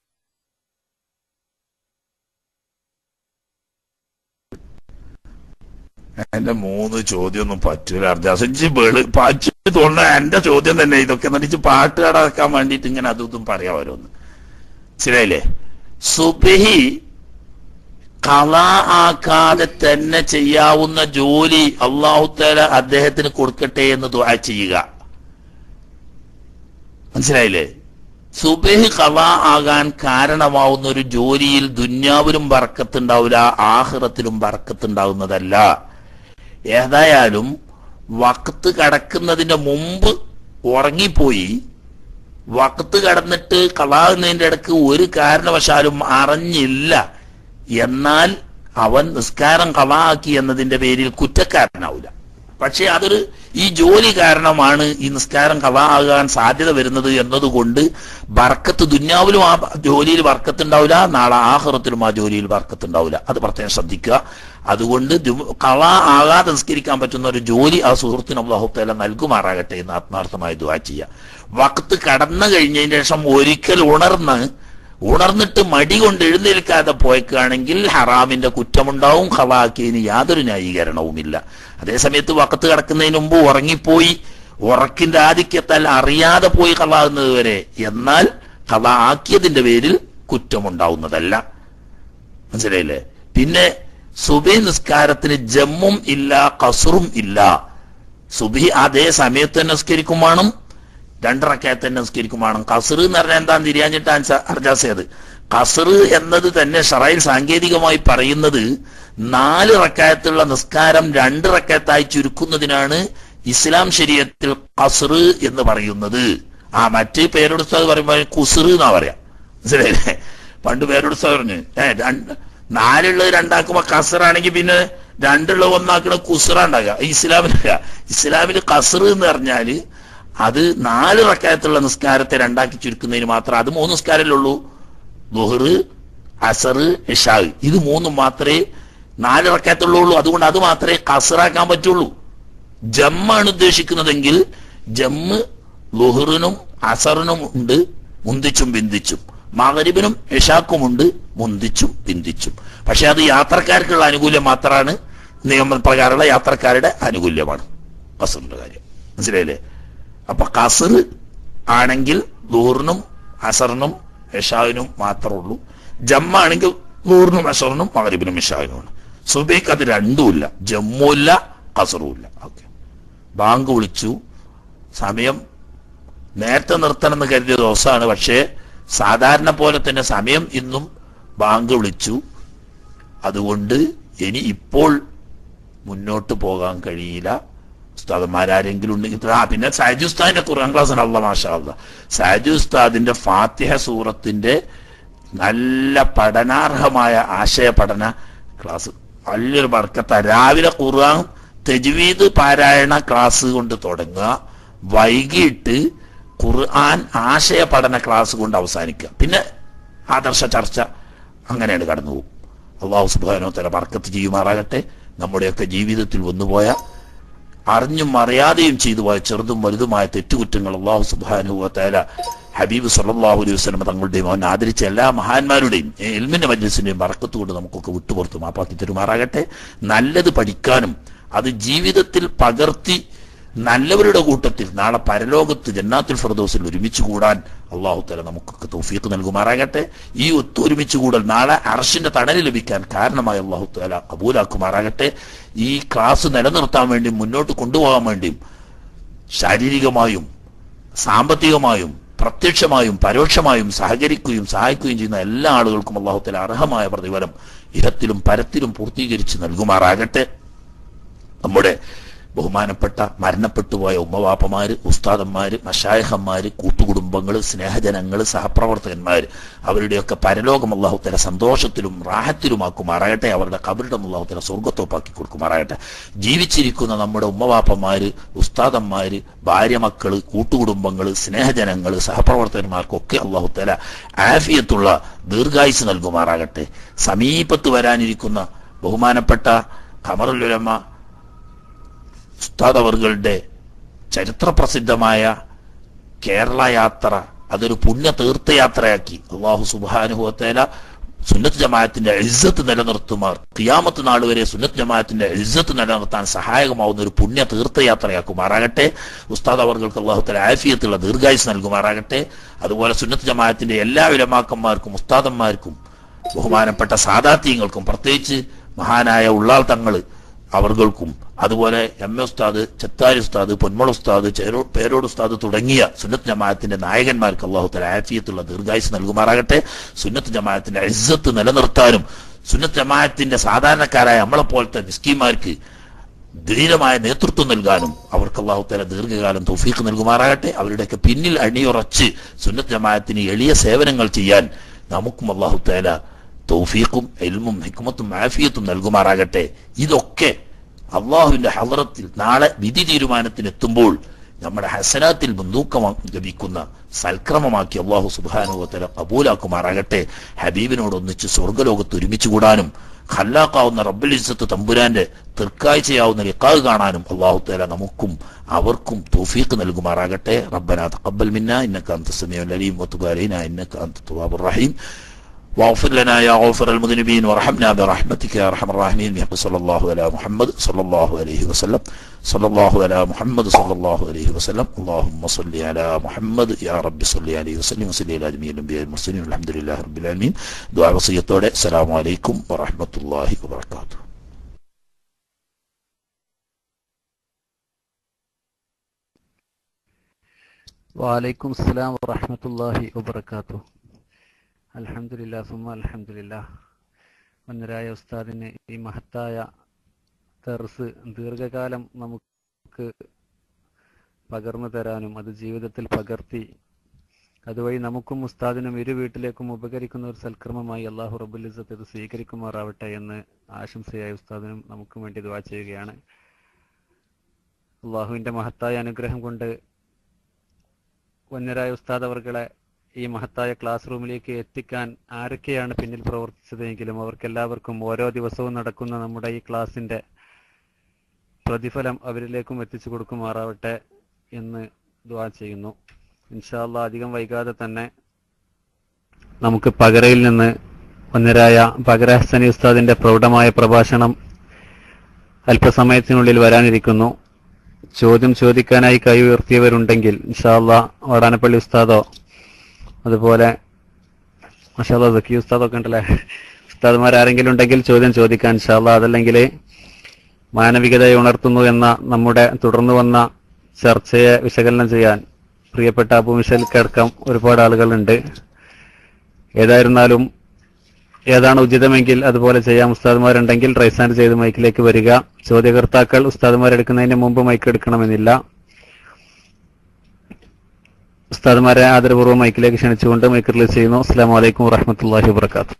എന്റെ മൂന്ന് ചോദ്യം ഒന്നും പറ്റൂല അർജാസഞ്ചി ബേള് പച്ചു തോന്നുന്ന എന്റെ ചോദ്യം തന്നെ ഇതൊക്കെ എന്നിട്ട് പാട്ട് കടക്കാൻ വേണ്ടിയിട്ട് ഇങ്ങനെ അതും ഇതും പറയാൻ ഓരോന്ന് ശരിയല്ലേ സുബഹി കള ആക്കാതെ തന്നെ ചെയ്യാവുന്ന ജോലി അള്ളാഹുത്തേല അദ്ദേഹത്തിന് കൊടുക്കട്ടെ എന്ന് ദുആ ചെയ്യുക മനസ്സിലായില്ലേ സുബഹി കള ആകാൻ കാരണമാവുന്ന ഒരു ജോലിയിൽ ദുന്യാവിലും ബർക്കത്തുണ്ടാവില്ല ആഹ്റത്തിലും ബർക്കത്തുണ്ടാവുന്നതല്ല ഏതായാലും വക്കത്ത് കടക്കുന്നതിന്റെ മുമ്പ് ഉറങ്ങിപ്പോയി വക്കത്ത് കടന്നിട്ട് കളാകുന്നതിന്റെ ഇടക്ക് ഒരു കാരണവശാലും അറിഞ്ഞില്ല എന്നാൽ അവൻ നിസ്കാരം കളാക്കി എന്നതിന്റെ പേരിൽ കുറ്റക്കാരനാവില്ല പക്ഷെ അതൊരു ഈ ജോലി കാരണമാണ് ഈ നിസ്കാരം കളാ ആകാൻ സാധ്യത വരുന്നത് എന്നതുകൊണ്ട് ബർക്കത്ത് ദുന്യാവിലും ആ ജോലിയിൽ ബർക്കത്ത് ഉണ്ടാവില്ല നാളെ ആഹ്റത്തിലും ആ ജോലിയിൽ ബർക്കത്ത് ഉണ്ടാവില്ല അത് പ്രത്യേകം ശ്രദ്ധിക്കുക അതുകൊണ്ട് ദു- കള ആകാതെ നിസ്കരിക്കാൻ പറ്റുന്ന ഒരു ജോലി ആ സുഹൃത്തിന് അള്ളാഹുത്തേല നൽകുമാറാകട്ടെ എന്ന് ആത്മാർത്ഥമായി ദുവാ ചെയ്യുക വക്ത് കടന്നു കഴിഞ്ഞതിന് ശേഷം ഒരിക്കൽ ഉണർന്ന് ഉണർന്നിട്ട് മടി കൊണ്ട് എഴുന്നേൽക്കാതെ പോയേക്കാണെങ്കിൽ ഹറാമിന്റെ കുറ്റമുണ്ടാവും ഖലാക്കിയതിന് യാതൊരു ന്യായീകരണവുമില്ല അതേസമയത്ത് വക്കത്ത് കിടക്കുന്നതിന് മുമ്പ് ഉറങ്ങിപ്പോയി ഉറക്കിന്റെ ആധിക്യത്താൽ അറിയാതെ പോയി കളാകുന്നത് വരെ എന്നാൽ കള ആക്കിയതിന്റെ പേരിൽ കുറ്റമുണ്ടാവുന്നതല്ല മനസ്സിലായില്ലേ പിന്നെ സുബി നിസ്കാരത്തിന് ജമ്മും ഇല്ല കസറും ഇല്ല സുബി അതേ സമയത്ത് തന്നെ നിസ്കരിക്കും വേണം രണ്ടറക്കയത്ത് തന്നെ നിസ്കരിക്കും വേണം കസർ എന്ന് പറഞ്ഞാൽ എന്താന്ന് തിരിയാഞ്ഞിട്ടാണ് അർജാസയത് കസർ എന്നത് തന്നെ ഷറയിൽ സാങ്കേതികമായി പറയുന്നത് നാല് റക്കായത്തുള്ള നിസ്കാരം രണ്ട് റക്കായത്തായി ചുരുക്കുന്നതിനാണ് ഇസ്ലാം ശരീരത്തിൽ കസർ എന്ന് പറയുന്നത് ആ മറ്റ് പേരെടുത്തത് പറയുമ്പോൾ കുസർ എന്നാ പറയാ മനസ്സിലായില്ലേ പണ്ട് പേരെടുത്ത പറഞ്ഞു ഏ രണ്ട് നാലുള്ളത് രണ്ടാക്കുമ്പോ കസറാണെങ്കിൽ പിന്നെ രണ്ടുള്ളത് ഒന്നാക്കണ കുസറ ഉണ്ടാകുക ഇസ്ലാമിലല്ല ഇസ്ലാമിൽ കസർ എന്ന് പറഞ്ഞാല് അത് നാല് റക്കായത്തുള്ള നിസ്കാരത്തെ രണ്ടാക്കി ചുരുക്കുന്നതിന് മാത്രം അത് മൂന്ന് നിസ്കാരമല്ലേ ഉള്ളൂ ദുഹർ അസർ ഇഷാ ഇത് മൂന്നും മാത്രമേ നാല് റക്കായത്തുള്ളൂ അതുകൊണ്ട് അത് മാത്രമേ കസറാക്കാൻ പറ്റുള്ളൂ ജമ്മാണ് ഉദ്ദേശിക്കുന്നതെങ്കിൽ ജമ്മ് ലുഹറിനും അസറിനും ഉണ്ട് മുന്തിച്ചും ബിന്ദിച്ചും മകരിബിനും ഇഷാക്കുമുണ്ട് മുന്തിച്ചും ബിന്ദിച്ചും പക്ഷെ അത് യാത്രക്കാർക്കുള്ള ആനുകൂല്യം മാത്രമാണ് നിയമപ്രകാരമുള്ള യാത്രക്കാരുടെ ആനുകൂല്യമാണ് കസറിന്റെ കാര്യം മനസ്സിലായില്ലേ അപ്പൊ കസർ ആണെങ്കിൽ ദൂറിനും അസറിനും ഇഷാവിനും മാത്രമേ ഉള്ളൂ ജമ്മാണെങ്കിൽ ദൂറിനും അസറിനും മകരിബിനും ഇഷാവിനുമാണ് സുബൈക്ക് അത് രണ്ടുമില്ല ജമ്മുമില്ല കസറുമില്ല ഓക്കെ ബാങ്ക് വിളിച്ചു സമയം നേരത്തെ നിർത്തണമെന്ന് കരുതിയ ദിവസമാണ് പക്ഷേ സാധാരണ പോലെ തന്നെ സമയം ഇന്നും ബാങ്ക് വിളിച്ചു അതുകൊണ്ട് ഇനി ഇപ്പോൾ മുന്നോട്ട് പോകാൻ കഴിയില്ല ഉസ്താദന്മാരാരെങ്കിലും ഉണ്ടെങ്കിൽ ആ പിന്നെ സാജു ഉസ്താദിന്റെ ഖുർആൻ ക്ലാസ് ഉണ്ട് അല്ല മാഷാ അല്ല സാജു ഉസ്താദിന്റെ ഫാത്തിഹ സൂറത്തിന്റെ നല്ല പഠനാർഹമായ ആശയ പഠന ക്ലാസ് വലിയൊരു ബർക്കത്ത രാവിലെ ഖുർആൻ തെജ്വീദ് പാരായണ ക്ലാസ് കൊണ്ട് തുടങ്ങുക വൈകിട്ട് ഖുർആൻ ആശയ പഠന ക്ലാസ് കൊണ്ട് അവസാനിക്കുക പിന്നെ ആദർശ ചർച്ച അങ്ങനെയാണ് കടന്നു പോകും അള്ളാഹു സുബാനോ തല ബർക്കത്ത് ചെയ്യുമാറാകട്ടെ നമ്മുടെയൊക്കെ ജീവിതത്തിൽ വന്നുപോയ അറിഞ്ഞും അറിയാതെയും ചെയ്തു പോയ ചെറുതും വലുതുമായ തെറ്റുകുറ്റങ്ങൾ അള്ളാഹു സുബാനുവ തല ഹബീബ് സല്ലാഹു അലൈഹി വസ്ലം തങ്ങളുടെയും അവൻ ആദരിച്ച എല്ലാ മഹാന്മാരുടെയും എൽമിന്റെ മജ്ലിസിന്റെയും ബറക്കത്ത് കൊണ്ട് നമുക്കൊക്കെ വിട്ടുപുറത്ത് മാപ്പാക്കി തരുമാറാകട്ടെ നല്ലത് പഠിക്കാനും അത് ജീവിതത്തിൽ പകർത്തി നല്ലവരുടെ കൂട്ടത്തിൽ നാളെ പരലോകത്ത് ജന്നാത്തുൽ ഫിർദോസിൽ ഒരുമിച്ച് കൂടാൻ അള്ളാഹു തല നമുക്കൊക്കെ തൗഫീഖ് നൽകുമാറാകട്ടെ ഈ ഒത്തൊരുമിച്ച് കൂടൽ നാളെ അർഷിന്റെ തണൽ ലഭിക്കാൻ കാരണമായി അള്ളാഹു തല കബൂലാക്കുമാറാകട്ടെ ഈ ക്ലാസ് നിലനിർത്താൻ വേണ്ടിയും മുന്നോട്ട് കൊണ്ടുപോകാൻ വേണ്ടിയും ശാരീരികമായും സാമ്പത്തികമായും പ്രത്യക്ഷമായും പരോക്ഷമായും സഹകരിക്കുകയും സഹായിക്കുകയും ചെയ്യുന്ന എല്ലാ ആളുകൾക്കും അള്ളാഹുത്തല അർഹമായ പ്രതിഫലം ഇഹത്തിലും പരത്തിലും പൂർത്തീകരിച്ച് നൽകുമാറാകട്ടെ നമ്മുടെ ബഹുമാനപ്പെട്ട മരണപ്പെട്ടുപോയ ഉമ്മവാപ്പമാര് ഉസ്താദന്മാര് മഷായഹന്മാര് കൂട്ടുകുടുംബങ്ങള് സ്നേഹജനങ്ങള് സഹപ്രവർത്തകന്മാര് അവരുടെയൊക്കെ പരലോകം അള്ളാഹുത്തല സന്തോഷത്തിലും റാഹത്തിലുമാക്കുമാറാകട്ടെ അവരുടെ കബറിടം അള്ളാഹുത്തല സ്വർഗത്തോപ്പാക്കി കൊടുക്കുമാറാകട്ടെ ജീവിച്ചിരിക്കുന്ന നമ്മുടെ ഉമ്മവാപ്പന്മാര് ഉസ്താദന്മാര് ഭാര്യമക്കള് കൂട്ടുകുടുംബങ്ങള് സ്നേഹജനങ്ങള് സഹപ്രവർത്തകന്മാർക്കൊക്കെ അള്ളാഹുത്തല ആഫിയത്തുള്ള ദീർഘായുസ് നൽകുമാറാകട്ടെ സമീപത്ത് വരാനിരിക്കുന്ന ബഹുമാനപ്പെട്ട ഖമറുലുലമ ഉസ്താദ് അവറുകളുടെ ചരിത്രപ്രസിദ്ധമായ കേരള യാത്ര അതൊരു പുണ്യ തീർത്ഥയാത്രയാക്കി അള്ളാഹു സുബാനുഭവത്തേല സുന്നത്ത് ജമാഅത്തിന്റെ ഇജ്ജത്ത് നിലനിർത്തുമാർ ഖിയാമത്ത് നാൾ വരെ സുന്നത്ത് ജമാഅത്തിന്റെ ഇജ്ജത്ത് നിലനിർത്താൻ സഹായകമാവുന്ന ഒരു പുണ്യ തീർത്ഥയാത്രയാക്കുമാറാകട്ടെ ഉസ്താദ് അവർക്ക് അള്ളാഹുത്തല ആഫിയത്തുള്ള ദീർഘായുസ് നൽകുമാറാകട്ടെ അതുപോലെ സുന്നത്ത് ജമാഅത്തിന്റെ എല്ലാ വിലമാക്കന്മാർക്കും ഉസ്താദന്മാർക്കും ബഹുമാനപ്പെട്ട സാദാത്യങ്ങൾക്കും പ്രത്യേകിച്ച് മഹാനായ ഉള്ളാൾ തങ്ങള് അവർകൾക്കും അതുപോലെ എം എ ഉസ്താദ് ചെത്താരി ഉസ്താദ് പൊന്മൾ ഉസ്താദ് ചേരോ- പേരോട് ഉസ്താദ് തുടങ്ങിയ സുന്നത്ത് ജമാഅത്തിന്റെ നായകന്മാർക്ക് അള്ളാഹു തല ആഫിയത്തുള്ള ദീർഘായുസ് നൽകുമാറാകട്ടെ സുന്നത്ത് ജമാഅത്തിന്റെ ഇസ്സത്ത് നിലനിർത്താനും സുന്നത്ത് ജമാഅത്തിന്റെ സാധാരണക്കാരായ നമ്മളെ പോലത്തെ മിസ്കിമാർക്ക് ധീരമായ നേതൃത്വം നൽകാനും അവർക്ക് അള്ളാഹു തല ദീർഘകാലം തൗഫീഖ് നൽകുമാറാകട്ടെ അവരുടെയൊക്കെ പിന്നിൽ അണിയുറച്ച് സുന്നത്ത് ജമാഅത്തിന് എളിയ സേവനങ്ങൾ ചെയ്യാൻ നമുക്കും അള്ളാഹു തല തൗഫീഖും എൽമും ഹിക്മത്തും ആഫിയത്തും നൽകുമാറാകട്ടെ ഇതൊക്കെ അള്ളാഹുവിന്റെ ഹലറത്തിൽ നാളെ വിധി തീരുമാനത്തിന് എത്തുമ്പോൾ നമ്മുടെ ഹസനാത്തിൽ ബന്ധൂക്കം ലഭിക്കുന്ന സൽക്രമമാക്കി അള്ളാഹു സുബാനുവത്തല കബൂലാക്കുമാറാകട്ടെ ഹബീബിനോട് ഒന്നിച്ച് സ്വർഗലോകത്ത് ഒരുമിച്ച് കൂടാനും ഖല്ലാക്കാവുന്ന റബ്ബുൽ ഇസ്സത്ത് തമ്പുരാന്റെ തൃക്കാഴ്ചയാവുന്ന ലിഖാവ് കാണാനും അള്ളാഹു തല നമുക്കും അവർക്കും തൗഫീഖ് നൽകുമാറാകട്ടെ റബ്ബന തഖബ്ബൽ മിന്ന ഇന്നക അൻത സമീഉൽ അലീം വതുബ് അലൈനാ ഇന്നക അൻത തവ്വാബുർ റഹീം واغفر لنا يا غافر المذنبين وارحمنا برحمتك يا ارحم الراحمين بحق صلى الله على محمد صلى الله عليه وسلم صلى الله على محمد صلى الله عليه وسلم اللهم صل على محمد يا رب صل عليه وسلم وصل على جميع الانبياء والمرسلين والحمد لله رب العالمين دعاء وصيتോടെ السلام عليكم ورحمه الله وبركاته വലൈക്കും അസ്സലാം വറഹമത്തല്ലാഹി വബർക്കാത്തു അൽഹംദുലില്ലാ സുമ അൽഹംദുലില്ലാ വന്നരായ ഉസ്താദിന് ഈ മഹത്തായ തെർസ് ദീർഘകാലം നമുക്ക് പകർന്നു തരാനും അത് ജീവിതത്തിൽ പകർത്തി അതുവഴി നമുക്കും ഉസ്താദിനും ഇരു വീട്ടിലേക്കും ഉപകരിക്കുന്ന ഒരു സൽക്രമമായി അള്ളാഹു റബുൽ ഇസത്ത് ഇത് സ്വീകരിക്കുമാറാവട്ടെ എന്ന് ആശംസയായ ഉസ്താദിനും നമുക്കും വേണ്ടി ദുവാ ചെയ്യുകയാണ് അള്ളാഹുവിന്റെ മഹത്തായ അനുഗ്രഹം കൊണ്ട് വന്യരായ ഉസ്താദ് അവർകളെ ഈ മഹത്തായ ക്ലാസ് റൂമിലേക്ക് എത്തിക്കാൻ ആരൊക്കെയാണ് പിന്നിൽ പ്രവർത്തിച്ചതെങ്കിലും അവർക്കെല്ലാവർക്കും ഓരോ ദിവസവും നടക്കുന്ന നമ്മുടെ ഈ ക്ലാസിന്റെ പ്രതിഫലം അവരിലേക്കും എത്തിച്ചു കൊടുക്കുമാറാവട്ടെ എന്ന് ദുവാ ചെയ്യുന്നു ഇൻഷാല്ല അധികം വൈകാതെ തന്നെ നമുക്ക് പകരയിൽ നിന്ന് ഒന്നരായ പകര ഹസനി ഉസ്താദിന്റെ പ്രൗഢമായ പ്രഭാഷണം അല്പസമയത്തിനുള്ളിൽ വരാനിരിക്കുന്നു ചോദ്യം ചോദിക്കാനായി കൈ ഉയർത്തിയവരുണ്ടെങ്കിൽ ഇൻഷാല്ല വാടാനപ്പള്ളി ഉസ്താദോ അതുപോലെ മഷാല്ല സക്കി ഉസ്താദോ ഒക്കെ ഉണ്ടല്ലേ ഉസ്താദ്മാരാരെങ്കിലും ഉണ്ടെങ്കിൽ ചോദ്യം ചോദിക്കാൻ ഇൻഷാല്ല അതല്ലെങ്കിൽ മാനവികതയെ ഉണർത്തുന്നു എന്ന നമ്മുടെ തുടർന്നു വന്ന ചർച്ചയെ വിശകലനം ചെയ്യാൻ പ്രിയപ്പെട്ട അബു മിഷൽ കേൾക്കാം ഒരുപാട് ആളുകളുണ്ട് ഏതായിരുന്നാലും ഏതാണ് ഉചിതമെങ്കിൽ അതുപോലെ ചെയ്യാം ഉസ്താദ്മാരുണ്ടെങ്കിൽ റൈസ് ഹാൻഡ് ചെയ്ത് മൈക്കിലേക്ക് വരിക ചോദ്യകർത്താക്കൾ ഉസ്താദ്മാർ എടുക്കുന്നതിന് മുമ്പ് മൈക്ക് എടുക്കണമെന്നില്ല ഉസ്താദ്മാരെ ആദരപൂർവ്വം മൈക്കിലേക്ക് ക്ഷണിച്ചുകൊണ്ട് മൈക്ക് റിലീസ് ചെയ്യുന്നു അസ്സാം വലൈക്കും വറഹമത്തല്ലാഹി വാബർക്കാത്തു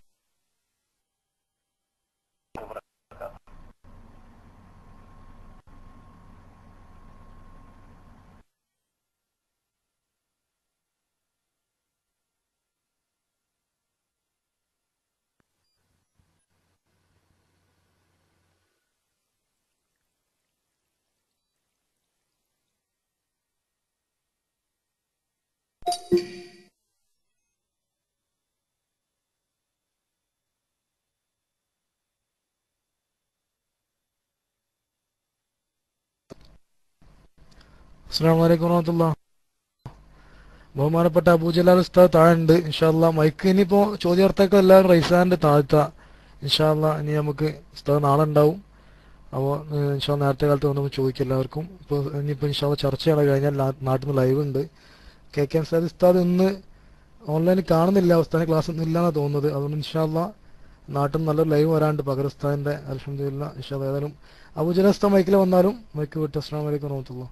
അസ്സാം വലൈക്കും വറഹമത്തുള്ള ബഹുമാനപ്പെട്ട അബൂജലാൽ ഉസ്താദ് താഴെ ഉണ്ട് ഇൻഷാല്ല മൈക്ക് ഇനിയിപ്പോ ചോദ്യാർത്ഥങ്ങൾ എല്ലാവരും റൈസാന്റെ താഴ്ത്ത ഇൻഷാല്ല ഇനി നമുക്ക് ഉസ്താദ് നാളെ ഉണ്ടാവും അപ്പോൾ ഇൻഷാ നേരത്തെ കാലത്ത് വന്നപ്പോൾ ചോദിക്കും എല്ലാവർക്കും ഇപ്പോൾ ഇനിയിപ്പോൾ ഇൻഷാല്ല ചർച്ചയാണ് കഴിഞ്ഞാൽ നാ- നാട്ടിൽ നിന്ന് ലൈവ് ഉണ്ട് കെ കെ എം സാദ് ഉസ്താദ് ഇന്ന് ഓൺലൈനിൽ കാണുന്നില്ല ഉസ്താദിന് ക്ലാസ് ഒന്നും ഇല്ലാന്നാണ് തോന്നുന്നത് അതുകൊണ്ട് ഇൻഷാല്ല നാട്ടിൽ നിന്ന് നല്ലൊരു ലൈവ് വരാണ്ട് പകരം ഉസ്താദിന്റെ അലഹമില്ല ഇൻഷാല്ല ഏതായാലും അബൂജലാൽ ഉസ്താദ് മൈക്കിൽ വന്നാലും മൈക്ക് വിട്ട് അസ്സാം വലൈക്കും വറഹമത്തുള്ള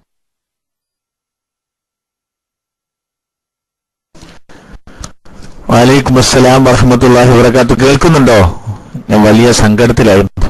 വലൈക്കും അസ്സലാം വറഹമത്തല്ലാഹി വബർക്കാത്തു കേൾക്കുന്നുണ്ടോ ഞാൻ വലിയ സങ്കടത്തിലായിരുന്നു